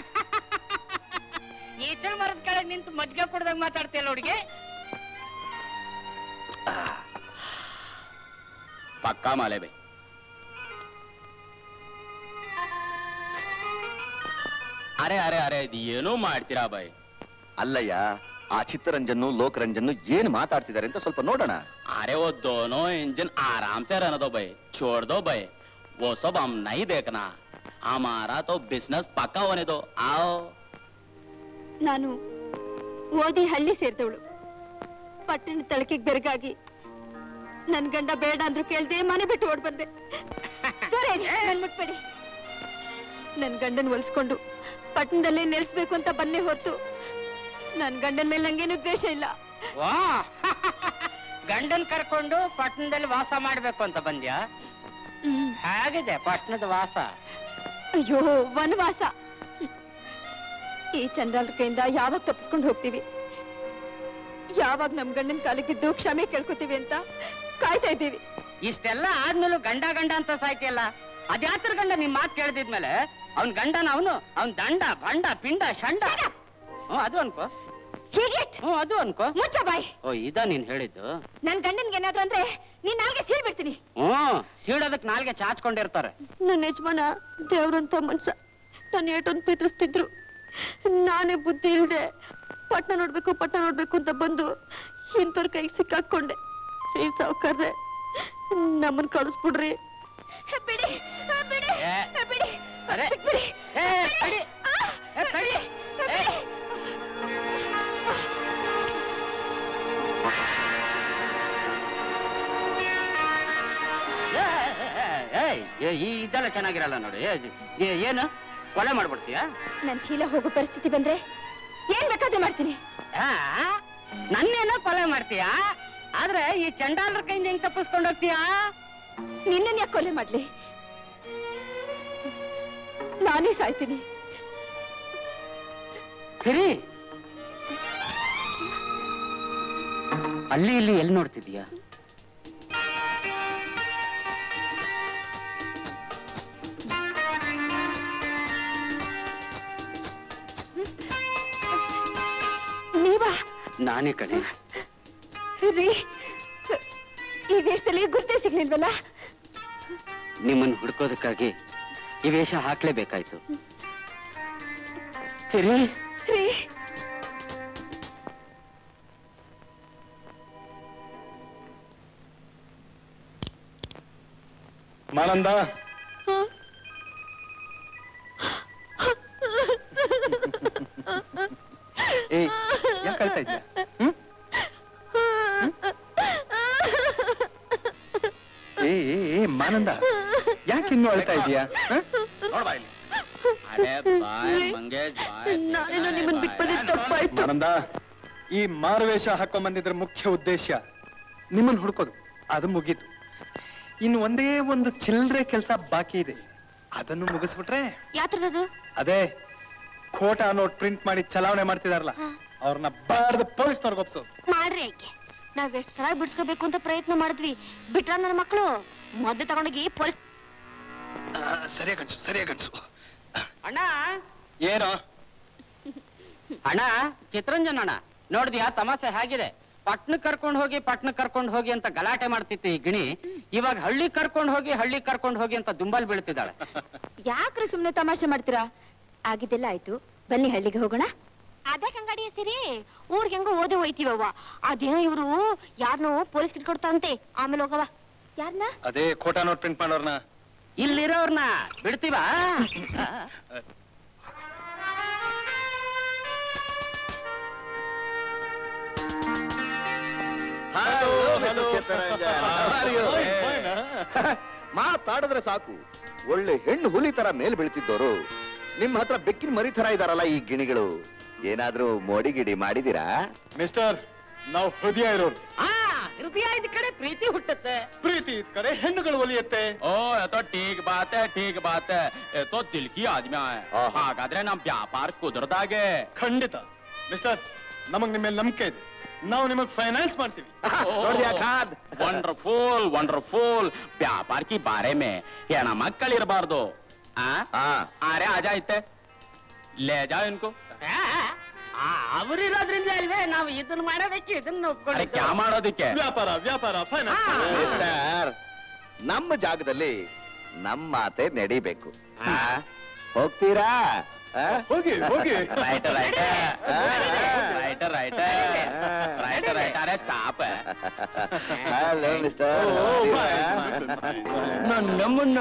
ಈಚೆ ಮರದ ಕೆಳಗೆ ನಿಂತು ಮಜ್ಜಿಗೆ ಕುಡ್ದಾಗ ಮಾತಾಡ್ತೀಯಲ್ಲ ಹುಡುಗಿ
ಪಕ್ಕಾ ಮಾಲೆ ಬೈ ಅರೆ ಅರೆ ಅರೆ ಇದು ಏನೋ ಮಾಡ್ತೀರಾ ಬೈ
ಅಲ್ಲಯ್ಯ ಆ ಚಿತ್ತರಂಜನ್ನು ಲೋಕರಂಜನ್ನು ಏನ್ ಮಾತಾಡ್ತಿದ್ದಾರೆ ಅಂತ ಸ್ವಲ್ಪ ನೋಡೋಣ
अरे वो दोनों इंजन आराम से रहने दो भाई छोड़ दो भाई वो सब हम नहीं देखना हमारा तो बिजनेस पक्का होने दो आओ
ನಾನು ಓದಿ ಹಳ್ಳಿ ಸೇರಿದವಳು ಪಟ್ಟಣ ತಳಕಿಗೆ ಬೆರಗಾಗಿ ನನ್ ಗಂಡ ಬೇಡ ಅಂದ್ರು ಕೇಳ್ದೆ ಮನೆ ಬಿಟ್ಟು ಓಡ್ ಬಂದೆ ಸರಿ ನನ್ ಮುಟ್ಬೇಡಿ ನನ್ ಗಂಡನ್ ಒಲಿಸ್ಕೊಂಡು ಪಟ್ಟಣದಲ್ಲೇ ನೆಲೆಸ್ಬೇಕು ಅಂತ ಬಂದೆ ಹೊತ್ತು ನನ್ ಗಂಡನ್ ಮೇಲೆ ನಂಗೇನು ದ್ವೇಷ ಇಲ್ಲ
ವಾ ಗಂಡನ್ ಕರ್ಕೊಂಡು ಪಟ್ಟಣದಲ್ಲಿ ವಾಸ ಮಾಡ್ಬೇಕು ಅಂತ ಬಂದ್ಯಾ ಹೇಗಿದೆ ಪಟ್ಟಣದ ವಾಸ
ಅಯ್ಯೋ ವನವಾಸ ಈ ಚಂಡಾಲ ಕೈಯಿಂದ ಯಾವಾಗ ತಪ್ಪಿಸ್ಕೊಂಡು ಹೋಗ್ತೀವಿ ಯಾವಾಗ ನಮ್ ಗಂಡನ್ ಕಾಲಿಗೆ ಬಿದ್ದು ಕ್ಷಮೆ ಕೇಳ್ಕೊತೀವಿ ಅಂತ ಕಾಯ್ತಾ ಇದ್ದೀವಿ
ಇಷ್ಟೆಲ್ಲ ಆದ್ಮೇಲೂ ಗಂಡ ಗಂಡ ಅಂತ ಸಾಯ್ತಿಯಲ್ಲ ಅದ್ಯಾತ್ರ ಗಂಡ ನಿಮ್ ಮಾತು ಕೇಳ್ದಿದ್ಮೇಲೆ ಅವ್ನ್ ಗಂಡನ ಅವನು ಅವ್ನ್ ದಂಡ ಬಂಡ ಪಿಂಡ ಶಂಡ ಹ್ಞೂ ಅದು ಅನ್ಕೋ ಹ್ಞೂ ಅದು ಅನ್ಕೋ
ಮುಚ್ಚ ಬಾಯ್
ಓ ಇದ ನೀನ್ ಹೇಳಿದ್ದು
ನನ್ ಗಂಡನ್ಗೆ ಏನಾದ್ರು ಅಂದ್ರೆ ನೀನ್ ನಾಲ್ಗೆ ಸೀಳ್ಬಿಡ್ತೀನಿ
ಹ್ಞೂ ಸೀಳೋದಕ್ ನಾಲ್ಗೆ ಚಾಚ್ಕೊಂಡಿರ್ತಾರೆ
ನನ್ನ ಯಜಮಾನ ದೇವ್ರಂತ ಮನ್ಸ ನನ್ನ ಏಟೊಂದು ಪ್ರೀತಿಸ್ತಿದ್ರು ನಾನೇ ಬುದ್ಧಿ ಇಲ್ದೆ ಪಟ್ನ ನೋಡ್ಬೇಕು ಪಟ್ನ ನೋಡ್ಬೇಕು ಅಂತ ಬಂದು ಇಂಥವ್ರ ಕೈಗೆ ಸಿಕ್ಕಾಕೊಂಡೆ ಈ ಸಾವುಕಾರ್ರೆ ನಮ್ಮನ್ ಕಳಿಸ್ಬಿಡ್ರಿ ಬಿಡಿ ಆ, ಬಿಡಿ
ಏ.
ಆ, ಬಿಡಿ
ಅರೆ.
ಬಿಡಿ
ಏ, ತಡಿ. ಏ, ತಡಿ. ಏ. ಏ, ಏ, ಏ, ಈ ಇದೆಲ್ಲ ಚೆನ್ನಾಗಿರಲ್ಲ ನೋಡಿ ಏ, ಏ- ಏನು ಕೊಲೆ ಮಾಡ್ಬಿಡ್ತೀಯಾ
ನನ್ ಶೀಲ ಹೋಗೋ ಪರಿಸ್ಥಿತಿ ಬಂದ್ರೆ ಏನ್ ಬೇಕಾದ್ರೆ ಮಾಡ್ತೀನಿ
ಆ? ನನ್ನೇನೋ ಕೊಲೆ ಮಾಡ್ತೀಯಾ ಆದ್ರೆ ಈ ಚಂಡಾಲರ ಕೈಯಿಂದ ಹೆಂಗ್ ತಪ್ಪಿಸ್ಕೊಂಡು ಹೋಗ್ತೀಯಾ
ನಿನ್ನನ್ ಯಾಕೆ ಕೊಲೆ ಮಾಡ್ಲಿ ನಾನೇ ಸಾಯ್ತೀನಿ
ಸರಿ ಅಲ್ಲಿ ಇಲ್ಲಿ ಎಲ್ಲಿ ನೋಡ್ತಿದ್ಯಾ
ನೀವಾ
ನಾನೇ ಕಣೆ
ರೀ ಈ ವೇಷದಲ್ಲಿ ಗುರ್ತೇ ಸಿಗ್ಲಿಲ್ವಲ್ಲ
ನಿಮ್ಮನ್ನು ಹುಡ್ಕೋದಕ್ಕಾಗಿ ಈ ವೇಷ ಹಾಕ್ಲೇಬೇಕಾಯ್ತು ಸರಿ
ರೀ
ಮಾನಂದ ಏಯ್ ಯಾಕೆ ಅಳ್ತಾ ಇದ್ಯಾ ಹ್ಮ್? ಏ ಏ, ಏ ಮಾನಂದ ಯಾಕೆ ಇನ್ನೂ ಅಳ್ತಾ ಇದೀಯಾ ಹ?
ನಾನೇನೋ ನಿಮ್ಮನ್ ಬಿಟ್ಬಂದಿದ್ ತಪ್ಪಾಯ್ತು
ಮಾನಂದ ಈ ಮಾರುವೇಷ ಹಾಕೊಂಡ್ ಬಂದಿದ್ರ ಮುಖ್ಯ ಉದ್ದೇಶ ನಿಮ್ಮನ್ನ ಹುಡ್ಕೋದು ಅದು ಮುಗೀತು ಇನ್ನು ಒಂದೇ ಒಂದು ಚಿಲ್ಲರೆ ಕೆಲಸ ಬಾಕಿ ಇದೆ ಅದನ್ನು ಮುಗಿಸ್ಬಿಟ್ರೆ
ಯಾತ್ರದದು
ಅದೇ ಖೋಟಾ ನೋಟ್ ಪ್ರಿಂಟ್ ಮಾಡಿ ಚಲಾವಣೆ ಮಾಡ್ತಿದಾರಲ್ಲ ಅವ್ರನ್ನ ಬಾರ್ದು ಪೊಲೀಸ್ನವ್ರಿಗೆ ಒಪ್ಸೋದು
ಮಾಡ್ರಿ ಯಾಕೆ ನಾವ್ ಎಷ್ಟ್ ಸಲ ಬಿಡ್ಸ್ಕೋಬೇಕು ಅಂತ ಪ್ರಯತ್ನ ಮಾಡಿದ್ವಿ ಬಿಟ್ರ ನನ್ನ ಮಕ್ಕಳು ಮೊದ್ಲು ತಗೊಂಡೋಗಿ ಪೊಲೀಸ್
ಸರಿಯಾಗಿ ಅನ್ಸು ಸರಿಯಾಗಿ ಅನ್ಸು
ಅಣ್ಣ
ಏನೋ
ಅಣ್ಣ ಚಿತ್ರಂಜನ್ ಅಣ್ಣ ನೋಡಿದ್ಯಾ ತಮಾಷೆ ಹೇಗಿದೆ ಪಟ್ನ ಕರ್ಕೊಂಡು ಹೋಗಿ ಪಟ್ನ ಕರ್ಕೊಂಡು ಹೋಗಿ ಅಂತ ಗಲಾಟೆ ಮಾಡ್ತಿತ್ತು ಈ ಗಿಣಿ ಇವಾಗ ಹಳ್ಳಿ ಕರ್ಕೊಂಡು ಹೋಗಿ ಹಳ್ಳಿ ಕರ್ಕೊಂಡು ಹೋಗಿ ಅಂತ ದುಂಬಲ್ ಬೀಳ್ತಿದ್ದಾಳೆ
ಯಾಕ್ರಿ ಸುಮ್ನೆ ತಮಾಷೆ ಮಾಡ್ತೀರಾ ಆಗಿದ್ದೆಲ್ಲ ಆಯ್ತು ಬನ್ನಿ ಹಳ್ಳಿಗೆ ಹೋಗೋಣ
ಅದೇ ಅಂಗಡಿ ಸಿರಿ ಊರ್ಗೆ ಹೆಂಗೋ ಓದಿ ಹೋಯ್ತೀವವ್ವ ಅದೇನೋ ಇವ್ರು ಯಾರನ್ನೋ ಪೊಲೀಸ್ ಇಟ್ಕೊಡ್ತಾಂತೆ ಆಮೇಲೆ ಹೋಗವ
ಯಾರನ್ನ
ಅದೇ ಖೋಟಾ ನೋಟ್ ಪ್ರಿಂಟ್ ಮಾಡೋರ್ನ
ಇಲ್ಲಿರೋರ್ನ ಬಿಡ್ತೀವಾ
ಮಾತಾಡಿದ್ರೆ ಸಾಕು ಒಳ್ಳೆ ಹೆಣ್ಣು ಹುಲಿ ತರ ಮೇಲ್ ಬೀಳ್ತಿದ್ದವರು ನಿಮ್ ಹತ್ರ ಬೆಕ್ಕಿನ ಮರಿ ತರ ಇದಾರಲ್ಲ ಈ ಗಿಣಿಗಳು ಏನಾದ್ರೂ ಮೋಡಿ ಗಿಡಿ ಮಾಡಿದೀರಾ
ಮಿಸ್ಟರ್ ನಾವು ಹೃದಯ ಇರೋರು
ಆ ಹೃದಯ ಇದ್ ಕಡೆ ಪ್ರೀತಿ ಹುಟ್ಟುತ್ತೆ
ಪ್ರೀತಿ ಇದ್ ಕಡೆ ಹೆಣ್ಣುಗಳು ಒಲಿಯುತ್ತೆ
ಓ ಎತ್ತೋ ಟೀಕ್ ಬಾತೆ ಟೀಕ್ ಬಾತೆ ಎತ್ತೋ ತಿಲ್ಕಿ ಆದ್ಮ್ಯ ಹಾಗಾದ್ರೆ ನಮ್ ವ್ಯಾಪಾರ ಕುದುರ್ದಾಗೆ
ಖಂಡಿತ ಮಿಸ್ಟರ್ ನಮಗ್ ನಿಮ್ಮ ಮೇಲೆ ನಂಬಿಕೆ ಇದೆ ನಾವು ನಿಮಗ್ ಫೈನಾನ್ಸ್ ಮಾಡ್ತೀವಿ
ವಂಡರ್ಫುಲ್ ವಂಡರ್ಫುಲ್ ವ್ಯಾಪಾರ ಕಿ ಬಾರೆ ಮೇ ಹೆಣ ಮಕ್ಕಳಿರಬಾರ್ದು ಅರೆ ಆಜಾ ಐತೆ ಲೇ ಜಾ ಇನ್ಕೋ
ಅವರಿರೋದ್ರಿಂದ ಅಲ್ವೇ ನಾವು ಇದನ್ನ ಮಾಡೋದಕ್ಕೆ ಇದನ್ನ
ಅರೆ
ಒಪ್ಕೊಂಡು
ಕ್ಯಾ ಮಾಡೋದಕ್ಕೆ
ವ್ಯಾಪಾರ ವ್ಯಾಪಾರ ಫೈನಾನ್ಸ್
ಮಿಸ್ಟರ್, ನಮ್ಮ ಜಾಗದಲ್ಲಿ ನಮ್ಮ ಮಾತೆ ನಡಿಬೇಕು ಆ? ಹೋಗ್ತೀರಾ ಆ?
ಹೋಗಿ ಹೋಗಿ
right right right right right right ಅರೆ ಸ್ಟಾಪ್
ಹಲೋ ಮಿಸ್ಟರ್
ನಮ್ಮನ್ನ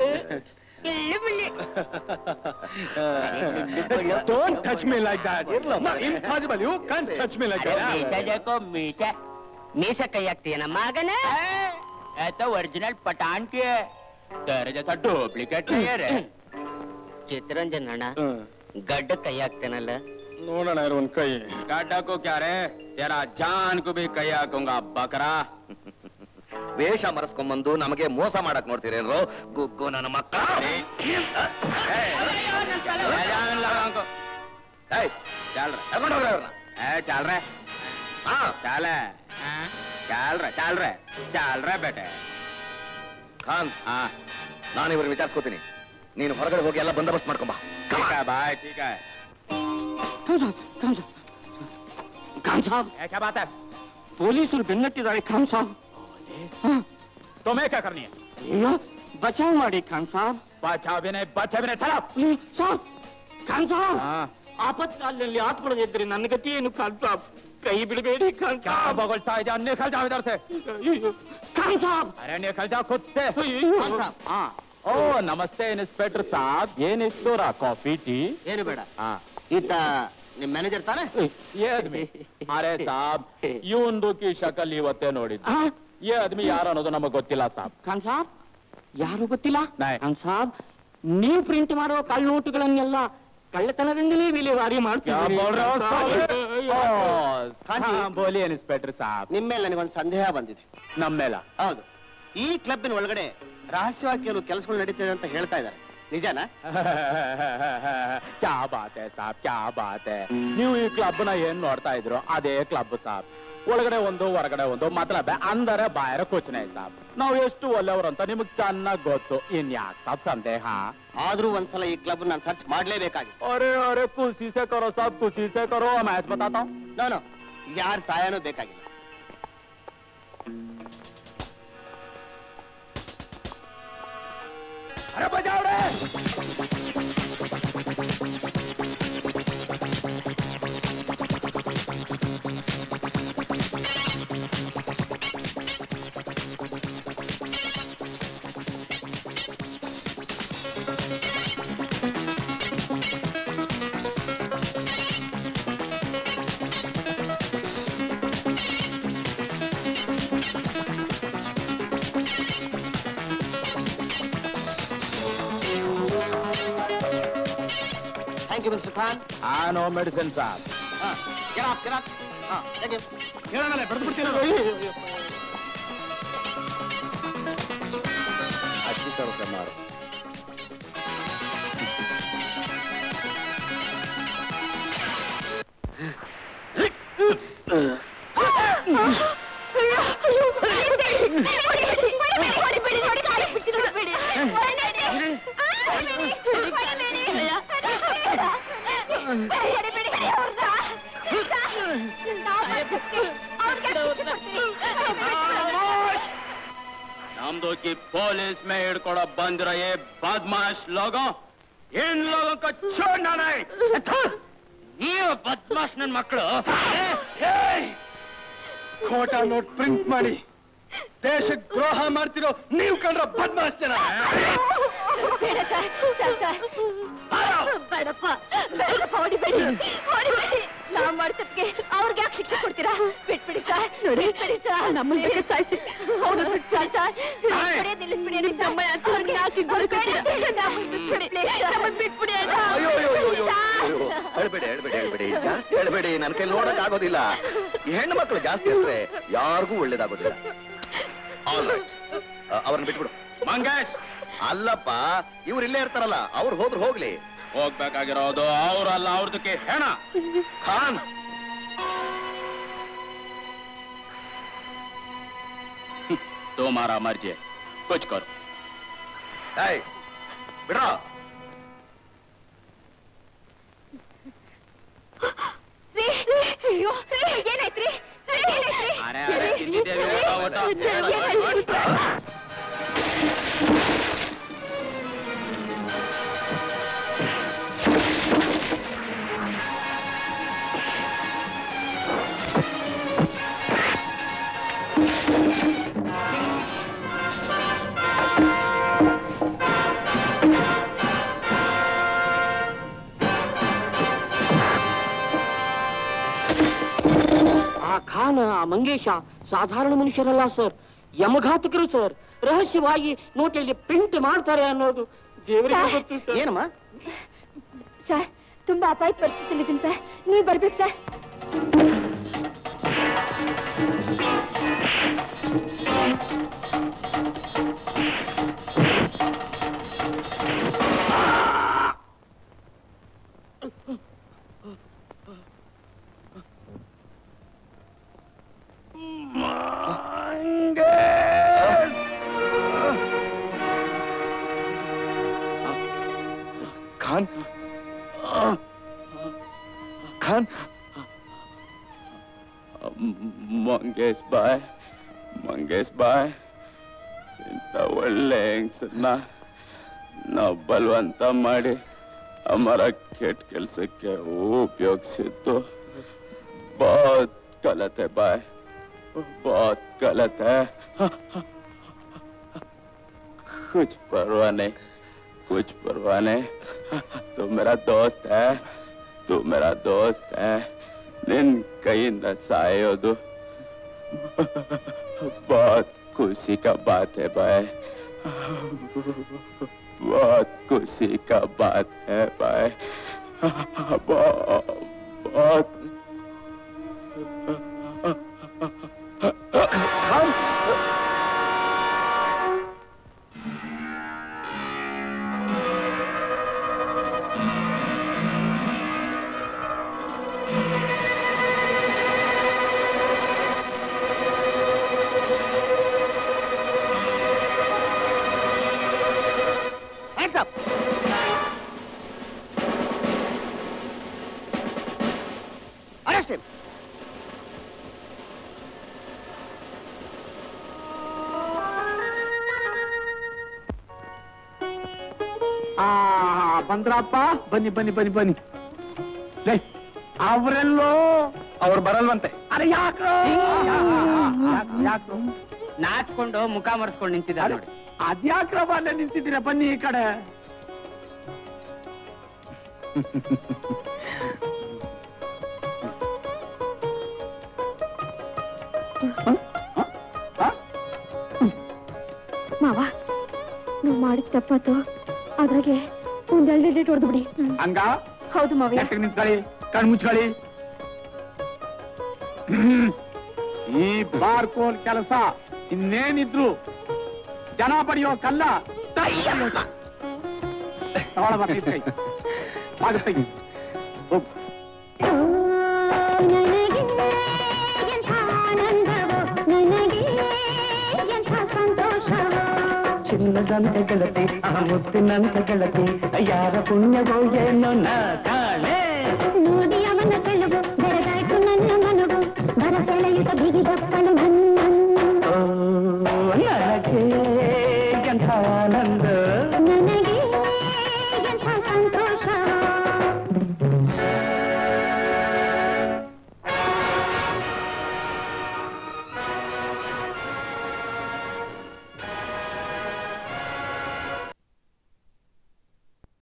Don't touch me like that. No, impossible. You can't touch me like
ಮೀಸ
that.
ಜೇಕೋ ಮೀಸ ಮೀಸ ಕೈ ಹಾಕ್ತೀಯನ ಮಗನ
ऐसा ओरिजिनल पठान के है तेरे जैसा डुप्लीकेट नहीं है रे
ಚಿತ್ರಂಜನ್ ಅಣ್ಣ
ಹ್ಮ್.
ಗಡ್ಡ ಕೈ ಹಾಕ್ತೇನಲ್ಲ
ನೋಡೋಣ ಇರು ಒಂದ್ ಕೈ
गाडा को क्या रे तेरा जान को भी कया कहूंगा बकरा
ವೇಷ ಮರೆಸ್ಕೊಂಬಂದು ನಮಗೆ ಮೋಸ ಮಾಡಕ್ ನೋಡ್ತೀರೇನ್ರೋ ಗುಗ್ಗು ನನ್ನ ಮಕ್ಕ
ले जान लगा उनको
ಏಯ್,
चल रहे
ಕರ್ಕೊಂಡ್ ಹೋಗ್ರಿ ಅವ್ರನ್ನ
ए चल रहे
ಹಾ
चल चल रहे चल रहे चल रहे बेटे
ಖಾನ್
हाँ
ನಾನು ಇವ್ರಿಗೆ ವಿಚಾರಿಸ್ಕೋತೀನಿ ನೀನು ಹೊರಗಡೆ ಹೋಗಿ ಎಲ್ಲ ಬಂದೋಬಸ್ತ್ ಮಾಡ್ಕೊಂಬ
ठीक है भाई ठीक है
ಖಾನ್ ಸಾಬ್
ए, क्या बात है
ಪೊಲೀಸರು ಬೆನ್ನಟ್ಟಿದ್ದಾರೆ ಖಾನ್ ಸಾಬ್
तुम्हें क्या करनी है
ಅಯ್ಯೋ ಬಚಾವ್ ಮಾಡಿ ಖಾನ್ ಸಾಬ್
बचा भी नहीं बचा भी नहीं चलो
ಏ, ಸಾಬ್ ಖಾನ್ ಸಾಬ್
हाँ
ಆಪತ್ಕಾಲದಲ್ಲಿ ಆತ್ಕೊಳ್ಳೋದಿದ್ರೆ ನನ್ನ ಗತಿ ಏನು ಖಾನ್ ಸಾಬ್ ಕೈ ಬಿಡಬೇಡಿ ಖಾನ್
क्या
ಸಾಬ್
बगलता है जान निकल जाओ इधर से
ಅಯ್ಯೋ, ಖಾನ್ ಸಾಬ್
अरे निकल जाओ खुद से
ಅಯ್ಯೋ.
हाँ ओ नमस्ते इंस्पेक्टर साहब ಏನ್ ಇಷ್ಟೋರಾ ಕಾಫಿ ಟೀ
ಏನು ಬೇಡ
हाँ
ಈತ ನಿಮ್ ಮ್ಯಾನೇಜರ್ ತಾನೆ
ये आदमी अरे साहब ಇವಂದು ಕಿ ಶಕಲ್ ಇವತ್ತೇ ನೋಡಿದ್ದು
ಆ?
ಈ ಆದ್ಮಿ ಯಾರು ಅನ್ನೋದು ನಮಗ್ ಗೊತ್ತಿಲ್ಲ ಸಾಬ್
ಖಾನ್ ಸಾಬ್ ಯಾರು ಗೊತ್ತಿಲ್ಲ
ನಾಯ್.
ಖಾನ್ ಸಾಬ್ ನೀವು ಪ್ರಿಂಟ್ ಮಾಡುವ ಕಳ್ಳ ನೋಟುಗಳನ್ನೆಲ್ಲ ಕಳ್ಳತನದಿಂದಲೇ ವಿಲೇವಾರಿ ಮಾಡ್ತೀವಿ
ಕ್ಯಾ ಬೋಲ್ ರಹೆ ಹೋ ಸಾಬ್? ಹಾ, ಬೋಲಿ ಇನ್ಸ್ಪೆಕ್ಟರ್ ಸಾಬ್
ನಿಮ್ಮ ಮೇಲೆ ನನಗೊಂದು ಸಂದೇಹ ಬಂದಿದೆ
ನಮ್ಮ ಮೇಲ
ಹೌದು ಈ ಕ್ಲಬ್ಬಿನ ಒಳಗಡೆ ರಹಸ್ಯವಾಗಿ ಕೆಲವು ಕೆಲಸಗಳು ನಡೀತಿದೆ ಅಂತ ಹೇಳ್ತಾ ಇದ್ದಾರೆ ನಿಜನಾ
ಕ್ಯಾ ಬಾತ್ ಹೈ ಸಾಬ್ ಕ್ಯಾ ಬಾತ್ ಹೈ ನೀವು ಈ ಕ್ಲಬ್ ನ ಏನ್ ನೋಡ್ತಾ ಇದ್ರು ಅದೇ ಕ್ಲಬ್ ಸಾಬ್ ಒಳಗಡೆ ಒಂದು ಹೊರಗಡೆ ಒಂದು ಮತ್ಲಬ್ ಅಂದರೆ ಬಾಯರ ಕೂಚನೆ ಸಾಬ್ ನಾವು ಎಷ್ಟು ಒಳ್ಳೆಯವರು ಅಂತ ನಿಮಗ್ ಚೆನ್ನಾಗ್ ಗೊತ್ತು ಇನ್ ಯಾಕೆ ಸಾಬ್ ಸಂದೇಹ
ಆದ್ರೂ ಒಂದ್ಸಲ ಈ ಕ್ಲಬ್ ನಾನು ಸರ್ಚ್ ಮಾಡ್ಲೇಬೇಕಾಗಿತ್ತು
ಅರೆ ಅರೆ ಖುಷಿ ಸೆ ಕರೋ ಸಾಬ್ ಖುಷಿ ಸೆ ಕರೋ ಮ್ಯಾಚ್ ಬತಾತಾ
ನಾನು ಯಾರ ಸಹಾಯನೂ ಬೇಕಾಗಿಲ್ಲ
ಅರೆ ಬಜಾವ್ ರೇ
ಥ್ಯಾಂಕ್ ಯು ಮಿಸ್ಟರ್ ಖಾನ್
ಆ ನೋ ಮೆಡಿಸಿನ್ ಸಾಬ್
ಗಿರಾಕ್ ಗಿರಾಕ್ ಹಾ ಥ್ಯಾಂಕ್ ಯು
ಹೇಳೋಣ ಬಡ್ದು ಬಿಡ್ತೀನಿ ಅಚ್ಚಿ ತರಕ ಮಾಡು ನಮ್ದು ಪೊಲೀಸ್ ಮೇ ಹಿಡ್ಕೊಡೋ ಬಂದಿರೋ ಏ ಬದ್ಮಾಶ್ ಲೋಗೋ ಏನ್ ಲೋಗೋ ಕೊ छोड़ना नहीं
ನೀವು ಬದ್ಮಾಶ್ ನನ್ ಮಕ್ಕಳು
ಖೋಟಾ ನೋಟ್ ಪ್ರಿಂಟ್ ಮಾಡಿ ದೇಶಕ್ಕೆ ದ್ರೋಹ ಮಾಡ್ತಿರೋ ನೀವು ಕಂಡ್ರ ಬದ್ಮಾಸ್ ಜನ
ಬೇಡಪ್ಪ ಬೇಡಪ್ಪ ಹೊಡಿಬೇಡಿ ಹೊಡಿಬೇಡಿ ನಾವ್ ಮಾಡ್ತಪ್ಗೆ ಅವ್ರಿಗೆ ಯಾಕೆ ಶಿಕ್ಷೆ ಕೊಡ್ತೀರಾ ಬಿಟ್ಬಿಡಿ ಸರ್ ನೋಡಿ ಬಿಡಿ ಸರ್ ನಮ್ಮ ಜೊತೆ ಸಾಯ್ಸಿ ಹೌದು ಸರ್ ಸರ್ ಬಿಟ್ಬಿಡಿ ನಿಲ್ಲಿಸ್ಬಿಡಿ ಅಂತ ನಮ್ಮ ಅವ್ರಿಗೆ ಯಾಕೆ ಬರ್ಕೊತೀರಾ ಬಿಟ್ಬಿಡಿ ನಮ್ಮನ್ನ ಬಿಟ್ಬಿಡಿ ಆಯ್ತಾ?
ಅಯ್ಯೋ ಅಯ್ಯೋ ಅಯ್ಯೋ ಅಯ್ಯೋ ಹೇಳ್ಬೇಡಿ ಹೇಳ್ಬೇಡಿ ಹೇಳ್ಬೇಡಿ ಜಾಸ್ತಿ ಹೇಳ್ಬೇಡಿ ನನ್ನ ಕೈಲಿ ನೋಡಕ್ ಆಗೋದಿಲ್ಲ ಈ ಹೆಣ್ಣು ಮಕ್ಕಳು ಜಾಸ್ತಿ ಇರ್ತಾರೆ ಯಾರಿಗೂ ಒಳ್ಳೇದಾಗೋದಿಲ್ಲ ಆಲ್ ರೈಟ್ ಅವ್ರನ್ನ ಬಿಟ್ಬಿಡು
ಮಂಗೇಶ್
ಅಲ್ಲಪ್ಪ ಇವ್ರು ಇಲ್ಲೇ ಇರ್ತಾರಲ್ಲ ಅವ್ರು ಹೋದ್ರು ಹೋಗ್ಲಿ
ಹೋಗ್ಬೇಕಾಗಿರೋದು ಅವ್ರಲ್ಲ ಅವ್ರದಕ್ಕೆ ಹೆಣ ಖಾನ್ तुम्हारा मर्जी है कुछ करो
ಏಯ್ ಬಿಡ್ರೋ
ರೀ, ರೀ, ಅಯ್ಯೋ, ರೀ, ಏನಾಯ್ತ್ರಿ ರೀ, ಏನಾಯ್ತ್ರಿ?
ಅರೆ, ಅರೆ, ತಿಂದಿದ್ದೇವೆ,
ರೀ,
ಊಟ, ಊಟ.
ಏನಾಯ್ತು?
ಆ ಖಾನ ಆ ಮಂಗೇಶ ಸಾಧಾರಣ ಮನುಷ್ಯರಲ್ಲ ಸರ್ ಯಮಘಾತಕರು ಸರ್ ರಹಸ್ಯವಾಗಿ ನೋಟಲ್ಲಿ ಪ್ರಿಂಟ್ ಮಾಡ್ತಾರೆ ಅನ್ನೋದು ದೇವರಿಗೆ ಗೊತ್ತು ಸರ್ ಏನಮ್ಮ
ಸರ್ ತುಂಬಾ ಅಪಾಯದ ಪರಿಸ್ಥಿತಿಲಿದ್ದೀನಿ ಸರ್ ನೀವು ಬರ್ಬೇಕು ಸರ್
ಖಾನ್ ಖಾನ್
ಮಂಗೇಶ್ ಬಾಯ್ ಮಂಗೇಶ್ ಬಾಯ್ ಇಂಥ ಒಳ್ಳೆ ಹೆಂಗ್ಸನ್ನ ನಾವು ಬಲವಂತ ಮಾಡಿ ಅಮರ ಕೆಟ್ಟ ಕೆಲಸಕ್ಕೆ ಉಪಯೋಗಿಸಿದ್ದು बहुत गलत है बाय बहुत गलत है कुछ परवाह नहीं कुछ परवाह नहीं तू मेरा दोस्त है तू मेरा दोस्त है ನಿನ್ ಕೈಯಿಂದ ಸಾಯೋದು बहुत खुशी का बात है भाई बहुत खुशी का बात है भाई बहुत बहुत
Hands up. Arrest him.
ಆ ಬಂದ್ರಪ್ಪ ಬನ್ನಿ ಬನ್ನಿ ಬನ್ನಿ ಬನ್ನಿ ಲೇ ಅವರೆಲ್ಲೋ
ಅವ್ರು ಬರಲ್ವಂತೆ
ಅರೆ ಯಾಕ ಯಾಕೆ
ನಾಚ್ಕೊಂಡು ಮುಖ ಮರೆಸ್ಕೊಂಡು ನಿಂತಿದ್ದಾರೆ ನೋಡಿ
ಅದ್ಯಾಕ್ರವ ಅಲ್ಲೇ ನಿಂತಿದ್ದೀರಾ ಬನ್ನಿ ಈ ಕಡೆ
ಮಾವ ನಾವು ಮಾಡಿದ ತಪ್ಪಾತು ಅದ್ರಾಗೆ ಒಂದ್ ಎರಡು ಡೇಟ್ ಹೊಡೆದು ಬಿಡಿ
ಹಂಗ
ಹೌದು ಮಾವಯ್ಯ
ನೆಟ್ಟಗೆ ನಿಂತ್ಕೊಳ್ಳಿ ಕಣ್ ಮುಚ್ಕೊಳ್ಳಿ ಈ ಬಾರ್ಕೋಲ್ ಕೆಲಸ ಇನ್ನೇನಿದ್ರು ಜನ ಪಡೆಯೋ ಕಲ್ಲ ತಗೊಳ ಬರ್ತಿದ್ರಿ ಆಗುತ್ತೆ ಹೋಗು
ಚಿನ್ನದಂತೆ ಗೆಳತಿ ಆ ಮುತ್ತಿನಂತೆ ಗೆಳತಿ ಯಾರ ಪುಣ್ಯವೋ ಏನೋ ನಾ ಕಾಣೆ